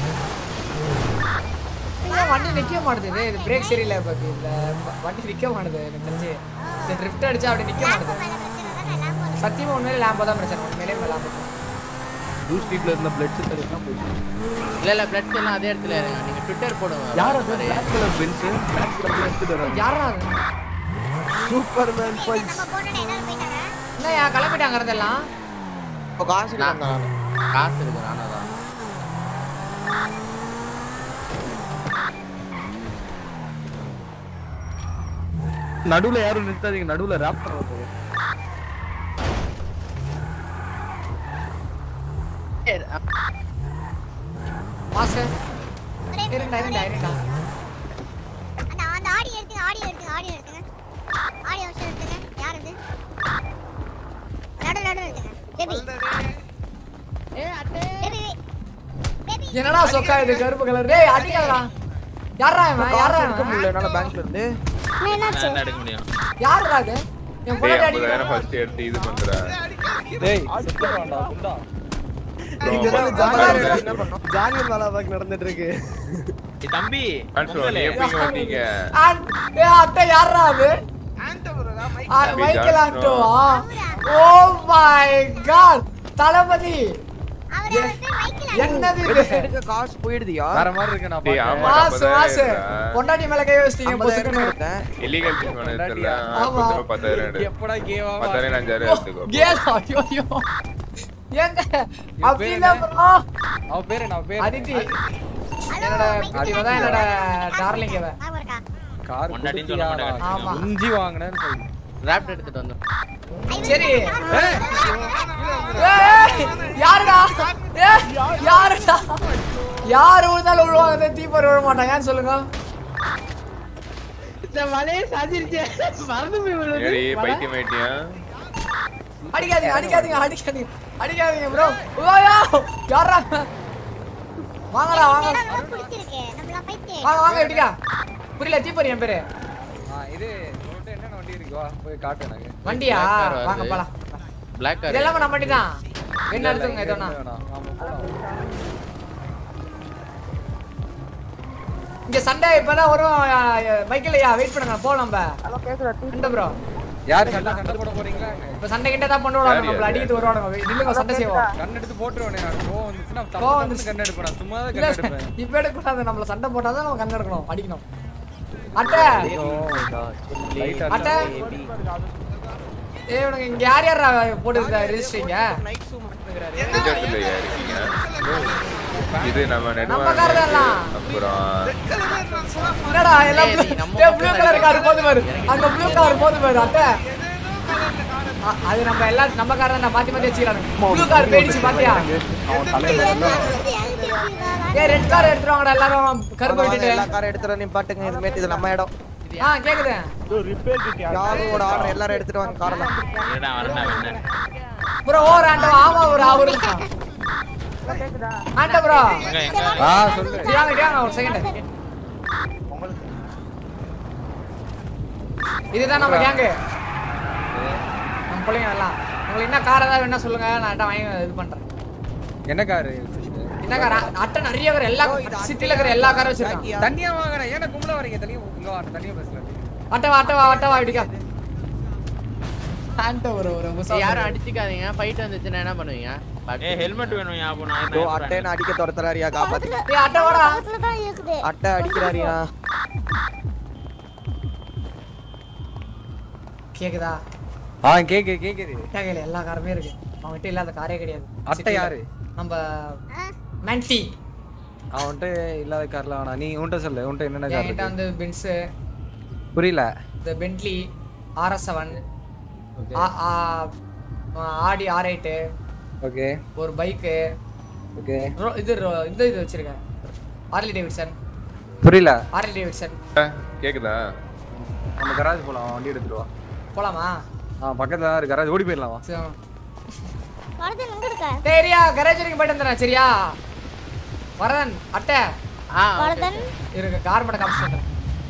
ஏன் வண்டி நிக்க மாட்டுது இது பிரேக் சரியில்லை பாக்கு இல்ல வண்டி நிக்க மாட்டுது எனக்கு தெரிஞ்சு இந்த ட்ரிஃப்ட் அடிச்சா அப்படி நிக்க மாட்டுது சத்தியமா உண்மையிலே லேம்போ தான் பிரச்சனை உண்மையிலே லேம்போ ப்ளூ ஸ்ட்ரீட்ல இருந்த பிளட் செல் எல்லாம் போயிடுச்சு இல்ல இல்ல பிளட் எல்லாம் அதே இடத்துல இருங்க நீங்க ட்விட்டர் போடுங்க யார் அது black colour Benz black colour எடுத்துட்டு வராங்க யாரா அது சூப்பர்மேன் பல்ஸ் என்ன யா கிளம்பிட்டாங்க இருந்தெல்லாம் இப்போ காசு நான் காசு இருக்கு நானும் தான் நடுவுல யாரும் நிறுத்தாதீங்க நடுவுல ராப்டர் வருது மாஸ்டர் இருண்டா இருண்டா இருண்டா அந்த அந்த ஆடியோ எடுத்துங்க ஆடியோ எடுத்துங்க ஆடியோ எடுத்துங்க ஆடியோ விஷயம் எடுத்துங்க யார் இது நடு நடு எடுத்துங்க பேபி ஏ அட்டே பேபி பேபி என்னடா சொக்கா இது கருப்பு கலர் டேய் அடிக்காதடா யாரா இவன் யாரா காசு எடுக்க இவன் முடியல என்னால பேங்க்ல இருந்து என்னாச்சு என்ன எடுக்க முடியும் யாருடா இது என் டேய் பொண்ணாடி ஐம்பதாயிரம் அடிக்கிறான் ஃபர்ஸ்ட் எடுத்து இது பண்ற டேய் செத்து வேண்டாம் குண்டா என்ன பண்ணோம் ஜாலியன் வாலாபாக் நடந்துட்டு இருக்கு ஏய் தம்பி ஆன்சர் நீ எப்பங்க வந்தீங்க ஏய் அட்டை யாரா அது ஆ, மைக்கேல் ஆண்டோவா ஓ மை காட் தளபதி என்னது இது எடுக்க எடுக்க காசு போயிடுதியா வேற மாதிரி இருக்கு நான் டேய் பாக்குறேன். ஆமா மாசு மாசு பொண்டாட்டி மேல கை வச்சிட்டீங்க ஐம்பதாயிரம் பொசுக்குன்னு எடுத்தேன் இல்லீகல் திங் பண்ண தெரியல ஆமா. கொஞ்சம் பத்தாயிரம் எடு எப்படா கேவா பத்தாயிரம் அஞ்சாயிரம் எடுத்துக்கோ கேலா ஐயோ ஐயோ ஏங்க அப்படின்னா bro அவ பேரு நான் பேரு அதித்தி என்னோட இவ தான் என்னோட டார்லிங் இவ கார் பொண்டாட்டின்னு கொடுத்தியா சொல்ல மாட்டேன். நான் ஆமா. இஞ்சி வாங்கினேன்னு சொல்லு ராப்ட் எடுத்துட்டு வந்தோம் சரி ஏய், ஏய், யாருடா ஏய், யாருடா யாரு விழுந்தாலும் விழுவாங்க தீபர் விழ மாட்டாங்க ஏன்னு சொல்லுங்க இந்த மலையே சாஞ்சிருச்சு மறந்து போய் விழுது ஏடி மலை. பைத்தியம் ஆயிட்டியா அடிக்காதீங்க அடிக்காதீங்க அடிக்காதீங்க அடிக்காதீங்க ப்ரோ ஓயா யாரா வாங்கடா வாங்க பிடிச்சிருக்கு நம்மள பைத்தியம் வாங்க வாங்க எப்படிக்கா புரியல தீபர் என் பேரு ஆ, இது உன்கிட்ட என்னென்ன வண்டி இருக்கு வா போய் காட்டு எனக்கு வண்டியா Black car வருது. வாங்க போலாம் பிளாக் கார் இதெல்லாம் நம்ம வண்டி தான் என்ன எடுத்துங்க எதோனா வேணாம் ஆமா போலாம் இங்க சண்டை இப்பதான் வரும் மைக்கேல் ஐயா வெயிட் பண்ணுங்க போலாம் நம்ம இந்த ப்ரோ யாரு சண்டை சண்டை போட போறீங்களா என்ன? இப்ப சண்டை கிட்ட தான் பண்ணுவாங்க நம்மள அடிக்கிட்டு வருவாங்க நில்லுங்க சண்டை செய்வோம் கண் எடுத்து போட்டுருவேனே நான் கோவம் வந்துச்சுன்னா தப்பு கோவம் தப்புன்னு கண் எடுப்பேன் நான் சும்மா தான் இல்ல கண் எடுப்பேன் இப்ப எடுக்கக்கூடாது நம்மள சண்டை போட்டாதான் நம்ம கண்ணு எடுக்கணும் அடிக்கணும் அட்டை அட்டை ஏய் உனக்கு இங்க யார் யார் போட்டு ரெஜிஸ்டரிங்க ரிஜெக்ட்ல இருக்கீங்க இது நம்ம நம்ம கார் நெட்வொர்க் தான் அப்புறம் என்னடா எல்லாம் ஏய், நீ நம்ம ப்ளூ கலர் கார் போது பாரு அங்க ப்ளூ கார் போது பாரு அட்டை அ- அது நம்ம எல்லாம் நம்ம கார் தான் மாத்தி மாத்தி வச்சுக்கிறாங்க ப்ளூ கார் போயிடுச்சு பாத்தியா ஏய் ரெட் கார் எடுத்துருவாங்கடா எல்லாரும் கருப்பு விட்டுட்டு எல்லா காரும் எடுத்துட்டு வந்து நிப்பாட்டுங்க இதுமேட்டு இது நம்ம இடம் ஆ கேக்குது யாரோட ஆர்டர் எல்லாரும் எடுத்துட்டு வாங்க காரெல்லாம் இருடா வரேன்டா என்ன ப்ரோ ஓவர் ஆண்டோ ஆமா ப்ரோ அவரு ஆண்டோ ப்ரோ எங்க எங்க ஆ சொல்லு சரி வாங்க இங்க வாங்க ஒரு செகண்ட் இதுதான் நம்ம கேங்கு நம்ம பிள்ளைங்க எல்லாம் உங்களுக்கு என்ன கார் ஏதாவது வேணா சொல்லுங்க நான் அட்டை வாங்கி இது பண்றேன் என்ன காரு என்ன கார் அட்டை நிறைய கார் எல்லா சிட்டில இருக்கிற எல்லா காரும் வச்சிருக்கான் தனியா வாங்குறேன் ஏன்னா கும்பல வரீங்க தனியா இங்க வா தனியா பேசலாம் அட்டை வா அட்டை வா அட்டை வா இப்படிக்கா ஆண்டோ ஒரு ஒரு புதுசா யாரும் அடிச்சுக்காதீங்க ஃபைட் வந்துச்சுன்னா என்ன பண்ணுவீங்க ஏய் ஹெல்மெட் வேணும் யா அப்போ நான் இதோ அட்டையை அடிக்க துரத்துறாரியா காப்பாத்தி ஏய் அட்டை வாடா பக்கத்துல தான் இருக்குது அட்டை அடிக்கிறாரியா கேக்குதா ஆ கேக்கு கேக்குது கேக்கல எல்லா காருமே இருக்கு அவன்கிட்ட இல்லாத காரே கிடையாது அட்டை யாரு நம்ம மேன்டி அவன்கிட்ட இல்லாத கார்ல வேணா நீ உன்கிட்ட சொல்லு உன்கிட்ட என்னென்ன கார் என்கிட்ட இருக்கு வந்து பென்ஸ் புரியல இந்த Bentley RS seven okay Audi R eight okay ஒரு பைக்கு ஓகே இது ro- இது இது வச்சிருக்கேன் ஆர்லி டேவிட்சன் புரியல ஆர்லி டேவிட்சன் கேக்குதா நம்ம கராஜ் போலாம் வண்டி எடுத்துட்டு வா போலாமா ஆ பக்கத்துல தான் இருக்கு கராஜ் ஓடி போயிடலாம் வா சரி. வரது எங்க இருக்க சரியா கரேஜ் வரைக்கும் போயிட்டு வந்துடுறேன் சரியா வரதன் அட்டை ஆ வரதன் இருக்கு கார் மட்டும் காமிச்சு வந்துடுறேன்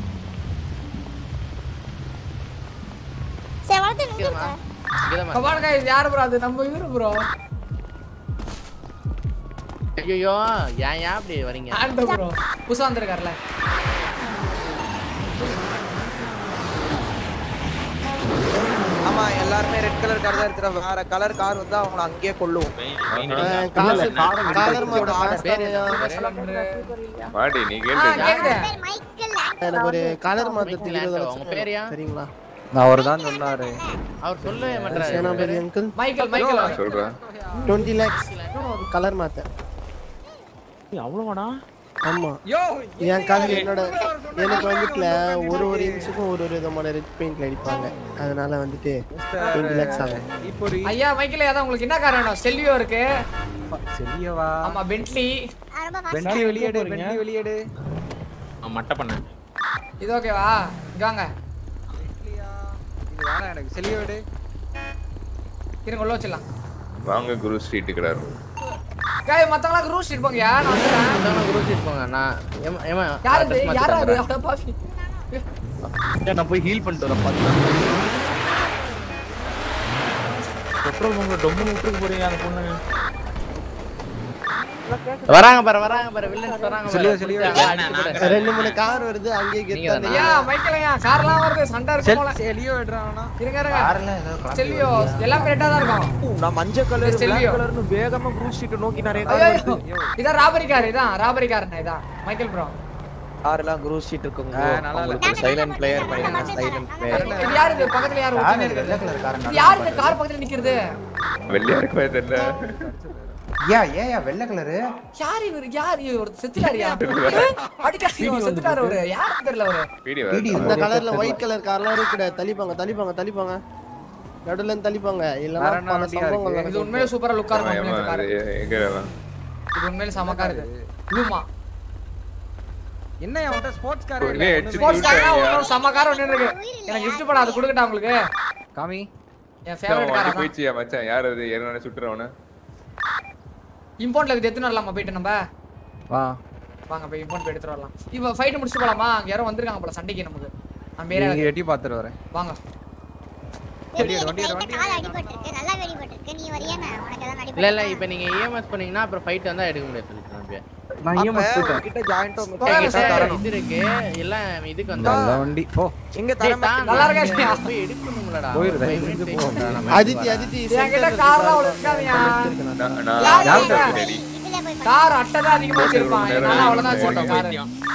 சரி வரது எங்க இருக்க கமான் guys யாரு ப்ரோ அது நம்ம இவரு ப்ரோ ஐயோ ஏன் ஏன் அப்படி வரீங்க ஆண்டோ ப்ரோ புதுசா வந்திருக்காருல ஆமா எல்லாருமே ரெட் கலர் கார் தான் எடுத்துற வேற கலர் கார் வந்து அவங்கள அங்கேயே கொல்லுவோம் காசு காலர் மாத்த மாடி நீ ஆ கேட்டு கேக்குது மைக்கேல் எனக்கு ஒரு கலர் மாத்த உங்க பேரையா சரிங்களா நான் அவர் தான் சொன்னாரு அவர் சொல்லவே மாட்டாரு சேனாபதி அங்கிள் மைக்கேல் மைக்கேல் சொல்றேன் டுவெண்ட்டி லேக்ஸ் கலர் மாத்த அவ்வளவாடா ஆமா என் காலேஜ் என்னோட எனக்கு வந்துட்டுல ஒரு ஒரு இன்ச்சுக்கும் ஒரு ஒரு விதமான ரெட் பெயிண்ட்ல அடிப்பாங்க அதனால வந்துட்டு டுவெண்ட்டி லேக்ஸ் ஆகும் இப்போ ஒரு ஐயா மைக்கேல் அதான் உங்களுக்கு என்ன கார் வேணும் ஸ்டெல்வியோ இருக்கு செல்லியவா ஆமா பென்ட்லி ரொம்ப பெண்டி வெளியேடு பெண்டி வெளியேடு அவன் மட்டை பண்ணேன் இது ஓகேவா இங்க வாங்க இது வேணாம் எனக்கு செல்லிய விடு இருங்க உள்ள வச்சிடலாம் வாங்க குரு ஸ்ட்ரீட் கிடாரு காய் மத்தவங்க ரூட் ஸ்ட்ரீட் போங்கயா நான் வந்துடுறேன் குரூப் இருப்பாங்க நான் ஏமா ஏமா யாரு இது யாரா அது அட பாவி நான் போய் ஹீல் பண்ணிட்டு வரேன் பாத்து பெட்ரோல் பங்க் டொம்பு விட்டுருக்கு போறீங்க அந்த பொண்ணு வராங்க பாரு வராங்க பாரு வில்லன்ஸ் வராங்க பாரு சொல்லியோ, சொல்லியோ. புடிச்சு அடிச்சு போடு. ரெண்டு மூணு கார் வருது அங்கேயே நீங்க கெத்தாந்து ஐயா மைக்கேல் ஐயா கார்லாம் வருது சண்டை இருக்கு போல செல்லியோ விடுறானா இருங்க இருங்க ஸ்டெல்வியோ எல்லாமே ரெட்டா தான் இருக்கும் நான் மஞ்சள் colour Yes, tell black you. கலர்னு வேகமா ப்ரூ ஸ்ட்ரீட் நோக்கி நிறைய ஐயோ, கார் ஐயோ. வருது இதான் ராபரி கார் இதான் ராபரி கார் இதான் மைக்கேல் ப்ரோ கார்லாம் குரூ ஸ்ட்ரீட் இருக்குங்க ஆ, நல்லா இல்ல. உங்களுக்கு சைலண்ட் பிளேயர் பண்ணிருக்கேன் சைலண்ட் பிளேயர் இது யாரு இது பக்கத்துல யாரு ஒட்டினே இருக்குது இது யாரு இந்த கார் பக்கத்துல நிக்கிறது வெள்ளையா இருக்குமே தெரியல ஏன் ஏன் வெள்ளை கலரு யார் இவரு யார் இவர் செத்துட்டாரியா அடிக்காதீங்க செத்துட்டாரு அவரு யாருக்கு தெரியல அவரு வீடியோ இந்த கலர்ல ஒயிட் கலர் கார்லாம் இருக்குடா தள்ளிப்பாங்க தள்ளிப்பாங்க தள்ளிப்பாங்க நடுவுல இருந்து தள்ளிப்பாங்க இல்லன்னா வேற என்ன பல வண்டியா சம்பவங்கள் இது நடக்கும். உண்மையிலே சூப்பரா லுக்கா இருக்கும் இந்த கார் எங்க இது உண்மையிலே செம கார் இது லூமா என்ன அவன்கிட்ட ஸ்போர்ட்ஸ் கார் ஒண்ணே அடிச்சு ஸ்போர்ட்ஸ் கார் விட்டாங்க. ஒரு செம கார் ஒண்ணு இருக்கு எனக்கு gift பண்ண அது கொடுக்கட்டா உங்களுக்கு காமி என் ஃபேவரட் கார் வண்டி அதான் போயிடுச்சியா மச்சான் யார் அது ஏற்கனவே சுட்டுறவன இம்போர்ட்ல இது எடுத்துன்னு வரலாமா போயிட்டு நம்ம வா வாங்க போய் இம்போர்ட் போய் எடுத்துட்டு வரலாம் இப்போ ஃபைட் முடிச்சுட்டு போலாமா அங்க யாரோ வந்திருக்காங்க போல சண்டைக்கு நமக்கு நம்ம ஏரியா நீங்க எட்டி பாத்துட்டு வரேன் வாங்க எப்படி எனக்கு லைட்டா கால் அடிபட்டிருக்கு நல்லா அடிபட்டிருக்கு நீ வரியா நான் உனக்கு எதாவது இல்ல அடிபட்டு இல்ல இப்போ நீங்க இஎம்எஸ் பண்ணீங்கன்னா அப்புறம் ஃபைட் வந்தா எடுக்க முடியாது சொல்லிட்டு நான் நான் EMS போயிட்டேன் கிட்ட ஜாயிண்டோ இது இருக்கு எல்லாம் இதுக்கு வந்தா நல்ல வண்டி போ எங்க தர நல்லா இருக்கா போய் எடுக்கணும்லடா போயிருடா, five இருந்து minutes போ. ஆயிடுச்சுடா நம்ம. அதித்தி அதித்தி என்கிட்ட கார்லாம் அவ்வளவு இருக்காதியா நான் யார் நான் இருக்காங்க? ரெடி இதுல போய் கார் அட்டை தான் அதிகமா வச்சிருப்பான் என்னால அவ்வளவுதான் வச்சிருக்கேன் கார்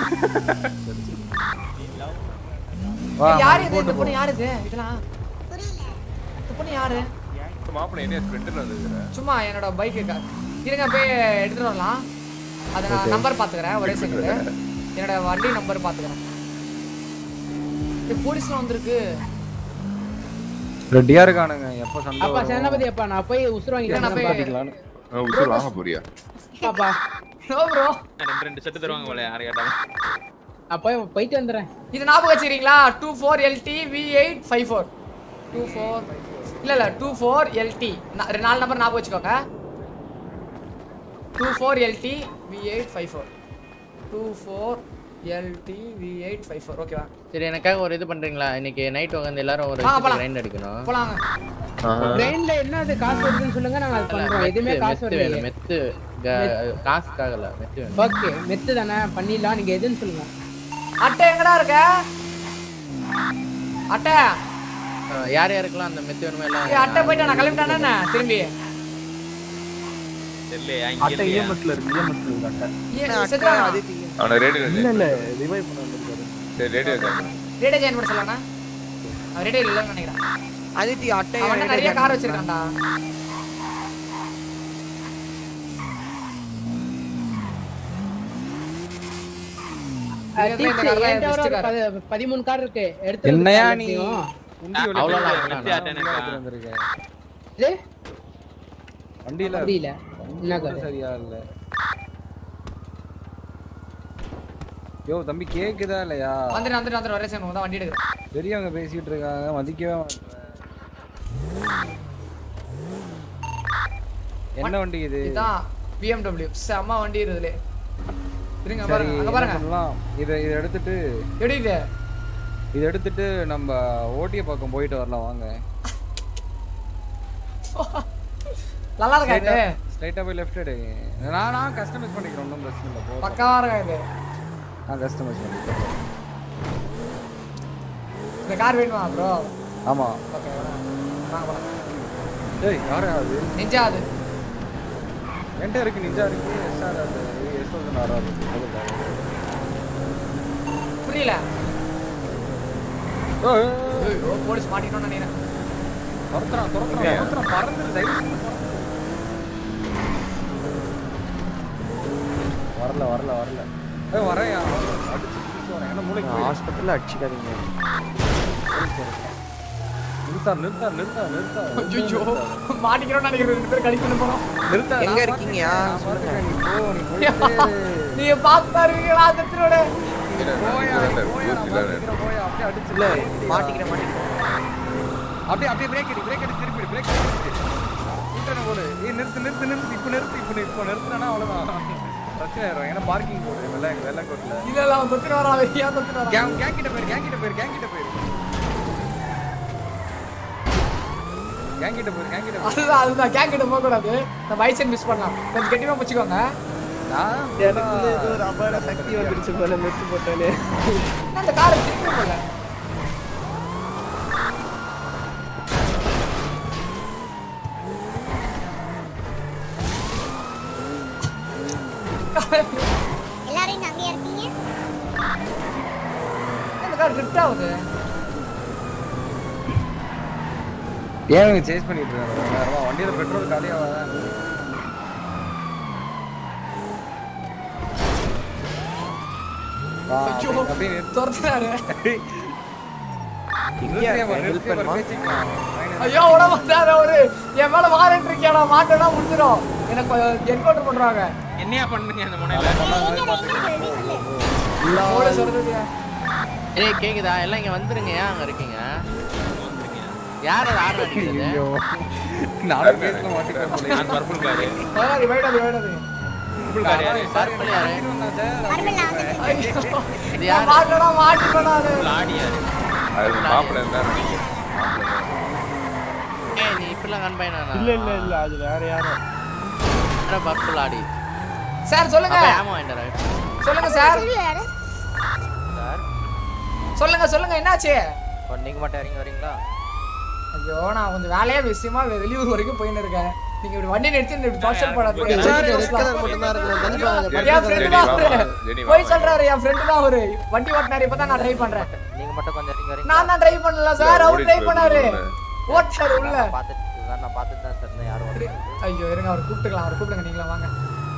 வா யாரு இது இந்த பொண்ணு யாரு இது இதெல்லாம் புரியல இந்த பொண்ணு யாரு மாப்பிள்ளை என்ன ஸ்பிரிண்டர் வந்துருக்குறேன் சும்மா என்னோட பைக்கு இருங்க போய் எடுத்துட்டு வரலாம் அதை நான் நம்பர் பாத்துக்கிறேன் ஒரே செகண்ட் என்னோட வண்டி நம்பர் பாத்துக்கிறேன் போலீஸ்லாம் வந்திருக்கு ரெடியா இருக்கானுங்க எப்ப சண்டை அப்பா வரும்? சேனாபதி அப்பா நான் போய் உசுறு இல்ல, நான் போய்- வாங்கிக்கிறேன் உசுர் வாங்க போறியா பாப்பா நோ ப்ரோ ரெண்டு ரெண்டு செட்டு தருவாங்க போல யாரை கேட்டாலும் நான் போய் போயிட்டு வந்துடுறேன் இது ஞாபகம் வச்சுக்கிறீங்களா two four LD V eight five four two four இல்ல இல்ல டூ ஃபோர் எல்டி நாலு நம்பர் ஞாபகம் வச்சுக்கோங்க two four LD V eight five four two four LD V eight five four ஓகேவா சரி எனக்காக ஒரு இது பண்றீங்களா இன்னைக்கு நைட் உட்காந்து எல்லாரும் ஒரு ஆ, போலாம். கிரைண்ட் அடிக்கணும் போலாங்க ட்ரெயின்ல என்ன அது காசு வருதுன்னு சொல்லுங்க நாங்க அது பண்றோம் எதுவுமே மெத்து காசு மெத்து வேணும் வரல மெத்து க- காசுக்காகல மெத்து வேணும் ஓகே மெத்து தானே பண்ணிடலாம் நீங்க எதுன்னு சொல்லுங்க அட்டை எங்கடா இருக்க அட்டை அஹ் யார் யாருக்கெல்லாம் அந்த மெத்து வேணுமோ எல்லாம் ஏய், அட்டை போயிட்டா நான் கிளம்பிட்டானே என்ன? திரும்பி தெரியலையா இங்க அட்டை இல்லையா இஎம்எஸ்ல இருக்கு இஎம்எஸ்ல இருக்கு அட்டை ஏன் செத்துறானா? அவனை ரேடியோ இல்ல இல்ல ரிவைவ் பண்ண வந்திருக்காரு சரி ரேடியோ ரேடியோ ஜாயின் பண்ண சொல்லலாம்னா அவன் ரேடியோ இல்லைன்னு நினைக்கிறேன் அதித்தி அட்டை அவன் தான் நிறைய கார் வச்சிருக்கான்டா அஹ், இதுல இந்த டீப்ஸ், car தான் என்கிட்ட ஒரு best car. பதி- பதிமூணு கார் இருக்கு எடுத்து என்னையா வச்சுக்கோ நீ எல்லாத்தையும். அவ்வளவுதான் மெத்து ஆட்டேனக்கா வந்திருக்கேன் இது? வண்டியில புரியல என்ன கூட கார் சரியா இல்ல யோ தம்பி கேக்குதா இல்லையா வந்துட்டு வந்துட்டு வந்துட்டு ஒரே சேர்ந்து தான் வண்டி எடுக்கிறேன் பெரியவங்க பேசிட்டு இருக்காங்க மதிக்கவே மாட்டேன் என்ன வண்டி இது இதுதான் BMW செம்ம வண்டி இருக்குதுல இருங்க சரி பாருங்க அங்க என்ன பாருங்க பண்ணலாம் இதை இதை எடுத்துட்டு எப்படி இது இதை எடுத்துட்டு நம்ம ஓட்டிய பக்கம் போயிட்டு வரலாம் வாங்க நல்லா இருக்கா இது ஸ்ட்ரைட்டா போய் லெஃப்ட் எடு நான் நான் கஸ்டமைஸ் பண்ணிக்கிறேன் ஒன்றும் பிரச்சனை இல்லை போ பக்காவா இருக்கா இது நான் கஸ்டமைஸ் பண்ணிக்கிறேன் இந்த கார் வேணுமா ப்ரோ ஆமா ஓகே வாங்க போலாம் ஏய் யாரா அது நிஞ்சா அது என்கிட்ட இருக்கு நிஞ்சா இருக்கு எஸ்ஆர் அது எஸ் தௌசண்ட் ஆர் ஆர் அது புரியல ஓ ஐயோ போலீஸ் மாட்டிட்டோம்னு நினைக்கிறேன் துரத்துறான் துரத்துறான் துரத்துறான் பறந்துரு தயவு செஞ்சு பறந்துரு. வரல வரல வரல ஏய் வரையா அடிச்சு பிடிச்சு வரேன் ஏன்னா மூளைக்கு போயிடு. ஹாஸ்பிட்டல்ல அடிச்சுக்காதீங்க நிறுத்தா நிறுத்தா நிறுத்தா நிறுத்தா ஐயோ மாட்டிக்கிறோம்னு நினைக்கிறேன் ரெண்டு பேரும் கழிக்கணும் போறோம் நிறுத்தா எங்க நான் இருக்கீங்க? பாத்துக்கிறேன், நான் பாத்துக்கிறேன். நீ போ நீ போயிட்டே இரு. நீங்க பார்த்தா இருக்கீங்களா அந்த திருவிட போயா நீ போயா நான் பாத்துக்கிறேன் போயா அப்படியே அடிச்சு இல்ல மாட்டிக்கிறேன் மாட்டிக்கிறேன் அப்படியே அப்படியே பிரேக் அடி பிரேக் அடி திருப்பி பிரேக் அடி விட்டுறேன் போடு ஏய் நிறுத்து நிறுத்து நிறுத்து இப்போ நிறுத்து இப்போ இப்போ நிறுத்துனா அவ்வளவுதான் பிரச்சனை ஆயிரும் ஏன்னா பார்க்கிங் போடு வெள்ளம் வெள்ளம் கோட்டில் இல்ல இல்ல அவன் தொத்துட்டு வரான் அவன் ஏன் தொத்துட்டு வரான் கேங் கேங் கிட்ட போயிரு கேங் கிட்ட போயிரு கேங் கிட்ட போயிரு கேங் கிட்ட போயிரு கேங் கிட்ட போயிரு அதுதான் அதுதான் கேங் கிட்ட போக கூடாது நம்ம ஐசன் மிஸ் பண்ணலாம் கொஞ்சம் கெட்டிமா பிடிச்சுக்கோங்க நான் எனக்குள்ள ஏதோ ஒரு அபார சக்தி வந்துருச்சு போல மெத்து போட்டாலே என்ன அந்த காரை திருப்பி போல எல்லாரும் இங்க அங்கேயே இருக்கீங்க இந்த கார் ட்ரிப்ட் ஆகுது ஏன் இவங்க சேஸ் பண்ணிட்டு இருக்காங்க நேரமா வண்டியில பெட்ரோல் காலியாகாதான் வா, ஐயோ அப்படியே நிறுத்து. துரத்துறாரு நிறுத்தியே பாரு, நிறுத்தியே பாரு, பேசிக்கலாம். ஐயோ விட மாட்டாரு அவரு என் மேல வாரண்ட் இருக்கியாடா மாட்டேனா முடிஞ்சிடும் எனக்கு என்கவுண்டர் பண்றாங்க என்னையா பண்ணுங்க அந்த முனையில ஓட சொல்றதுயா ஏய் கேக்குதா எல்லாம் இங்க வந்துருங்க ஏன் அங்க இருக்கீங்க யார் அது ஆர்டர் அடிக்கிறது ஐயோ, நானும் பேச மாட்டேன் போல. நான் பர்பிள் காரு வராது வைடாது வைடாது பர்பிள் கார் யாரு பர்பிள் யாரு இது நான் யாரு மாட்டடா மாட்டிப்படா அது ஆடி யாரு அது மாப்பிள்ளை இருந்தா நினைக்கிறேன் ஏய் நீ இப்பெல்லாம் கண்பாயினா இல்ல இல்ல இல்ல அது வேற யாரும் பர்பிள் ஆடி சார் சொல்லுங்க அப்ப ஏமா வாங்கிட்டு சொல்லுங்க சார் யாரு சார் சொல்லுங்க சொல்லுங்க என்னாச்சு நீங்க மட்டும் இறங்கி வரீங்களா ஐயோ நான் கொஞ்சம் வேலையா விஷயமா வெ- வெளியூர் வரைக்கும் போயின்னு இருக்கேன் நீங்க இப்படி வண்டி நிறுத்தி இப்படி டார்ச்சர் பண்ணாதீங்க சார் இருக்கதான் மட்டும்தான் இருக்கணும் கண்டிப்பா அங்க என் ஃப்ரெண்டு தான் அவரு ஜெனி வா, போய் வா. சொல்றாரு என் ஃப்ரெண்டு தான் அவரு வண்டி ஓட்டினாரு இப்பதான் நான் டிரைவ் பண்றேன் நீங்க மட்டும் கொஞ்சம் இறங்கி வரீங்களா நான் தான் டிரைவ் பண்ணல சார் அவர் ஓடிட்டு டிரைவ் பண்ணாரு போய் ஓட்டாரு உள்ள நான் பார்த்துட்டு நான் பார்த்துட்டு தான் சார் இருந்தேன் யாரும் வரல. ஐயோ இருங்க அவர் கூப்பிட்டுக்கலாம் அவர் கூப்பிடுங்க நீங்களா வாங்க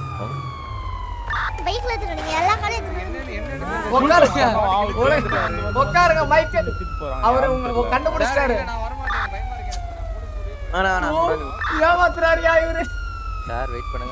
பைக்ல எடுத்துட்டு நீங்க எல்லா காரையும் எடுத்துட்டு உட்காருங்க உள்ள- உட்காருங்க மைக்கேல் அவரு உங்க கண்டுபிடிச்சிட்டாரு நான் வரமாட்டேன் பயமா இருக்கேன் வேணா வேணாம் ஓ, ஏமாத்துறாருயா இவரு சார் வெயிட் பண்ணுங்க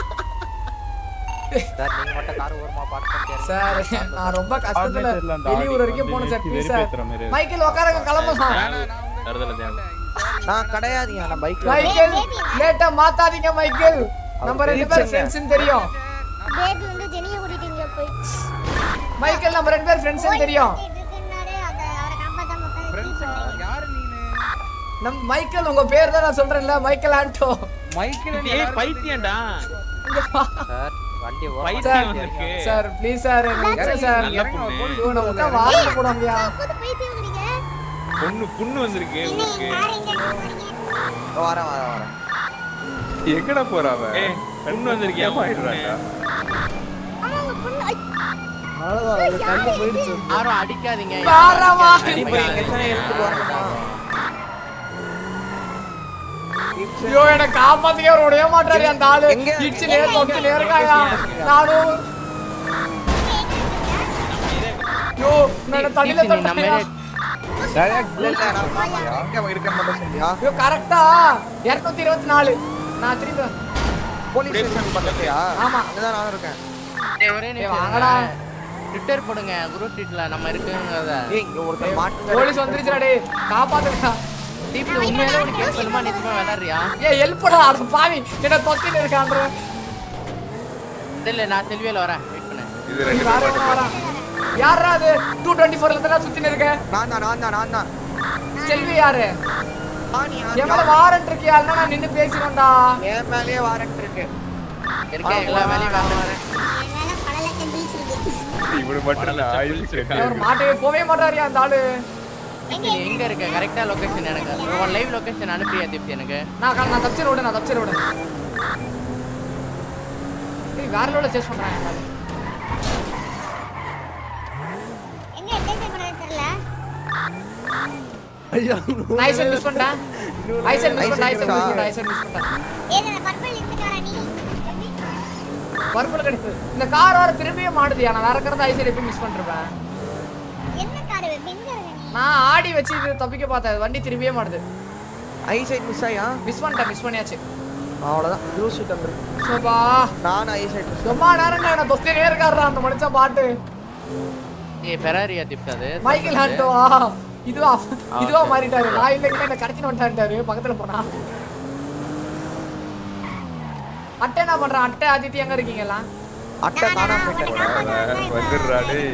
சார் நீங்க மட்டும் கார் ஓரமா பார்க் பண்ணிட்டு சார் நான் ரொம்ப கஷ்டத்துல தெரியல, அந்த வெளியூர் ஆடி வரைக்கும் போனேன் சார் வந்து ப்ளீஸ் வெறுப்பேத்துற சார் மாதிரி இருக்கு. மைக்கேல் உட்காருங்க கிளம்ப சார் தருதல தேவை நான் கிடையாதுங்க நான் பைக்ல மைக்கேல் லேட்டா மாத்தாதீங்க மைக்கேல் நம்ம ரெண்டு பேரும் ஃப்ரெண்ட்ஸ்னு தெரியும் பேபி வந்து ஜெனியை கூட்டிட்டு இங்க போய் மைக்கேல் நம்ம ரெண்டு பேரும் ஃப்ரெண்ட்ஸ்னு தெரியும் இருக்குன்னாரு அந்த அவரை காப்பாத்தாம உட்காந்து யாரு நீனு நம் மைக்கேல் உங்க பேர் தான் நான் சொல்றேன்ல மைக்கேல் ஆண்டோ மைக்கில் ஏய் பைத்தியம்டா சார் வண்டி ஓரமா பைத்தியம் வந்திருக்கு சார் ப்ளீஸ் சார் சார் நல்ல பொண்ணு இவனை உட்கா வாங்க போடுவாங்கயா புது பைத்தியம் நீங்க பொண்ணு புண்ணு வந்திருக்கு உங்களுக்கு வரேன் வரேன் வரேன் எங்கடா போறாவ ஏய் புண்ணு வந்திருக்கியா ஆயிடுறாடா யாரும் அடிக்காதீங்க வாரவா. இப்போ எங்க எத்தனை எடுத்துட்டு வரணுமா ஐயோ என்ன காப்பாத்தியே ஒரு உடைய மாட்டாரு அந்த ஆளு இடிச்சுலே தொட்டிலே இருக்காயா நானும் ஐயோ நான் தண்ணில தீப்தி, நீ நம்ம தொட்டேன் இல்ல இல்ல நான் எங்க இருக்கேன் மட்டும் சொல்லியா ஐயோ கரெக்டா 224 நான் திரும்பி போலீஸ் ஸ்டேஷன் பக்கத்துலயா ஆமா. அங்கதான் நான் இருக்கேன் டேய், ஒரே டேய், வாங்கடா. நிமிஷம் ட்விட்டர் போடுங்க குரு ட்வீட்ல நம்ம இருக்குங்கிறத ஏய் இங்க ஒருத்தர் மாட்டு போலீஸ் வந்துருச்சுடா டேய் காப்பாத்துடா தீப்தி உண்மையிலே உனக்கு கேஸ் சொல்லுமா நிச்சயமா விளையாடுறியா ஏய் ஹெல்ப்டா அட பாவி என்ன தொட்டில இருக்கான்ற இல்ல நான் செல்வியில வரேன் வெயிட் பண்ணு இது ரெண்டு வேற பேரும் எவனோ வரான் யாரா அது 224 ல தான் சுத்தின இருக்க நான் தான் நான் தான் நான் தான் செல்வி யாரு ஆனி என் மேல வாரண்ட் இருக்கியா இல்ல நான் நின்னு பேசிடும்டா என் மேலயே வாரண்ட் இருக்கு இருக்க எல்லா வேலையும் வரேன் இவனு மட்டும் இல்ல ஆயில் அவர் மாட்டவே போவே மாட்டாரியா அந்த ஆளு நீ எங்க இருக்க கரெக்டா லொகேஷன் எனக்கு உன் லைவ் லொகேஷன் அனுப்பியா தீப்தி எனக்கு நான் கா- நான் தப்பிச்சிட விட நான் தப்பிச்சிட விட ஏய் வேற லெவல்ல சேஸ் பண்றாங்க இந்த ஆளு. எங்க என்டர்டைன் பண்றது தெரியல ஐயா நான் ஐசன் மிஸ் பண்ணிட்டேன் ஐசன் மிஸ் பண்ணிட்டேன் ஐசன் மிஸ் பண்ணிட்டேன் ஐசன் மிஸ் பண்ணிட்டேன் ஏது அந்த பர்பிள் இருந்துக்காரா நீ பர்பிள் கிடைச்சு இந்த கார் வர திரும்பியே மாடுதியா நான் வேற கறந்து ஐசன் எப்பயும் மிஸ் பண்ணிருப்பேன் என்ன கார் எங்க இருக்க நீ நான் ஆடி வச்சு இது தப்பிக்க பார்த்தேன் வண்டி திரும்பியே மாடுது ஐ சைட் மிஸ் ஆயா மிஸ் பண்ணிட்டேன் மிஸ் பண்ணியாச்சு அவ்வளவுதான் ப்ளூ ஷீட் வந்து சோபா நான் ஐ சைட் மிஸ் ரொம்ப நேரம் என்ன தொஸ்திலே இருக்காருடா அந்த மனுஷன் பாட்டு ஏய் ஃபெராரியா தீப்தி அது மைக்கேல் ஹாண்டோவா இதுவா இதுவா மாறிட்டாரு நான் இல்லைங்க என்ன கடத்தின்னு வந்துட்டாரு பக்கத்துல போனா அட்டை என்ன பண்றான் அட்டை அதித்தி எங்க இருக்கீங்களா அட்டை காணாம போயிட்டேன் வந்துடுறா டேய்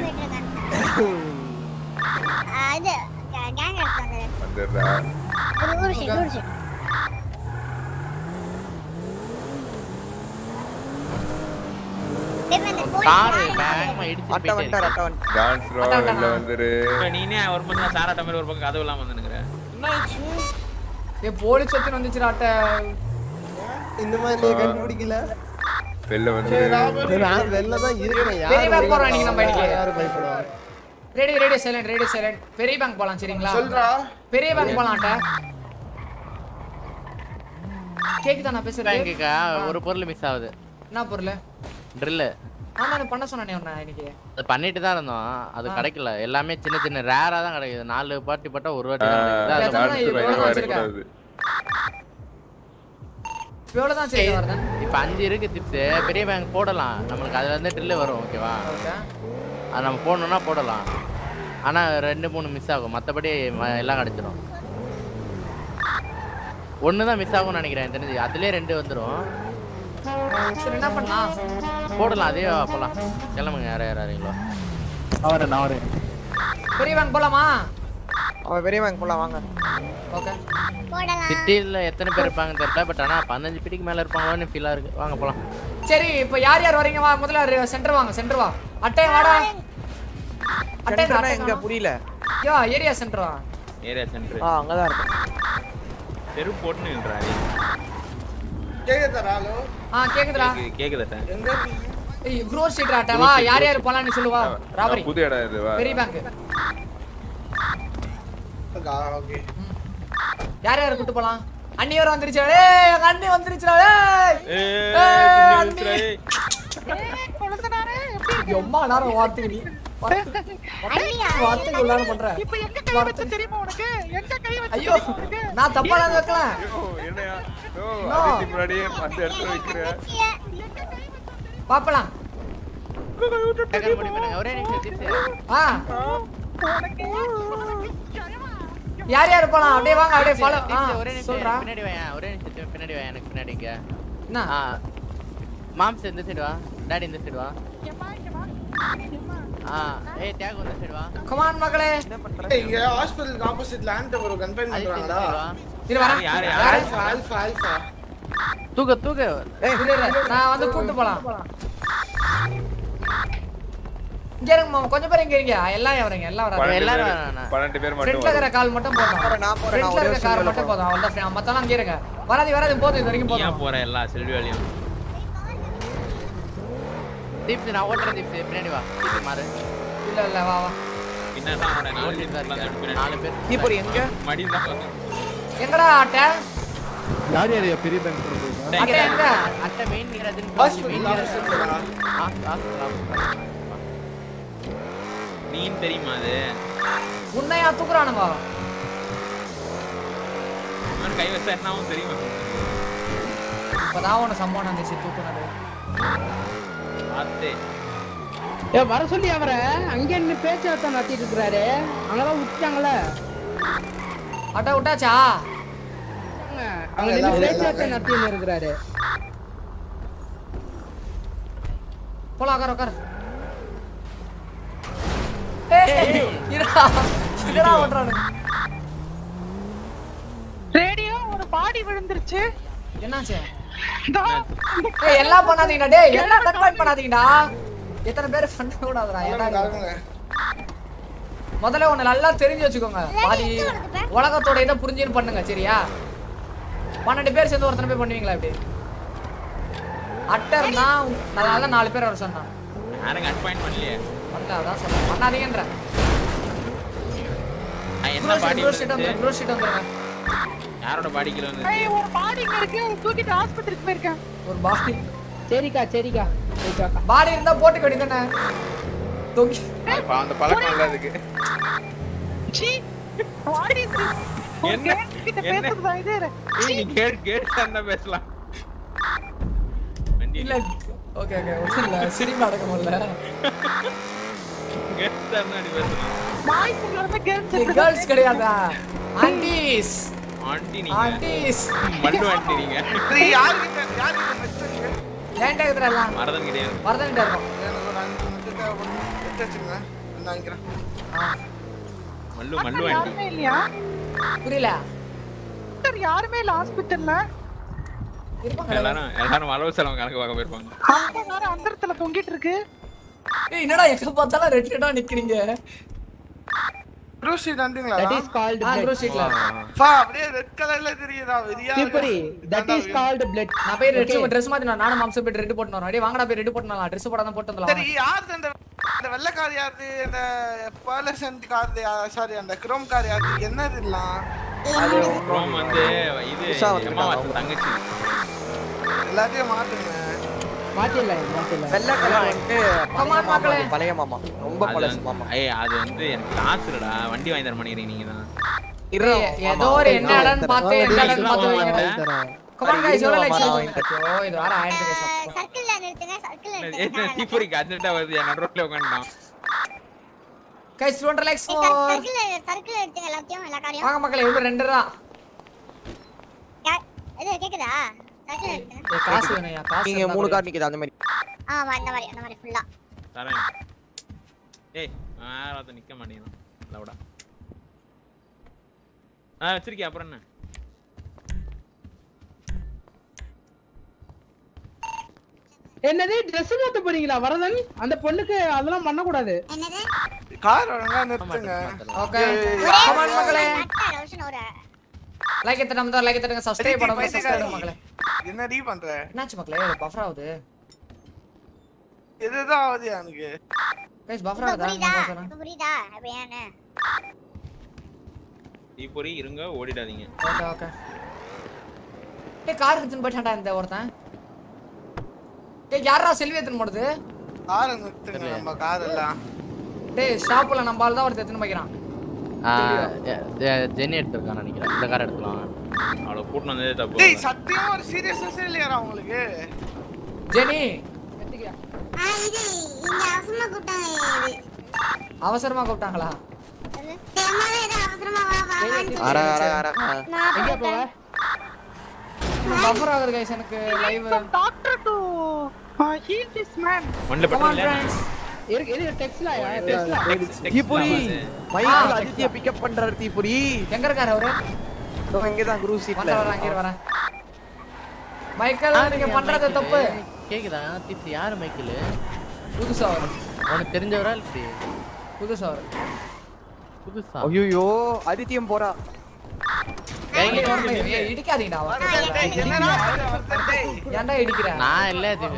ஆ, இது கேங் எடுத்து வந்தது வந்துடுறா ஒரு ஒரு நிமிஷம் ஒரு நிமிஷம் டேய், அந்த போலீஸ் கார் யாரு வேகமா இடிச்சு அட்டை வந்துட்டார் அட்டை வந்துட்டார் டான்ஸ் ரோ வெளில வந்துரு நீனே ஒரு பக்கம் சாராட்ட மாதிரி ஒரு பக்கம் கதவு இல்லாம வந்து நிக்கிறேன் ஏ போலீஸ் வச்சு வந்துச்சுடா அட்டை இந்த மாதிரி நீ கண்டுபிடிக்கல வெளில வந்துரு நான் வெளில தான் இருக்கேன் பெரிய யார் பேங்க் போறோம் இன்னைக்கு நம்ம யார் இன்னைக்கு யார் பயப்படுவாங்க radio radio silent radio silent பெரிய பேங்க் போலாம் சரிங்களா சொல்றா பெரிய பேங்க் போலாம் அட்டை கேக்குதா நான் பேசுறது பேங்குக்கா ஒரு பொருள் மிஸ் ஆகுது என்ன பொருள் ட்ரில்லு நான் தானே பண்ண சொன்னேனே உன்னை இன்னைக்கு அது பண்ணிட்டு தான் இருந்தோம் அது கிடைக்கல எல்லாமே சின்ன சின்ன ரேரா தான் கிடைக்குது நாலு பாட்டி பட்டா ஒரு வாட்டி தான் கிடைக்குது அது எத்தனை டான்ஸ் இவ்வளவு பயங்கரமா வச்சிருக்க? இருக்கக்கூடாது எவ்வளவுதான் சரி வருதேன் இப்ப அஞ்சு இருக்கு டிப்ஸ் பெரிய பேங்க் போடலாம் நம்மளுக்கு அதுல இருந்து ட்ரில்லு வரும் ஓகேவா ஓகே அது நம்ம போடணும்னா போடலாம் ஆனா ரெண்டு மூணு மிஸ் ஆகும் மத்தபடி ம- எல்லாம் கிடைச்சிடும் ஒன்று தான் மிஸ் ஆகும்னு நினைக்கிறேன் எனக்கு தெரிஞ்சு அதுலயே ரெண்டு வந்துரும் சரி என்ன பண்ணலாம் போடலாம் அதே போலாம் கிளம்புங்க யார் யார் யாரீங்களோ நான் நான் வரேன் பெரிய பேங்க் போலாமா அவன் பெரிய பேங்க் போலாம் வாங்க ஓகே போடலாம் சிட்டியில் எத்தனை பேர் இருப்பாங்கன்னு தெரியல பட் ஆனா பதினஞ்சு பிடிக்கு மேல இருப்பாங்களோன்னு ஃபீலா இருக்கு வாங்க போலாம் சரி இப்போ யார் யார் வரீங்க வா முதல்ல சென்டர் வாங்க சென்டர் வா அட்டை வாடா அட்டை சென்டர்னா எங்க புரியல யோ ஏரியா சென்டர் வா ஏரியா சென்டர் ஆ அங்கதான் இருக்கு தெரு போட்டு நின்றாரு கேக்குதா ஹலோ ஆ கேக்குதுடா கேக்குதா எங்க ஏய் க்ரோஸ் ஸ்ட்ரீட் அட்டை வா யார் யார் போலாம்னு சொல்லுவா ராபரி புது இடம் இது வா பெரிய பேங்க் ஓகே யார் யார் கூட்டு போலாம் அண்ணி வர வந்துருச்சு ஏய் எங்க அண்ணி வந்துருச்சுடா ஏய் ஏய், அண்ணி. எம்மா நேரம் வார்த்தைக்கு நீ வார்த்தைக்கு உள்ளார பண்ற ஐயோ நான் தப்பா நான் வைக்கல என்னையா ஓ No. அதுக்கு முன்னாடியே அந்த இடத்துல வைக்கிறேன் பாப்பலாம் டக்குனு முடிவு பண்ணுங்க. ஒரே நிமிஷம் tips. ஆ யார் யார் போலாம் அப்படியே வாங்க அப்படியே ஃபாலோ ஆ tips, ஒரே நிமிஷம் சொல்றா எனக்கு பின்னாடி வாயேன் ஒரே நிமிஷம் பின்னாடி வாயேன் எனக்கு பின்னாடி இங்க என்ன ஆ மாம்ஸ் இந்த சைடு வா டாடி இந்த சைடு வா ஆ ஏய் தியாகு இந்த சைடு வா கமான் மகளே இங்க ஹாஸ்பிடலுக்கு ஆப்போசிட் லேண்ட் ஒரு கன்பைன் ஆதித்யா இந்த பண்றாங்கடா சைடு வா இரு வரேன் யார் ஆல்பா ஆல்பா ஆல்பா தூக்கு தூக்கு இரு, இரு. நான் வந்து கூட்டு போலாம் இங்க இருங்க மாமா கொஞ்சம் பேர் இங்க இருங்க எல்லாம் வரீங்க எல்லாம் வராங்க பன்னெண்டு எல்லாரும் பேர் வேணாம். பன்னெண்டு பேர் மட்டும் ஃப்ரண்ட்ல இருக்கிற கால் மட்டும் போதும் போறேன், நான் போறேன், நான் ஃப்ரண்ட்ல ஒரே இருக்கிற கார் ஒரு மட்டும் சில்வர் போதும் அவ்வளவுதான் மத்தெல்லாம் அங்கே இருங்க வராது வராது போதும் இது வரைக்கும் ஏன் போதும் போற எல்லா செல்வி வேலையும் தீப்ஸ் நான் ஓட்டுறேன் தீப்ஸ் பின்னாடி வா தீப்ஸ் மாறு இல்ல இல்ல வா வா பின்னாடி தான் அவனோட நாலு ஓட்டிட்டு தான் பேர் இருக்கேன். நாலு பேர் தீபொறி எங்க மடி தான் எங்கடா ஆட்ட யார் யார் பெரிய பேங்க் போடுறது அட்டை எங்க அட்டை மெயின் நீரஜன் பஸ் மெயின் நீ தெரியுமா அது உன்னையா தூக்குறானுங்க அவன் கை வச்சா என்ன ஆகும் தெரியுமா இப்பதான் உன சம்பவம் நடந்துச்சு தூக்குனது பார்த்தே ஏ வர சொல்லி அவரை அங்க நின்னு பேச்சுவார்த்தை நடத்திட்டு இருக்கிறாரு அங்கதான் விட்டுட்டாங்கல்ல அட்டை விட்டாச்சா அங்க நின்னு பேச்சுவார்த்தை நடத்தின்னு இருக்கிறாரு போலாம் உட்கார உட்கார ஏய், இருடா என்னடா பண்றானு ரேடியோ ஒரு பாடி விழுந்துருச்சு என்னாச்சு ஏய் எல்லாம் பண்ணாதீங்கடா டேய் எல்லாம் கன்வெர்ட் பண்ணாதீங்கடா எத்தனை பேர் பண்ண கூடாதுடா ஏன்டா இது? முதல்ல ஒண்ணு நல்லா தெரிஞ்சு வச்சுக்கோங்க பாதி உலகத்தோட இதை புரிஞ்சுன்னு பண்ணுங்க சரியா பன்னெண்டு பேர் சேர்ந்து ஒருத்தனை போய் பண்ணுவீங்களா இப்படி அட்டர்னா நல்லா நாலு பேர் வர சொன்னான் யாரும் கட் பாயிண்ட் பண்ணலையே பண்ணல அதான் சொல்றேன் பண்ணாதீங்கன்ற நான் என்ன பாடி ப்ரோ ஷீட் வந்து ப்ரோ ஷீட் வந்துருங்க யாரோட பாடி கீழ வந்து ஏய் ஒரு பாடி இங்க இருக்கு அதை தூக்கிட்டு ஆஸ்பத்திரிக்கு போயிருக்கேன் ஒரு பாடி சரிக்கா சரிக்கா சரிக்கா பாடி இருந்தா போட்டுக்க வேண்டியதானே தொங்கி அப்ப அந்த பழக்கம் இல்ல அதுக்கு சீ பாடி என்ன கிட்ட என்ன பேசுறதா இது ஏய் நீ கேட் கேட் தான் பேசலாம் வண்டி இல்ல ஓகே ஓகே ஒன்றும் இல்ல சிரிப்பு அடக்க முடியல கேட் தான் அடி பேசலாம் பாய்ஸ் எல்லாரும் கேர்ள்ஸ் கேர்ள்ஸ் கிடையாதா ஆண்டிஸ் ஆண்டி நீங்க ஆண்டிஸ் மல்லு ஆண்டி நீங்க யாருக்கு யாருக்கு மெசேஜ் ஏன்டா இதுல எல்லாம் மரதன் கிடையாது வரதன்ட்ட இருக்கும் எனக்கு ஒரு அஞ்சு நிமிஷம் தேவைப்படும் எடுத்து வச்சுங்க நான் வாங்கிக்கிறேன் மல்லு மல்லு ஆண்டி யாருமே இல்லையா புரியல டாக்டர் யாருமே இல்ல ஹாஸ்பிட்டல்ல எல்லாரும் எல்லாரும் அளவு செலவு கணக்கு பார்க்க போயிருப்பாங்க அவங்க வேற அந்தரத்துல தொங்கிட்டு இருக்கு ஏய் என்னடா எங்க பார்த்தாலும் ரெட் ரெட்டா நிக்கிறீங்க ப்ரூசி நன்றிங்களா தட் இஸ் கால்ட் ஆ க்ரூ ஷீட்ல பா அப்படியே ரெட் கலர்ல தெரியுதா வெறியா தீபரி தட் இஸ் கால்ட் பிளட் நான் போய் ரெட் ட்ரெஸ் மாத்தி நான் நானும் மாம்சம் போய் ரெட் போட்டு வரேன் அடே வாங்கடா போய் ரெட் போட்டு வரலாம் ட்ரெஸ் போடாம போட்டு சரி வந்துடலாம் யாரு அந்த அந்த வெள்ளைக்கார் யாரு அந்த பாலசன்ட் கார் சாரி அந்த குரோம் கார் யாரு என்னது இல்லாம் ரோம் வந்து இது புதுசா வந்திருக்காங்க அம்மாவாசை தங்கச்சி எல்லாத்தையும் மாத்துங்க மாத்திடலாம் மாத்திடலாம் வெள்ளை கலர் வந்து Come on, பழைய மாமா மக்களே. அது, பழைய மாமா ரொம்ப அது பழசு வந்து- மாமா ஏய் அது வந்து எனக்கு காசு இல்லடா வண்டி வாங்கி தர மாட்டேங்கிறீங்க நீங்க தான் இரு, ஏதோ மாமா, ஒரு நான் என்ன இடம்னு தரேன். பார்த்து என்ன இடம்னு பார்த்து வாங்க, வைங்க வாங்க. தரேன் கமான் गाइस எவ்வளவு லைக்ஸ் வாமா, ஐயோ இது வேற ஆயிரம் guys சர்க்கிள்ல நிறுத்துங்க சர்க்கிள்ல என்ன நிறுத்துங்க தீபுரிக்கு அர்ஜென்ட்டா வருது என் நடுரோட்ல உட்காந்துட்டான் गाइस 200 லைக்ஸ் சர்க்கிள்ல சர்க்கிள்ல எடுத்துங்க எல்லாத்தையும் எல்லா காரியம் வாங்க மக்களே இவங்க ரெண்டு தான் இது கேக்குதா சர்க்கிள்ல எடுத்துங்க ஏய், காசு வேணும்யா காசு நீங்க இருந்தா மூணு கூட. கார் நிக்குது அந்த மாதிரி ஆமா அந்த மாதிரி அந்த மாதிரி ஃபுல்லா தரேன் ஏய் யாராவது நிக்க மாட்டேங்கிறான் லவுடா ஆ வச்சிருக்கியா அப்புறம் என்ன என்னது Dress மாத்த போறீங்களா வரதன் அந்த பொண்ணுக்கு அதெல்லாம் பண்ண கூடாது என்னது கார் ஒழுங்கா நிறுத்துங்க ஓகே ஏய், கமான் மக்களே அட்டா லவ்ஷன் ஒரு லைக் எத்தனை நம்ம லைக் எத்தனை சப்ஸ்கிரைப் பண்ணுங்க சப்ஸ்கிரைப் மக்களே என்னடி பண்ற என்னாச்சு மக்களே பஃபர் ஆகுது இதுதான் ஆகுது எனக்கு गाइस பஃபர் இப்ப ஆகுதா புரியுதா நான் பேசுறேன் இப்ப புரியுதா அப்ப ஏன்னு தீபுரி இருங்க ஓடிடாதீங்க ஓகே ஓகே ஏய் கார் எடுத்துன்னு போயிட்டான்டா இந்த ஒருத்தன் ஏய் யாரா செல்வி எடுத்துன்னு போடுது காரை நிறுத்துங்க நம்ம கார் எல்லாம் டேய் ஷாப்ல நம்ம ஆள் தான் ஒருத்தன் எடுத்துன்னு போய்க்கிறான் ஜெனி எடுத்திருக்கான்னு நினைக்கிறேன் இந்த கார் எடுத்துக்கலாம் அவளை கூட்டிட்டு வந்ததே தப்பு டேய் சத்தியமா ஒரு சீரியஸ்னஸ் இல்லையாடா உங்களுக்கு ஜெனி ஆ இது இங்க அவசரமா கூப்பிட்டாங்க இது அவசரமா கூப்பிட்டாங்களா தெம்மாவே ஏதோ அவசரமா வா வா வான்னு அர அர அர நான் எங்க போவ பஃபர் ஆகுது गाइस எனக்கு live doctor to heal this man ஒன்ல கம் ஆன் பெட்ரோல் फ्रेंड्स இருக்கு இது டெக்ஸ்ட்லா டெக்ஸ்ட்லா தீபுரி ஆ. மைக்கேல் அதித்திய பிக்கப் பண்றாரு தீபுரி எங்க இருக்காரு அவரு இதோ இங்க தான் குரூ சீட்ல வர வர அங்க வரேன் மைக்கேல் நீங்க பண்றது தப்பு கேக்குதா தீப்ஸ் யாரு மைக்கிள் புதுசா வரும் உனக்கு தெரிஞ்சவரா இல்லை புதுசா அவரு புதுசா ஐயோ அதித்தியம் போறா ஏய், இடிக்காதீங்கடா அவன். ஏன்டா இடிக்கிற நான் இல்ல இது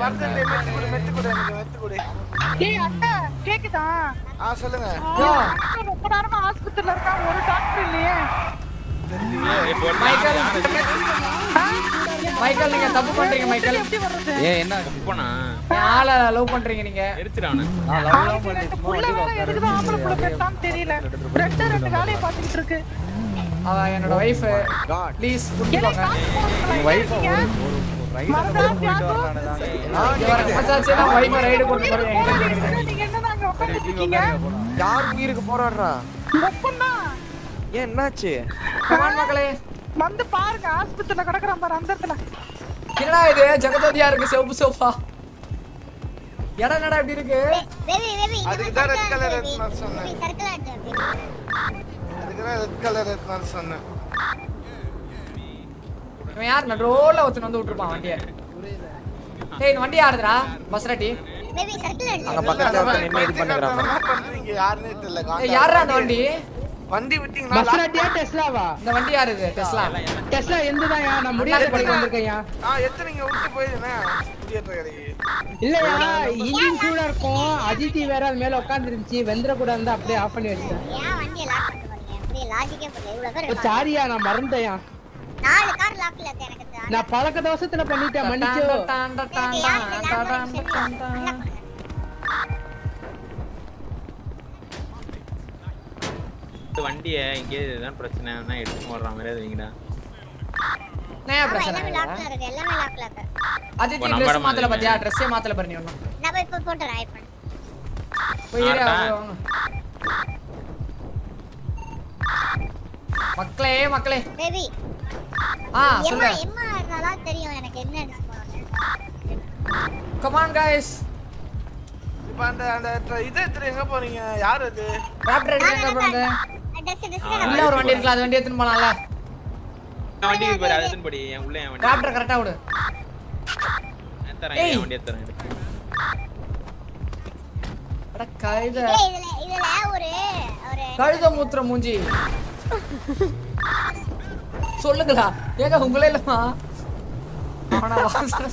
ஏய் அண்ணா கேக்குதா ஆ சொல்லுங்க டாக்டர் ரொம்ப நேரமா ஆஸ்பத்திரியில இருக்கான் ஒரு டாக்டர் இல்லையே மைக்கேல் மைக்கேல் நீங்க தப்பு பண்றீங்க மைக்கேல் ஏன் என்ன போனா என் ஆளை லவ் பண்றீங்க நீங்க எரிச்சிரு அவனை புள்ள வேற எதுக்கு தான் ஆம்பளை புள்ள பெத்தான்னு தெரியல ரெண்டு ரெண்டு வேலையை பார்த்துக்கிட்டு இருக்கு அவ என்னோட வைஃப் ப்ளீஸ் கூட்டிட்டு வைஃப் ரைடு கொண்டு போறேன் நீங்க என்ன நாங்க உட்காந்துட்டு இருக்கீங்க யார் உயிருக்கு போராடுறா ஒப்பந்தா ஏன் என்னாச்சு கமான் மக்களே வந்து பாருங்க ஆஸ்பத்திரியில கிடக்குறான் பாரு அந்த இடத்துல என்னடா இது ஜெகதோதியா இருக்கு சிவப்பு சோஃபா இடம் என்னடா இப்படி இருக்கு பேபி பேபி அதுக்கு தான் ரெட் கலர் எடுத்துன்னு சொன்னேன் சர்க்கிள் ஆட்டு அதுக்கு தான் ரெட் கலர் எடுத்துன்னு சொன்னேன் இவன் யார் நடுரோல ஒருத்தன் வந்து விட்டுருப்பான் வண்டியை டேய் இந்த வண்டி யாருதுடா பஸ்ராட்டி பேபி சர்க்கிள் ஆட்டு அங்க பக்கத்துல ஒருத்தன் நின்னு இது பண்ணுறாங்க பண்றீங்க யாருன்னே தெரியல ஏய் யாரா அந்த வண்டி வண்டி விட்டீங்கன்னா பஸ்ராட்டியா டெஸ்லாவா இந்த வண்டி யாரு இது டெஸ்லா டெஸ்லா எந்ததாயா நான் முடியாத படிக்க வந்திருக்கையா ஆ எத்தனைங்க விட்டு போயிருந்தேன் முடியாத கடைக்கு இல்லையா இன்ஜின் சூடா இருக்கும் அதித்தி வேற அது மேல உட்கார்ந்து இருந்துச்சு வெந்திர கூட இருந்தா அப்படியே ஆஃப் பண்ணி வச்சிட்டேன் ஏன் வண்டியை லாக் பண்ணிட்டு போறீங்க அப்படியே லாஜிக்கே புரியல இவ்வளவு பேர் ஓ, இருக்காங்க. சாரியா நான் மறந்துட்டேயா நாலு கார் லாக்ல இருக்கு எனக்கு தெரியும். நான் பழக்க தோசத்துல பண்ணிட்டேன் மன்னிச்சு எனக்கு யார் இந்த லாக் பண்ணி தெரியும். இந்த வண்டியை எங்கேயே இதுதான் பிரச்சனை எடுத்து போடுற மாதிரி அது வைங்கடா என்ன ஆமா, பிரச்சனை எல்லாமே லாக்ல இருக்கு எல்லாமே லாக்ல இருக்கு அதித்தி உன் ட்ரெஸ் number மாத்தல மாதிரி பாத்தியா ட்ரெஸ்ஸே மாத்தல பாரு நீ ஒண்ணும் நான் போய் இப்போ போட்டுறேன் ஆட் பண்ணு போய் இரு, ஆட்டா. அவங்க வாங்க. மக்களே மக்களே பேபி ஆ எம்மா சொல்லு எம்மா நல்லா தெரியும் எனக்கு என்ன ட்ரெஸ் போடணும் கமான் गाइस இப்போ அந்த அந்த ட்ர- இது எடுத்துட்டு எங்க போறீங்க யார் அது ராப்டர் எடுத்து எங்க போறது ட்ரெஸ் ட்ரெஸ் உள்ள ஒரு வண்டி இருக்குல அது வண்டி எடுத்துன்னு போலாம்ல நான் வண்டி பாரு அதை எடுத்துன்னு போடி என் உள்ள என் வண்டி ராப்டர் கரெக்டா விடு நான் தரேன் ஏய். என் வண்டி எடுத்துறேன் அட கழுத இல்ல இதுல இதுல ஒரு ஒரு கழுத மூத்திர மூஞ்சி சொல்லுங்களா ஏங்க உங்களே இல்லமா அவனா வாசனை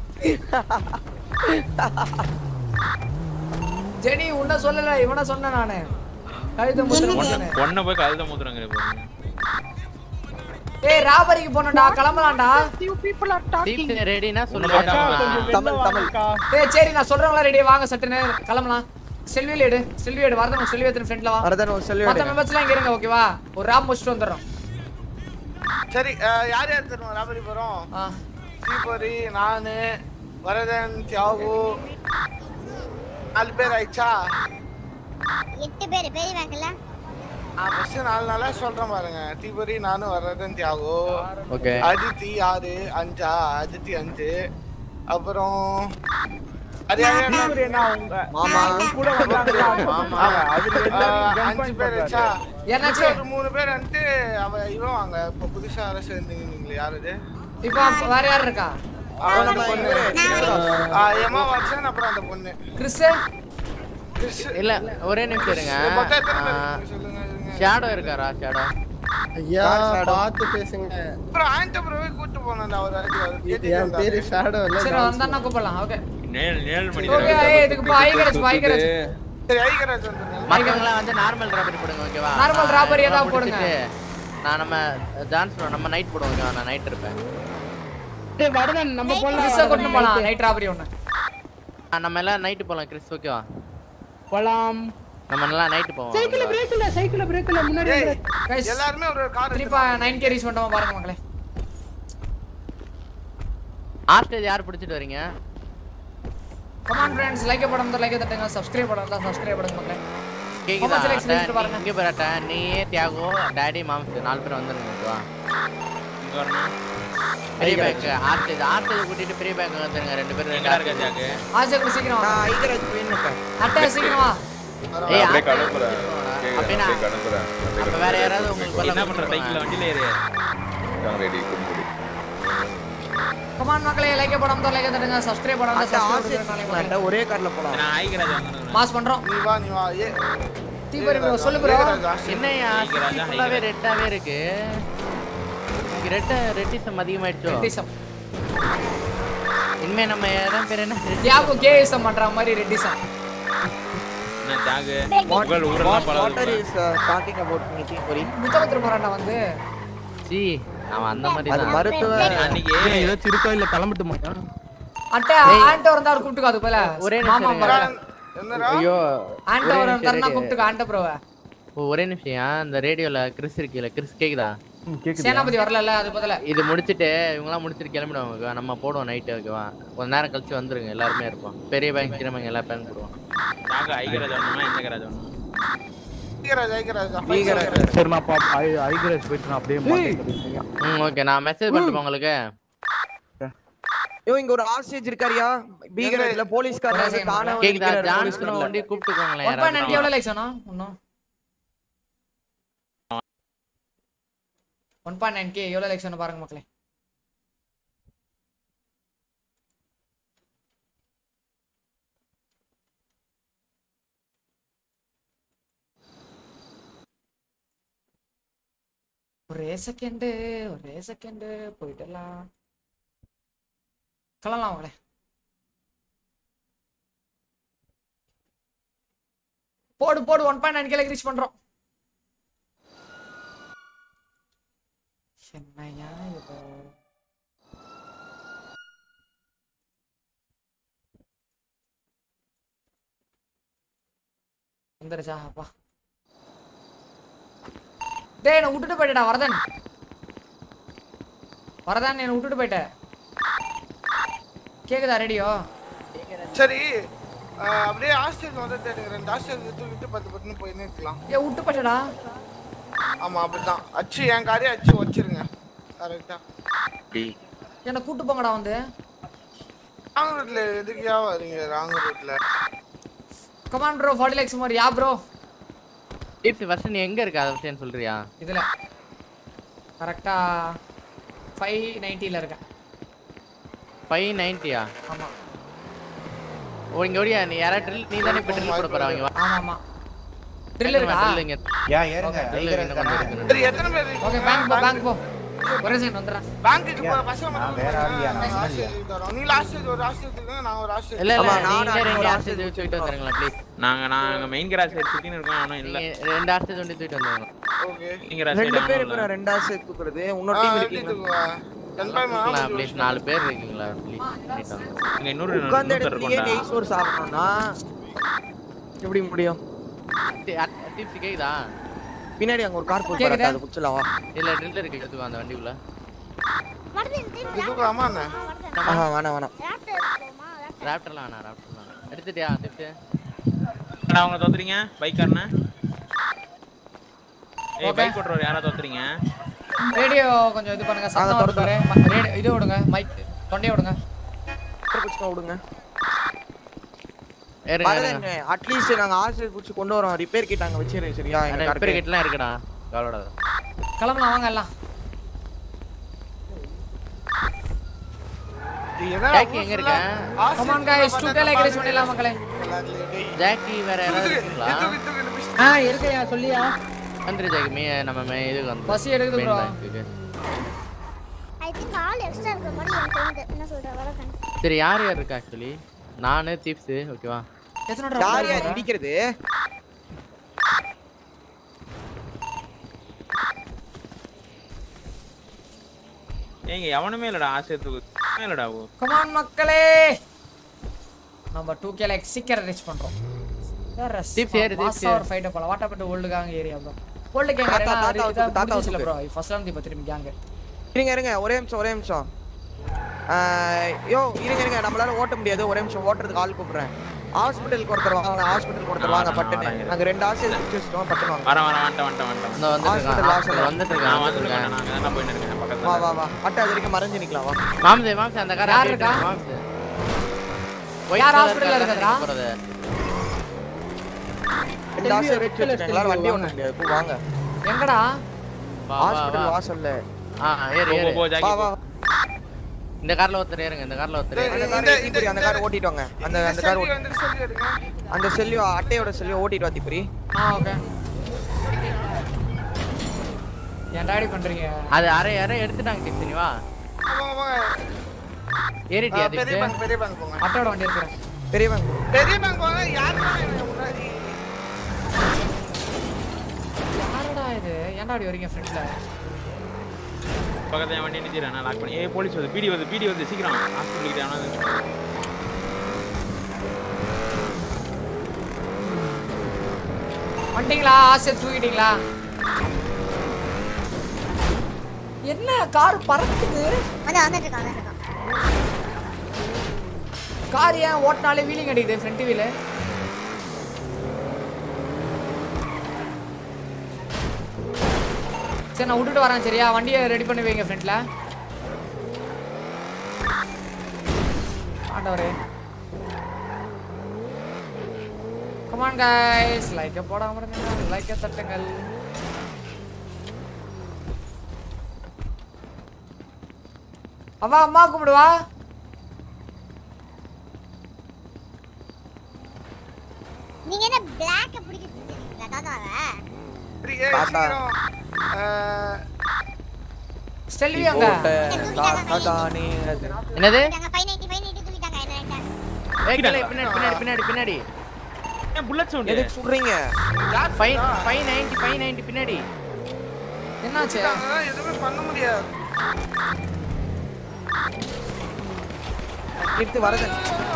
ஜெனி உன்ன சொல்லல இவன சொன்னேன் நானு கழுத மூத்திர மூஞ்சி பொண்ணை போய் கழுத மூத்துறாங்க பாருங்க ஏய் ராபரிக்கு போனடா கிளம்பலாம்டா few people are talking Deepti ரெடினா உன்னை சொல்லுங்க பார்த்தா தமிழ் தமிழ் ஏய் சரி நான் சொல்றவங்கள ரெடி வாங்க சட்டுன்னு கிளம்பலாம் செல்வியில் எடு செல்வி எடு வரதன் செல்வி எத்தனை ஃப்ரெண்ட்ல வா வரதன் ஒரு செல்வி மத்த எடுங்க. மெம்பர்ஸ்லாம் இங்க இருங்க ஓகேவா ஒரு ராம் முடிச்சுட்டு வந்துடுறோம் சரி அஹ், யார் யார் தருவோம் ராபரி போறோம் ஆ தீபரி நானு வரதன் தியாகு நாலு பேர் ஆயிடுச்சா எட்டு பேர் பெரிய பேங்க்ல நான் ஃபர்ஸ்ட் நாலு நாளா சொல்றேன் பாருங்க தீபரி நானு வரதன் தியாகு ஓகே அதித்தி ஆறு அஞ்சா அதித்தி அஞ்சு அப்புறம் அது யார் யார்? மாமா ஆ, அஞ்சு பேர் ஆச்சா என்னாச்சு? ஒரு மூணு பேர் வந்துட்டு அவ இவன் வாங்க இப்ப புதுசா அரசு இருந்தீங்களே யாரு இது இப்போ வேற யார் இருக்கா அவன் அந்த பொண்ணு ஆ, எம்மா வாட்சன் அப்புறம் அந்த பொண்ணு கிறிஸ் கிறிஸ் இல்ல ஒரே நிமிஷம் இருங்க மொத்தம் எத்தனை பேர் இருக்கீங்க? சொல்லுங்க இருங்க. ஷேடோ இருக்காரா ஷேடோ ஐயா பார்த்து பேசுங்க அப்புறம் ஆண்டபுரவே கூட்டு போனேன் அவர் வாட்டி அவர் என் கேட்டுட்டு பேரு ஷாடோ இல்ல சரி வந்தான்னா கூப்பிடலாம் ஓகே நேல் நேல் மணி ஓகே ஏய் இதுக்கு பா ஐகரேஜ் பா ஐகரேஜ் சரி ஐகராஜ் வந்துருங்க மத்தவங்கலாம் வந்து நார்மல் ராபரி போடுங்க ஓகேவா Normal robbery ஏதாவது நான் போடுங்க. முடிச்சிட்டு நான் நம்ம டான்ஸ் நம்ம நைட் போடுவோம் ஓகேவா நான் நைட் இருப்பேன் டேய் வரதன் நம்ம கிறிஸ போலாம் கொண்டு போலாம் நைட் ராபரி ஒண்ணு ஆ, நம்ம எல்லாம் நைட் போலாம் கிறிஸ் ஓகேவா போலாம் நம்ம எல்லாம் நைட் போவோம் சைக்கிள் பிரேக் இல்ல சைக்கிள் பிரேக் இல்ல முன்னாடி ஏய், வந்து. Guys, எல்லாருமே ஒரு கார் திருப்பா 9k ரீச் பண்ணிட்டோமா பாருங்க மக்களே ஹாஸ்டேஜ் யார் பிடிச்சிட்டு வரீங்க கமான் ஃப்ரெண்ட்ஸ் லைக் படம் லைக் தட்டுங்க சப்ஸ்கிரைப் பண்ணுங்க சப்ஸ்கிரைப் பண்ணுங்க மக்களே கேக்குதா Comment section அட்டை, list பாருங்க. நீ இங்க போறாட்ட நீ தியாகோ டாடி மாம்ஸ் நாலு பேர் வந்துருங்க ஓகேவா இங்க வரணும் பெரிய பேக் ஹாஸ்டேஜ் ஹாஸ்டேஜ் கூட்டிட்டு பெரிய பேக் வந்துருங்க ரெண்டு பேரும் ரெண்டு எங்கடா இருக்க ஜாக்கு ஆஜக்கு சீக்கிரம் வா. நான் ஐகராஜ் வேணும் அட்டை சீக்கிரம் வா ஏய் அப்படியே ஆஸ்டேஜ் கிளம்புறேன் அப்படின்னா அப்படியே கிளம்புறேன் அப்ப வேற யாராவது உங்களுக்கு என்ன பண்ற சைக்கிள்ல வண்டியில ஏறு ரெடி குடி கமான் மக்களே லைக் போடாம லைக் தட்டுங்க சப்ஸ்கிரைப் பண்ணாம அந்த ஆசை சப்ஸ்கிரைப் ஒரே கார்ல போலாம் நான் ஆயிக்கிறாஜ் வாங்கணும் மாஸ் பண்றோம் நீ வா நீ வா ஏ தீபரி bro சொல்லு bro என்னையா ஹைகராஜா, ஃபுல்லாவே ரெட்டாவே இருக்கு இங்க ரெட்ட ரெட்டிசம் அதிகமாயிடுச்சோ ரெட்டிசம் இனிமே நம்ம இடம் பேர் என்ன தியாகு கேஎஸ்எம் பண்ற மாதிரி ரெட்டிசம் என்ன ஜாகு உங்கள் ஊரெல்லாம் பல water is talking about meeting பொரி முத்தபத்திர போறாண்டா வந்து சி அவன் அந்த மாதிரி அது தான் மருத்துவ அன்னைக்கு ஏதாச்சும் இருக்கா இல்ல கிளம்பிட்டுமா அட்டை ஆண்டோ இருந்தா அவர் கூப்பிட்டுக்கோ அது போல ஒரே மாமா நிமிஷம் மகள. இருங்க. என்னடா ஐயோ ஆண்டோ ஒரே ஒரு நிமிஷம் தரனா இரு. கூப்பிட்டுக்கோ ஆண்டோ ப்ரோவை ஓ, ஒரே நிமிஷம் அந்த ரேடியோல கிறிஸ் இருக்கீல கிறிஸ் கேக்குதா சேனாபதி வரல அது பதில இது முடிச்சிட்டு இவங்கலாம் முடிச்சிட்டு கிளம்பிடுவாங்க ஓகேவா நம்ம போடுவோம் நைட்டு ஓகேவா கொஞ்ச நேரம் கழிச்சு வந்துருங்க எல்லாருமே இருப்போம் பெரிய பேங்க் சின்ன பேங்க் எல்லா பேங்க் போடுவோம் ஜாகு ஐகராஜ் வாங்கணுமா எந்த கராஜ் வாங்கணும் ஐகராஜ் ஐகராஜ் சரி நான் பா ஐகிரேஸ் போயிட்டு நான் அப்படியே மாட்டேன் ம் ஓகே நான் மெசேஜ் பண்ணிட்டு உங்களுக்கு ஐயோ இங்க ஒரு ஆர்சிஎச் இருக்காரியா பீகரட்ல போலீஸ்காரர் வந்து தானா வந்து கேக்குதா நிக்கிறாரு ஜான்சன் போலீஸ்காரர்ல. வண்டி கூப்பிட்டுக்கோங்களேன் ஒன் பாயிண்ட் நைன்டி எவ்வளோ லைக்ஸ் வேணும் இன்னும் ஒன் பாயிண்ட் நைன் கே எவ்வளோ லைக்ஸ் வேணும் பாருங்க மக்களே ஒரே செகண்டு ஒரே செகண்டு போயிட்டுலாம் கிளம்பலாம் அவங்களே போடு போடு ஒன் பாயிண்ட் நைன் கேல ரீச் பண்றோம் என்னையா இது வந்துருச்சா அப்பா டேய் என்ன விட்டுட்டு போயிட்டடா வரதன் வரதன் என்ன விட்டுட்டு போயிட்ட கேக்குதா ரேடியோ சரி அஹ், அப்படியே ஹாஸ்டல் வந்து தேடுங்க ரெண்டு ஹாஸ்டல் தூக்கிட்டு பத்து பத்துன்னு போய் நிற்கலாம் ஏ விட்டு போயிட்டடா ஆமா அப்படிதான் அச்சு என் காரே அச்சு வச்சிருங்க கரெக்டா என்ன கூட்டு போங்கடா வந்து ராங் ரூட்ல எதுக்கியா வரீங்க ராங் ரூட்ல கமான் ப்ரோ ஃபார்ட்டி லேக்ஸ் மாதிரி யா ப்ரோ டிப்ஸ் ஃபர்ஸ்ட் நீ எங்க இருக்க அதை விஷயம் சொல்றியா இதுல கரெக்டா ஃபைவ் நைன்ட்டியில் இருக்கேன் ஃபைவ் நைன்ட்டியா ஆமா ஓ இங்க ஓடியா நீ யாரா ட்ரில் நீ தானே இப்போ ட்ரில் போட போறாங்க ஆமா ஆமா ட்ரில் இருக்கா ட்ரில் இங்க ஏன் ஏறுங்க ட்ரில் இன்னும் கொஞ்சம் இருக்கு சரி எத்தனை பேர் ஓகே பேங்க் போ பேங்க் போ ஒரே செகண்ட் வந்துடுறேன் பேங்க்குக்கு போற பசங்க நான் மட்டும் வேற ஆளியா நான் நான் இல்லையா? hostel தரோம் நீ லாஸ்ட் ஒரு ஹாஸ்டல் எடுத்துக்கங்க நான் ஒரு ஹாஸ்டல் இல்ல இல்ல ஆமா, நீங்க நானும் ரெண்டு ஒரு ஆர்சி தூக்கிட்டு வந்துருங்களா ப்ளீஸ் நாங்க நாங்க மெயின் கிராஸ் சைடு சுத்தின்னு இருக்கோம் ஆனா இல்ல நீங்க ரெண்டு ஆர்சி தூண்டி தூக்கிட்டு வந்துருங்க ஓகே நீங்க கிராஸ் ரெண்டு பேர் சைடு இப்ப ரெண்டு ஆசை தூக்குறது இன்னொரு ஆ டீம் எப்படி இருக்கீங்க தூக்குவா டென் பை இருக்கலாம் ப்ளீஸ் நாலு பேர் இருக்கீங்களா ப்ளீஸ் பண்ணிட்டு வாங்க இங்க இன்னொரு உட்கார்ந்த இன்னொருத்தர் இடத்துலயே இருக்கோம்டா நெய் சோறு சாப்பிடணும்னா எப்படி முடியும் டிப்ஸ் கேக்குதா பின்னாடி அங்க ஒரு கார் போய் கேக்குதா? அது புடிச்சலாம் வா இல்ல ட்ரில் இருக்கு எடுத்துக்கோ அந்த வண்டிக்குள்ள வருதன் திரும்பி இது தூக்கலாமா என்ன ஆஹா வேணாம் வேணாம் லேப்டாப் எடுத்துக்கோமா லேப்டாப் ராப்டர்லாம் வேணாம் ராப்டர்லாம் வேணாம் எடுத்துட்டியா டிப்ஸ் என்னடா அவங்க தோத்துறீங்க பைக் காரன ஏய் Okay. பைக் ஓட்டுறவர் யாரா தோத்துறீங்க ரேடியோ கொஞ்சம் இது பண்ணுங்க சத்தம் நாங்க வருது பாரு ரேடியோ இது விடுங்க மைக் தொண்டையை விடுங்க புடிச்சுக்க விடுங்க ஏறுங்க ஏறுங்க வரதன் அட்லீஸ்ட் நாங்க ஹாஸ்டல் புடிச்சு கொண்டு வரோம் ரிப்பேர் கிட் அங்க வச்சிரு சரியா எங்க ரிப்பேர் காருக்கு கிட்லாம் இருக்குடா கவலைப்படாத கிளம்பலாம் வாங்க எல்லாம் இது என்னடா ஜாக்கி எங்க இருக்க hostel come on guys two K like reach பண்ணிடலாம் மக்களே ஜாக்கி வேற யாராவது இருக்கீங்களா தூக்கி தூக்கி தூக்கி ஆ இருக்கையா சொல்லியா வந்துரு ஜாக்கி மீ நம்ம மே இதுக்கு வந்து பசி எடுக்குது main bro. bank க்கு. ஐ திங்க் ஆல் எக்ஸ்ட்ரா இருக்கிற மாதிரி எனக்கு தோணுது என்ன சொல்ற வரதன் சரி யார் யார் இருக்கா ஆக்சுவலி நானு தீப்ஸ் ஓகேவா எத்தனை யார் ட்ராப் யார் இடிக்கிறது ஏங்க எவனுமே இல்லடா ஆசிரியத்துக்கு இல்லடா ஓ கமான் மக்களே நம்ம டூ கே லைக் சீக்கிரம் ரீச் பண்றோம் Tips ஏறு, tips மாசா ஒரு ஃபைட் போலாம் what about old gang area bro old gang தாத்தா, தாத்தா ஏரியா தாத்தா தாத்தா தூக்கு. ப்ரோ ஃபர்ஸ்ட் லாம் தீப திரும்பி கேங் இருங்க இருங்க ஒரே நிமிஷம் ஒரே நிமிஷம் ஆஹ், யோ இருங்க இருங்க நம்மளால ஓட்ட முடியாது ஒரே நிமிஷம் ஓட்டுறதுக்கு ஆள் கூப்பிடுறேன் ஹாஸ்பிட்டலுக்கு ஒருத்தர் வாங்க ஹாஸ்பிட்டலுக்கு ஒருத்தர் வாங்க நான் பட்டுன்னு வரேன். நாங்க ரெண்டு ஹாஸ்டல் பிடிச்சி வச்சிட்டோம் பட்டுன்னு வாங்க வரேன் வரேன் வந்துட்டேன் வந்துட்டேன் வந்துட்டேன் இந்த வந்துட்டு Hospital, இருக்கான் hospital. வந்துட்டு இருக்கான் நான் வந்துட்டு வந்துருக்கேன் இருக்கான் நான் அங்கே தான் போயிட்டு இருக்கேன் வா பக்கத்துல வா வா அட்டை அது வரைக்கும் மறைஞ்சு நிக்கலாம் வா மாம்சே மாம்சே அந்த கார் யார் யார் இருக்கா? இருக்கா மாம்சே யார் hospital ல இருக்கறா? போறது ரெண்டு ஹாஸ்டல் பிடிச்சி வச்சிருக்கேன் எல்லாரும் வண்டி ஓட்ட முடியாது போ, வாங்க எங்கடா வா வா ஹாஸ்பிட்டல் வா வாசல்ல ஆ ஏறு போ, போ, ஏறு போ வா ஜாக்கி வா போ இந்த கார்ல ஒருத்தர் ஏறுங்க இந்த கார்ல ஒருத்தர் அந்த ஏறுங்க கார் தீபுரி அந்த கார் ஓட்டிட்டு வாங்க அந்த அந்த கார் ஓட்டி வந்து சொல்லி எடுங்க அந்த செல்லியோ அட்டையோட செல்லியோ ஓட்டிட்டு வா தீபுரி ஆ ஓகே ஏன் டாடி பண்றீங்க அது அரை அரை எடுத்துட்டாங்க டிப்ஸ் நீ வா போங்க போங்க ஏறிட்டியா ஆ, பெரிய டிப்ஸ் பேங்க் பெரிய பேங்க் போங்க அட்டோட வண்டி இருக்கிறேன் பெரிய பேங்க் பெரிய பேங்க் போங்க யாருமே எனக்கு முன்னாடி யாரடா இது ஏன்டா அப்படி வரீங்க ஃப்ரெண்ட்ல பக்கத்துல என் வண்டி நிறுத்திடுறேன் நான் லாக் பண்ணி ஏய் போலீஸ் வருது பிடி வருது பிடி வருது சீக்கிரம் ஹாஸ்பிட்டல் கிட்ட ஆனா வந்துட்டீங்களா ஆசை தூக்கிட்டீங்களா என்ன கார் பறக்குது வந்து வந்துட்டு இருக்கான் வந்துட்டு இருக்கான் கார் ஏன் ஓட்டினாலே வீலிங் அடிக்குது ஃப்ரண்ட் வீலு சரி நான் விட்டுட்டு வரேன் சரியா வண்டியை ரெடி பண்ணி வைங்க ஃப்ரண்ட்ல ஆண்டவரே கமான் கைஸ் லைக்க போடாம இருங்க லைக்க தட்டுங்கள் அவா அம்மா கூப்பிடுவா நீங்க என்ன பிளாக்க பிடிக்க செஞ்சீங்களா தாத்தாவை பெரிய தாத்தா. சீக்கிரம் ஆ, ஸ்டெல்வி அங்க தாத்தானே அது என்னது நாங்க 590 590 தூக்கிட்டாங்க என்ன ஏய் கீழே பின்னாடி பின்னாடி பின்னாடி பின்னாடி ஏன் புல்லட் சவுண்ட் எதுக்கு சுடுறீங்க five five ninety five ninety பின்னாடி என்னாச்சு தூக்கிட்டாங்க, எதுவுமே பண்ண முடியாது எடுத்து வரது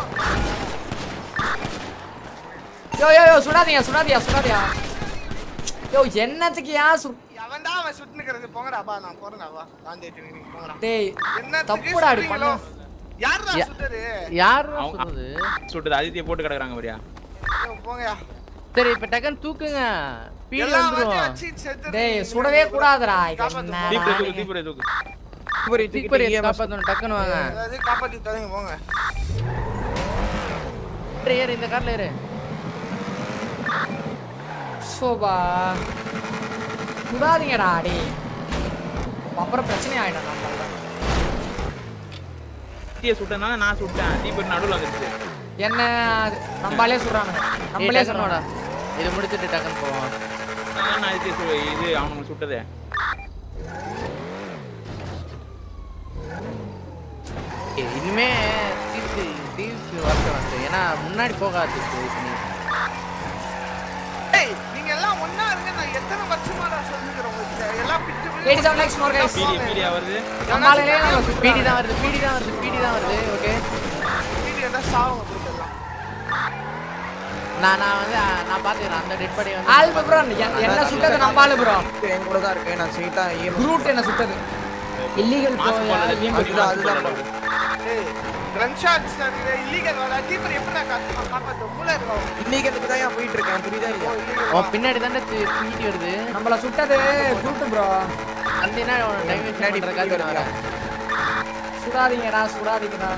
யோ யோ யோ சுடாதீங்க சுடாதியா சுடாதியா யோ என்னத்துக்கு ஏன் சு அவன்டா அவன் சுட்டு நிக்கிறது போங்கடா பா நான் போறேன்டா வா காந்தி நீங்க போங்கடா டேய் என்னத்துக்கு தப்புடா அப்படி சுடுறீங்களோ? பண்ண யாருடா யா- சுட்டது யார் அவங்க- சொல்றது சுட்டுது ஆதித்ய போட்டு கிடக்குறாங்க பாரியா ஐயோ, போங்கயா சரி இப்ப டக்குன்னு தூக்குங்க பீடி எல்லா வந்துரும் வாட்டியும் அடிச்சு செத்துட்டு டேய் நீங்க சுடவே கூடாதுடா காப்பாத்து. தீபுரை தூக்கு என்ன தீபுரை தூக்கு தீபுரி தீப்பறி தூக்கிட்டு காப்பாத்தணும் டக்குன்னு வாங்க அதாவது காப்பாத்தி தரீங்க போங்க ஏறு, ஏறு இந்த கார்ல ஏறு சோபா சுடாதீங்கடா டேய் அப்புறம் பிரச்சனை ஆயிடும் நம்மள தீய சுட்டனால நான் சுட்டேன் தீபுரை நடுவுல வந்துருச்சு என்ன அது நம்மளே சுடுறானுங்க ஏய், நம்மளே டக்குன்னு வாடா சொல்றோம் இது முடிச்சிட்டு டக்குன்னு போவோம் நான் ஆதித்ய சு- இது அவனுங்க சுட்டதே ஏய், இனிமே தீர்த்து தீர்த்து வரட்டும் வரட்டும். ஏன்னா முன்னாடி போகாது நீ ஏய் நீங்க எல்லாம் ஒண்ணா இருங்க நான் எத்தனை வருஷமாடா சொல்லுகிறேன் உங்களுக்கு எல்லாம் பிச்சு பிச்சு 87 lakhs more guys. பீடி பீடியா வருது நம்மளாலே நம்ம பீடி தான் வருது பீடி தான் வருது பீடி தான் வருது ஓகே வீடியோ எல்லாம் சாவுங்க கொடுத்துடலாம் நான் நான் வந்து ஆ, நான் பாத்துக்கிறேன் அந்த டெட் பாடி வந்து ஆல்பு ப்ரோ என்ன சுட்டது நம்ம ஆளு ப்ரோ என் கூட தான் இருக்கு நான் ஸ்வீட்டா ஈரம் குரூட் என்ன சுட்டது இல்லீகல் மாஸ்க் போடல தீபுரை அதுதான், மாஸ்க் அதுதான் போடல ஏய் கன் ஷாட்ஸ் இல்லீகல் வர டீப்பர் எப்படி நான் காத்து காப்பாத்த மூளை இருக்கோம் இல்லீகலுக்கு தான் ஏன் போயிட்டு இருக்கேன் புரியுதா இல்லையா உன் பின்னாடி தானே பீடி வருது நம்மள சுட்டது குரூட் ப்ரோ அந்த என்ன டைம் வேஸ்ட் பண்றதுக்காக நான் வரேன் சுடாதீங்கடா சுடாதீங்கடா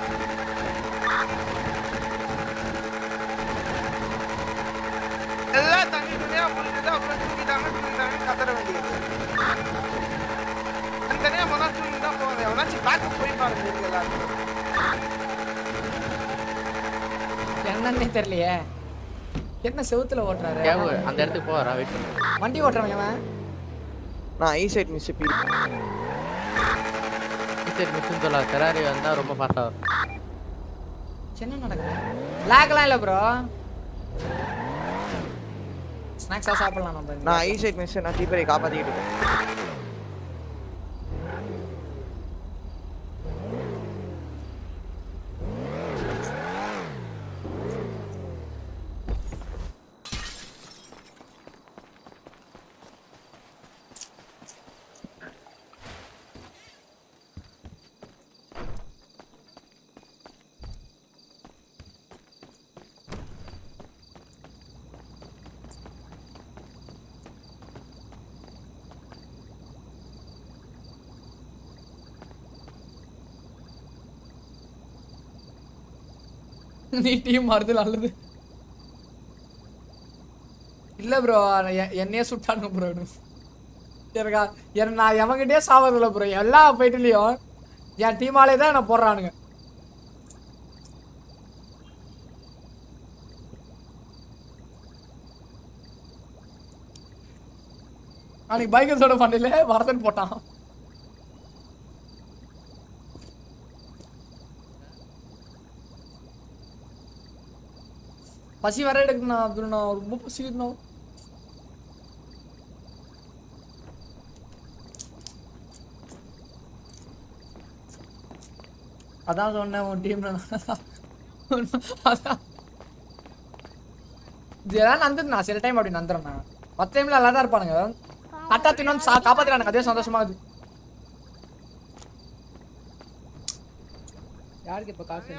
எல்லாம் தண்ணி தனியா முடிஞ்சது அப்புறம் தூக்கிட்டாங்க தூக்கிட்டாங்க கத்தற வேண்டியது தனியா மொதல் தூக்கி தான் போவாங்க எவனாச்சும் பேக்கப் போய் பாருங்க இருக்கு எல்லாரும் என்னன்னே தெரியலையே என்ன செவுத்துல ஓட்டுறாரு கேவு அந்த இடத்துக்கு போறா வெயிட் பண்ணு வண்டி ஓட்டுறவன் அவன் நான் ஐ சைட் மிஸ் பீடி சரி மிஷின் சொல்லா ஃபெராரி வந்தா ரொம்ப ஃபாஸ்டா வரும் என்ன நடக்குது லாக்லாம் இல்ல ப்ரோ ஸ்நாக்ஸா சாப்பிடலாம் நம்ம நான் ஐ சைட் மிஸ் நான் தீபரை காப்பாத்திக்கிட்டு இருக்கேன் நீ டீம் மாறுது நல்லது இல்ல ப்ரோ என்னையே சுட்டானுங்க ப்ரோ எனக்கு என்ன நான் எவங்கிட்டே சாவதில்ல ப்ரோ எல்லா ஃபைட்லயும் என் டீமாலே தான் என்ன போடுறானுங்க நாளைக்கு பைக்கர்ஸோட பண்ணல வரதன் போட்டான் பசி வர எடுக்கணும் அப்துல்னா ரொம்ப பசி இருக்கணும் அதான் சொன்னேன் உன் டீம்ல அதான் இதெல்லாம் நந்துருண்ணா சில டைம் அப்படி நந்துறேண்ணா மற்ற டைம்ல நல்லா தான் இருப்பானுங்க கட்டா தின்னு சா காப்பாத்துறானுங்க அதே சந்தோஷமா இருக்குது யாருக்கு இப்ப காசு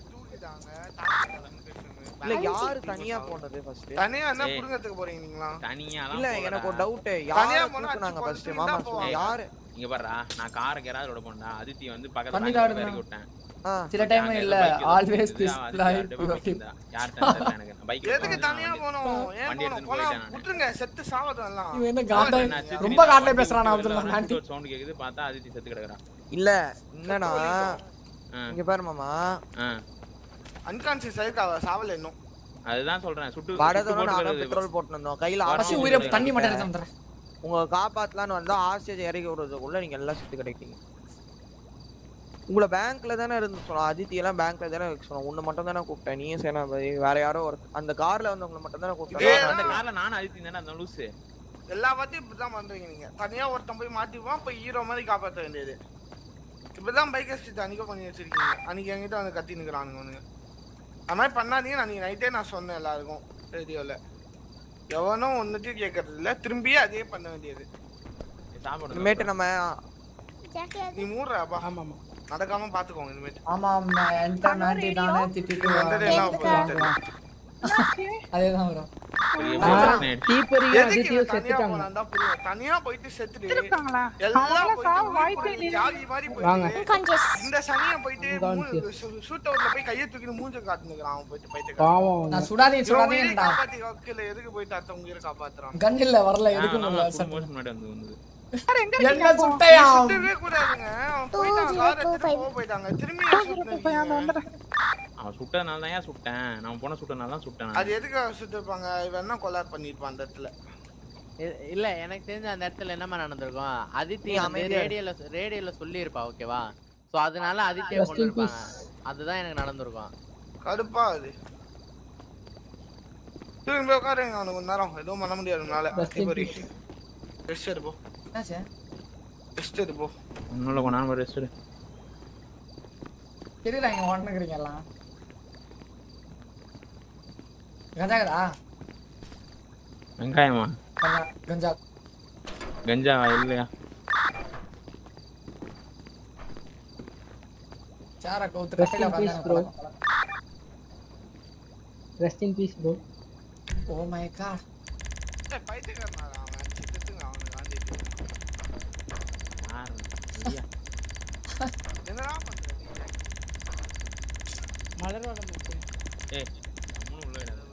இல்ல யாரு தனியா போனது ஃபர்ஸ்ட் தனியா என்ன ஏய். புடுங்கறதுக்கு போறீங்க நீங்களா தனியாலாம் இல்ல போகலடா. எனக்கு ஒரு டவுட் தனியா யார போனா தூக்குனாங்க அடிச்சு ஃபர்ஸ்ட் கொன்னு மாமா தான் சொல்லுங்க ஏய், யாரு இங்க பாருடா நான் காரை கேராஜ் விட போனேன் அதித்தி வந்து பக்கத்துல பண்ணி பேங்க்ல காட்டுங்க. இறக்கி விட்டேன் ஆ சில டைம் அங்க இல்ல bike ஏதோ ஆல்வேஸ் இருந்தது. திஸ் அவன் லைஃப் அதித்தி யார்கிட்ட bike இருந்தா? யார்கிட்ட இருந்தா எனக்கு நான் bike எதுக்கு எடுத்துட்டு தனியா வந்தேன். போனோம் ஏன் வண்டி போனோம் எடுத்துட்டு போனா போயிட்டேன் நானு. விட்டுருங்க செத்து சாவதும் எல்லாம் இவன் என்ன காண்டா நான் சித்தி ரொம்ப நான் காண்டா வண்டி பேசுறான் விட்டு அப்துல்லா வெளில ஆண்டி வரேன், sound கேக்குது பார்த்தா அதித்தி செத்து கிடக்குறான் இல்ல என்னன்னா ஆ, இங்க பாரு மாமா ஆ. அன்கான்சியஸ் ஆயிருக்கு அவ சாவல இன்னும் அதுதான் சொல்றேன் சுட்டு சுட்டு வடதோட போட்டு நானும் வருது. பெட்ரோல் போட்டு வந்தோம் கையில பசி பசி ஆர்சி உயிரை ஊத்தி தண்ணி மட்டும் வச்சிருக்கேன். எடுத்து வந்துடுறேன் உங்களை காப்பாத்தலாம்னு வந்தா ஆர்சியை இறக்கி விடுறதுக்குள்ள நீங்க எல்லாம் செத்து கிடைக்கீங்க உங்களை பேங்க்ல தானே இருந்து சொன்னோம் அதித்தி எல்லாம் பேங்க்ல தானே வைக்க சொன்னோம் உன்னை மட்டும் தானே கூப்பிட்டேன் நீயும் சேனாபதி வேற யாரோ ஒரு அந்த கார்ல வந்தவங்களை மட்டும் தானே இதே கூப்பிட்டேன் அந்த கார்ல நானும் அதித்தி தானே அந்த லூசு எல்லா வாட்டியும் இப்படிதான் பண்றீங்க நீங்க தனியா ஒருத்தன் போய் மாட்டிப்பான் போய் ஹீரோ மாதிரி காப்பாத்த வேண்டியது இப்படிதான் பைக் ஸ்ட்ரீட் அன்னைக்கு பண்ணி வச்சிருக்கீங்க அன்னைக்கு என்கிட்ட வந்து கத்தி நிக்கிறானுங்க அவனுங்க அது மாதிரி பண்ணாதீங்க அன்னைக்கு நைட்டே நான் சொன்னேன் எல்லாருக்கும் ரேடியோல எவனும் ஒன்னுத்தையும் கேட்கறது இல்ல திரும்பியே அதே பண்ண வேண்டியது சாப்பிடுறது இனிமேட்டு நம்ம நீ மூடுறாப்பா ஆமா ஆமா நடக்காம பாத்துக்கோங்க இனிமேட்டு ஆமாம் என்கிட்ட நாண்டி நானே திட்டிட்டு வந்தது என்ன போகுது தெரியல. அதேதான் வரும் பெரிய ஆ, பிரச்சனை ஆயிடுச்சு. தீப்பொறியும் எதுக்கு அதித்தியும் இவன் தனியா செத்துட்டாங்க போனான் புரியும் தனியா போயிட்டு செத்துட்டு இருக்காங்களா எல்லாம் அவங்களாம் போயிட்டு சாவ உயிர் வாய்ப்பே போய் இல்லை. தியாகி மாதிரி வாங்க. போயிட்டு இந்த சனியை போயிட்டு Unconscious. ஷூட் அவுட்ல போய் கையை தூக்கிட்டு மூஞ்ச காட்டுனுக்குறான் அவன் போயிட்டு பைத்தியக்காரன் பாவம் அவங்க. நான் சுடாதீங்க இவன் உயிரை சுடாதீங்கடா காப்பாத்தி வைக்கல எதுக்கு போயிட்டு அடுத்தவங்க உயிரை காப்பாத்துறான் கன் இல்ல வரல ஆ, எடுக்க ஆமா, முடியல full motion முன்னாடி வந்து வந்தது. என்ன சுட்டையா சுத்தவே கூடாதுங்க அவன் போயிட்டான் கார் எடுத்துட்டு போக போயிட்டாங்க திரும்பி ஏன் சுட்டுனீங்க? அவன் சுட்டதுனால தான் ஏன் சுட்டேன் நான் போன சுட்டனால தான் சுட்டேன் அது எதுக்கு சுட்டிருப்பாங்க இவன் என்ன கொலார் பண்ணிருப்பான் அந்த இடத்துல இ- இல்ல எனக்கு தெரிஞ்ச அந்த இடத்துல என்னமா நடந்திருக்கும் அதித்தி நீ வந்து அமைதியா இரு. ரேடியோல ரேடியோல சொல்லியிருப்பா ஓகேவா சோ அதனால அதித்தியை Rest கொண்டு in இருப்பாங்க அதுதான் எனக்கு நடந்திருக்கும் கடுப்பா அது திரும்பி போய் உட்காருங்க அவனுக்கு கொஞ்ச நேரம் எதுவும் பண்ண முடியாது உன்னால Rest in இப்போ peace. ரெஸ்ட் எடுப்போம் என்னாச்சு ரெஸ்ட் எடுப்போம் ஒன்னும் கொஞ்ச நேரம் ரெஸ்ட் தெரியுதா இங்க ஓட்டுனுக்குறீங்க எல்லாம் கஞ்சாக்குதா வெங்காயமா கஞ்சா கஞ்சா கஞ்சா இல்லையா சேர கவுத்து Rest in கட்டையில peace, bro. உட்காந்து rest in peace bro oh my god ஏய், பைத்தியக்காரனா அவன் சித்தத்துங்க அவனுக்கு காந்திட்டு யாரு? ஐயா. என்னடா பண்ற நீ? மலரோட முக்கியம் ஏய் நம்மளும் உள்ள விடாத.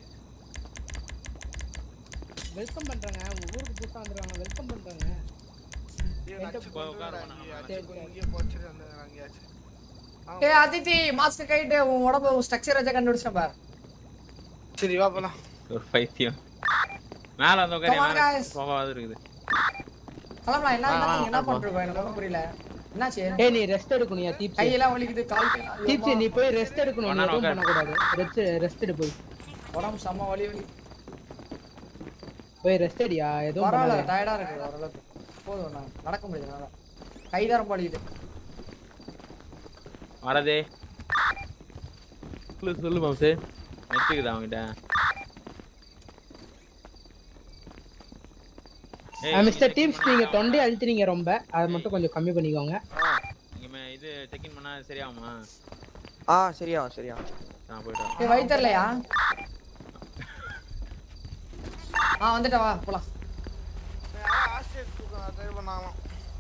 வெல்கம் பண்றாங்க உங்க ஊருக்கு புதுசா வந்துருக்காங்க வெல்கம் பண்றாங்க ஏய், நச்சு போ, கொண்டு உட்காரு, வரா, உட்காரு, இங்கேயே சரி, அடிச்சு சரி. இங்கேயே போச்சுட்டு வந்து அங்கேயாச்சும். ஏ அதித்தி மாஸ்க் கைட்டு உன் உடம்பு ஸ்ட்ரக்சர் வச்ச கண்டுபிடிச்சேன் பார் சரி வா போலாம் ஒரு பைத்தியம் மேல வந்து உட்காரு Come on, மேல guys. சோஃபாவது இருக்குது கிளம்பலாம் என்ன வா, என்ன வா, நீங்க என்ன வா. பண்றீங்க எனக்கு ஒண்ணும் புரியல என்னாச்சு ஏய் நீ ரெஸ்ட் எடுக்கணும்யா தீப்ஸ் கையெல்லாம் வலிக்குது கால் கையெல்லாம் தீப்ஸ் நீ போய் ரெஸ்ட் எடுக்கணும் நீ ஒண்ணா எதுவும் உட்காரு. பண்ணக்கூடாது ரெஸ்ட் ரெஸ்ட் எடு போய் உடம்பு செம்ம வலி வலி போய் ரெஸ்ட் எடுயா எதுவும் பரவாயில்ல பண்ணாத டயர்டா இருக்கு ஓரளவுக்கு போதும் நான் நடக்க முடியுது என்னால கைதான் ரொம்ப வலிக்குது வரதே சொல்லு சொல்லு மாம்சே வச்சுக்குதா அவன்கிட்ட ஏய், மிஸ்டர் டீம்ஸ் நீங்க தொண்டை அழுத்துறீங்க ரொம்ப அதை மட்டும் கொஞ்சம் கம்மி பண்ணிக்கோங்க நீங்க மே- இது செக் இன் பண்ணா சரியாகுமா ஆ சரியா சரியா நான் போயிட்டு வரேன். ஏய் வயித்தரலையா ஆ வந்துட்டா வா போலாம் ஆசிரியர் தூக்கம் ட்ரை பண்ணாங்களாம்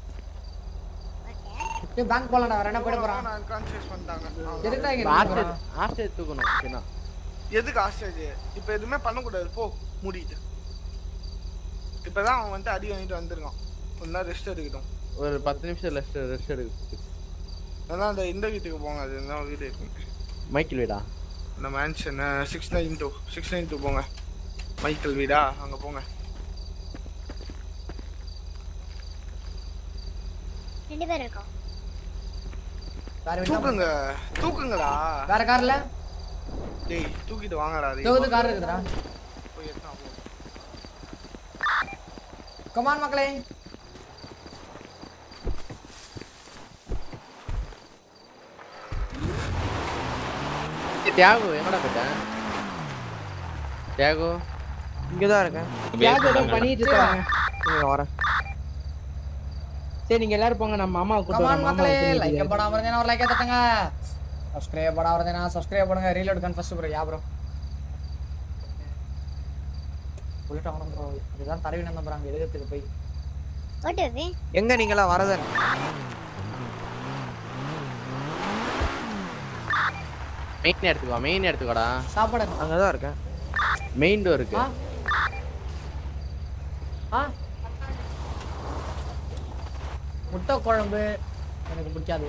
ஏய் பேங்க் போலாம்டா வேற என்ன போயிட போறான் நான் கான்சியஸ் பண்ணிட்டாங்க அவங்க. எதுக்குடா இங்க ஆஸ்டே போறான் ஆஸ்டே தூக்கணும் அப்படின்னா எதுக்கு ஆஸ்ட்ரேஜ் இப்போ எதுவுமே பண்ணக்கூடாது போ மூடிட்டு இப்பதான் அவன் வந்துட்டு அடி வாங்கிட்டு வந்திருக்கான் கொஞ்ச நேரம் ரெஸ்ட் எடுக்கட்டும் ஒரு பத்து நிமிஷம் ரெஸ்ட் ரெஸ்ட் எடுக்கு அதான் அந்த இந்த வீட்டுக்கு போங்க அது என்ன வீடு இருக்கு மைக்கேல் வீடா இந்த mansion six nine two six nine two போங்க மைக்கேல் வீடா அங்க போங்க ரெண்டு பேர் இருக்கோம் வேற வீட்டுல தூக்குங்க தூக்குங்கடா வேற கார்ல டேய் தூக்கிட்டு வாங்கடா டேய். தோது கார் இருக்குதுடா போய் எடுத்துட்டு வா, போ. கமான் மக்களே ஏய், தியாகு எங்கடா போயிட்டேன் தியாகு இங்கதான் இருக்கேன் தியாகு ஏதோ பண்ணிட்டு இருக்காங்க நீங்க வரேன் சரி நீங்க எல்லாரும் போங்க நம்ம மாமா கூட்டு கமான் வரோம். மாமா மக்களே தூங்கிட்டு லைக் இருக்காரு. பண்ணாம இருந்தேனா ஒரு லைக் தட்டுங்க சப்ஸ்கிரைப் பண்ணாம இருந்தேனா சப்ஸ்கிரைப் பண்ணுங்க ரீலோட் கன் ஃபர்ஸ்ட் ப்ரோ யா ப்ரோ புல்லட் ஆகணும் ப்ரோ இதுதான் தடவி நம்புறாங்க எழுதுறதுக்கு போய் ஓட்டு வே எங்க நீங்களாம் வரதன் மெயின் எடுத்துக்கோ மெயின் எடுத்துக்கோடா சாப்பாடு அங்கதான் இருக்கேன் மெயின் டோர் இருக்கு ஆ ஆ முட்டை குழம்பு எனக்கு பிடிக்காது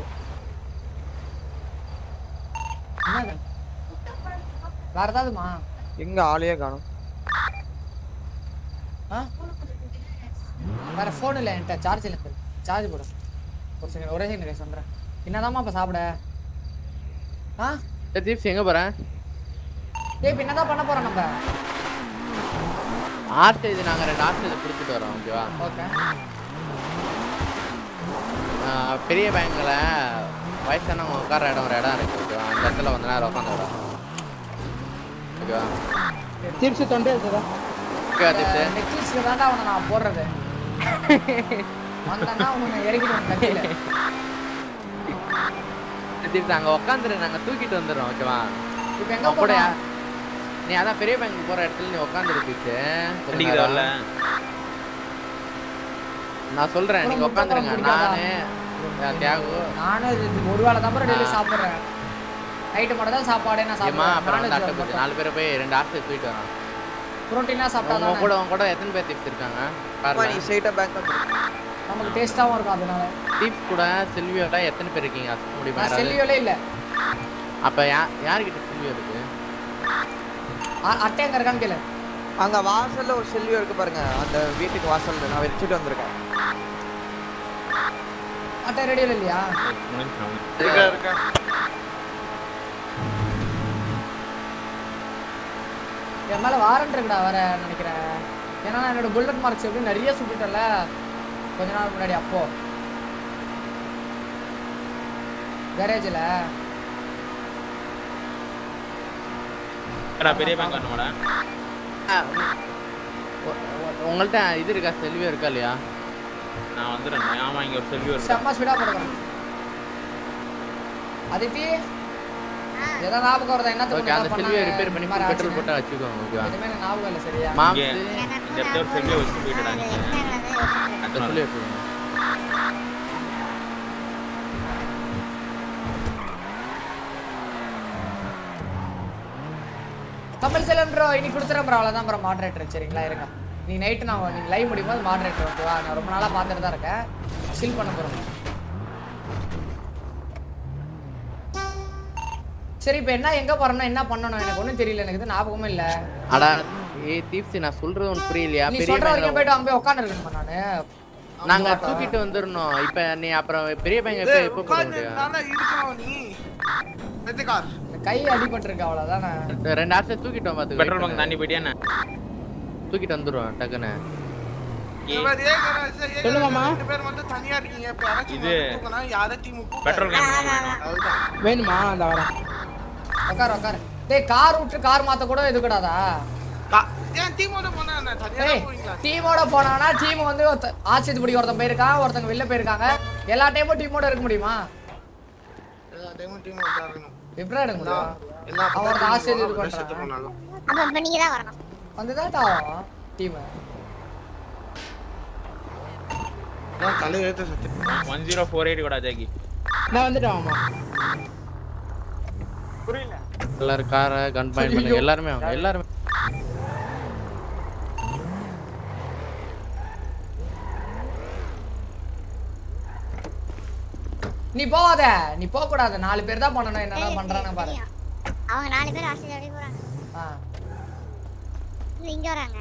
என்னது வேற ஏதாவதுமா எங்க ஆளையே காணும் ஆ வேற ஃபோன் இல்லை என்கிட்ட சார்ஜ் இல்லை சார்ஜ் போடு ஒரு செகண்ட் ஒரே செகண்ட் சொல்கிறேன் என்னதாம்மா இப்போ சாப்பிட ஆ தீப்ஸ் எங்க போறேன் டேய் இப்போ என்னதான் பண்ண போறோம் நம்ம ஆர்ட் இது நாங்க ரெண்டு ஆர்ட் இது பிடிச்சிட்டு வரோம் ஓகேவா ஓகே ஆஹ் பெரிய பேங்க்ல வயசானவங்க உட்கார இடம் ஒரு இடம் இருக்கு ஓகேவா அந்த இடத்துல கொஞ்ச நேரம் உட்காந்து விடும் ஓகேவா சிப்ஸ் தொண்டை இருக்குதா ஓகேவா தீப்ஸ் நெக்லஸ்ல தான்டா அவனை நான் போடுறது வந்தானா உன்னை இறக்கிடுவேன் கட்டியில தீப்ஸ் அங்க உட்காந்துரு நாங்க தூக்கிட்டு வந்துடுறோம் ஓகேவா இப்போ எங்க அவன் கூட போறோம் நீ அதான் பெரிய பேங்க் போற இடத்துல நீ உட்காந்துரு தீப்ஸ் அடிக்குதால நான் சொல்றேன் நீங்க அப்புறம் முட்டை உட்காந்துருங்க குழம்பு நானு அஹ் தியாகு நானும் இது இது ஒரு வேளை தான் டெய்லி சாப்பிட்றேன் நைட்டு மட்டும் தான் சாப்பாடே நான் ஏமா அப்புறம் வந்து அட்டை போட்டு சாப்பிடுவேன் நாலு பேரை போய் ரெண்டு ஆர்ட் தூக்கிட்டு வரோம் புரோட்டீனா சாப்பிட்டா உங்க தானே கூட உங்க கூட எத்தனை பேர் டிப்ஸ் இருக்காங்க அம்மா, நீ பாருங்க ஸ்ட்ரைட்டா பேங்க் நமக்கு டேஸ்டாவும் இருக்கும் அதனால டிப்ஸ் கூட செல்வியோட எத்தனை பேர் இருக்கீங்க அது சொல்ல முடியுமா நான் யாராவது? செல்லியோலே இல்ல அப்ப யா யார்கிட்ட செல்வியோ இருக்கு அ- அட்டை எங்க இருக்கான்னு கேளு அங்க வாசல்ல ஒரு செல்வி இருக்கு பாருங்க அந்த வீட்டுக்கு வாசல்ல நான் வச்சுட்டு வந்திருக்கேன் அட்டை ரெடியில் இல்லையா இருக்கா இருக்கா என் மேல வாரண்ட் இருக்குடா வர நினைக்கிறேன் ஏன்னா நான் என்னோட புல்லட் மார்க்ஸ் எப்படி நிறைய சுட்டுட்டேன்ல கொஞ்ச நாள் முன்னாடி அப்போ கேரேஜில் ஏடா பெரிய பேங்க் வரணுமாடா உ- உ- உங்கள்ட்ட இது இருக்கா செல்வியோ இருக்கா இல்லையா நான் வந்துடுறேன் ஆமா இங்க ஒரு செல்வி ஒரு செம்ம ஸ்பீடாக போடுவேன் அதித்தி ஏதோ ஞாபகம் வருதா என்னத்துக்கு ஓகே அந்த முன்னாடி செல்வியை பண்ணாங்க? ரிப்பேர் பண்ணி இந்த மாதிரி பெட்ரோல் ஆச்சுன்னு. போட்டா வச்சுக்கோங்க ஓகேவா எதுவுமே எனக்கு ஞாபகம் இல்லை சரியா இங்க மாம்ஸ் இந்த இடத்துல ஒரு செல்வியை வச்சுட்டு போயிட்டுடா நீங்க அந்த அதனால. சொல்லி வச்சுக்கோங்க தமிழ் செல்வன் ப்ரோ இன்னைக்கு கொடுத்துறேன் ப்ரோ அவ்வளோதான் ப்ரோ மாடரேட்டர் சரிங்களா இருங்க நீ நைட்டு நான் நீங்கள் லைவ் முடியும் போது மாடரேட்டர் ஓகேவா நான் ரொம்ப நாளாக பார்த்துட்டு தான் இருக்கேன் சில் பண்ண போகிறோம் சரி இப்போ என்ன எங்கே போகிறோம்னா என்ன பண்ணணும் எனக்கு ஒன்றும் தெரியல எனக்கு இது ஞாபகமே இல்லை அடா ஏய் தீப்ஸி நான் சொல்றது உனக்கு புரியலையா நீ பெரிய சொல்ற வரைக்கும் பேங்க் போயிட்டு அங்கே போய் உட்காந்துருக்கணுமா நான் நாங்க தூக்கிட்டு வந்துடணும் இப்ப நீ அப்புறம் பெரிய பேங்க் எப்ப டேய் எப்ப போட உட்கார்ந்து முடியும் நல்லா இருக்கணும் நீ வெத்துக்கார் கை அடிபட்டிருக்கு அவ்வளோதானே ரெண்டு ஆசை தூக்கிட்டோம் பாத்துக்கோ பெட்ரோல் பங்க் தாண்டி போயிட்டியா என்ன தூக்கிட்டு வந்துருவோம் டக்குன்னு இவர் ஏகராஜ் ஏகராஜ் சொல்லுங்கம்மா. ரெண்டு பேர் மட்டும் தனியா இருக்கீங்க இப்ப யாராச்சும் இது வந்து தூக்குனா யாரை டீம் பெட்ரோல் கேன் வேணும் அதுதான் வேணுமா அந்த வரேன் உட்காரு உட்காரு டேய் கார் விட்டு கார் மாற்ற கூட இது கூடாதா கா- ஏன் டீமோட போனா என்ன தனியா ஏய் தான் போவீங்களா டீமோட போனானா டீம் வந்து ஒருத்த- ஆட்சியத்து பிடி ஒருத்தன் போயிருக்கான் ஒருத்தங்க வெளில போயிருக்காங்க எல்லா டைமும் டீமோட இருக்க முடியுமா எல்லா டைமும் டீம் உட்காரணும் எப்படி எடுக்க முடியும் எல்லா அவன் ஒருத்தன் ஆட்சியத்து இது செத்து பண்றான் போனாலும் அப்ப இப்ப நீங்க தான் வரணும் வந்துதான் ஆகும் டீம் நான் தலை ஏத்த செத்து ஒன் ஜீரோ ஃபோர் எயிட் கூட ஜாக்கி நான் வந்துட்டேன் மாமா எல்லாரும் காரை கன் பாயிண்ட் பண்ணுங்க எல்லாருமே வாங்க எல்லாருமே நீ போவாத நீ போக கூடாது நாலு பேர் தான் பண்ணணும் என்னடா பண்றானு பாரு அவங்க நாலு பேர் ஆஸ்திரேலியா அப்படியே போறாங்க ஆ இல்ல இங்க வராங்க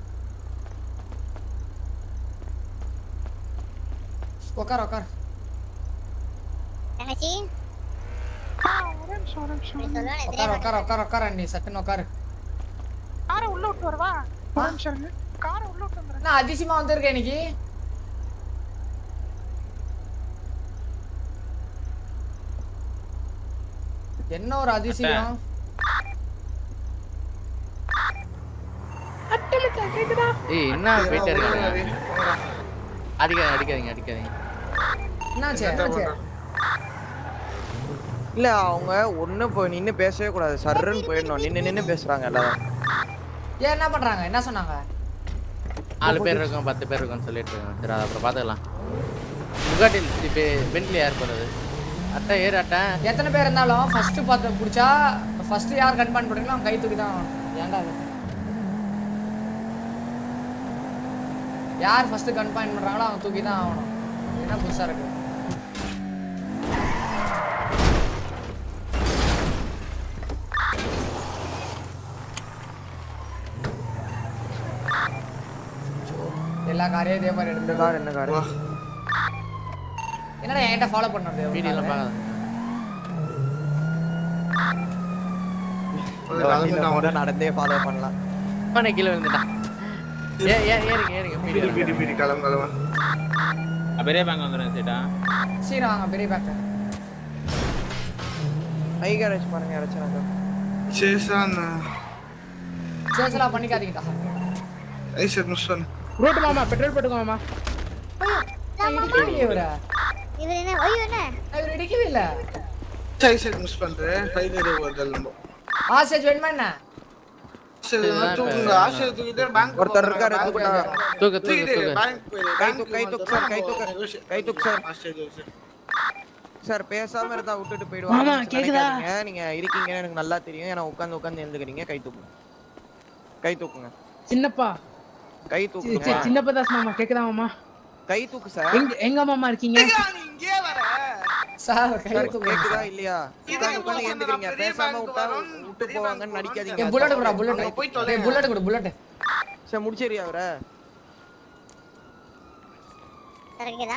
உட்கார் உட்கார் தங்கச்சி ஒரு நிமிஷம் ஒரு நிமிஷம் இப்படி சொல்லுவேன் உட்கார் உட்கார் உட்கார் உட்கார் நீ சட்டுன்னு உட்காரு காரை உள்ள விட்டு வரவா ஒரு நிமிஷம் இருங்க காரை உள்ள விட்டு வந்துடுறேன் நான் அதிசயமா வந்திருக்கேன் இன்னைக்கு என்ன ஒரு அதிசயம் ஏய் என்ன போயிட்டே இருக்காங்க அடிக்காதீங்க அடிக்காதீங்க அடிக்காதீங்க என்னாச்சு இல்ல அவங்க ஒண்ணு போய் நின்னு பேசவே கூடாது சர்ன்னு போயிடணும் நின்னு நின்னு பேசுறாங்க எல்லாரும் ஏன் என்ன பண்றாங்க என்ன சொன்னாங்க நாலு பேர் இருக்கோம் பத்து பேர் இருக்கோம்னு சொல்லிட்டு இருக்காங்க சரி அதை அப்புறம் பார்த்துக்கலாம் புகாட்டில் இப்போ பென்ட்லி யார் போகிறது அட்டை ஏறு அட்டை எத்தனை பேர் இருந்தாலும் ஃபர்ஸ்ட் பார்த்து பிடிச்சா ஃபர்ஸ்ட் யார் கன்ஃபார்ம் பண்ணுறீங்களோ அவங்க கை தூக்கி தான் ஆகணும். ஏன்டா அது யார் ஃபர்ஸ்ட் கன்ஃபார்ம் பண்றாங்களோ அவங்க தூக்கி தான் ஆகணும் என்ன புதுசா இருக்கு எல்லா காரையும் இதே மாதிரி எடுத்து கார் என்ன கார் என்னடா என்கிட்ட ஃபாலோ பண்ணுறது வீடியோலாம் பார்க்காத நடந்தே ஃபாலோ பண்ணலாம் பண்ண கீழே விழுந்துட்டான் ஏ ஏ ஏறிங்க ஏறிங்க பீடி பீடி பீடி கிளம்பு கிளம்பு பெரிய பேங்க் வந்துடுறேன் சேட்டா சீனா வாங்க பெரிய பேக் ஹை கேரேஜ் பாருங்க யாராச்சும் சேசான் சேசலா பண்ணிக்காதீங்கடா ஐ சார் முஸ்தான் ரோட்டு மாமா பெட்ரோல் போட்டுக்கோ மாமா இடிக்கவே இவரா இவர் என்ன ஐயோ என்ன இவர் இடிக்கவே இல்ல ஐ சார் மிஸ் பண்றேன் ஃபைல் ஏரியா வருதல் நம்ம ஆசேஜ் வேணுமா என்ன சரி நான் தூக்குங்க ஆசை தூக்கிட்டு பேங்க் ஒருத்தர் இருக்காரு தூக்குடா தூக்கு தூக்கு தூக்கிட்டு தூக்கு பேங்க் போயிரு கை தூக்கு கை தூக்கு சார் கை தூக்கு கை தூக்கு சார் ஆஸ்திரேலியா சார் பேசாம இருந்தா விட்டுட்டு மாமா, போயிடுவாங்க கேக்குதா? நினைக்காதீங்க. நீங்க இருக்கீங்கன்னு எனக்கு நல்லா தெரியும் ஏன்னா உட்காந்து உட்காந்து எழுந்துக்கிறீங்க கை தூக்குங்க கை தூக்குங்க சின்னப்பா கை சி- தூக்குங்க சி- சின்னப்பா தாஸ் மாமா கேக்குதா மாமா கை தூக்கு சார் எங்க எங்க மாமா இருக்கீங்க இங்கே வர சார் கை சார் தூக்கு கேக்குதா இல்லையா உட்காந்து உட்காந்து எழுந்துக்கிறீங்க பேசாம விட்டா விட்டு போவாங்கன்னு நடிக்காதீங்க புல்லட் குடா புல்லட் டேய் புல்லட் குடு புல்லட் சார் முடிச்சேரியா அவரை சரிக்குதா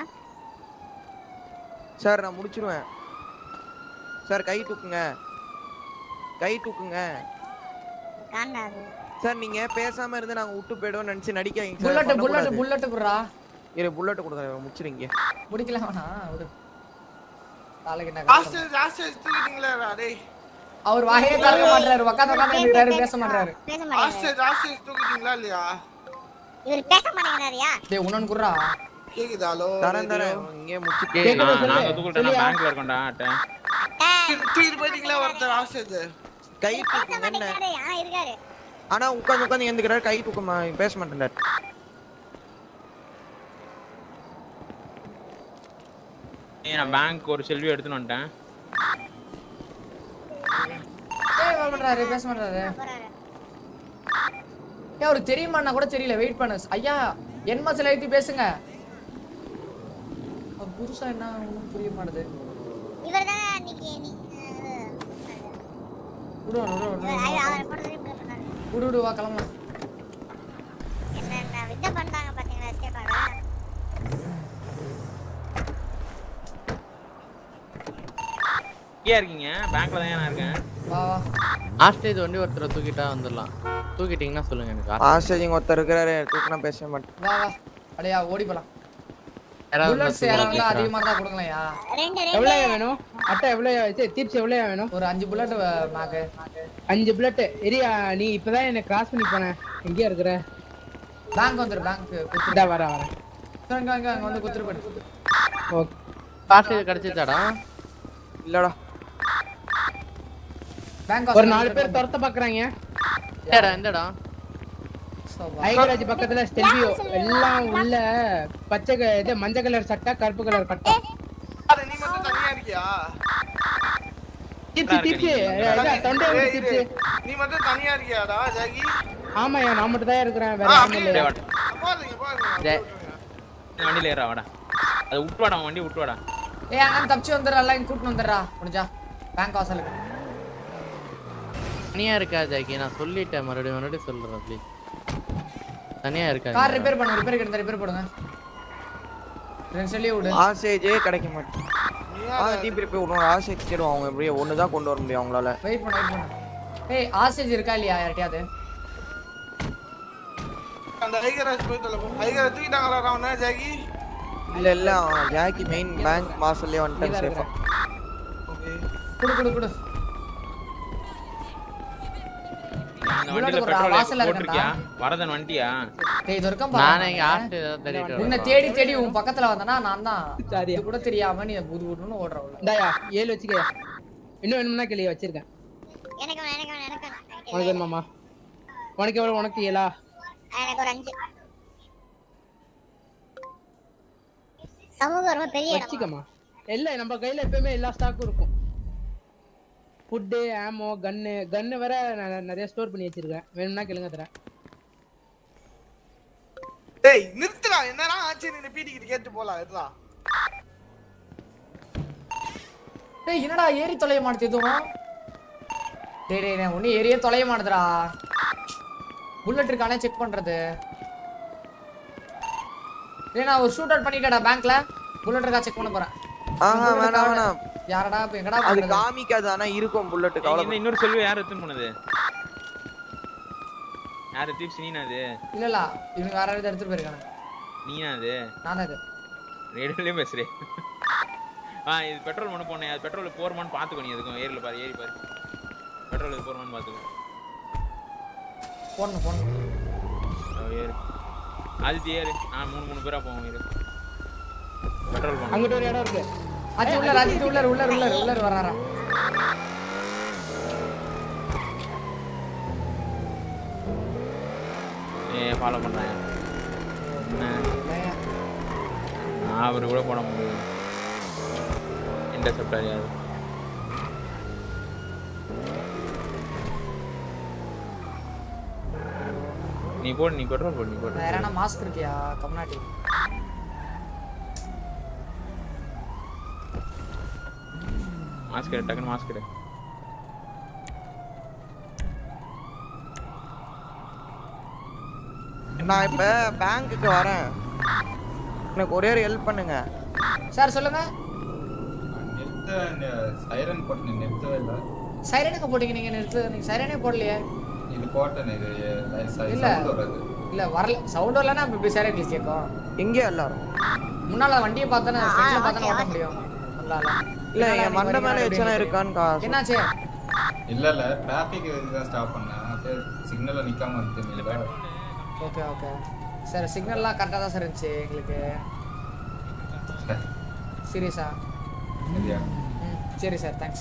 சார் நான் முடிச்சிருவேன் சார் கை தூக்குங்க கை தூக்குங்க காண்டாது சார் நீங்க பேசாம இருந்து நாங்க விட்டு போயிடுவோம் நினைச்சு நடிக்காதீங்க சார் புல்லட் புல்லட் பண்ணக்கூடாது. புல்லட் குடுறா இரு புல்லட் கொடுக்குறேன் முடிச்சிருங்க முடிக்கல வேணா விடு நாளைக்கு என்ன ஆஸ்திரேலியா ஆஸ்திரேலியா தூக்கிட்டீங்களா டேய் அவர் வாயே திறக்க மாட்டாரு உட்காந்து உட்காந்து இருக்காரு பேச மாட்டாரு பேச மாட்டேங்கிறாரு ஆஸ்திரேலியா ஆஸ்திரேலியா தூக்கிட்டீங்களா இல்லையா இவர் பேச மாட்டேங்கிறாரியா டேய் உன்னொன்னு குடுறா கேக்குதா ஹலோ தரேன் தரேன் இங்கே முடிச்சு ஏய், நான் நாங்க தூக்கிட்டோம் பேங்க்ல இருக்கோம்டா அட்டை தூக்கிட்டு போயிட்டீங்களா ஒருத்தர் ஆஸ்திரேலியா கை பேச தூக்குங்க என்ன மாட்டேங்கிறாரு ஆனா இருக்காரு ஆனா உட்காந்து உட்காந்து எழுந்துக்கிறாரு கை தூக்கமா பேச மாட்டேன் ஏய், நான் பேங்க் ஒரு செல்வி எடுத்துன்னு வந்துட்டேன் ஏய் வர மாட்டாரு பேச மாட்டாரு ஏன் அவருக்கு தெரியுமான்னா கூட தெரியல வெயிட் பண்ணு ஐயா என் மசில் எழுதி பேசுங்க அவர் புதுசா என்ன ஒண்ணும் புரிய மாட்டுது இவர் தானே அன்னைக்கு நீ விடு விடு விடு, விடு இவர் அவரை போட்டு இப்படி பண்ணாரு விடு விடு வா கிளம்பலாம் என்ன என்ன வித்த பண்றாங்க பாத்தீங்களா எஸ்கேப் ஆக எங்கேயா இருக்கீங்க பேங்க்ல தான் நான் இருக்கேன் வா வா ஆஸ்டேஜ் வண்டி ஒருத்தரை தூக்கிட்டா வந்துடலாம் தூக்கிட்டீங்கன்னா சொல்லுங்க எனக்கு ஆஸ்திரேலியா ஒருத்தர் இருக்கிறாரு தூக்குனா பேச மாட்டேன் வா வா அடையா ஓடி போலாம் யாராவது புல்லட்ஸ் இருந்தா யாராவது தூக்கிட்டு அதிகமா தான் கொடுங்களையா ரெண்டு எவ்வளவு வேணும் அட்டை எவ்வளவு தீப்ஸ் எவ்வளவு வேணும் ஒரு அஞ்சு புல்லட் மேக்கு அஞ்சு பிளட் எரியா நீ இப்பதான் என்ன கிராஸ் பண்ணி போன எங்கேயா இருக்கிற பேங்க் வந்துரு பேங்க் இதா வரேன் வரேன் அங்க அங்க அங்க வந்து குத்துரு போயிடு ஓகே ஆஸ்டேஜ் கிடைச்சிச்சாடா இல்லடா பேங்க் ஒரு நாலு பேர் துரத்த பாக்குறாங்க எந்தடா எந்தடா ஐகராஜ் பக்கத்துல ஸ்டெல்வியோ எல்லாம் உள்ள பச்சை க- இது மஞ்சள் கலர் சட்டை கருப்பு கலர் பட்டை அட, நீ மட்டும் தனியா இருக்கியா டிப்ஸ் டிப்ஸ் தொண்டை ஏய், டிப்ஸ் இரு. நீ மட்டும் தனியா இருக்கியாடா ஜாகி ஆமாய்யா நான் மட்டும் தான் இருக்கிறேன் வேற ஆ, யாரும் அப்படியே இல்லையா போகாதீங்க போகாதீங்க ஜெய் இந்த வண்டியில ஏறா வாடா அதை விட்டு வாடா உன் வண்டி விட்டு வாடா ஏய் அங்க தப்பிச்சு வந்துடுறா எல்லாம் இங்க கூட்டிட்டு வந்துடுறா முடிஞ்சா பேங்க் வாசலுக்கு தனியா இருக்கா ஜாக்கி நான் சொல்லிட்டேன் மறுபடியும் மறுபடியும் சொல்றேன் ப்ளீஸ் தனியா இருக்கா கார் ரிப்பேர் பண்ணு ரிப்பேர் கிட்ட ரிப்பேர் பண்ணுங்க ரெண்டு சொல்லி விடு ஆசேஜே கிடைக்க மாட்டேன் ஆ தீபி போய் விடணும் ஆசேஜ் தேடுவோம் அவங்க எப்படியும் ஒன்று தான் கொண்டு வர முடியும் அவங்களால வெயிட் பண்ணு வெயிட் பண்ணு ஏய் ஆசேஜ் இருக்கா இல்லையா யார்ட்டையாவது அந்த ஐகராஜ் போயிட்டு ஐகராஜ் தூக்கிட்டாங்களா அவனை ஜாகி இல்ல இல்ல அவன் ஜாக்கி மெயின் பேங்க் வாசல்லே வந்துட்டான் சேஃபா குடு குடு குடு அந்த உள்ளாடி வண்டியில போடுறா, பெட்ரோல் வாசல்ல போட்டிருக்கியா வரதன் வண்டியா டேய் இது வரைக்கும் நானே இங்க ஆட்டு ஏதாவது தேடிட்டு உன்னை வரேன். தேடி தேடி உன் பக்கத்துல வந்தனா நான் தான் இது கூட தெரியாம நீ புது புதுன்னு ஓடுற உள்ள இந்தாயா ஏழு வச்சுக்கயா இன்னும் வேணும்னா கிளிய வச்சிருக்கேன் எனக்கு வேணாம், எனக்கு வேணாம், எனக்கு வேணாம். எனக்கு உனக்கு வேணுமாமா உனக்கு எவ்வளவு உனக்கு ஏழா எனக்கு ஒரு அஞ்சு சமூகம் ரொம்ப பெரிய இடம் வச்சுக்கமா இல்ல நம்ம கையில எப்பயுமே எல்லா ஸ்டாக்கும் இருக்கும் ஃபுட்டு ஆமோ கன்னு கன்னு வேற நான் நிறைய ஸ்டோர் பண்ணி வச்சிருக்கேன் வேணும்னா கேளுங்க தரேன் டேய் நிறுத்துடா என்னடா ஆச்சு நீ பீடிக்கிட்டு கேட்டு போலாம் இருடா டேய் என்னடா ஏறி தொலைய மாட்டுது எதுவும் டேய் டேய் நான் ஒன்னும் ஏறியே தொலைய மாட்டுதுடா புல்லட் இருக்கானே செக் பண்றது டேய் நான் ஒரு ஷூட் அவுட் பண்ணிட்டேடா பேங்க்ல புல்லட் இருக்கா செக் பண்ண போறேன் ஆஹா வேணாம் வேணாம் யாரடா இப்ப எங்கடா அது போனது? காமிக்காது ஆனா இருக்கும் புல்லட் ஏய், இந்த இன்னொரு செல்வி யார் எடுத்துன்னு போனது யாரு தீப்ஸ் நீனா அது இல்ல இல்ல இவங்க வேற யாராவது எடுத்துட்டு போயிருக்காங்க நீனா அது நான் இது ரேடியோலயும் பேசுறேன் ஆ இது பெட்ரோல் பண்ண போனேன் அது பெட்ரோல் போருமான்னு பாத்துக்கோ நீ எதுக்கும் ஏரியில் பாரு ஏறி பாரு பெட்ரோல் இது போருமான்னு பாத்துக்கோ போடணும் போடணும் அவ ஏறு ஆதித்ய ஏறு நான் மூணு மூணு பேரா போவோம் ஏறு பெட்ரோல் பண்ண அங்கிட்ட ஒரு இடம் இருக்கு அஜி உள்ளார் அஜி உள்ளார் உள்ளார் உள்ளார் உள்ளார் வராரா ஏ ஃபாலோ பண்றேன் என்ன நான் அவர் கூட போட முடியும் இன்டர்செப்டர் யாரு நீ போடு நீ பெட்ரோல் போடு நீ போடு வேற என்ன மாஸ்க் இருக்கியா கம்நாட்டி மாஸ்க் எடு டக்குன்னு மாஸ்க் எடு நான் இப்ப பேங்க்குக்கு வரேன் எனக்கு ஒரே ஒரு ஹெல்ப் பண்ணுங்க சார் சொல்லுங்க சைரன் போட்டு நிறுத்தவே இல்லை சைரனுக்கு போட்டீங்க நீங்க நிறுத்து நீங்க சைரனே போடலையே இது போட்டேன் இது இல்ல சவுண்ட் வராது இல்ல வரல சவுண்ட் வரலன்னா அப்ப இப்படி சைரன் கேட்கும் எங்க எல்லாரும் முன்னால வண்டியை பார்த்தானே ஃப்ரண்ட்ல பார்த்தானே ஓட்ட முடியும் நல்லால இல்ல என் மண்டை மேல எச்சனா இருக்கான்னு கா என்னாச்சு இல்ல இல்ல டிராபிக் இதுதான் ஸ்டாப் பண்ணேன் அப்படியே சிக்னல்ல நிக்காம வந்துட்டீங்களா ஓகே ஓகே சார் சிக்னல்லாம் கரெக்டாக தான் சார் இருந்துச்சு எங்களுக்கு சீரியஸா சரியா ம் சரி சார் தேங்க்ஸ்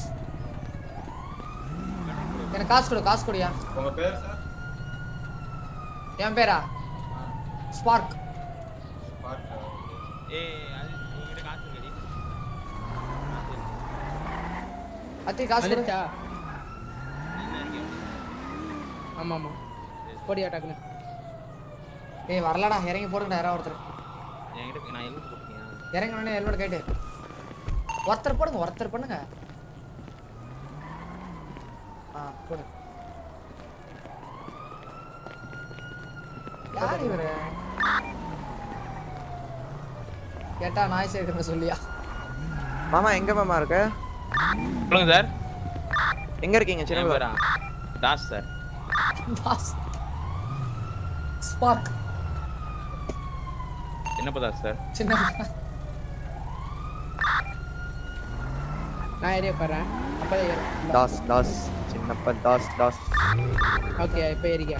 எனக்கு காசு கொடு காசு கொடுயா உங்க பேர் சார் என் பேரா ஸ்பார்க் ஏய் அது உங்ககிட்ட காசு இருக்கடி அத்தி காசு கொடு வந்துச்சா ஆமா ஆமா போடியா டக்குனு ஏய் வரலடா இறங்கி போடுங்கடா யாராவது ஒருத்தர் என்கிட்ட நான் எழுதி போட்டியா இறங்க உடனே ஹெல்மெட் கேட்டு ஒருத்தர் போடுங்க ஒருத்தர் பண்ணுங்க ஆ போடு யார் இவரு கேட்டா நாய் சேர்க்கணும் சொல்லியா மாமா எங்க மாமா இருக்க சொல்லுங்க சார் எங்க இருக்கீங்க என் சின்ன பேரா தாஸ் சார் தாஸ் ஸ்பார்க் என்னப்பா தாஸ் சார் சின்ன நான் ஏறிய போறேன் அப்பதான் ஏறும் தாஸ் தாஸ் சின்னப்ப தாஸ் தாஸ் ஓகே இப்போ ஏறிக்க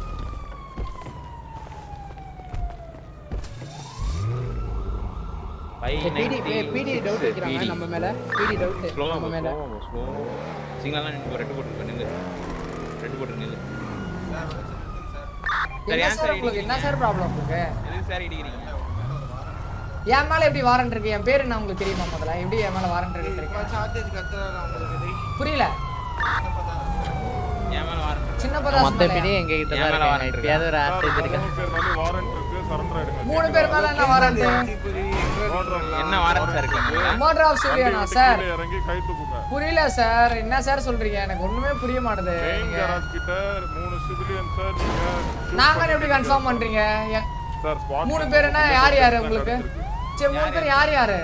பிடி பிடி டவுட் வைக்கிறாங்க நம்ம மேல பிடி டவுட் ஸ்லோவா நம்ம மேல ஸ்லோ சிக்னல்லாம் நின்று ரெட்டு போட்டு நில்லு ரெட்டு போட்டு நில்லு சார் என்ன ஏன் சார் சார் உங்களுக்கு என்ன சார் ப்ராப்ளம் உங்களுக்கு எதுக்கு சார் இடிக்கிறீங்க என் மேல எப்படி வாரண்ட் இருக்கு என் பேரு என்ன உங்களுக்கு தெரியுமா முதல்ல எப்படி என் மேல வாரண்ட் இருக்கு சார்ஜஸ் கத்துறாரு உங்களுக்கு டேய். புரியல என் மேல வாரண்ட் சின்ன பதாஸ் மொத்த பிடி எங்க கிட்ட தான் இருக்காங்க இப்பயாவது ஒரு ஆர்டேஜ் இருக்கா மூணு பேர் மேல என்ன வாரண்ட் தீபுரி, எங்க என்ன வாரண்ட் சார் இருக்கு மோட்டர் ஆஃப் சிவிலியனா சார் இறங்கி கை தூக்குங்க புரியல சார் என்ன சார் சொல்றீங்க எனக்கு ஒண்ணுமே புரிய மாட்டுது மெயின் நீங்க கேராஜ் கிட்ட மூணு சிவிலியன் சார் நீங்க நாங்க எப்படி கன்ஃபார்ம் பண்றீங்க எ- சார் ஸ்பாட் மூணு பேருன்னா யார் யாரு உங்களுக்கு சரி மூணு பேர் யார் யாரு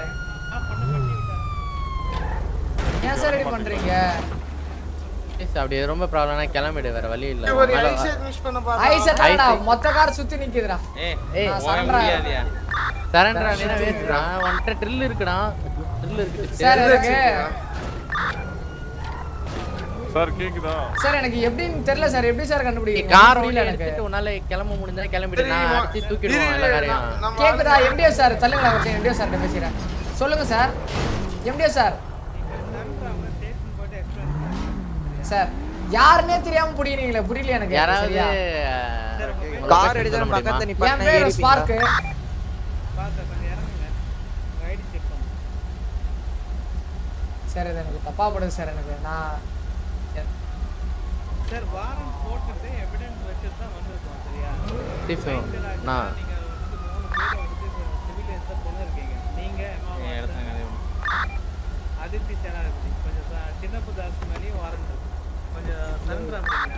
ஏன் சார் இப்படி பண்றீங்க Please, அப்படி ரொம்ப ப்ராப்ளம்னா கிளம்பிடு வேற வழி இல்ல ஒரு மேல ஐ வா. செட் மிஸ் பண்ண ஐஸ் பாரு எட்டடா மொத்த கார் சுத்தி நிக்குதுடா ஏய் ஏய், நான் போக surrender முடியாதுயா சரண்டர் ஆனா வேஸ்ட்டா உன்கிட்ட ட்ரில் இருக்குடா ட்ரில் இருக்கு சார் எனக்கு சார் கேக்குதா சார் எனக்கு எப்படின்னு தெரியல சார் எப்படி சார் கண்டுபிடிக்கிறீங்க கார் புரியல ஓட்டி எனக்கு எடுத்துட்டு உன்னால கிளம்ப முடிஞ்சா கிளம்பிடு நான் அடிச்சு தூக்கிடுவோம் எல்லா காரையும் கேக்குதா எம்டிஎஸ் சார் தள்ளுங்களா ஒரு எம்டிஎஸ் சார் பேசுறேன் சொல்லுங்க சார் எம்டிஎஸ் சார் சார் யாருன்னே தெரியாம புடிக்கிறீங்களே புரியல எனக்கு யாராவது சரியா கார் எடுத்து பக்கத்துல என் நிப்பாட்டினா பேரு ஏறிப்பீங்களா? ஸ்பார்க்கு சார் இது எனக்கு தப்பா படுது சார் எனக்கு நான் சார் வாரண்ட் போட்டுட்டு எவிடன்ஸ் வச்சுட்டு தான் வந்திருக்கோம் சரியா Chief, நான் சிவிலியன்ஸ் தான் கொண்டு இருக்கீங்க நீங்க அதிர்ச்சி சேனாதிபதி கொஞ்சம் ச- சின்னப்பு தாஸ் மேலேயும் வாரண்ட் இருக்கு கொஞ்சம் சரண்டர் பண்ணுங்க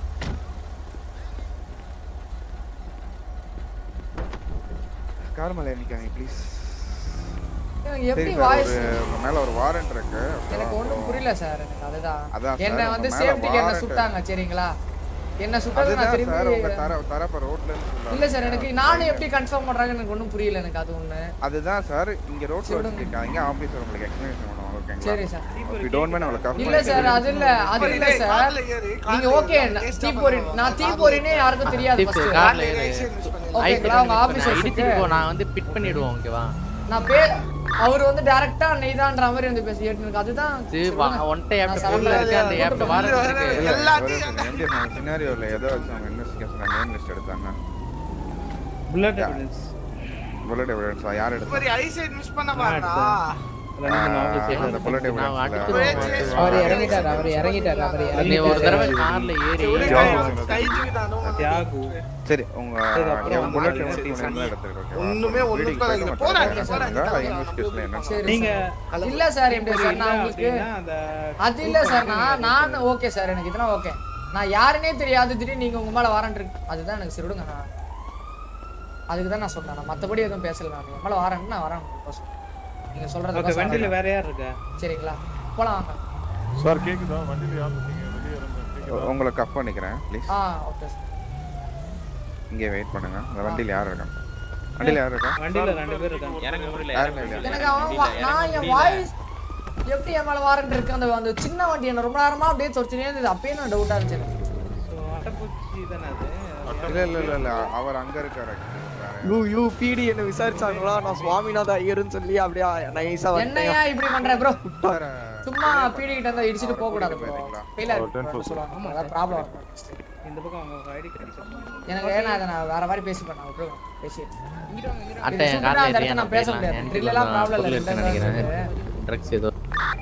கார் மேல நிக்காதீங்க ப்ளீஸ் எனக்கு எப்படி சரி சார் வாய்ஸ் ஒரு உங்க மேல ஒரு வாரண்ட் இருக்கு எனக்கு ஒண்ணும் புரியல சார் எனக்கு அதுதான் அதான் என்ன சார், வந்து உங்க மேல சேஃப்டிக்கு என்ன warrant. சுட்டாங்க சரிங்களா என்ன சுட்டது நான் அதுதான் சார் உங்க திரும்பி தர தரப்ப ரோட்ல இருந்து சொல்றாங்க. இல்ல சார் எனக்கு நானும் எப்படி கன்ஃபார்ம் பண்றாங்க எனக்கு ஒண்ணும் புரியல எனக்கு அது ஒண்ணு அதுதான் சார் இங்க ரோட்ல சொல்லுங்க. வச்சிருக்காங்க ஆபீசர் உங்களுக்கு எக்ஸ்பிளனேஷன் பண்ணுவாங்க ஓகேங்களா சரி sir. If you don't mind அவளை cover இல்ல சார் அது இல்ல அது இல்ல சார் நீங்க ஓகே தீப்பொறி நான் தீப்பொறினே யாருக்கும் தெரியாது Chief, first. கார்ல ஏறு. ஓகேங்களா உங்க நான் ஆபீசர் இடிச்சிட்டு போ நான் வந்து பிட் பண்ணிடுவோம் ஓகேவா நான் பே அவர் வந்து டைரக்டா நெய்தான்ற மாதிரி வந்து பேசி எனக்கு அதுதான் சரி வா ஒன்ட்ட ஆப்ட் போன்ல இருக்கு அந்த ஆப்ட் வாரண்ட் இருக்கு சினாரியோல எதை வச்சு அவங்க இன்வெஸ்டிகேஷன் நேம் லிஸ்ட் எடுத்தாங்க புல்லட் எவிடன்ஸ் புல்லட் எவிடன்ஸ் யார் எடுத்தாங்க ஒரு ஐ செட் மிஸ் பண்ண பாருடா அந்த புல்லட் எவிடன்ஸ் அவர் இறங்கிட்டாரு அவர் இறங்கிட்டாரு அவர் நீ ஒரு தடவை இறங்கிட்டாரு கார்ல ஏறி தியாகு சரி உங்க சரி, அப்புறம் புல்லட் மாத்தி எவிடன்ஸ் மாத்தி எடுத்துருக்கு ஓகேவா ஒண்ணுமே ஒண்ணும் Reading இருக்காது. போயிட்டு போடா, மட்டும் போடா, சொல்லுங்க. அது இன்வெஸ்டிகேஷன்ல என்ன சரி, நீங்க இல்ல சார் எப்படி சார் நான் உங்களுக்கு அப்படின்னா அந்த அது இல்ல சார் நான் நான் ஓகே சார் எனக்கு இதெல்லாம் ஓகே நான் யாருன்னே தெரியாது திடீர்னு நீங்க உங்க மேல வாரண்ட் இருக்கு அதுதான் எனக்கு சரி விடுங்க நான் அதுக்கு தான் நான் சொன்னேன் நான் மத்தபடி எதுவும் பேசல நான் உங்க மேல வாரண்ட் நான் வரேன் நீங்க ஓகே சொல்றது வண்டியில வேற யார் இருக்கா சரிங்களா போலாம் வாங்க சார் கேக்குதா வண்டியில யார் இருக்கீங்க வெளியே இருந்து கேக்குதா உங்களை கப் பண்ணிக்கிறேன் ப்ளீஸ் ஆ ஓகே சார் இங்கே வெயிட் பண்ணுங்க அந்த வண்டியில யார் இருக்காங்க வண்டியில யார் இருக்கா வண்டியில ரெண்டு பேர் இருக்காங்க இறங்க முடியல யாருமே இல்லையா? எனக்கு அவன் வா- நான் என் வாய்ஸ் எப்படி என் மேல வாரண்ட் இருக்கு அந்த அந்த சின்ன வண்டி என்ன ரொம்ப நேரமா அப்படியே தொடுத்துனே இருந்தது அப்பயே நான் டவுட்டா இருந்துச்சு எனக்கு. ஸோ அட்டைப்பூச்சி தானே அது இல்ல இல்ல இல்ல இல்ல அவர் அங்க இருக்காரு யூ யூ பிடி என்ன விசாரிச்சாங்களா நான் சுவாமிநாத ஐயர்னு சொல்லி அப்படியே நைஸா என்னையா இப்படி பண்ற ப்ரோ சும்மா பீடி கிட்ட இருந்தா இடிச்சிட்டு போக கூடாது ப்ரோ ஃபெயிலா இருக்கு சொல்லுவாங்க ஆமா அதான் ப்ராப்ளம் இந்த பக்கம் அவங்க ஐடி கார்டு எனக்கு ஏன்னா அதை நான் வேற மாதிரி பேசி பண்ண ப்ரோ பேசி அட்டை இது கார்ல சுட்டுனா அந்த ஏறி இடத்துல நான் பேச முடியாது ட்ரில் எல்லாம் ப்ராப்ளம் பொருள் இல்ல இருக்குன்னு நினைக்கிறேன் ட்ரக்ஸ் ஏதோ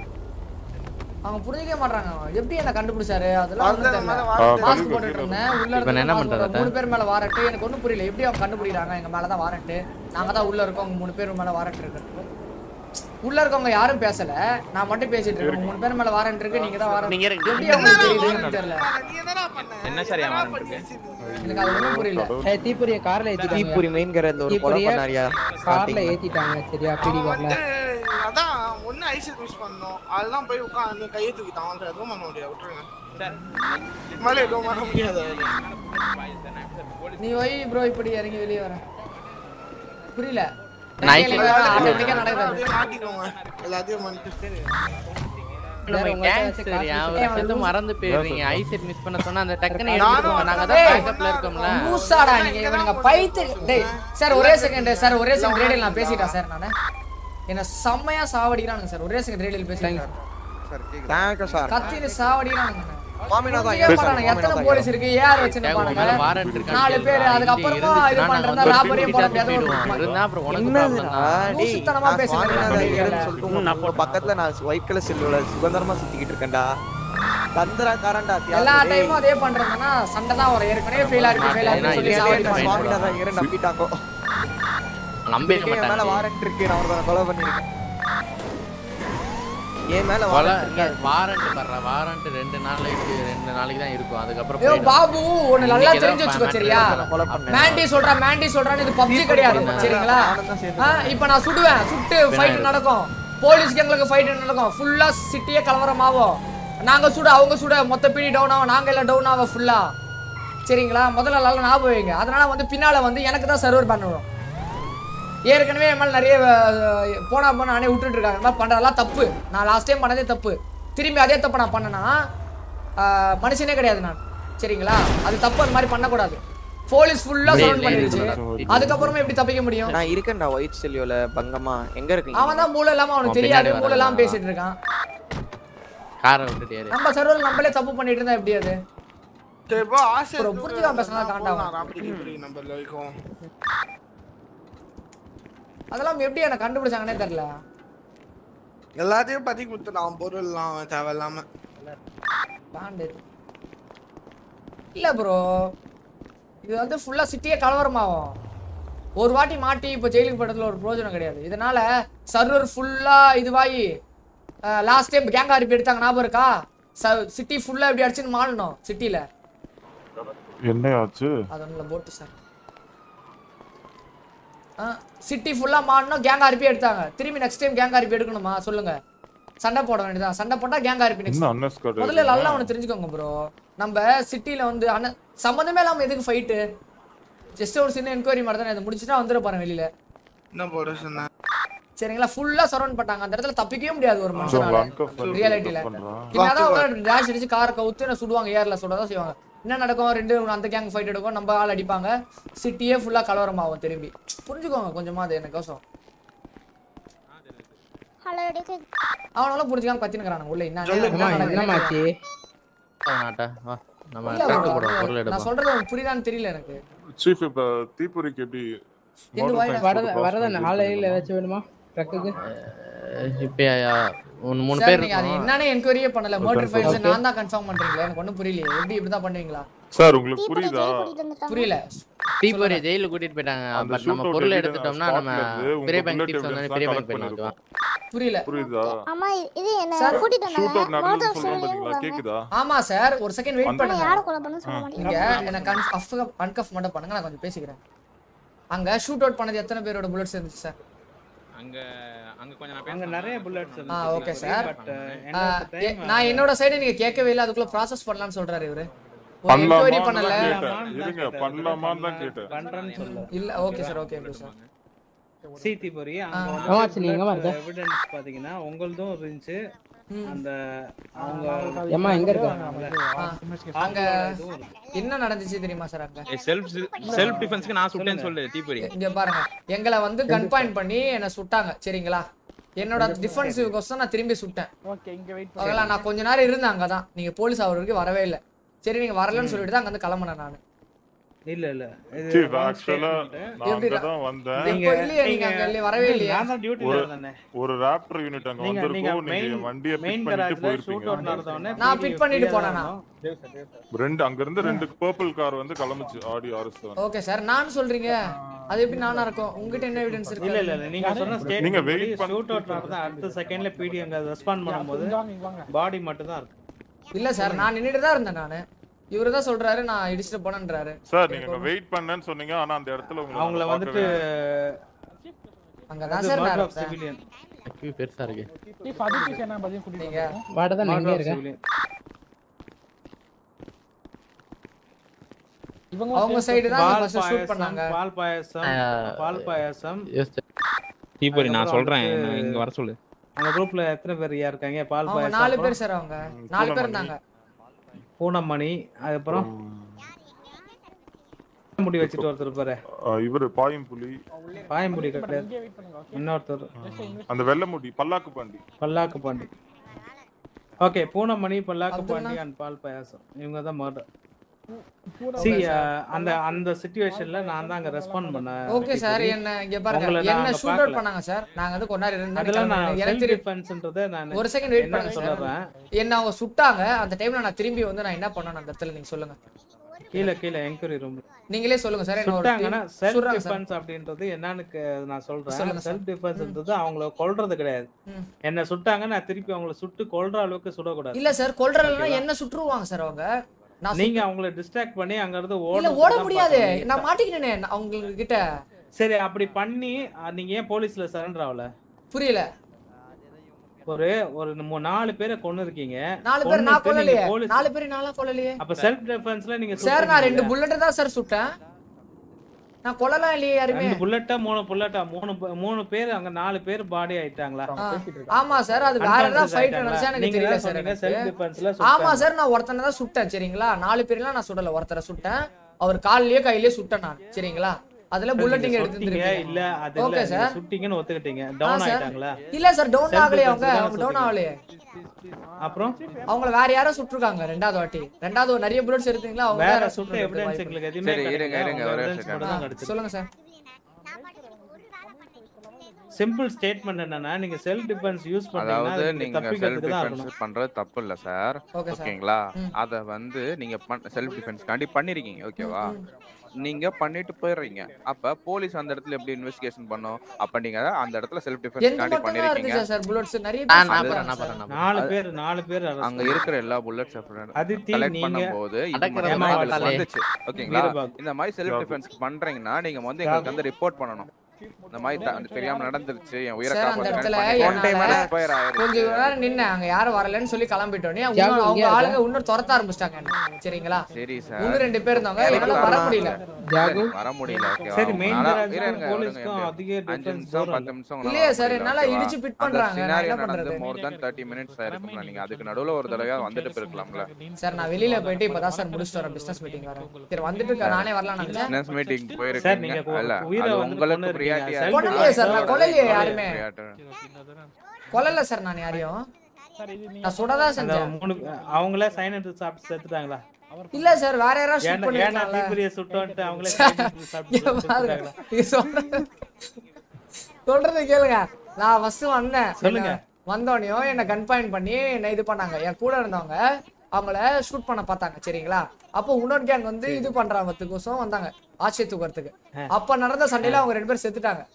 அவங்க புரிஞ்சிக்க மாட்டாங்க எப்படி என்ன கண்டுபிடிச்சாரு அதெல்லாம் வரல, ஒண்ணும் மேல தெரியல வாரண்ட் மாஸ்க் போட்டுட்டு இருந்தேன் உள்ள இப்ப நான் என்ன இருந்து பண்றது மூணு பேர் மேல வாரண்ட் எனக்கு ஒண்ணும் புரியல எப்படி அவங்க கண்டுபிடிக்கிறாங்க எங்க மேல தான் வாரண்ட் நாங்க தான் உள்ள இருக்கோம் அவங்க மூணு பேர் மேல வாரண்ட் இருக்கு உள்ள இருக்கவங்க யாரும் பேசல நான் மட்டும் பேசிட்டு இருக்கேன் மூணு பேர் மேல வாரண்ட் இருக்கு நீங்க தான் வாரண்ட் நீங்க இருங்க. எப்படி அவங்களுக்கு தெரியுதுன்னு தெரியல என்ன சார் ஏன் வாரண்ட் இருக்கு எனக்கு அது ஒண்ணும் புரியல ஏய், தீப்பொறிய கார்ல ஏத்திட்டாங்க தீப்பொறி மெயின்கிற இந்த ஒரு கொலை தீப்பொறிய பண்ணாரியா கார்ல ஏத்திட்டாங்க சரியா பிடி வரல அதான் ஒண்ணு ஐ செட் மிஸ் பண்ணோம் அதெல்லாம் போய் உட்காந்து கையை தூக்கிட்டான் அவன்கிட்ட எதுவும் பண்ண முடியாது விட்டுருங்க மேல எதுவும் பண்ண முடியாது நீ வை ப்ரோ இப்படி இறங்கி வெளியே வர புரியல Nice. ஆட்டோமேட்டிக்கா நடக்குது அப்படியே மாட்டிக்கோங்க எல்லாத்தையும் பண்ணிட்டு நம்ம உங்கள்ட்ட கேங் வச்சு சரி காசு அவரை கொடுத்தா வந்து லூசு. மறந்து போயிடுறீங்க ஐ செட் மிஸ் பண்ண சொன்னா அந்த டக்குன்னு நானும் எடுத்துக்கோங்க நாங்க தான் ஏய், பேக்கப்ல இருக்கோம்ல லூசாடா நீங்க இவனுங்க பைத்து டேய் சார் ஒரே செகண்ட் சார் ஒரே செகண்ட் ரேடியல் நான் பேசிட்டேன் சார் நானு என்ன செம்மையா சாவடிக்கிறானுங்க சார் ஒரே செகண்ட் ரேடியல் பேசிட்டேன் தேங்க்யூ சார் கத்தின்னு சாவடிக்கிறானுங்க சுவாமிநாதா புரியவே ஐயர் மாட்டானுங்க. எத்தனை போலீஸ் இருக்கு ஏஆர் வச்சிருப்பானுங்க வாரண்ட் இருக்கா நாலு பேர் அதுக்கப்புறமா இது பண்றதா ராபரியும் போட முடியாது இருந்தா அப்புறம் உனக்கு என்னதுடா ப்ராப்ளம் டேய் லூசுத்தனமா நான் பேசிட்டு சுவாமிநாத இருக்காங்க. ஐயர்னு சொல்லிட்டு உங்க உங்க பக்கத்துல நான் ஒயிட் கலர் செல்லுல சுதந்திரமா சுத்திக்கிட்டு இருக்கேன்டா தந்திரக்காரன்டா எல்லா டைமும் அதே பண்றதுன்னா சண்டை தான் வரும் ஏற்கனவே ஃபெயில் ஆயிருக்கு ஃபெயில் ஆயிருக்கு சொல்லி சாவடிப்பாங்க சுவாமிநாத ஐயர் நம்பிட்டாங்க நம்பவே இதுக்கு என் மேல மாட்டாங்க வாரண்ட் இருக்கு நான் ஒருத்தனை கொலை பண்ணிருக்கேன் என் மேல கொலை வாரண்ட் இல்ல வாரண்ட் வர்ற வாரண்ட் ரெண்டு நாளைக்கு ரெண்டு நாளைக்கு தான் இருக்கும் அதுக்கப்புறம் ஐயோ போயிடும். பாபு ஒன்னு நல்லா இன்னைக்கு தெரிஞ்சு தான் வச்சுக்கோ matter சரியா நான் கொலை பண்ணேன். மேண்டி சொல்றா மேண்டி சொல்றான்னு இது பப்ஜி கிடையாது சரிங்களா ஆ, இப்ப நான் சுடுவேன் சுட்டு பின்னாடி ஃபைட் இருக்கு. நடக்கும் போலீஸ் கேங்களுக்கு ஃபைட் நடக்கும் ஃபுல்லா சிட்டியே கலவரம் ஆகும் நாங்க சுட அவங்க சுட மொத்த பிடி டவுன் ஆகும் நாங்க எல்லாம் டவுன் ஆகும் ஃபுல்லா சரிங்களா முதல்ல நல்லா ஞாபகம் வைங்க அதனால வந்து பின்னால வந்து எனக்கு தான் சர்வர் பண்ணுவோம் ஏற்கனவே என் மேல நிறைய அஹ், போனா போனா நானே விட்டுட்டு இருக்காங்க இந்த மாதிரி பண்றதெல்லாம் தப்பு நான் லாஸ்ட் டைம் பண்ணதே தப்பு திரும்பி அதே தப்பு நான் பண்ணேன்னா ஆஹ், மனுஷனே கிடையாது நான் சரிங்களா அது தப்பு அந்த மாதிரி பண்ணக்கூடாது போலீஸ் ஃபுல்லா டேய், சரவுண்ட் டேய், பண்ணிருச்சு டேய். அதுக்கப்புறமா எப்படி தப்பிக்க முடியும் நான் இருக்கேன்டா ஒயிட் செல்லியோல பங்கம்மா எங்க இருக்கீங்க அவன் தான் மூளை இல்லாம அவனுக்கு அவன் தெரியாது பின்னாடி மூளை இல்லாம வரான். பேசிட்டு இருக்கான் காரை விட்டுட்டு ஏறு. நம்ம சர்வர் நம்மளே தப்பு பண்ணிட்டு இருந்தா எப்படி அது சரி இப்போ ஆசை அப்புறம் புரிஞ்சுக்காம பேசினா காண்டாகும். நம்பர்ல வைக்கும் அதெல்லாம் எப்படி எனக்கு கண்டுபிடிச்சாங்கன்னே தெரியல எல்லாத்தையும் பத்தி கொடுத்துட்டான் பொருள்லாம் அவன் தேவையில்லாம பாண்டு இல்ல ப்ரோ இது வந்து ஃபுல்லா சிட்டியே கலவரமாகும் ஒரு வாட்டி மாட்டி இப்போ ஜெயிலுக்கு போட்டதுல ஒரு பிரயோஜனம் கிடையாது இதனால சர்வர் ஃபுல்லா இதுவாகி லாஸ்ட் டைம் கேங் ஆர்பி எடுத்தாங்க ஞாபகம் இருக்கா சிட்டி ஃபுல்லா இப்படி அடிச்சுன்னு மாறணும் சிட்டில என்ன ஆச்சு அது ஒன்றும் போட்டு சார் சிட்டி ஃபுல்லா மாறணும் கேங் ஆர்பி எடுத்தாங்க திரும்பி நெக்ஸ்ட் டைம் கேங் ஆர்பி எடுக்கணுமா சொல்லுங்க சண்டை போட வேண்டியதான் சண்டை போட்டா கேங் ஆர்பி என்ன unnecessary முதல்ல நல்லா ஒன்று தெரிஞ்சுக்கோங்க ப்ரோ நம்ம சிட்டில வந்து அண்ண சம்மந்தமே இல்லாம எதுக்கு ஃபைட்டு ஜஸ்ட் ஒரு சின்ன என்கொயரி மாதிரி தானே இதை முடிச்சுட்டா வந்துட போறேன் வெளியில என்ன போட சொன்ன சரிங்களா ஃபுல்லா சரௌண்ட் பண்ணாங்க அந்த இடத்துல தப்பிக்கவே முடியாது ஒரு உங்களை மனுஷனால uncuff பண்ணி ரியாலிட்டியில cuff பண்றான். என்னதான் டேஷ் அடிச்சு காரை கவுத்து என்ன சுடுவாங்க ஏர்ல சுடதான் செய்வாங்க என்ன நடக்கும் ரெண்டு அந்த கேங் ஃபைட் எடுக்கும் நம்ம ஆள் அடிப்பாங்க சிட்டியே ஃபுல்லா கலவரம் ஆகும் திரும்பி புரிஞ்சுக்கோங்க கொஞ்சமா அது எனக்கோசம் ஹலோ எடுக்கு அவனால புரிஞ்சுக்காம கத்தினுக்கிறானுங்க உள்ள என்ன அம்மா, என்னம்மாச்சு? நாட்டா, வா. நம்ம இல்ல ட்ரக்கு bro, போடுவோம், பொருள் நான் எடுப்போம். சொல்றது உங்களுக்கு புரியுதான்னு தெரியல எனக்கு சீஃப் இப்ப தீப்பொறிக்கு எப்படி எந்த model வாயில- science வரத போட்டு வரத cross நாளையில ஏதாச்சும் வேணுமா ட்ரக்குக்கு அஹ் இப்ப ஒரு மூணு சார் பேர் நீங்க அது இருக்கோம். என்னன்னு என்கொயரியே பண்ணல ஒரு மர்டர் ஃபைல்ஸ் confirm. நான் தான் கன்ஃபார்ம் பண்றீங்களா எனக்கு ஒண்ணும் புரியல எப்படி இப்படி தான் பண்ணுவீங்களா சார் உங்களுக்கு புரியுதா புரியல தீப்பொறி ஜெயிலுக்கு கூட்டிட்டு போயிட்டாங்க அந்த பட் நம்ம shootout பொருள் evidence எடுத்துட்டோம்னா நம்ம spotல இருந்து உங்க பெரிய பேங்க் bullet டிப்ஸ் வந்து evidence பெரிய தான் பேங்க் collect பண்ணிக்கலாம் புரியல புரியுதா அம்மா இது என்ன Sir, கூட்டிட்டு ஷூட் அவுட் வந்தாங்க நடந்தது மோட்டார் சொல்றோம் பாத்தீங்களா கேக்குதா ஆமா சார் ஒரு செகண்ட் வெயிட் அந்த- பண்ணுங்க யாரை கொலை பண்ண சொல்ல மாட்டீங்க இங்க எனக்கு அன்கஃப் மட்டும் பண்ணுங்க நான் கொஞ்சம் பேசிக்கிறேன் அங்க ஷூட் அவுட் பண்ணது எத்தனை பேரோட புல்லட்ஸ் இருந்துச்சு சார் அங்க அங்க கொஞ்சம் நான் அங்க பேச நிறைய bullets ஆ இருந்துச்சு. Okay But, sir uh, end of the time, நான் என்னோட சைடு நீங்க கேட்கவே இல்லை அதுக்குள்ள ப்ராசஸ் பண்ணலாம்னு சொல்றாரு இவரு ஒரு பண்ணலாமான்னு என்கொயரி தான் பண்ணல கேட்டேன். இருங்க, பண்ணலாமான்னு தான் கேட்டேன். பண்றேன்னு சொல்லல. இல்ல okay sir okay okay sir சீத்தி பொறி அங்க ஆ. வந்து ஆமாச்சு, நீ எங்க blood வருது? evidence பாத்தீங்கன்னா உங்களுதும் இருந்துச்சு அந்த அவங்க ஏம்மா, எங்க இருக்க? ஆ, அங்க என்ன நடந்துச்சு தெரியுமா சார் அங்க செல்ஃப் செல்ஃப் டிஃபென்ஸ்க்கு நான் சுட்டேன்னு சொல்லு தீப்பொறி இங்க பாருங்க எங்களை வந்து கன் பாயிண்ட் பண்ணி என்ன சுட்டாங்க சரிங்களா என்னோட டிஃபென்சிவ்கோசம் நான் திரும்பி சுட்டேன் ஓகே இங்க வெயிட் ஓகேங்களா நான் கொஞ்ச நேரம் இருந்தேன் அங்கதான் நீங்க போலீஸ் அவர் வரைக்கும் வரவே இல்லை சரி நீங்க வரலன்னு சொல்லிட்டு தான் அங்க வந்து கிளம்புனேன் நான் இல்ல இல்ல இது சீஃப் wrong ஆக்சுவலா statement. நான் எப்படி அங்கதான் வந்தேன் இப்போ இல்லையே நீங்க அங்க இல்லையே வரவே இல்லையே நான் தான் டியூட்டில ஒரு இருந்தேனே ஒரு ராப்டர் யூனிட் அங்க நீங்க நீங்க வந்திருக்கோம் நீங்க மெயின் என் வண்டியை மெயின் பிக் பண்ணிட்டு கராஜ்ல ஷூட் அவுட் போயிருப்பீங்க நடந்த உடனே நான் pick பண்ணிட்டு free-ஆ போனேனா? இருந்தோம். ரெண்டு அங்க இருந்து ரெண்டு பர்பிள் கார் வந்து கிளம்புச்சு ஆடி ஆர்எஸ் ஓகே சார் நான் சொல்றீங்க அது எப்படி நானா இருக்கும் உங்ககிட்ட என்ன எவிடன்ஸ் இருக்கு இல்ல இல்ல இல்ல நீங்க சொன்ன நீங்க ஸ்டேட்மெண்ட் wait படி பண்ண- ஷூட் அவுட் நடந்தா அடுத்த செகண்ட்ல பிடி அங்க ரெஸ்பாண்ட் பண்ணும்போது பாடி மட்டும் தான் இருக்கு இல்ல சார் நான் நின்னுட்டு தான் இருந்தேன் நானு இவரு தான் சொல்றாரு நான் இடிச்சிட்டு போனேன்றாரு சார் நீங்க வெயிட் பண்ணேன்னு சொன்னீங்க ஆனா அந்த இடத்துல உங்களை அவங்கள நாங்க வந்துட்டு பார்க்கவே அங்கதான் அது சார் நான் murder of இருந்தேன். civilian. IQ பெருசா இருக்கு சீஃப் அதித்தி சேனா பதியும் கூட்டிட்டு நீங்க வந்தாங்க. வாடதான் நான் Murder எங்க of இருக்கேன் civilian. இவங்க அவங்க சைடு தான் பால் ஃபர்ஸ்ட் ஷூட் பாயாசம் பண்ணாங்க பால் பாயாசம் ஆ, பால் பாயாசம் தீப்பொறி நான் அதுக்கப்புறம் சொல்றேன் வந்துட்டு- என்ன இங்க வர சொல்லு அந்த குரூப்ல எத்தனை பேர் ஐயா இருக்காங்க பால் அவங்க பாயாசம் நாலு அப்புறம் பேர் சார் அவங்க நாலு பேர் இருந்தாங்க பூனமணி அதுக்கப்புறம் முடி வச்சுட்டு ஒருத்தர் இருப்பாரு ஆ, இவரு பாயும் புலி பாயம்புடி கிடையாது இன்னொருத்தர் அந்த வெள்ளை முடி பல்லாக்கு பாண்டி பல்லாக்கு பாண்டி ஓகே பூனமணி பல்லாக்கு பாண்டி அண்ட் பால் பாயாசம் இவங்க தான் மர்டர் சி அந்த அந்த சிச்சுவேஷன்ல நான் தான் அங்க ரெஸ்பாண்ட் பண்ணேன் ஓகே சார் என்ன இங்க பாருங்க உங்களை நான் என்ன அங்க ஷூட் அவுட் பார்க்கல. பண்ணாங்க சார் நாங்க வந்து கொஞ்ச நேரம் அதெல்லாம் நான் இருந்தோம் எனக்கு செல்ஃப் தெரியும் டிஃபென்ஸ்ன்றதை நான் ஒரு செகண்ட் வெயிட் என்னன்னு பண்ணுங்க சொல்லுறேன் சார் என்ன அவங்க சுட்டாங்க அந்த டைம்ல நான் திரும்பி வந்து நான் என்ன பண்ணேன் அந்த இடத்துல நீங்க சொல்லுங்க கீழே கீழே என்கொயரி ரூம் நீங்களே சொல்லுங்க சார் என்ன ஒரு சுட்டாங்கன்னா team- செல்ஃப் சுடுறாங்க சார். டிஃபென்ஸ் அப்படின்றது என்னன்னு கே- நான் சொல்றேன் சொல்லுங்க சார். செல்ஃப் டிஃபென்ஸ்ன்றது அவங்கள கொல்றது கிடையாது ம். என்ன சுட்டாங்க நான் திருப்பி அவங்கள சுட்டு கொல்ற அளவுக்கு சுடக்கூடாது இல்ல சார் கொல்றதுனா ஓகேவா? என்ன சுட்டுருவாங்க சார் அவங்க நான் நீங்க அவங்கள டிஸ்ட்ராக்ட் பண்ணி அங்க இருந்து இல்ல ஓட ஓட முடியாது நான் மாட்டிக்கிட்டேனே நான் அவங்க கிட்ட சரி அப்படி பண்ணி அஹ், நீங்க ஏன் போலீஸ்ல சரண்டர் ஆகல புரியல ஒரு ஒரு மூ- நாலு பேரை கொன்னு இருக்கீங்க நாலு பேர் நான் கொல்லலையே போலீஸ் நாலு பேர் நான்லாம் கொல்லலையே அப்ப செல்ஃப் டிஃபென்ஸ்ல நீங்க சார் நான் ரெண்டு சுட்டுருக்கீங்க. புல்லட் தான் சார் சுட்டேன் நான் கொல்லலாம் இல்லையே யாருமே ரெண்டு புல்லட்டா மூணு புல்லட்டா மூணு பே- மூணு பேர் அங்க நாலு பேர் பாடி ஆயிட்டாங்களா ஆ, ஆமா சார் அது வேற ஏதாவது Unconscious ஃபைட் ஆயிட்டாங்களா? நடந்துச்சா எனக்கு நீங்க தெரியல தான் சார் சொன்னீங்க self எனக்கு defense ல ஆமா சுட்டாங்க. சார் நான் ஒருத்தனை தான் சுட்டேன் சரிங்களா நாலு பேர்லாம் நான் சுடல ஒருத்தரை சுட்டேன் அவர் கால்லயே கையிலயே சுட்டேன் நான் சரிங்களா அதுல நீங்க புல்லட்டிங் சுட்டீங்க, இல்ல அது இல்ல ஓகே நீங்க சார் சுட்டீங்கன்னு ஒத்துக்கிட்டீங்க டவுன் சார். ஆயிட்டாங்களா இல்ல சார் டவுன் Self ஆகலையே defense அவங்க தானே அவங்க டவுன் சுட்டீங்க. ஆகலையே அப்புறம் அவங்கள வேற யாரோ சுட்டுருக்காங்க ரெண்டாவது வாட்டி ரெண்டாவது ஒரு நிறைய புல்லட்ஸ் எடுத்தீங்களா அவங்க வேற வேற சுட்ட சுட்டு எவிடன்ஸ் எங்களுக்கு எதுவுமே சரி, இருங்க, கிடைக்கல. இருங்க, உங்க ஒரே evidence second. மட்டும் தான் ஆ, கிடைச்சது. சொல்லுங்க சார் சிம்பிள் ஸ்டேட்மெண்ட் என்னன்னா நீங்க செல்ஃப் டிஃபென்ஸ் யூஸ் பண்ணீங்கன்னா அதாவது அதுக்கு நீங்க செல்ஃப் தப்பிக்கிறதுக்கு தான் டிஃபென்ஸ் இருக்கணும் பண்றது தப்பு இல்ல சார் Okay, sir. ஓகேங்களா ம். அத வந்து நீங்க செல்ஃப் டிஃபென்ஸ் காண்டி பண்ணிருக்கீங்க ஓகேவா நீங்க பண்ணிட்டு போயிடுறீங்க அப்ப போலீஸ் அந்த இடத்துல எப்படி இன்வெஸ்டிகேஷன் பண்ணும் அப்ப நீங்க அந்த இடத்துல செல்ஃப் டிஃபென்ஸ் எந்த காண்டி மட்டும் தான் பண்ணிருக்கீங்க இருந்துச்சா சார் புல்லட்ஸ் நிறைய ஆ, பேர் நான் சுட்டுருக்காங்க போறேன், நான் சார். போறேன், நான் நாலு அது- பேர் நாலு பேர் arrest அங்க இருக்கிற எல்லா புல்லட்ஸ் அதித்தி, கலெக்ட் நீங்க பண்ணும்போது இது அடக்குறது மட்டும் தான் மாட்டாளே. எங்களுக்கு வந்துச்சு ஓகேங்களா வீரபாகு. இந்த மாதிரி செல்ஃப் டிஃபென்ஸ் பண்றீங்கன்னா நீங்க வந்து எங்களுக்கு வந்து ரிப்போர்ட் பண்ணணும் இந்த மாதிரி த- தெரியாம நடந்துருச்சு என் உயிரை சார் அந்த இடத்துல காப்பாற்றுங்க என்னால கொஞ்சம் நேரம் நின்னேன் அங்க யாரும் வரலன்னு சொல்லி கிளம்பிட்டோன்னே ஜாகு, அவங்க இங்கே ஆளுங்க இன்னும் துரத்த ஆரம்பிச்சிட்டாங்க என்ன சரிங்களா சரி சார் இன்னும் ரெண்டு பேர் இருந்தாங்க என்னால வர முடியல ஜாகு. வர முடியல ஓகேவா சரி, main உங்களால- garage இருங்க, இருங்க, போலீஸ்க்கும் இருங்க. அதிக அஞ்சு difference நிமிஷம் தூரம் பத்து நிமிஷம் உங்களால இல்லையே வர சார், முடியல, என்னால ஓகேவா? இடிச்சு pit அந்த பண்றாங்க, நான் scenario என்ன நடந்து பண்றது? more than 30 minutes ஆயிருக்கும்ல, நீங்க அதுக்கு நடுவுல ஒரு தடவை வந்துட்டு போயிருக்கலாம்ல சார் நான் வெளியில போயிட்டு இப்பதான் சார் முடிச்சுட்டு வரேன் பிசினஸ் மீட்டிங் வரேன் சரி வந்துட்டு இருக்க நானே வரலாம் நினைச்சேன் பிசினஸ் மீட்டிங் சார், போயிருக்கீங்க நீங்க கொ- இல்ல உயிரை அது வந்து உங்களுக்கு கொன்னு priority இருக்கீங்க. ஆ கொல்லலையே சார், நான் இருக்கு. கொல்லலையே யாருமே. priority. கொல்லல சார் நான் யாரையும் நான் சுடதான் அந்த செஞ்சேன் மூணு அவங்களே சைன் எடுத்து சாப்பிட்டு செத்துட்டாங்களா இல்ல சார் வேற யாராவது ஷூட் ஏன்னா ஏன்னா பண்ணிருக்காங்கல்ல தீபரிய சுட்டோன்ட்டு அவங்களே sign எடுத்து சாப்பிட்டு இங்க பாருங்க, செத்துட்டாங்களா? நீங்க சொல்றது சொல்றது கேளுங்க நான் ஃபர்ஸ்ட் வந்தேன் சொல்லுங்க. என்ன- வந்தோடனையும் என்ன கன்ஃபைன் பண்ணி என்ன இது பண்ணாங்க என் கூட இருந்தவங்க அவங்கள ஷூட் பண்ண பார்த்தாங்க சரிங்களா அப்போ இன்னொரு கேங் வந்து இது பண்றதுக்கோசம் வந்தாங்க ஆட்சியை தூக்குறதுக்கு அப்ப நடந்த சண்டையில அவங்க ரெண்டு பேரும் செத்துட்டாங்க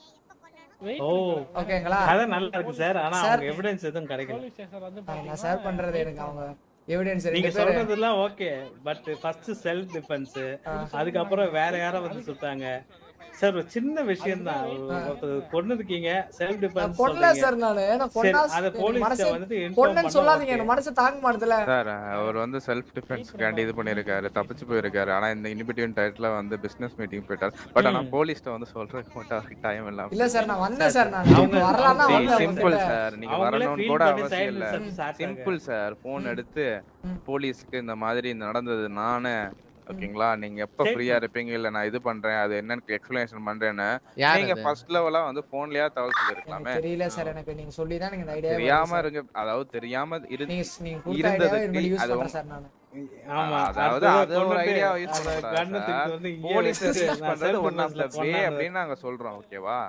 ஓ ஓகேங்களா கதை நல்லா இருக்கு சார் ஆனா சார். அவங்க எவிடன்ஸ் எதுவும் கிடைக்கல நான் ஷேர் பண்றது எனக்கு அவங்க எவிடன்ஸ் நீங்க ரெண்டு பேரு சொல்றதெல்லாம் okay but first self defence அதுக்கப்புறம் வேற யாரோ வந்து சுட்டாங்க சார் ஒரு சின்ன விஷயம் தான் ஒருத்தர் கொண்டு இருக்கீங்க செல்ஃப் டிஃபென்ஸ் கொல்ல சார் நானு நான் கொன்னா அத போலீஸ் மனசு வந்து inform கொன்னன்னு பண்ணா சொல்லாதீங்க okay. எனக்கு மனசு தாங்க மாட்டுதுல சார் அவர் வந்து செல்ஃப் டிஃபென்ஸ்க்காண்டி இது பண்ணியிருக்காரு தப்பிச்சு போயிருக்காரு ஆனா இந்த இன்பிட்வீன் டயத்துல வந்து பிசினஸ் மீட்டிங் போயிட்டார் பட் ஆனா போலீஸ்ட்ட வந்து சொல்றதுக்கு மட்டும் அவருக்கு டைம் இல்லாம இல்ல சார் நான் வந்தேன் சார் நான் அவங்க வரலாம் தான் வந்தேன் சிம்பிள் உங்ககிட்ட. சார் நீங்க அவங்களே வரணும்னு feel கூட பண்ணி அவசியம் side இல்ல reception சாப்பிட்டாங்க. சிம்பிள் சார் போன் எடுத்து போலீஸ்க்கு இந்த மாதிரி நடந்தது நானு ஓகேங்களா நீங்க எப்ப சரி, ஃப்ரீயா இருப்பீங்க இல்ல நான் இது பண்றேன் அது என்னன்னு எக்ஸ்பிளனேஷன் பண்றேன்னு யார் நீங்க அது? ஃபர்ஸ்ட் லெவலா வந்து போன்லயா தகவல் எனக்கு சொல்லிருக்கலாமே தெரியல சார் எனக்கு நீங்க சொல்லி தான் எனக்கு இந்த ஐடியா தெரியாம இருங்க அதாவது தெரியாம இரு நீங்க நீங்க கொடுத்த ஐடியாவை இருந்ததுக்கு இனிமேல் யூஸ் அது பண்றேன் சார் நான் ஆமா அதாவது அடுத்தது அது ஒரு கொன்னுட்டு ஐடியா யூஸ் அந்த பண்ணக்கூடாது கண்ணை தூக்கிட்டு வந்து இங்கே போலீஸ் வச்சுட்டு யூஸ் நான் பண்றது self one of the defense ல வே பண்ணாத. அப்படின்னு நாங்க சொல்றோம் ஓகேவா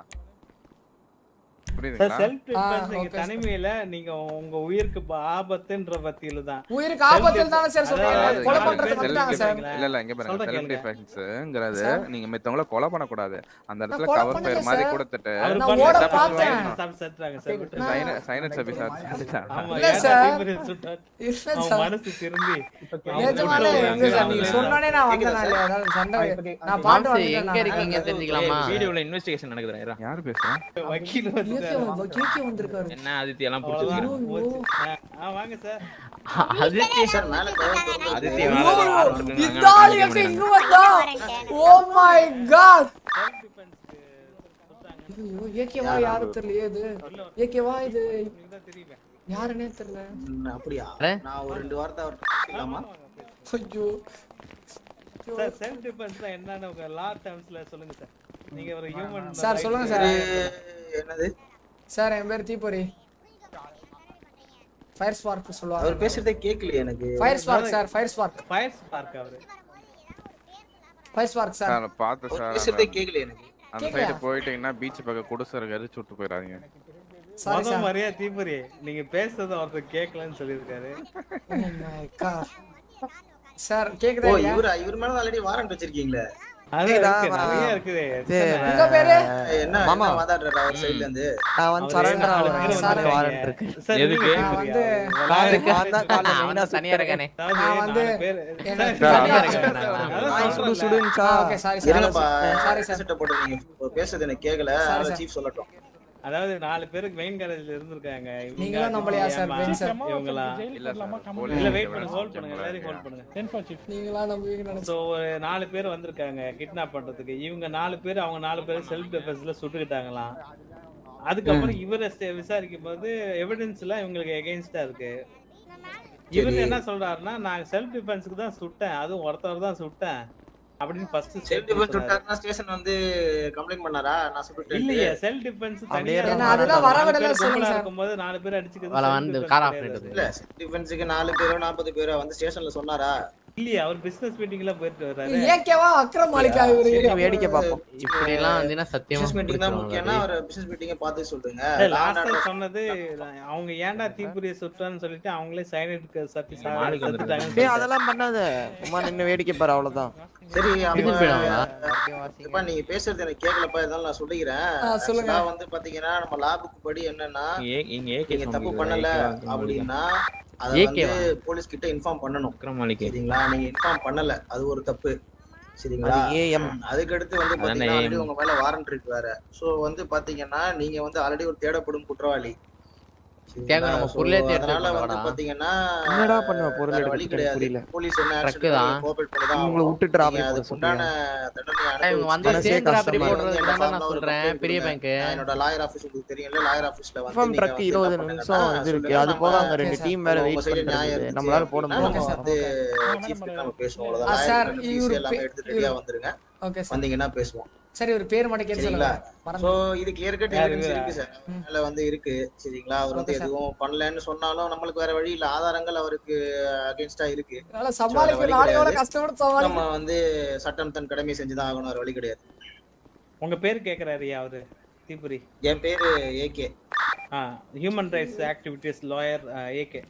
சார் புரியுதுங்களா செல்ஃப் டிஃபென்ஸ் ஆ, நீங்க okay, sir. தனிமையில நீங்க உங்க உயிருக்கு ப- ஆபத்துன்ற பத்தியில தான் உயிருக்கு ஆபத்தில் தானே சார் சொல்றீங்க அதாவது கொலை நாலு பண்றதுக்கு பேர் வந்துட்டாங்க சார் இல்ல இல்ல இங்க பாருங்க சொல்றேன் செல்ஃப் கேளுங்க. டிஃபென்ஸ்ங்கிறது Sir. நீங்க மித்தவங்கள கொலை பண்ணக்கூடாது அந்த இடத்துல கொலை கவர் பண்ணல ஃபயர் மாதிரி sir. கொடுத்துட்டு அவரு நான் பண்ணல, ஓட தப்பு பார்த்தேன். சைன- தப்பு செத்துறாங்க சார், விட்டுருங்க. சைன- சைனட் சர்வீஸ் ஆச்சு ஆமா, இல்ல ஏன்டா சார். தீவிர சுட்டார்? இல்ல அவன் சார். மனசு திரும்பி அவன் நிஜமாலே விட்டுருவாங்க. எங்க சார் நீங்க அவன் சொன்னோனே நான் வந்தேன் நான் இல்லையா? அதாவது சண்டை நான் பாட்டு மாம்சு, வந்துட்டேன் எங்க நான். இருக்கீங்க தெரிஞ்சுக்கலாமா வீடியோல இன்வெஸ்டிகேஷன் நடக்குதுடா யார் பேசுறா வக்கீல் கேக்கே வந்துட்டாரு. வந்து- கேக்கே வந்திருக்காரு என்ன ஆதித்யா எல்லாம் அவ்வளவுதான், பிடிச்சிருக்கு போச்சு. ஆ, ஆ, வாங்க சார் ஆதித்யா ஆதித்யா வேலை ஐயோ, பார்த்துட்டு இந்த ஆளு எப்படி இங்க வந்தா ஓ மை காட் ஐயோ ஏகேவா யாரும் தெரியலையே இது ஏகேவா இது இதுதான் தெரியுமே யாருன்னே தெரியல அப்படியா அட. நான் ஒரு ரெண்டு வார்த்தை அவர்கிட்ட பேசலாமா ஐயோ சார் செல்ஃப் டிஃபென்ஸ்ல என்னன்னு உங்க லா டேர்ம்ஸ்ல சொல்லுங்க சார் நீங்க ஒரு ஹியூமன் சார் சொல்லுங்க சார் என்னது சார் என் பேர் தீபொரி ஃபயர் ஸ்பார்க் அவர் சொல்லுவாங்க பேசுறதே கேட்கலையே எனக்கு fire spark sir fire spark fire spark அவரு ஃபயர் ஸ்பார்க் சார் சார் பார்த்து அவர் சார் பேசுறதே அந்த- கேட்கலையே எனக்கு அந்த கேக்கலையா? சைடு போயிட்டீங்கன்னா பீச் பக்கம் குடிசை எரிச்சு விட்டு போயிடாதீங்க சாரி முத சார் மாதிரியா தீபுரி நீங்க பேசுறது ஒருத்தர் கேட்கலன்னு சொல்லியிருக்காரு Oh my God. Sir oh கேக்குதா இல்லையா? இவரா இவர் மேல ஆல்ரெடி வாரண்ட் வச்சிருக்கீங்களே அது கேக்குதா? இருக்கு, நிறைய ஆ. இருக்குது. சரி, எத்தனை- உங்க பேரு? என்ன மாமா. என்ன வாதாடுறாரு அவர் சைடுல இருந்து நான் வந்து அவரு சரண்டர் நாலு ஆகிறேன் பேர் சார் வந்திருக்காங்க. வாரண்ட் இருக்கு சார், எதுக்கு? நீங்க நான் கேக்குறியா? வந்து நாலு நான் தான் காலைல அவன் மெயினா தான் தனியா இருக்கானே அதாவது நான் வந்து நாலு பேர். என்ன- சார், சார், தனியா சார், இருக்காங்க. சார், அதான் நாய் சுடு சொல்றேன்ல. சுடுன்னுச்சா ஆ, ஓகே சாரி சார் இருங்கப்பா சாரி சார் செட்டப் போட்டு நீங்க இப்ப பேசுறது எனக்கு கேக்கல சாரி, அதனால சார். சீஃப் சொல்லட்டும் அதாவது நாலு பேருக்கு மெயின் கேரேஜ்ல இருந்திருக்காங்க இவங்க, நீங்களும் நம்மளையா சார், ஏமா, பென் சார்? இவங்கலாம் இல்ல சார் இல்ல வெயிட் பண்ணுங்க ஹோல்ட் பண்ணுங்க எல்லாரையும் ஹோல்ட் பண்ணுங்க நீங்களா நம்புவீங்க நினைச்சேன் ஸோ ஒரு நாலு பேர் வந்திருக்காங்க கிட்னாப் பண்றதுக்கு இவங்க நாலு பேர் அவங்க நாலு பேர் செல்ஃப் டிஃபென்ஸ்ல சுட்டுக்கிட்டாங்களாம் அதுக்கப்புறம் இவரை ஸ்டே- விசாரிக்கும் போது எவிடன்ஸ் எல்லாம் இவங்களுக்கு எகெயின்ஸ்டா இருக்கு இவர் என்ன சொல்றாருன்னா நான் செல்ஃப் டிஃபென்ஸ்க்கு தான் சுட்டேன் அதுவும் ஒருத்தர் தான் சுட்டேன் அப்படின்னு ஃபர்ஸ்ட் செல்ஃப் டிஃபென்ஸ் விட்டாருன்னா ஸ்டேஷன் வந்து கம்ப்ளைண்ட் பண்ணாரா நான் சொல்லிட்டேன் இல்லையே செல்ஃப் டிஃபென்ஸ் அப்படியே தனியா ஏன்னா நாலு அதுதான் பேர் வரவிடல கும்பலா சொல்லுங்க சார். இருக்கும்போது நாலு பேர் அடிச்சுக்கிறது அவளை self வந்து defense கார் ஆஃப் கிடையாது. பண்ணிட்டு இல்ல செல்ஃப் டிஃபென்ஸுக்கு நாலு பேரோ நாற்பது பேரோ வந்து ஸ்டேஷன்ல சொன்னாரா இல்லையே அவர் பிசினஸ் மீட்டிங்ல போயிட்டு வர்றாரு ஏகேவா அக்ரம் மாலிகா இவரு சரி, வேடிக்கை பார்ப்போம் இப்படி எல்லாம் வந்தீங்கன்னா சத்தியமா பிசினஸ் மீட்டிங் தான் முக்கியம்னா பிடிச்சிருவாங்க அவர் பிசினஸ் மீட்டிங்கை பார்த்து சொல்லுங்க லாஸ்ட் டைம் சொன்னது அவங்க ஏன்டா தீப்புரிய சுட்டான்னு சொல்லிட்டு அவங்களே சைனட் சத்தி மாடிக்கு செத்துட்டாங்கன்னு ஏய் சொல்லிட்டாங்க. அதெல்லாம் பண்ணாத சும்மா நின்னு வேடிக்கை பாரு அவ்வளவுதான் சரி இதுக்கு போயிடுவாங்களா? அப்பா நீங்க பேசுறது எனக்கு கேட்கலப்பா இருந்தாலும் நான் சொல்லிக்கிறேன் ஆ, சொல்லுங்க. Actually வந்து பாத்தீங்கன்னா நம்ம லாபுக்கு படி என்னன்னா இங்க ஏ- இங்க ஏகே நீங்க தப்பு பண்ணல அப்படின்னா அத AK வந்து வா? போலீஸ் கிட்ட இன்ஃபார்ம் பண்ணணும் விக்ரமாலிக்கு சரிங்களா நீங்க இன்ஃபார்ம் பண்ணல அது ஒரு தப்பு சரிங்களா அது AM. அதுக்கு அடுத்து வந்து அதானே பாத்தீங்கன்னா AM. ஆல்ரெடி உங்க மேல வாரண்ட் இருக்கு வேற சோ வந்து பாத்தீங்கன்னா நீங்க வந்து ஆல்ரெடி ஒரு தேடப்படும் குற்றவாளி கேக்க நம்ம So, பொருளே தேடி அதனால வந்து வாடா. பாத்தீங்கன்னா என்னடா பண்ணுவ பொருள் வேற வழி எடுத்துட்டு கிடையாது புரியல போலீஸ் என்ன Truck ஆக்ஷன் தான். கோஆபரேட் பண்ணி தான் உங்களை ஆகணும். விட்டுட்டு நீங்க ராபரி அதுக்கு பண்ண உண்டான தண்டனை இவங்க வந்து மனசே சேம் ராபரி கஷ்டமா போடுறது இருக்கு. தான் நான் ஒரு சொல்றேன் complaint பெரிய கொடுங்க. பேங்க் நான் என்னோட லாயர் ஆபீஸ் உங்களுக்கு தெரியும்ல லாயர் ஆபீஸ்ல வந்து கன்ஃபார்ம் நீங்க ட்ரக் வந்து இருபது என்ன நிமிஷம் பண்ணுங்கன்னா, இது இருக்கு சொல்லுங்க, அது நம்ம போக அங்க ரெண்டு Okay, டீம் வேற உங்க வெயிட் சைடு பண்ணிட்டு நியாயம் இருக்குது இருந்துச்சு நம்மளால போட அப்படின்னா Okay, நம்ம sir. வந்து சீஃப் கிட்ட நம்ம பேசுவோம் ஆ, அவ்வளவுதான் sir, லாயர் ஃபீஸ் இவரு எல்லாமே பே- எடுத்து ரெடியா வந்துருங்க ஓகே சார் வந்தீங்கன்னா பேசுவோம் சரி ஒரு பேர் மட்டும் கேட்டு சரிங்களா சொல்லுங்க மறந்து சோ இது கிளியர் கட் யாரு எவிடன்ஸ் இவரா? இருக்கு சார் மேல வந்து இருக்கு சரிங்களா அவர் வந்து Okay, sir. எதுவும் பண்ணலன்னு சொன்னாலும் நம்மளுக்கு வேற வழி இல்ல ஆதாரங்கள் அவருக்கு அகைன்ஸ்டா இருக்கு அதனால வழி சமாளிக்க நாளையோட கிடையாது. கஷ்டப்பட்டு சமாளிக்க நம்ம வந்து சட்டம் தன் கடமை செஞ்சுதான் ஆகணும் வேற வழி கிடையாது உங்க பேர் கேக்குறாருயா அவரு தீபுரி என் பேரு ஏகே ஆ human rights activities lawyer AK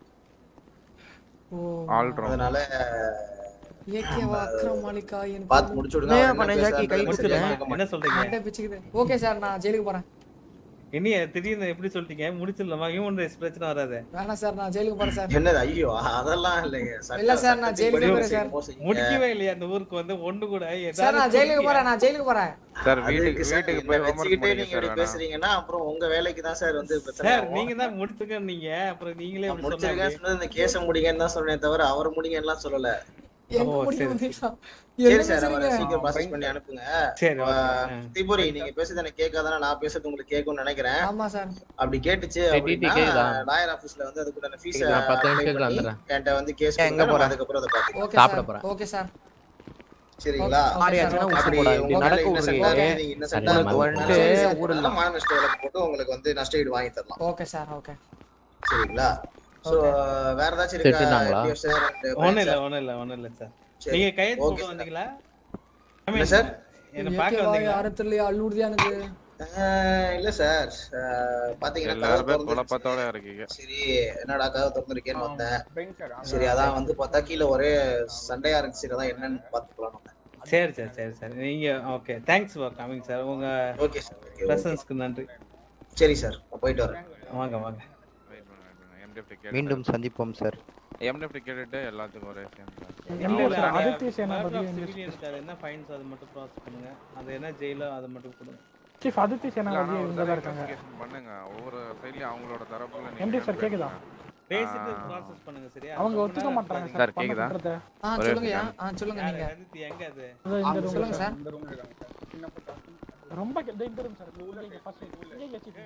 oh all round அதனால ஏகேவா அக்ரம் மாலிகா எனக்கு பார்த்து முடிச்சு விடுங்க ஏன் அவர் என்ன பண்ண ஜாக்கி கை பேசுறாருன்னு முடிச்சிடலாமா கேட்க என்ன மாட்டேன். சொல்றீங்க மண்டை பிச்சுக்குது ஓகே சார் நான் ஜெயிலுக்கு போறேன் என்னைய திடீர்னு எப்படி சொல்லிட்டீங்க முடிச்சிடலாமா ஹியூமன் ரைட்ஸ் பிரச்சனை வராது வேணாம் சார் நான் ஜெயிலுக்கு போறேன் சார் என்னது ஐயோ அதெல்லாம் இல்லைங்க சட்டம் இல்ல சார், நான் சட்டத்தின் ஜெயிலுக்கு படி போறேன் சார். செய்யணுமோ செய்யுங்க. முடிக்கவே இல்லையா அந்த ஊருக்கு வந்து ஒண்ணு கூட சார் ஏதாவது நான் ஜெயிலுக்கு சொல்லிட்டியா? போறேன் நான் ஜெயிலுக்கு போறேன் சார் அதுக்கு வீட்டுக்கு சார் வீட்டுக்கு என்ன போய் ஹோம்ஒர்க் வச்சுக்கிட்டே முடிங்க நீங்க சார் இப்படி வேணா பேசுறீங்கன்னா அப்புறம் உங்க வேலைக்கு தான் சார் வந்து பிரச்சனை சார் ஆகும். நீங்க தான் முடிச்சுக்க நீங்க அப்புறம் நீங்களே நான் இப்படி சொன்னா முடிச்சிருக்கேன் எப்படி? சொன்னது இந்த கேஸ முடிங்கன்னு தான் சொன்னேன் தவிர அவர் முடிங்கன்னு சொல்லல எங்க ஓ, முடிக்க சரி, முடியும் சரி என்ன சார் அவரை பேசுறீங்க சீக்கிரம் ப்ராசஸ் பண்ணி அனுப்புங்க சரி ஆ, ஓகே திபுரி நீங்க பேசுறது எனக்கு கேட்காதானே நான் பேசுறது உங்களுக்கு கேட்கும்னு நினைக்கிறேன் ஆமா சார் அப்படி கேட்டுச்சு சரி, அப்படின்னா TT கேக்குதா? லாயர் ஆபீஸ்ல வந்து அதுக்குண்டான ஃபீஸ் நான் பத்து நிமிஷத்துல வந்துடுறேன். என்கிட்ட வந்து கேஸ் எங்க எங்க போற? அதுக்கப்புறம் அதை பாத்துக்கலாம் ஓகே சாப்பிட சார் போறேன். ஓகே சார் சரிங்களா ஓகே, ஆரியாச்சுன்னா ஓகே, ஊசி அப்படி போடா உங்க இப்படி மேல நடக்க innocent விடுறீங்க ஆ நீங்க innocent ஆ உங்களுக்கு இருக்கணும். வந்துட்டு அதனால ஊரில் மான நஷ்ட வழக்கு போட்டு உங்களுக்கு வந்து நஷ்ட ஈடு வாங்கி தரலாம் ஓகே சார் ஓகே சரிங்களா சோ வேற ஏதாச்சும் இருக்கா செத்துட்டாங்களா? FDF sir and ஒண்ணும் Brian இல்ல sir? ஒண்ணும் இல்ல ஒண்ணும் இல்ல சார் சரி. நீங்க கையெழுத்து Okay, போட sir. வந்தீங்களா என்ன சார் என்ன பார்க்க ஏகேவா வந்தீங்களா யாரும் தெரியலையா அள்ளூர்தியா எனக்கு ஆஹ் இல்ல சார் பாத்தீங்கன்னா கதவு எல்லாருமே திறந்து குழப்பத்தோட இருக்கீங்க சரி என்னடா கதவு திறந்திருக்கேன்னு வந்தேன் சரி அதான் வந்து பார்த்தா கீழே ஒரே சண்டையா இருந்துச்சு சரி அதான் என்னன்னு பாத்துக்கலாம் நம்ம சரி சரி சரி சரி நீங்க okay thanks for coming sir உங்க ஓகே சார் ஓகே பிரசன்ஸ்க்கு நன்றி சரி சார் நான் போயிட்டு வரேன் வாங்க வாங்க வெயிட் பண்ணுங்க வெயிட் பண்ணுங்க எம்டிஎஃப் கேட்டு மீண்டும் சந்திப்போம் சார் எம்டிஎஃப் கேட்டுட்டு எல்லாத்துக்கும் ஒரே சேம் இல்ல சார் ஆதித்ய சேனாபதி சிவிலியன்ஸ் என்ன ஃபைன்ஸ் அது மட்டும் ப்ராசஸ் பண்ணுங்க அது என்ன ஜெயிலோ அது மட்டும் கொடுங்க சீஃப் ஆதித்ய சேனாபதி இவங்க தான் இருக்காங்க இன்வெஸ்டிகேஷன் பண்ணுங்க ஒவ்வொரு சைட்லயும் அவங்களோட தரப்புல எம்டி நீங்க சார் கேக்குதா பேசிட்டு ப்ராசஸ் பண்ணுங்க சரியா அவங்க ஒத்துக்க மாட்டாங்க சார், சார் கேக்குதா? பண்றத ஆ ஒரே சொல்லுங்கய்யா second. ஆ சொல்லுங்க யாரு நீங்க ரஞ்சித் எங்க அது இதோ இந்த ஆ, room சொல்லுங்க சார் சார் ரொம்ப கே- இதோ இந்த room சார் உள்ள இங்க ஃபர்ஸ்ட் இங்க இங்க வச்சுக்கோங்க.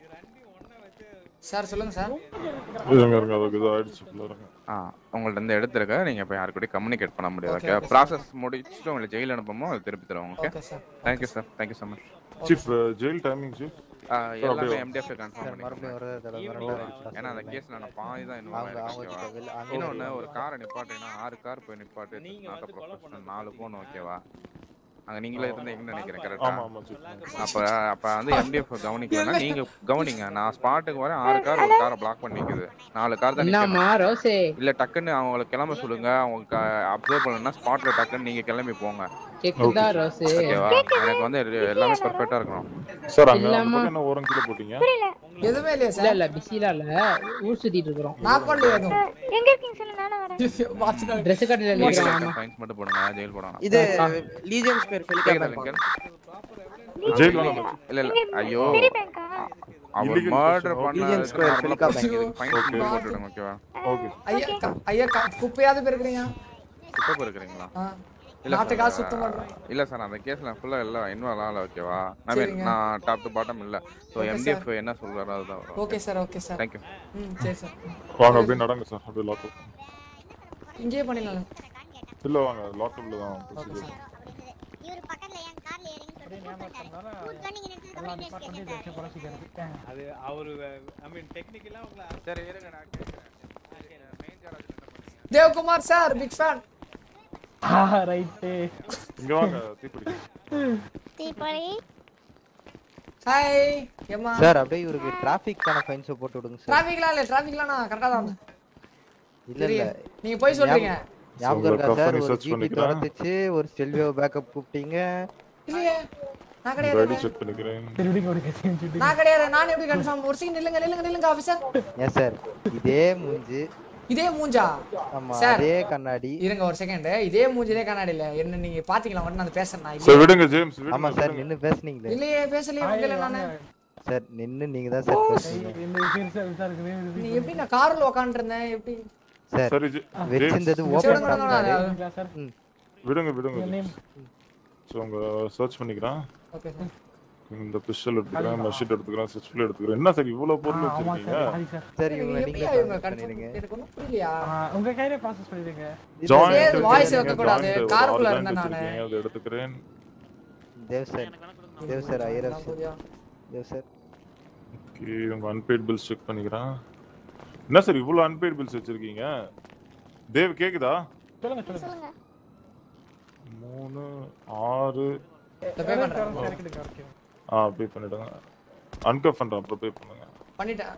சார் சொல்லுங்க சார் இருங்க இருங்க அதுக்கு இது ஆயிடுச்சு உள்ள இருங்க ஆ உங்கள்ட்ட இருந்து எடுத்துருக்க நீங்க இப்போ யாரு கூடயும் கம்யூனிகேட் பண்ண முடியாது Okay, ஓகே okay, ப்ராசஸ் முடிச்சுட்டு உங்களை ஜெயில் அனுப்புமோ அது திருப்பி தருவோம் okay okay sir thank you sir thank you so much chief jail timing chief எல்லாமே அப்படியே எம்டிஎஃப் கன்ஃபார்ம் பண்ணிக்கோங்க ஏன்னா அந்த கேஸ் நான் பாதி தான் இன்னும் இன்னொன்று ஒரு காரை நிப்பாட்டினா ஆறு கார் போய் நிப்பாட்டு நீங்க நாட் வந்து கொலை ப்ரொஃபஷனல் நாலு போன் ஓகேவா அங்க நீங்களே இருந்தீங்கன்னு நினைக்கிறேன் ஆமா, கரெக்டா ஆமா, chief. அப்ப அப்ப வந்து எம்டிஎஃப் கவனிக்கலன்னா நீங்க கவனிங்க நான் ஸ்பாட்டுக்கு வரேன் ஆறு கார் ஒரு காரை பிளாக் பண்ணிக்குது நாலு கார் தான் என்னம்மா நிக்கணும். ரோசே இல்ல டக்குன்னு அவங்கள கிளம்ப சொல்லுங்க அவங்க அப்சர்வ் பண்ணலன்னா ஸ்பாட்ல டக்குன்னு நீங்க கிளம்பி போங்க கேக்குதா ரோசே ஓகேவா எனக்கு வந்து எல்~ எல்லாமே பெர்ஃபெக்ட்டா இருக்கணும் சார் அங்க அந்த இல்லம்மா. பக்கம் என்ன ஓரம் கீழே போட்டீங்க எதுவுமே இல்லையா இல்ல சார் இல்ல பிஸிலாம் இல்ல ஊர் சுத்திட்டு இருக்கிறோம் நான் பண்ணல எதுவும் எங்க இருக்கீங்க சொல்லு நானும் வரேன் ட்ரெஸ் கடையில நிக்கிறோம் ஆமா ஃபைன்ஸ் மட்டும் போடுங்க ஜெயில் போடணும் இது லீஜன்ஸ் பேர் கேக்குதா ஃபெலிகா லிங்கன் ஜெயில் வேணாம் இல்ல இல்ல ஐயோ பெரிய பேங்கா அவர் Illegal மர்டர் person. பண்ண Legion Square, Felica Bank. Fine Okay. போட்டுடுங்க ஓகேவா ஓகே ஐயா க- ஐயா க- குப்பையாவது பெருக்குறீங்க சுத்தம் இருக்கிறீங்களா ஆ. இல்ல நாட்டுக்காக சார், சுத்தம் பண்றேன் இல்ல சார் அந்த கேஸ்ல ஃபுல்லா எல்லாம் இன்வால்வ் ஆகல ஓகேவா ஐ மீன் சரிங்க. நான் டாப் டு பாட்டம் இல்ல சோ Okay, எம்டிஎஃப் என்ன சொல்றாரோ அதுதான் வரும் okay sir okay sir thank you ம் சரி சார் வாங்க அப்படியே நடங்க சார் அப்படியே லாக் இங்கேயே பண்ணிடலாம் இல்ல வாங்க லாக்அப்ல தான் procedure. இவர் பக்கத்துல என் கார்ல ஏறிங்க சொல்லிட்டு கூப்பிட்டாரு கூப்பிட்டா நீங்க நிறுத்தி கம்ப்ளைண்ட் கேட்டாரு அது அவரு ஐ மீன் டெக்னிக்கலா உங்களை சரி இருங்க நான் கேக்குறேன் மெயின் சார்ஜ் என்ன பண்ணீங்க Devkumar sir big fan right இங்க வாங்க தீப்பிடி தீபாவளி ஹாய் ஏம்மா சார் அப்படியே இவருக்கு டிராஃபிக்கான ஃபைன்ஸ் போட்டு விடுங்க சார் டிராஃபிக்லாம் இல்ல டிராஃபிக்லாம் நான் கரெக்டா தான் வந்தேன். இல்ல இல்ல தெரியும். நீங்க போய் சொல்றீங்க ஞாபகம் உங்க இருக்கா சார் company ஒரு search ஜிபி பண்ணிக்கிறேன். துரத்துச்சு ஒரு ஸ்டெல்வியோ பேக்கப் கூப்பிட்டீங்க இல்லையே நான் ஐடி கிடையாது செக் பண்ணிக்கிறேன் திருடிங்க ஒரு கட்சி வச்சுட்டு நான் கிடையாது நான் எப்படி கன்ஃபார்ம் ஒரு செகண்ட் நில்லுங்க நில்லுங்க நில்லுங்க ஆபீசர் ஏன் சார் இதே மூஞ்சி இதே மூஞ்சா ஆமா சார் அதே கண்ணாடி இருங்க ஒரு செகண்ட் இதே மூஞ்சிலே கண்ணாடியில என்ன நீங்க பாத்தீங்களா மட்டும் நான் பேசுறேன் நான் சார் இல்லையே. விடுங்க ஜேம்ஸ் ஆமா விடுங்க சார் விடுங்க. நின்னு பேசுனீங்களே இல்லையே பேசலையே உங்கள நானு சார் நின்னு நீங்க தான் சார் பேசுனீங்க இந்த விஷயம் சார் விசாரிக்கணும் நீ எப்படி நான் கார்ல உட்காந்துருந்தேன் எப்படி சார் சரி ஜே- வச்சிருந்தது ஜேம்ஸ், ஓபன் விடுங்க, பண்ணாரு விடுங்க. சார் ம். விடுங்க விடுங்க Your name? ஸோ உங்க சர்ச் பண்ணிக்கிறேன் ஓகே சார் இந்த பிஸ்டல் எடுத்துக்கிறேன் மெஷிட் எடுத்துக்கிறேன் சிக்ஸ் எடுத்துக்கிறேன் என்ன சார் இவ்வளவு பொருள் ஆமா வச்சிருக்கீங்க சார் சாரி சார் சார் இவங்க எப்படி நீங்க இவங்க process கன்ஃபார்ம் பண்ணிடுங்க எனக்கு ஒன்றும் புரியலையா உங்க கையிலே ப்ராசஸ் பண்ணிடுங்க ஜாயிண்ட் சரி, voice வைக்கக்கூடாது. ஜாயிண்ட் காருக்குள்ள ஒரு இருந்தேன் ஜாயிண்ட் நானு. வச்சிருக்கீங்க அதை எடுத்துக்கிறேன் தேவ் சார் தேவ் சார் ஐயரப் சார் புரியா? தேவ் சார் ஓகே உங்க அன்பெய்ட் பில்ஸ் செக் பண்ணிக்கிறேன் என்ன சார் இவ்வளவு அன்பெய்ட் பில்ஸ் வச்சிருக்கீங்க தேவ் கேக்குதா சொல்லுங்க சொல்லுங்க சொல்லுங்க மூணு ஆறு இதை pay பண்றேன். கிடைக்குதுங்க ஓகே ஆ பே பண்ணிடுங்க அன்கப் பண்றேன் அப்புறம் பே பண்ணுங்க பண்ணிட்டேன்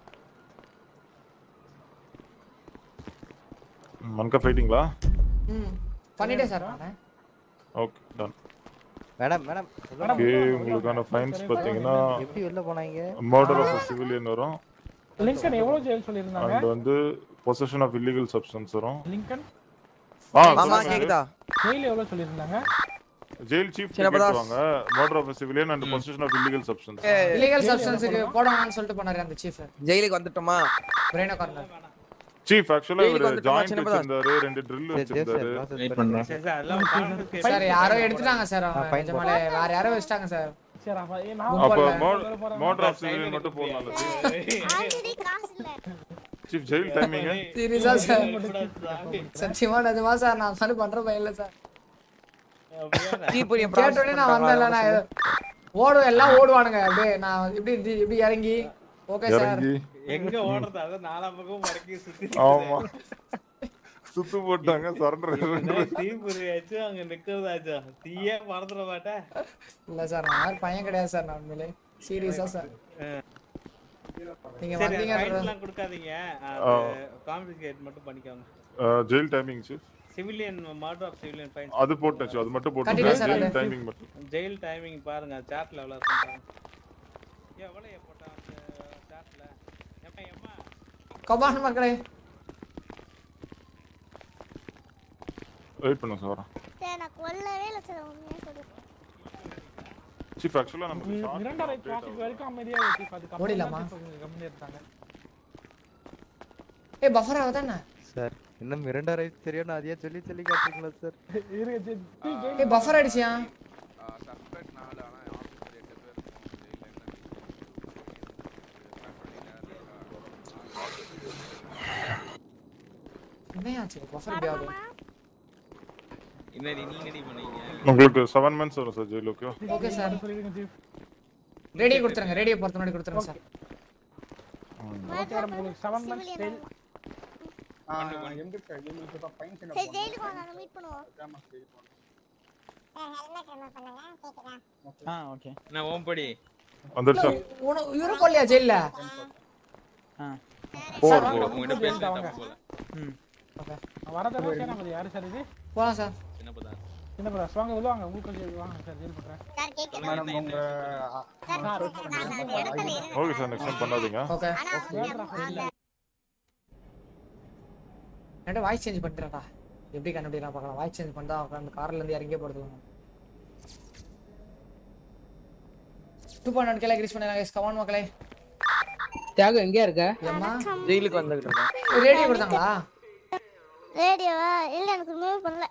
அன்கப் ஃபைட்டிங்களா ம் பண்ணிட்டேன் சார் நானு okay done madam madam okay உங்களுக்கான ஃபைன்ஸ் பாத்தீங்கன்னா எப்படி வெளில போனாங்க மர்டர் ஆஃப் சிவிலியன் வரும் லிங்கன் எவ்வளவு ஜெயில் சொல்லியிருந்தாங்க அண்ட் வந்து பொசஷன் ஆஃப் இல்லீகல் சப்ஸ்டன்ஸ் வரும் லிங்கன் ஆ மாமா சொல்லுங்க. கேக்குதா ஜெயில் எவ்வளவு சொல்லியிருந்தாங்க ஜெயில் சீஃப் சின்ன பிரதாஸ். கேட்டுவாங்க murder of civilian and possession of illegal substance illegal சப்ஸ்டன்ஸுக்கு போடணும்னு சொல்லிட்டு போனாரு அந்த சீஃப் ஜெயிலுக்கு வந்துட்டோமா பிரெயினோ கார்னர் சீஃப் ஆக்சுவலா ஜெயிலுக்கு இவர் வந்துட்டோமா, ஜாயிண்ட் சின்ன பிரதாஸ்? வச்சிருந்தாரு ரெண்டு ட்ரில் சரி, சரி, வச்சிருந்தாரு சரி, process வெயிட் பண்ணுங்க. பண்றேன் சரி சார் எல்லாம் confiscate சார் யாரோ எடுத்துட்டாங்க சார் ஆ, அவங்க fine நிஜமாலே வேற யாரோ வச்சிட்டாங்க சார் சரி அப்ப ஏ, நான் அப்ப கும்பல்ல. மர்டர் ஆஃப் சிவிலியன் மட்டும் போடலாம்ல ஆல்ரெடி காசு இல்ல சீஃப் ஜெயில் டைமிங் சீரியஸா சார் சத்தியமா நிஜமா சார் நான் மாதிரி பண்ற பையன் இல்ல சார் தீப்பொறியை கேட்டோடனே நான் வந்தேன்ல நான் ஏதோ- ஓடும் எல்லாம் ஓடுவானுங்க அப்படியே நான் இப்படி இப்படி- இப்படி இறங்கி ஓகே சார் இறங்கி எங்க ஓடுறது அதான் நாலா பக்கம் மடக்கி சுத்தி ஆமா சுத்து போட்டாங்க சரண்டர் தீபுரியாச்சும் அங்க நிக்கிறதாச்சும் தீயே மறந்துட மாட்டேன் இல்ல சார் நான் மாதிரி பையன் கிடையாது சார் நான் உண்மையிலே சீரியஸா சார் நீங்க சரி வந்தீங்க ஃபைன்ஸ்லாம் கொடுக்காதீங்க கான்ஃபிஸ்கேட் மட்டும் பண்ணிக்கோங்க jail timing chief civilian murder of civilian fine அது போட்டேன் அது மட்டும் போட்டு கட்டிட்டேன் சார் ஜெயில் அது. டைமிங் மட்டும் ஜெயில் டைமிங் பாருங்க சாட்ல எவ்வளவு இருக்கு பாருங்க எவ்வளவு போட்டா அந்த சாட்ல ஏம்மா ஏம்மா கபான் மக்களே வெயிட் பண்ணுங்க சார் வரேன் சார் நான் கொல்லவே இல்லை சார் உண்மையாக சொல்றேன் சீஃப் ஆக்சுவலா நமக்கு short இரண்டரை update டிராஃபிக் ஆகும். வரைக்கும் அமைதியா இருக்கு அதுக்கு ஓடிடலாமா? கம்மி எடுத்தாங்க ஏய் பஃபர் ஆகுதானே சார் இன்னும் இரண்டரை தெரியும் அதையே சொல்லி சொல்லி காட்டுறீங்களா சார் இருங்க ஜெ- ஜெ- ஜெயில் ஏய் பஃபர் அடிச்சியா சஸ்பெக்ட் நாலு ஆனா ஆஃபீஸர் எட்டு பேர் என்னையாச்சு பஃபர் இப்படி ஆகுது என்னடி நீங்க ரெடி பண்ணீங்க உங்களுக்கு செவன் மந்த்ஸ் வரும் sir jail okay okay sir சொல்லிடுங்க ஜீப் ரேடியோ கொடுத்துருங்க ரேடியோ பொறுத்த முன்னாடி கொடுத்துருங்க சார் ஓகே உங்களுக்கு செவன் மந்த்ஸ் ஜெயில் சரி ஜெயிலுக்கு வாங்க மீட் பண்ணுவோம் ஆ ஓகே நான் ஓம்படி வந்துருச்சா உனக்கு இவரும் கொல்லையா ஜெயில்ல போ, சார், போ, வாங்க. உங்ககிட்ட பேசுறது தப்பு போல. வரதா சேனாபதி யாரு சார் இது போலாம் சார் சின்ன பதா. சின்ன பிரதர்ஸ் வாங்க உள்ள வாங்க உங்களுக்கு கொஞ்சம் வாங்க சார் ஜெயில் பண்றேன் மேடம் உங்க ஓகே சார் நெக்ஸ்ட் டைம் பண்ணாதீங்க ஓகே என்கிட்ட வாய்ஸ் சேஞ்ச் பண்ணிட்டேன்டா எப்படி கண்டுபிடிக்கலாம் பார்க்கலாம் வாய்ஸ் சேஞ்ச் பண்ணா அந்த கார்ல இருந்து இறங்கியே போடுது two point one kilo increase பண்ணாங்க கமான் மக்களே தியாகம் எங்கேயா இருக்க ஏம்மா ஜெயிலுக்கு வந்துகிட்டு இருக்கேன் ரேடியோ கொடுத்தாங்களா ரேடியோவா இல்ல எனக்கு மூவ் பண்ணல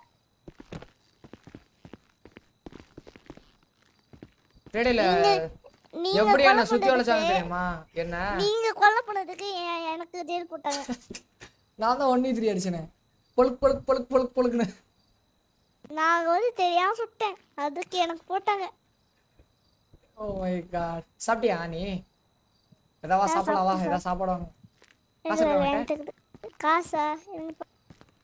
ரேடியோல நீங்க எப்படி கொலை என்ன சுத்தி வளைச்சாங்க பண்ணதுக்கு- தெரியுமா என்ன நீங்க கொலை பண்ணதுக்கு எ- எனக்கு ஜெயில் போட்டாங்க நான் தான் ஒன் த்ரீ அடிச்சேனே பொழுக் பொழுக் பொழுக் பொழுக் பொழுக்குன்னு நான் வந்து தெரியாம சுட்டேன் அதுக்கு எனக்கு போட்டாங்க ஓ மை காட் சாப்பிட்டியா நீ ஏதாவது நான் சாப்பிடலாம் வா சாப்பிட்டேன் ஏதாவது சாப்பாடு வாங்க காசு இல்ல, எவ்வளவு என்கிட்ட இருக்குது. காசா எனக்கு ப-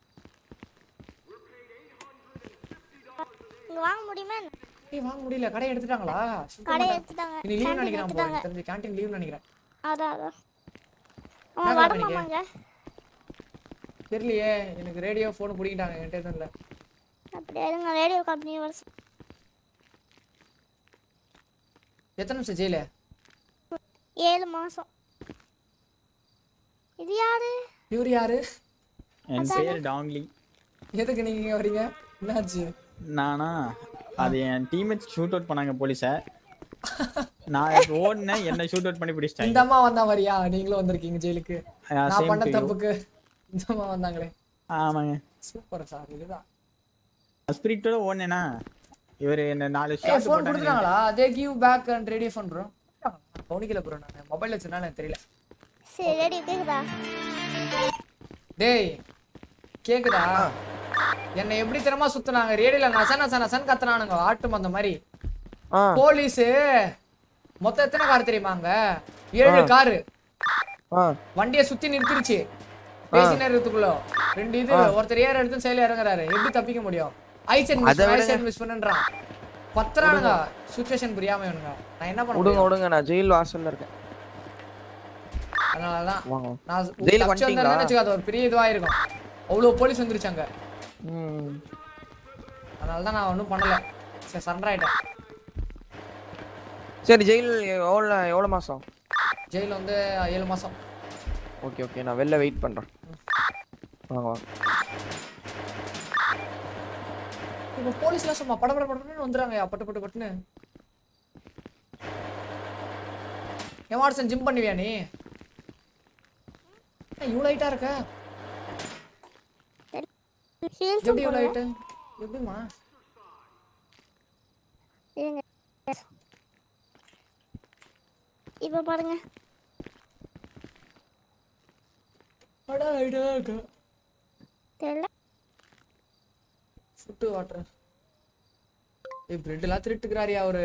இங்க வாங்க முடியுமா என்ன? ஏய் வாங்க முடியல கடை எடுத்துட்டாங்களா கடை எடுத்துட்டாங்க நீ லீவ் canteen நினைக்கிறேன் போ எடுத்துட்டாங்க எனக்கு தெரிஞ்சு கேண்டீன் லீவ் நினைக்கிறேன் அதான் அதான் என்ன அவன் company க்கு? வரமாமாங்க தெரியலையே எனக்கு ரேடியோ ஃபோன் பிடிக்கிட்டாங்க என்கிட்ட எதுவும் இல்லை அப்படியே இருங்க ரேடியோ கம்பெனி வர சொல்~ எத்தனை நிமிஷம் ஜெயில ஏழு மாசம் இது யாரு இவர் யாரு என் பேர் டாங்லி எதுக்கு நீங்க இங்க வரீங்க என்னாச்சு நானா அது என் டீம்மேட்ஸ் ஷூட் அவுட் பண்ணாங்க போலீஸ நான் ஓடினேன் என்ன ஷூட் அவுட் பண்ணி இந்த பிடிச்சிட்டாங்க அம்மா வந்தா மாதிரியா நீங்களும் வந்திருக்கீங்க ஜெயிலுக்கு Yeah, நான் same பண்ண to you. தப்புக்கு இந்த அம்மா வந்தாங்களே ஆமாங்க சூப்பர் சார் இதுதான் ஸ்பிரிட்டோட ஓடினேனா இவர் என்ன நாலு ஏய் ஷாட் ஃபோன் போட்டாங்க கொடுத்துட்டாங்களா அதே give back and radio phone bro கவனிக்கல ப்ரோ நான் மொபைல் வச்சிருந்தா எனக்கு தெரியல சரி ரேடியோ கேக்குதா டேய் கேக்குதா என்னை எப்படி தெரியுமா சுத்துனாங்க ரேடியோல நச நச நசன் கத்துனானுங்க ஆட்டு அந்த மாதிரி போலீஸ் மொத்தம் எத்தனை கார் தெரியுமாங்க ஏழு ஆ. காரு ஆ வண்டியை சுத்தி நிறுத்திருச்சு பேசி நேரத்துக்குள்ள ரெண்டு இது ஆ. ஒருத்தர் ஏற எடுத்து செயல இறங்குறாரு எப்படி தப்பிக்க முடியும் ஐசன் அதை மிஸ் விடுங்க. ஐசன் மிஸ் பண்ணுன்றான் பத்துறானுங்க சுச்சுவேஷன் புரியாம இவனுங்க நான் என்ன பண்ண விடுங்க முடியும் விடுங்க நான் ஜெயில் வாசல்ல இருக்கேன் அதனாலதான் வாங்க நான் ஜெயிலுக்கு தப்பிச்சு வந்துட்டீங்களா? வந்தேன்னு வச்சுக்கோ, அது ஒரு பெரிய இதுவா இருக்கும் அவ்வளவு போலீஸ் வந்துருச்சு அங்க ம் அதனாலதான் நான் ஒண்ணும் பண்ணல சரி சண்டை ஆயிட்டேன் சரி ஜெயில் எவ்வளோ எவ்வளோ மாசம் ஜெயில் வந்து ஏழு மாசம் ஓகே ஓகே நான் வெளில வெயிட் பண்றேன் வாங்க வாங்க இப்போ போலீஸ்லாம் சும்மா படபட படபடன்னு வந்துறாங்க பட்டு பட்டு பட்டுன்னு எமார்சன் ஜிம் பண்ணுவியா நீ என்ன இவ்வளோ ஹைட்டா இருக்க ஹீல்ஸ் எப்படி இவ்வளோ ஹைட்டு எப்படிமா இருங்க இப்ப பாருங்க அடா ஹைட்டா இருக்க தெரியல ஃபுட்டு வாட்டர் ஏய் பிரெட் எல்லாம் திருட்டுக்கிறாரியா அவரு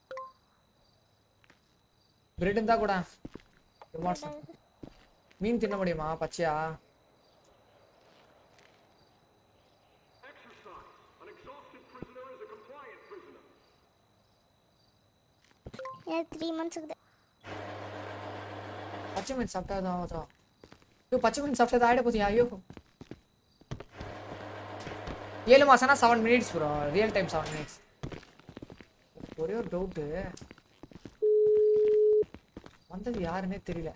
பிரெட் இருந்தா கூட எமார்சன் மீன் தின்ன முடியுமா பச்சையா ஏன் த்ரீ மந்த்ஸ் இருக்குது பச்சை மீன் சாப்பிட்டா தான் ஆகுதா ஐயோ பச்சை மீன் சாப்பிட்டா ஆயிட போதியா ஐயோ ஏழு மாசம்னா seven minutes bro real time seven minutes ஒரே ஒரு டவுட்டு வந்தது யாருன்னே தெரியல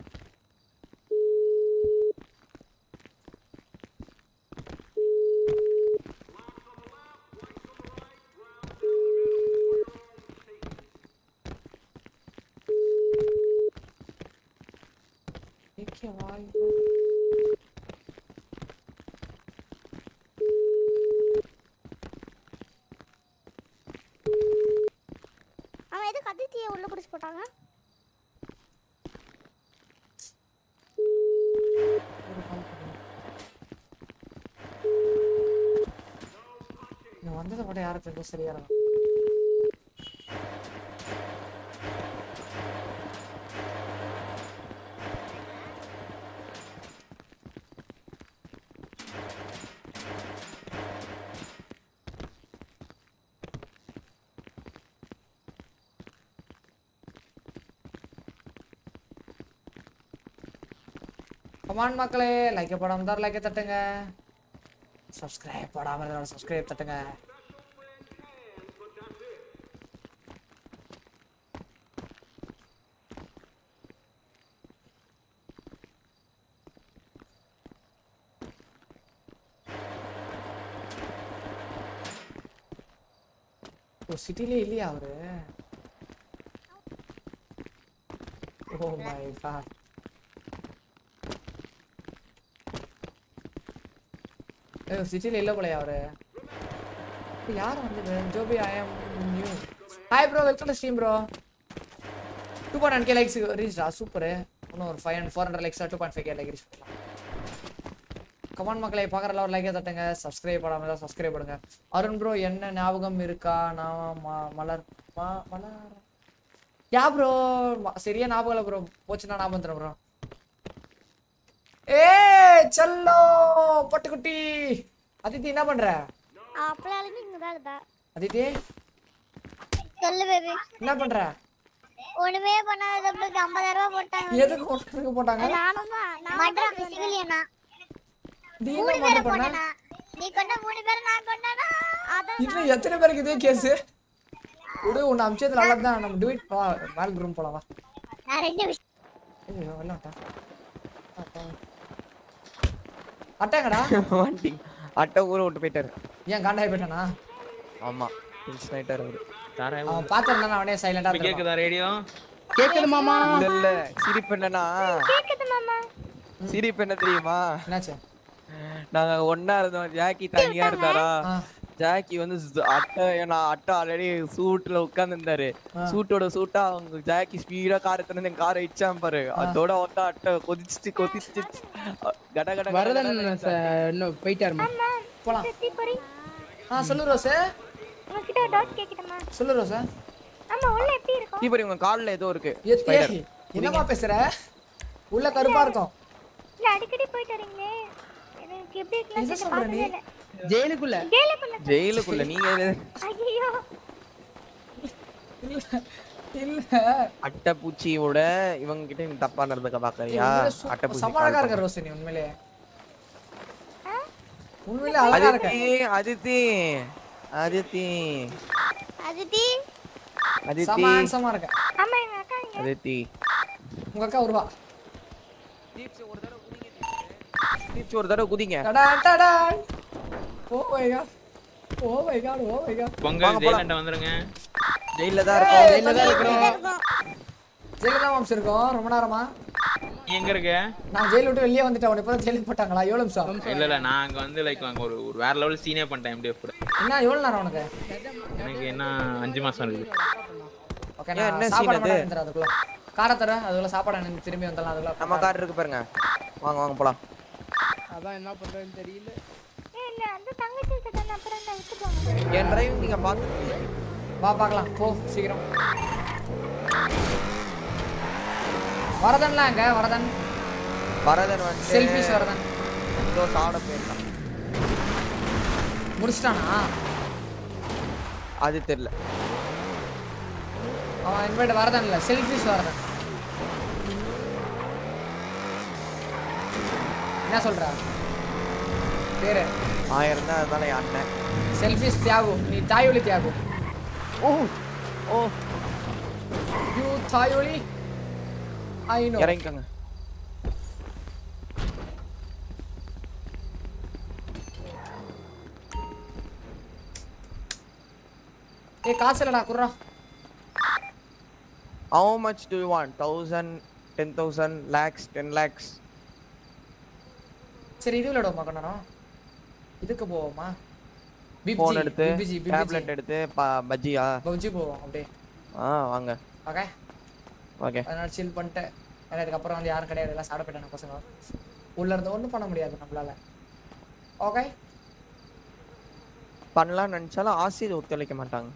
Peki vay. அவன் எதுக்கு அதித்தியை உள்ள பிடிச்சி போட்டாங்க நான் வந்ததை மட்டும் யாருக்கு தெரியும் சரியா இருக்கும் கமான் மக்களே லைக் போடாம இருந்தா லைக் தட்டுங்க சப்ஸ்கிரைப் போடாம இருந்தா சப்ஸ்கிரைப் தட்டுங்க ஓ சிட்டிலே இல்லையா அவரு ஓ மை காட் ஏ சிட்டில இல்ல போலயா அவரு இப்ப யார் வந்தது Jobi I am new hi bro welcome to stream bro two point one K likes ரீச்டா சூப்பர் இன்னும் ஒரு five hundred four hundred likes two point five K like reach பண்ணலாம் கமான் மக்களை பார்க்குற ஒரு லைக்கே தட்டுங்க சப்ஸ்கிரைப் பண்ணாம தான் சப்ஸ்கிரைப் பண்ணுங்க அருண் ப்ரோ என்ன ஞாபகம் இருக்கா நான் ம- மலர் ம- மலர் யா ப்ரோ சரியா ஞாபகம் இல்லை ப்ரோ போச்சுன்னா ஞாபகம் தரேன் ப்ரோ ஏ செல்லோ பட்டுக்குட்டி அதித்தி என்ன பண்ற அப்பலாலுமே இங்க தான் இருந்தா அதித்தி சொல்லு பேபி என்ன பண்ற ஒண்ணுமே பண்ணாதப்பக்கு ஐம்பதாயிரம் ரூபாய் போட்டாங்க எதுக்கு ஒட்டுக்கு போட்டாங்க நானும் தான் மட்டம் சிவிலியனா நீ மூணு என்ன பேரை மட்டும் பண்ண கொண்டனா நீ கொண்ட மூணு பேரை நான் கொண்டானா அதான் இன்னும் எத்தனை பேருக்கு இதே கேஸ் விடு உன்னை அமிச்சது நல்லா தான் நம்ம டூ இட் வா மேல் ரூம் போலாம் வா நான் ரெண்டு விஷயம் ஐயோ வரல அட்டாங்கடா வண்டி அட்டை ஊரை விட்டு போயிட்டாரு ஏன் காண்டாய் போயிட்டானா ஆமா டென்ஷன் ஆயிட்டாரு அவரு அவன் பார்த்திருந்தானா அவனே சைலண்டா இப்ப கேக்குதா ரேடியோ கேக்குது மாமா இல்ல இல்ல சிரிப்பு என்னன்னா கேக்குது மாமா சிரிப்பு என்ன தெரியுமா என்னாச்சு நாங்க ஒண்ணா இருந்தோம் ஜாக்கி தனியா இருந்தாரா ஜாக்கி வந்து சு- அட்டை நான் அட்டை ஆல்ரெடி சூட்ல உட்கார்ந்து இருந்தாரு சூட்டோட சூட்டா அவங்க ஜாக்கி ஸ்பீடா கார் எடுத்து காரை இச்சாம் பாரு அதோட வந்து அட்டை கொதிச்சு கொதிச்சு கட கட கட வரதன் கடன்னு ச- இன்னும் போயிட்டாருமா போலாம் சுத்தி போறி ஆ சொல்லு ரோஸ் உங்ககிட்ட ஒரு டவுட் கேக்கட்டுமா சொல்லு ரோஸ் ஆமா உள்ள எப்படி இருக்கும் தீபரி உங்க கால்ல ஏதோ இருக்கு ஏய், spider. என்னம்மா பேசுற உள்ள கருப்பா இருக்கும் இல்ல அடிக்கடி போயிட்டு வரீங்களே எனக்கு எப்படி எதை இருக்குன்னு சொல்ற நீ? பார்த்ததே இல்ல ஜெயிலுக்குள்ள ஜெயிலுக்குள்ள ஜெயிலுக்குள்ள நீங்க எது- ஐயோ இல்ல அட்டை பூச்சியோட இவங்க கிட்ட நீ தப்பா நடந்துக்க பாக்குறியா அட்டை பூச்சி செம்ம அழகா இருக்க ரோஸ் நீ உண்மையிலே உண்மையிலே அழகா இருக்க அதித்தி அதித்தி அதித்தி அதித்தி அதித்தி செம்ம handsome-ஆ இருக்க ஆமா எங்க அக்கா இங்க அதித்தி உங்க அக்கா வருவா தீப்ஸ் ஒரு தடவை குதிங்க டடான் டடான் oh my God oh my God oh my God Pongal ஜெயிலண்ட வந்துருங்க ஜெயில தான் இருக்கோம் ஜெயில தான் இருக்கிறோம் ஜெயில தான் மாம்ஸ் இருக்கோம் ரொம்ப நேரமா நீ எங்க இருக்க நான் ஜெயில விட்டு வெளியே வந்துட்டேன் உன்னை இப்போ ஜெயிலுக்கு போட்டாங்களா எவ்வளோ நிமிஷம் இல்ல இல்ல நான் அங்க வந்து லைக் அங்க ஒரு ஒரு வேற லெவல் சீனே பண்ணிட்டேன் MDF கூட என்ன எவ்வளோ நேரம் உனக்கு எனக்கு என்ன அஞ்சு மாசம் இருக்குது ஓகே ஏன், நான் என்ன சாப்பாடு scene மட்டும் அது? வந்துடுறேன் அதுக்குள்ள காரை தர அதுக்குள்ள சாப்பாடு எனக்கு திரும்பி வந்துடலாம் அதுக்குள்ள நம்ம கார் இருக்கு பாருங்க வாங்க வாங்க போலாம் அதான் என்ன பண்றதுன்னு தெரியல ஏய், இல்ல அந்த தங்கச்சி கிட்ட தானே அப்புறம் என்ன விட்டுருவாங்க என் டிரைவிங் நீங்க பாத்து வா பார்க்கலாம் போ சீக்கிரம் வரதன்லாம் எங்க வரதன் வரதன் வந்து செல்ஃபிஷ் வரதன் ஏதோ சாப்பிட போயிருக்கான் முடிச்சிட்டானா அது தெரியல அவன் இன்வைட் வரதன் இல்ல செல்ஃபிஷ் வரதன் என்ன சொல்ற பேரு ஆயிரம் தான் அதனால என் அண்ணன் செல்ஃபிஷ் தியாகு நீ தாயொலி தியாகு ஓ ஓ யூ தாயொலி ஐ நோ இறங்கிக்கோங்க ஏய் காசு இல்லடா குர்ரா how much do you want thousand ten thousand lakhs ten lakhs சரி இது விளையாடுவோமா கொஞ்ச நேரம் இதுக்கு போவோமா பிப்ஜி, போன் எடுத்து பிபிஜி, பிபிஜி. டேப்லெட் எடுத்து ப- பஜ்ஜியா பப்ஜி போவோம் அப்படியே ஆ வாங்க ஓகே ஓகே அதனால சில் பண்ணிட்டு ஏன்னா இதுக்கப்புறம் வந்து யாரும் கிடையாது எல்லாம் சாப்பிட போயிட்டாங்க பசங்க உள்ள இருந்து ஒன்றும் பண்ண முடியாது நம்மளால ஓகே பண்ணலாம்னு நினைச்சாலும் ஆசிரியர் ஒத்துழைக்க மாட்டாங்க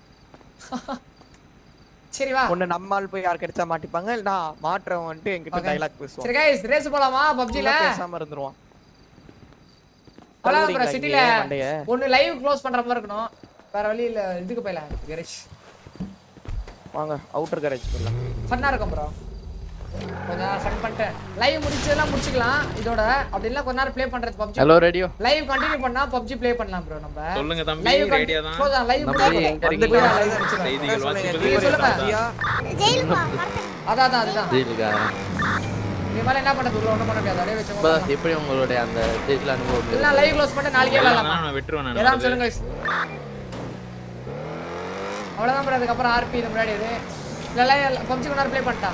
சரி வா ஒண்ணு நம்மால் போய் யாருக்கு கிடைச்சா மாட்டிப்பாங்க இல்ல மாற்றவன் வந்துட்டு என்கிட்ட Okay. டைலாக் பேசுவான் சரி கைஸ் ரேஸ் போலாமா பப்ஜில உள்ள பேசாம இருந்துருவான் அவ்வளவுதான் தள்ளுறீங்களா சிட்டில இங்கேயே மண்டைய? ஒன்னு லைவ் க்ளோஸ் பண்ற மாதிரி இருக்கணும் வேற வழி இல்ல இதுக்கு போயிடலாம் கரேஷ் வாங்க அவுட்டர் கேரேஜ் போயிடலாம் ஃபன்னா இருக்கும் ப்ரோ கொஞ்ச நேரம் ஃபன் பண்ணிட்டு லைவ் முடிச்சதெல்லாம் முடிச்சுக்கலாம் இதோட அப்படி இல்ல கொஞ்ச நேரம் ப்ளே பண்றது PUBG Hello, radio. Live continue பண்ணா பப்ஜி ப்ளே பண்ணலாம் ப்ரோ நம்ம சொல்லுங்க தம்பி, லைவ் ready-ஆ தான்? லைவ் தம்பி, எங்க இருக்கீங்க? செய்திகள் வாசிப்பது நீங்க சொல்லுங்க ஜெயிலுமா அதான் அதான் அதுதான் ஜெயிலுக்கா இது மேல என்ன பண்றது உள்ள ஒண்ணும் பண்ண முடியாது அப்படியே வச்சு இப்ப எப்படி உங்களுடைய அந்த ஜெயில அனுபவம் இல்ல லைவ் க்ளோஸ் பண்ணிட்டு நாளைக்கே விளையாடலாமா நான் விட்டுருவேன் நான் ஏதாவது அது. சொல்லுங்க guys. அவ்வளவுதான் ப்ரோ அதுக்கப்புறம் ஆர்பி இது முன்னாடி இது இல்ல லைவ் பப்ஜி கொஞ்ச நேரம் ப்ளே பண்ணிட்டான்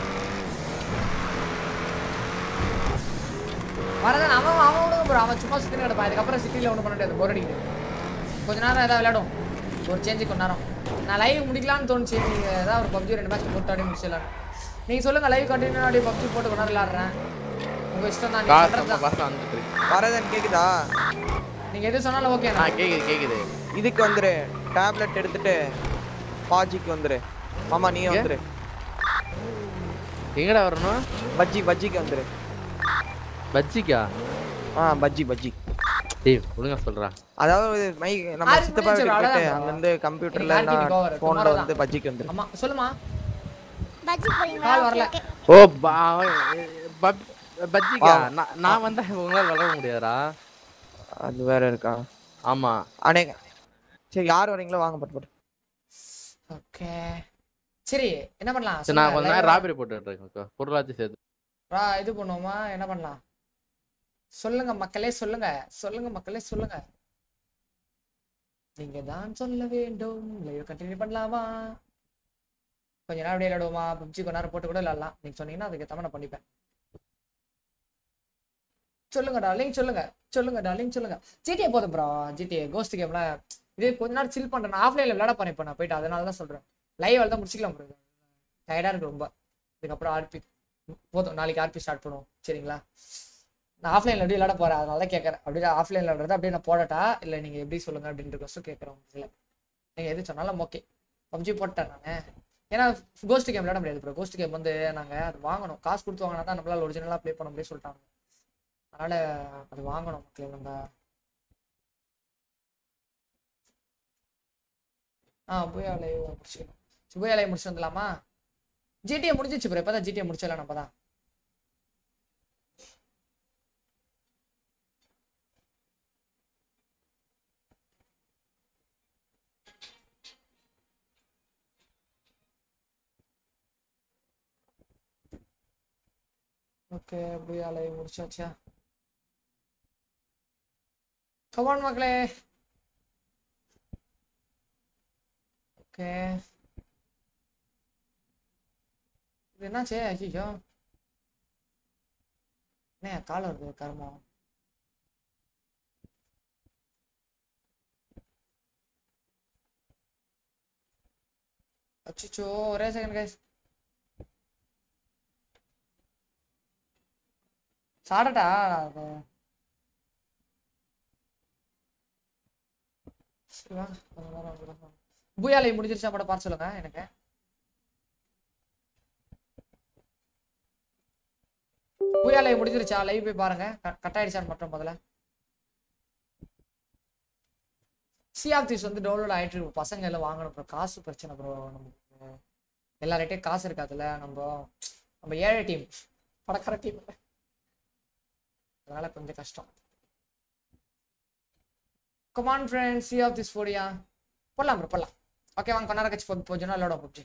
வரதான் அவன் அவன் விடுங்க ப்ரோ அவன் சும்மா சுத்தி கிடப்பான் இதுக்கப்புறம் சிட்டில ஒன்றும் பண்ண முடியாது போர் அடிக்குது கொஞ்ச நேரம் ஏதாவது விளையாடும் ஒரு சேஞ்சு கொஞ்ச நேரம் நான் லைவ் முடிக்கலாம்னு தோணுச்சு நீங்க ஏதாவது ஒரு பப்ஜி ரெண்டு மேட்ச் போட்டு அப்படியே முடிச்சிடலாம் நீங்க சொல்லுங்க லைவ் கண்டினியூ அப்படியே பப்ஜி போட்டு கொஞ்ச நேரம் விளையாடுறேன் உங்க இஷ்டம் தான் நீங்க கார் பண்றது நம்ம தான். பஸ்ல வந்துட்டு இருக்கு வரதன் கேக்குதா நீங்க எது சொன்னாலும் ஓகே ஆ கேக்குது கேக்குது இதுக்கு வந்துரு டேப்லெட் எடுத்துட்டு பாஜிக்கு வந்துரு மாமா நீ எங்க? வந்துரு எங்கடா வரணும் பஜ்ஜி பஜ்ஜிக்கு வந்துரு பஜ்ஜிக்கா ஆ பஜ்ஜி பஜ்ஜி டேய் ஒழுங்கா சொல்றா அதாவது மை நம்ம ஆறு சித்தப்பா நிமிஷம் வீட்டுக்கு அவ்வளவுதான் போயிட்டு bro. அங்க இருந்து கம்ப்யூட்டர்ல இன்னைக்கு ஆர்டிக்கு cover, போன்ல tomorrow வந்து தான். பஜ்ஜிக்கு வந்துரு ஆமா சொல்லுமா பஜ்ஜி போறீங்களா கால் வரல ஓ பா- பப்- பஜ்ஜிக்கா வா. நான் நான் வந்தா உங்களால விளையாட முடியாதா அது வேற இருக்கா ஆமா அடே சரி யார் வரீங்களோ வாங்க பட்டு பட்டு ஓகே சரி என்ன பண்ணலாம் சரி நான் கொஞ்ச சொல்லுங்க, நேரம் live- ராபரி போட்டுட்டு இருக்கேன் பொருளாச்சு சேர்த்து ரா இது பண்ணுவோமா என்ன பண்ணலாம் சொல்லுங்க மக்களே சொல்லுங்க சொல்லுங்க மக்களே சொல்லுங்க நீங்க தான் சொல்ல வேண்டும் லைவ் கண்டினியூ பண்ணலாமா கொஞ்ச நேரம் அப்படியே விளையாடுவோமா பப்ஜி கொஞ்ச நேரம் போட்டு கூட விளையாடலாம் நீங்க சொன்னீங்கன்னா அதுக்கு ஏத்த மாதிரி நான் பண்ணிப்பேன் சொல்லுங்க டார்லிங் சொல்லுங்க சொல்லுங்க டார்லிங் சொல்லுங்க ஜிடிஏ போதும் ப்ரோ ஜிடிஏ கோஸ்ட் கேம்ல இது கொஞ்ச நேரம் சில் பண்றேன் நான் ஆஃப்லைன்ல விளையாட போறேன் இப்போ நான் போயிட்டு அதனால தான் சொல்றேன் லைவ் தான் முடிச்சிக்கலாம் ப்ரோ டயர்டா இருக்கு ரொம்ப இதுக்கப்புறம் ஆர்பி போதும் நாளைக்கு ஆர்பி ஸ்டார்ட் பண்ணுவோம் சரிங்களா நான் ஆஃப்லைனில் எப்படி விளையாட போகிறேன் அதனால தான் கேட்குறேன் அப்படியே ஆஃப்லைனில் விளையாடுறது அப்படியே நான் போடட்டா இல்லை நீங்கள் எப்படி சொல்லுங்க அப்படின்ற கொஸ்டின் கேட்குறேன் இல்லை நீங்கள் எது சொன்னாலும் ஓகே பப்ஜி போட்டேன் நான் ஏன்னா கோஸ்ட் கேம் விளையாட முடியாது ப்ரோ கோஸ்ட் கேம் வந்து நாங்கள் அது வாங்கணும் காசு கொடுத்து வாங்கினா தான் நம்மளால ஒரிஜினலாக ப்ளே பண்ண முடியும் சொல்லிட்டாங்க அதனால் அது வாங்கணும் மக்களே நம்ம ஆ புயாலை முடிச்சுக்கணும் புயாலை முடிச்சு வந்துடலாமா ஜிடிஏ முடிஞ்சிச்சு ப்ரோ இப்போ தான் ஜிடிஏ முடிச்சிடலாம் நம்ம தான் ஓகே புயாலை முடிச்சாச்சா கமான் மக்களே ஓகே இது என்னாச்சு ஐயோ என்ன கால் வருது கர்மம் அச்சோ ஒரே செகண்ட் கைஸ் சாடட்டா அது சரி வாங்க கொஞ்ச நேரம் அப்படிதான் வாங்க. புயாலை முடிஞ்சிருச்சா மட்டும் பார்த்து சொல்லுங்க எனக்கு புயாலை முடிஞ்சிருச்சா லைவ் போய் பாருங்க க- கட் ஆயிடுச்சான்னு மட்டும் முதல்ல சி ஆஃப் தீஸ் வந்து டவுன்லோட் ஆயிட்டு இருக்கு பசங்க எல்லாம் வாங்கணும் ப்ரோ காசு பிரச்சனை ப்ரோ நமக்கு எல்லார்கிட்டையும் காசு இருக்காதுல்ல நம்ம நம்ம ஏழை டீம் படக்கார டீம் அதனால கொஞ்சம் கஷ்டம் come on friends sea of thieves ஃபோடியா போடலாம் ப்ரோ போடலாம் ஓகே வாங்க கொண்டாட கட்சி போது கொஞ்ச நாள் விளையாட பப்ஜி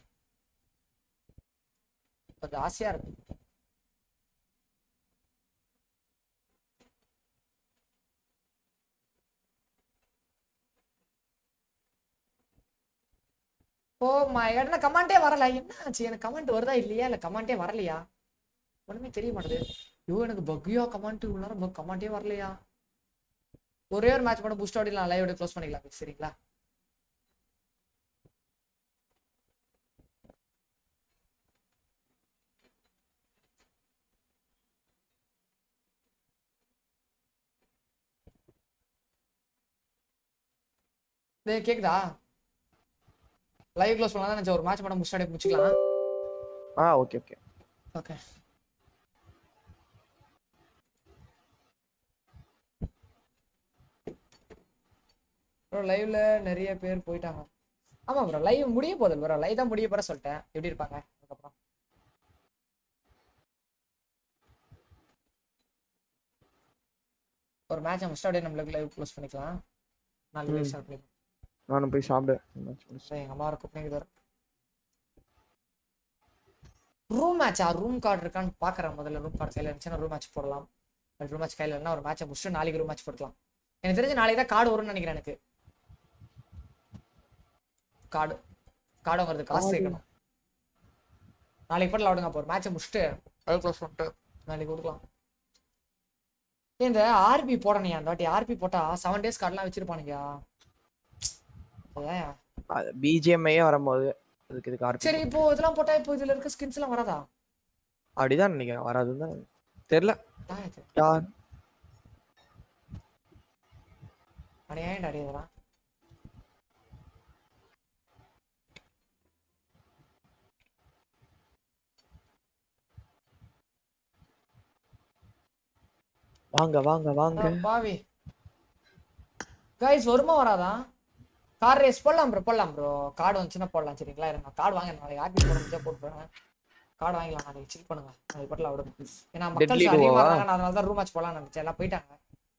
கொஞ்சம் ஆசையா இருக்கு ஓ மை காட் என்ன கமெண்டே வரல என்ன ஆச்சு எனக்கு கமெண்ட் வருதா இல்லையா இல்ல கமெண்டே வரலையா ஒண்ணுமே தெரிய மாட்டேது ஐயோ எனக்கு பக்யா கமெண்ட் உள்ளார பக் கமெண்டே வரலையா ஒரே ஒரு மேட்ச் மட்டும் பூஸ்ட் ஆடிலாம் லைவ் க்ளோஸ் பண்ணிக்கலாம் சரிங்களா டேய் கேக்குதா லைவ் க்ளோஸ் பண்ணலாம் தான் நினைச்சேன் ஒரு மேட்ச் மட்டும் முடிச்சு முடிச்சுக்கலாம் ஆ ஓகே ஓகே ஓகே ப்ரோ லைவ்ல நிறைய பேர் போயிட்டாங்க ஆமா ப்ரோ லைவ் முடிய போகுது ப்ரோ லைவ் தான் முடிய போற சொல்லிட்டேன் எப்படி இருப்பாங்க அதுக்கப்புறம் ஒரு மேட்ச் முடிச்சுட்டு அப்படியே நம்மளுக்கு லைவ் க்ளோஸ் பண்ணிக்கலாம் நாளைக்கு லைவ் ம். ஸ்டார்ட் பண்ணிக்கலாம் நானும் போய் சாப்பிடு சரி எங்க அம்மா வர கூப்பிட்டு வர ரூம் மேட்சா ரூம் கார்டு இருக்கான்னு பாக்குறேன் முதல்ல ரூம் கார்டு கையில இருந்துச்சுன்னா ரூம் மேட்ச் போடலாம் ரூம் மேட்ச் கையில இருந்தா ஒரு மேட்சை முடிச்சுட்டு நாளைக்கு ரூம் மேட்ச் போட்டுக்கலாம் எனக்கு தெரிஞ்சு நாளைக்கு தான் கார்டு வரும்னு நினைக்கிறேன் எனக்கு கார்டு கார்டு வாங்குறது காசு Card. சேர்க்கணும் நாளைக்கு போட்டு விடுங்க அப்போ ஒரு மேட்சை முடிச்சுட்டு லைவ் க்ளோஸ் பண்ணிட்டு நாளைக்கு கொடுக்கலாம் ஏய், இந்த ஆர்பி போடணையா அந்த வாட்டி ஆர்பி போட்டா செவன் டேஸ் கார்டெலாம் வச்சிருப்பானுங்கயா அதான் பிஜிஎம்ஐயே வரும்போது அதுக்கு இதுக்கு ஆர்பி சரி இப்போ இதெல்லாம் போட்டா இப்போ இதுல இருக்க ஸ்கின்ஸ் எல்லாம் வராதா அப்படிதான் நினைக்கிறேன் வராதுன்னு தான் தெரியல யார் அடையாண்டா அடைய இதெல்லாம் வாங்க வாங்க வாங்க அட பாவி கைஸ் வருமா வராதா கார் ரேஸ் போடலாம் ப்ரோ போடலாம் ப்ரோ கார்டு வந்துச்சுன்னா போடலாம் சரிங்களா இருங்க கார்டு வாங்க நாளைக்கு ஆர்பி போட முடிஞ்சா போட்டு போறேன் கார்டு வாங்கிக்கலாம் நாளைக்கு சில் பண்ணுங்க நாளைக்கு போட்டலாம் விடுங்க ஏன்னா மக்கள் Deadly அதிகமா duo-வா? இருக்காங்க நான் அதனால தான் ரூம் மேட்ச் போடலாம்னு நினைச்சேன் எல்லாம் போயிட்டாங்க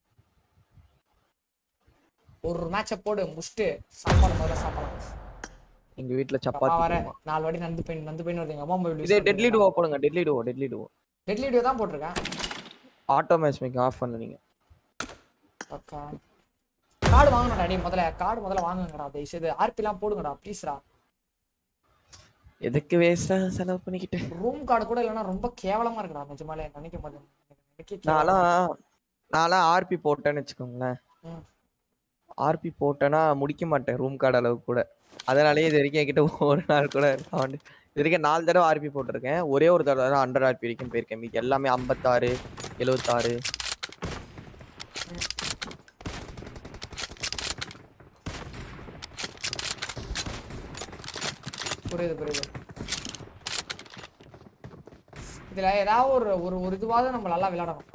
ஒரு மேட்சை போடு முடிச்சுட்டு சாப்பாடு முதல்ல சாப்பிடலாம் எங்க வீட்ல அப்பா சப்பாத்தி வர குருமா. நாலு வாட்டி நந்து போய் நந்து போய் வருது எங்க அம்மா மொபைல் இதே டெட்லி டுவோ போடுங்க deadly duo deadly duo deadly video தான் போட்டிருக்கேன் ஆட்டோ மேட்ச் மேக்கிங் ஆஃப் பண்ணல நீங்க அக்கா கார்டு வாங்கணும்டா டேய் முதல்ல கார்டு முதல்ல வாங்குங்கடா தயவு செய்து ஆர்பிலாம் போடுங்கடா ப்ளீஸ்டா எதுக்கு வேஸ்டா செலவு பண்ணிக்கிட்டு ரூம் கார்டு கூட இல்லைன்னா ரொம்ப கேவலமா இருக்குடா நிஜமாலே நினைக்க மாட்டேன் எனக்கே கேவலமா நான்லாம் நான்லாம் ஆர்பி போட்டேன்னு வச்சுக்கோங்களேன் ம். ஆர்பி போட்டேன்னா முடிக்க மாட்டேன் ரூம் கார்டு அளவுக்கு கூட அதனாலேயே இது வரைக்கும் என்கிட்ட ஒரு நாள் கூட நான் வந்து இது வரைக்கும் நாலு தடவை ஆர்பி போட்டிருக்கேன் ஒரே ஒரு தடவை தான் ஹண்ட்ரட் ஆர்பி வரைக்கும் போயிருக்கேன் மீதி எல்லாமே ஐம்பத்தாறு எழுபத்தாறு புரியுது புரியுது இதுல ஏதாவது ஒரு ஒரு ஒரு இதுவாவது நம்ம நல்லா விளையாடணும்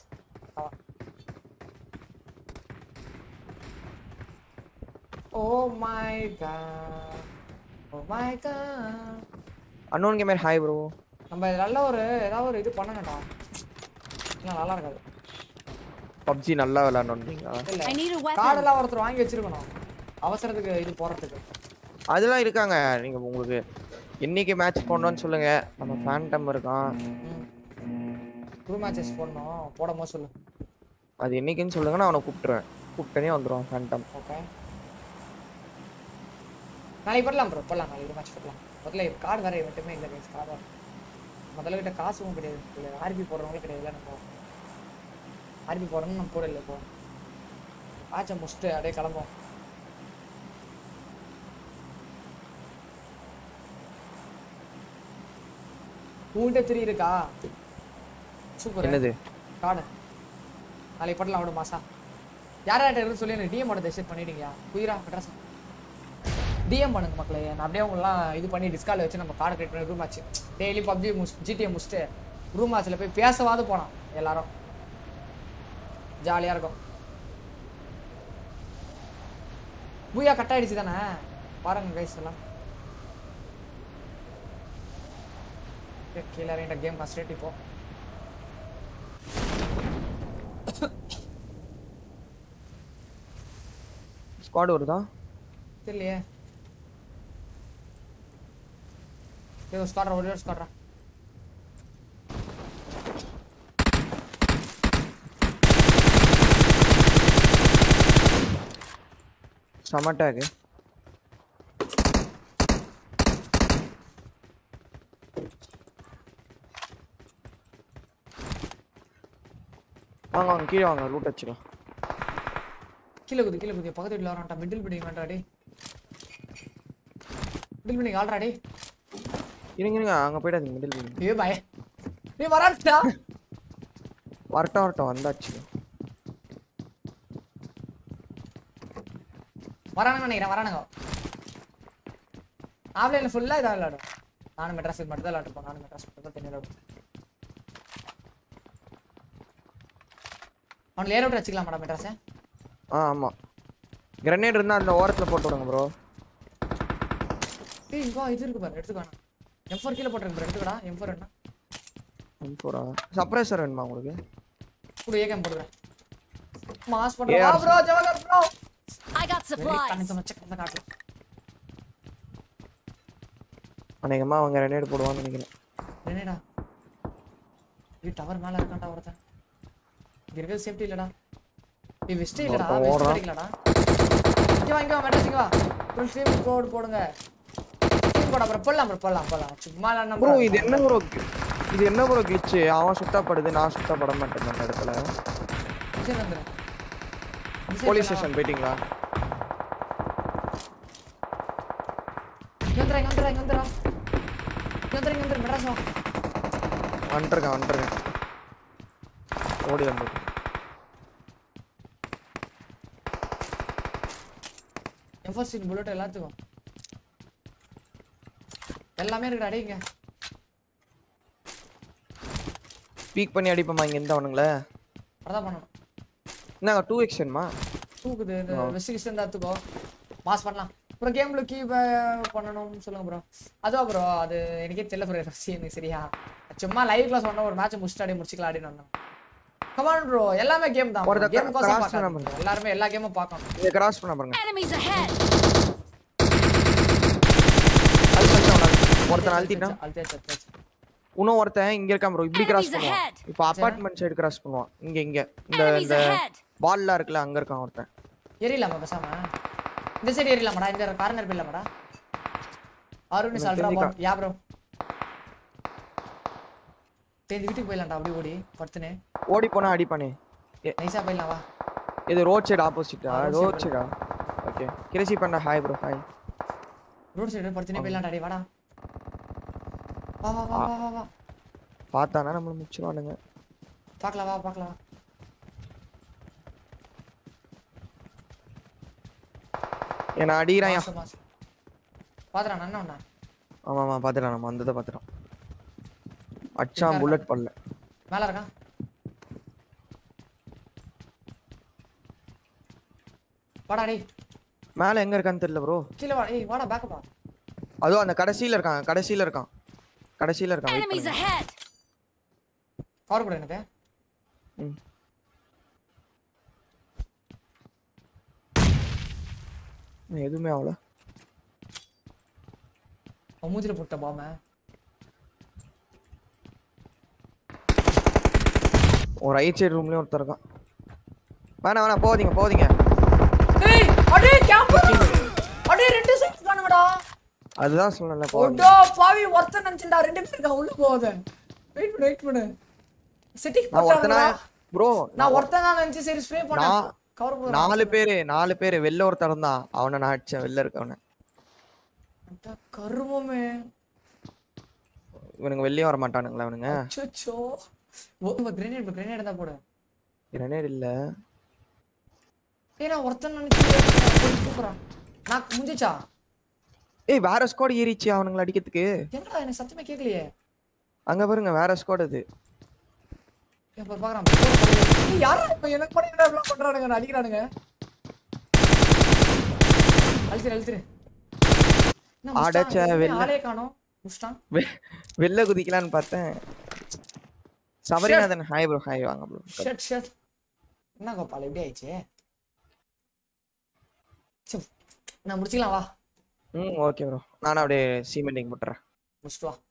oh my God oh my God unknown gamer hi bro நம்ம இது நல்ல ஒரு ஏதாவது ஒரு இது பண்ணணும்டா இல்லை நல்லா இருக்காது பப்ஜி நல்லா விளையாடணுன்றீங்களா இல்ல கார்டெல்லாம் ஒருத்தர் வாங்கி வச்சிருக்கணும் அவசரத்துக்கு இது போறதுக்கு அதெல்லாம் இருக்காங்க நீங்க உங்களுக்கு என்னைக்கு மேட்ச் போடணும்னு சொல்லுங்க நம்ம ஃபேண்டம் இருக்கான் டூ மேட்சஸ் போடணும் போடும்போது சொல்லு அது என்னைக்குன்னு சொல்லுங்க நான் அவனை கூப்பிட்டுருவேன் கூப்பிட்டனே வந்துருவான் ஃபேண்டம் ஓகே நாளைக்கு போடலாம் ப்ரோ போடலாம் நாளைக்கு மேட்ச் போடலாம் முதல்ல கார்டு வேற மட்டுமே இல்லை கைஸ் கார்டு முதல்ல கிட்ட காசும் கிடையாது ஆர்பி போடுறவங்களும் கிடையாதுல நம்ம ஆர்பி போடணும்னு நம்ம போடல இப்போ மேட்சை முடிச்சுட்டு அப்படியே கிளம்புவோம் உங்கள்கிட்ட த்ரீ இருக்கா சூப்பர் என்னது? கார்டு நாளைக்கு போடலாம் விடு மாசா யார் யார்கிட்ட இருக்குன்னு சொல்லி எனக்கு டிஎம் மட்டும் தயவுசெய்து பண்ணிடுங்க குயிரா அட்ரஸ் டிஎம் பண்ணுங்க மக்களே நான் அப்படியே உங்களெல்லாம் இது பண்ணி டிஸ்கால் வச்சு நம்ம கார்டு கிரியேட் பண்ணி ரூம் மேட்ச் டெய்லி பப்ஜி முஸ் ஜிடிஏ முடிச்சுட்டு ரூம் மேட்ச்சில் போய் பேசவாது போனோம் எல்லாரும் ஜாலியாக இருக்கும் பூயா கட் ஆயிடுச்சு தானே பாருங்க கைஸ் எல்லாம் Okay, கீழே இறங்கிட்ட கேம் கன்ஸ்ட்ரேட் இப்போ ஸ்குவாட் வருதா தெரியலையே ஏதோ ஸ்காட்ரா ஒரே ஒரு ஸ்காட்ரா செம டேக் வாங்க வாங்க கீழே வாங்க ரூட் வச்சுக்கலாம் கீழே குதி கீழே குதி பக்கத்து வீட்டில் வரான்டா மிடில் பில்டிங் வேண்டாம் டே மிடில் பில்டிங் ஆல்ரா டே இருங்க இருங்க அங்க போயிடாதீங்க மிடில் ஏ பய நீ வரான்டா வரட்டும் வரட்டும் வந்தாச்சு வரானுங்க நினைக்கிறேன் வரானுங்க ஆஃப்லைனில் ஃபுல்லாக இதாக விளையாடும் நானும் மெட்ராஸ் மட்டும் தான் விளையாட்டுப்போம் நானும் மெட்ராஸ் மட்டும் தான் தண்ணி விளையாடும் அவனுக்கு ஏர் அவுட் வச்சுக்கலாமாடா மெட்ராஸை ஆ ஆமா கிரனேட் இருந்தா அந்த ஓரத்துல போட்டு விடுங்க ப்ரோ ஏய் இங்க வா, இது இருக்கு பாரு எடுத்துக்கோ எம் ஃபோர் கீழே போட்டுருங்க bro, எடுத்துக்கடா எம் ஃபோர் என்ன எம் ஃபோரா சப்ரேசர் வேணுமா உங்களுக்கு கூட ஏகேம் போடுறேன் மாஸ் பண்றோம் வா bro Jawahar bro I got supplies. கண்ணு வச்சு கண்ணு காட்டலாம் அநேகமா அவங்க ரெனேட் போடுவான்னு நினைக்கிறேன் என்னடா இது டவர் மேல இருக்கான்டா ஒருத்தன் இங்க இருக்கிறது சேஃப்டி இல்லடா இது வெஸ்ட் இல்லடா ஒருத்தன் வெஸ்ட் ஓடுறான். கிடைக்கலடா இங்க வா இங்க வா மெட்ராஸ் இங்க வா ப்ரோ ஸ்ட்ரீம் கோட் போடுங்க ஸ்ட்ரீம் கோட் அப்புறம் போடலாம் ப்ரோ போடலாம் போடலாம் சும்மா இல்ல ப்ரோ இது என்ன ப்ரோ இது என்ன ப்ரோ கிளிச் அவன் சுத்தப்படுது நான் சுத்தப்பட மாட்டேன் அந்த இடத்துல சரி வந்துரு போலீஸ் ஸ்டேஷன் போயிட்டீங்களா இங்க வந்துடா இங்க வந்துடா இங்க வந்துடா இங்க வந்துரு இங்க வந்துரு மெட்ராஸ் வா வந்துருக்கேன் வந்துருக்கேன் ஓடி வந்து எஃபர்சின் புல்லட் எல்லாத்துக்கும் எல்லாமே இருக்குடா டேய் இங்க ஸ்பீக் பண்ணி அடிப்போமா இங்க இருந்து அவனுங்களே அதான் பண்ணணும் என்னங்க டூ எக்ஷன்மா தூக்குது இந்த ஆ. வெஸ்ட் இருந்தா தூக்கோ மாஸ் பண்ணலாம் அப்புறம் கேம்ல கீப் பண்ணணும்னு சொல்லுங்க ப்ரோ அதுவா ப்ரோ அது எனக்கே தெரியல ப்ரோ எனக்கு சரியா சும்மா லைவ் கிளாஸ் சொன்ன ஒரு மேட்ச் முடிச்சுட்டு அப்படியே முடிச்சுக்கலாம் அப்படின்னு வந்தேன் கமான் ப்ரோ எல்லாமே கேம் தான் ஒருத்தன் கேம் கோசம் cross பார்க்காதீங்க. பண்ண பாருங்க. எல்லாருமே எல்லா கேமும் பார்க்கணும் இதை கிராஸ் பண்ண பாருங்க Enemies ahead. ஒருத்தன் அழுத்திட்டான் அழுத்தியாச்சு அழுத்தியாச்சு இன்னும் ஒருத்தன் இங்க இருக்கான் ப்ரோ இப்படி கிராஸ் Enemies பண்ணுவான் ahead. இப்போ அபார்ட்மெண்ட் சைடு கிராஸ் பண்ணுவான் இங்க இங்க இந்த Enemies இந்த ahead. வால்லாம் இருக்குல்ல அங்க இருக்கான் ஒருத்தன் ஏறிடலாமா பேசாம இந்த சைடு ஏறிடலாமாடா இந்த கார்னர் போயிடலாமாடா அருண் எனக்கு அல்ட்ரா தெரிஞ்சுக்கா. பாட் யா ப்ரோ தேடி வீட்டுக்கு போயிடலாம்டா அப்படி ஓடி படுத்துனே ஓடி போனா அடிப்பானே நைஸா போயிடலாம் வா இது ரோட் சைடு ஆப்போசிட்டா ஆ, road ரோட் side சைடா ஓகே கிரேசி பண்ண hi bro hi road side படுத்துனே போயிடலாம்டா டேய் வாடா வா வா வா வா வா வா பார்த்தானா நம்மள முச்சிருவானுங்க பார்க்கலாம் வா பார்க்கலாம் என்ன அடிக்கிறான் மாசம் மாசம் பாத்துறா நன்னா ஒண்ணா ஆமா ஆமா பாத்துட்டான் நம்ம அந்த இதை பாத்துட்டோம் அச்சான் புல்லட் பல்ல மேல இருக்கான் வாடா டேய் மேல எங்க இருக்கான்னு தெரியல ப்ரோ கீழே வா ஏய் வாடா பேக்கப் வா அதுவும் அந்த கடைசியில இருக்கான் கடைசியில இருக்கான் கடைசியில இருக்கான் wait Enemies பண்ணுங்க. ahead. கவர் போடு எனக்கு ம். இன்னும் எதுவுமே ஆகல அவன் மூஞ்சில போட்ட பாம ஒரு ரைட் சைடு ரூம்லயும் ஒருத்தர் இருக்கான் வேணாம் வேணாம் போகாதீங்க போகாதீங்க ஏய் அடே கேம்ப் அடே ரெண்டு சைடு இருக்கானுங்கடா அதுதான் சொன்னல போகாதீங்க ஒடோ பாவி ஒருத்தன் நினைச்சேன்டா ரெண்டு பேர் இருக்கா உள்ள போகாத வெயிட் பண்ணு வெயிட் பண்ணு செட்டிங் நான் ஒருத்தனா போட்டாங்களா ப்ரோ நான் ஒருத்தன் தான் நினைச்சு சரி ஸ்ப்ரே பண்ணேன் நான் கவர் போடு நாலு பேரு நாலு பேரு வெளில ஒருத்தர் இருந்தான் அவனை நான் அடிச்சேன் வெளில இருக்கவன கருமமே இவனுங்க வெளியே வர மாட்டானுங்களா இவனுங்க அச்சோ ஓ கிரேனேட் கிரேனேட் தான் போடு கிரனேட் இல்ல ஏய் நான் ஒருத்தன் நினைச்சு தூக்குறான் நான் முடிஞ்சிச்சா ஏய் வேற ஸ்குவாட் ஏறிச்சு அவனுங்களை அடிக்கிறதுக்கு என்னடா எனக்கு சத்தமே கேட்கலையே அங்க பாருங்க வேற ஸ்குவாட் அது இப்ப பாக்குறான் ஏய் யாரா இப்ப எனக்கு பண்ணி என்ன இப்படி பண்றானுங்க நான் அடிக்கிறானுங்க அழுத்திரு அழுத்திரு என்ன முஸ்டான்? அடைச்ச எதுவுமே வெள்ள- ஆளே காணோம் முஸ்டான் வெ- வெளில குதிக்கலான்னு பார்த்தேன் சபரிநாதன் ஹாய் ப்ரோ ஹாய் வாங்க ப்ரோ ஷட் ஷட் என்ன கோபால் எப்படி ஆயிடுச்சு ச்சே, நான் முடிச்சுக்கலாம் வா ம் ஓகே ப்ரோ நானும் அப்படியே சீமெண்டிங் போட்டுறேன் முடிச்சுட்டு வா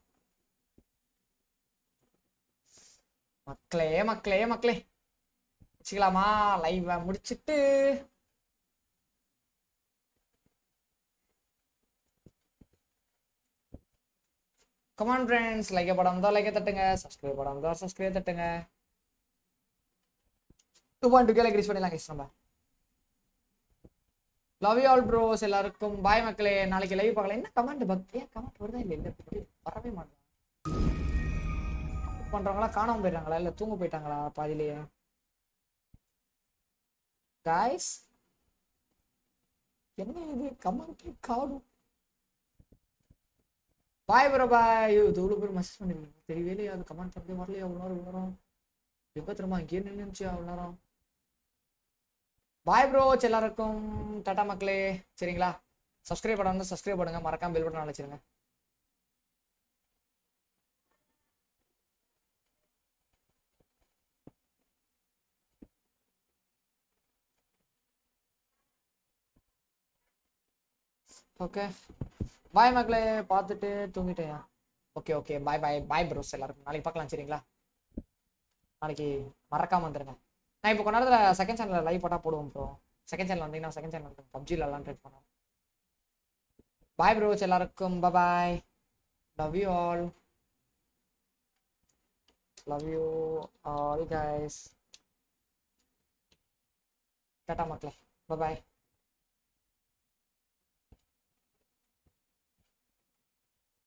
மக்களே மக்களே மக்களே வச்சுக்கலாமா லைவ முடிச்சிட்டு கமான் ஃப்ரெண்ட்ஸ் லைக் படம் தான் லைக் தட்டுங்க சப்ஸ்கிரைப் படம் தான் சப்ஸ்கிரைப் தட்டுங்க டூ பாயிண்ட் டூ கேல கிரீஸ் பண்ணிடலாம் guys நம்ம லவ் யூ ஆல் ப்ரோஸ் எல்லாருக்கும் பாய் மக்களே நாளைக்கு லைவ் பார்க்கலாம் என்ன கமெண்ட் பக் ஏன் கமெண்ட் வருதா இல்லை இல்லை வரவே மாட்டேன் பண்றவங்களா காணாம போயிட்டாங்களா இல்ல தூங்க போயிட்டாங்களா பாதியிலேயே காய்ஸ் என்ன இது கமெண்ட் காணும் பாய் ப்ரோ பாய் இது இவ்வளோ பேர் மெசேஜ் பண்ணிருக்கீங்க தெரியவே இல்லையா அது கமெண்ட் பண்ணி வரலையா அவ்வளோ நேரம் இவ்வளோ நேரம் எங்க திரும்ப அங்கேயே நின்றுச்சு அவ்வளோ நேரம் பாய் ப்ரோ எல்லாருக்கும் டாடா மக்களே சரிங்களா சப்ஸ்கிரைப் பண்ணாம சப்ஸ்கிரைப் பண்ணுங்க மறக்காம பெல் பட்டன் அழைச்சிருங்க ஓகே பாய் மக்களே பார்த்துட்டு தூங்கிட்டேன் okay okay bye bye bye bros எல்லாருக்கும் நாளைக்கு பார்க்கலாம் சரிங்களா நாளைக்கு மறக்காம வந்துருங்க நான் இப்போ கொஞ்ச நேரத்தில் செகண்ட் சேனலில் லைவ் போட்டால் போடுவோம் ப்ரோ செகண்ட் சேனல் வந்தீங்கன்னா செகண்ட் சேனல் பப்ஜியில் எல்லாம் ட்ரை பண்ணுவோம் பாய் ப்ரோஸ் எல்லாருக்கும் bye love you all love you all guys டாட்டா மக்களே பாய்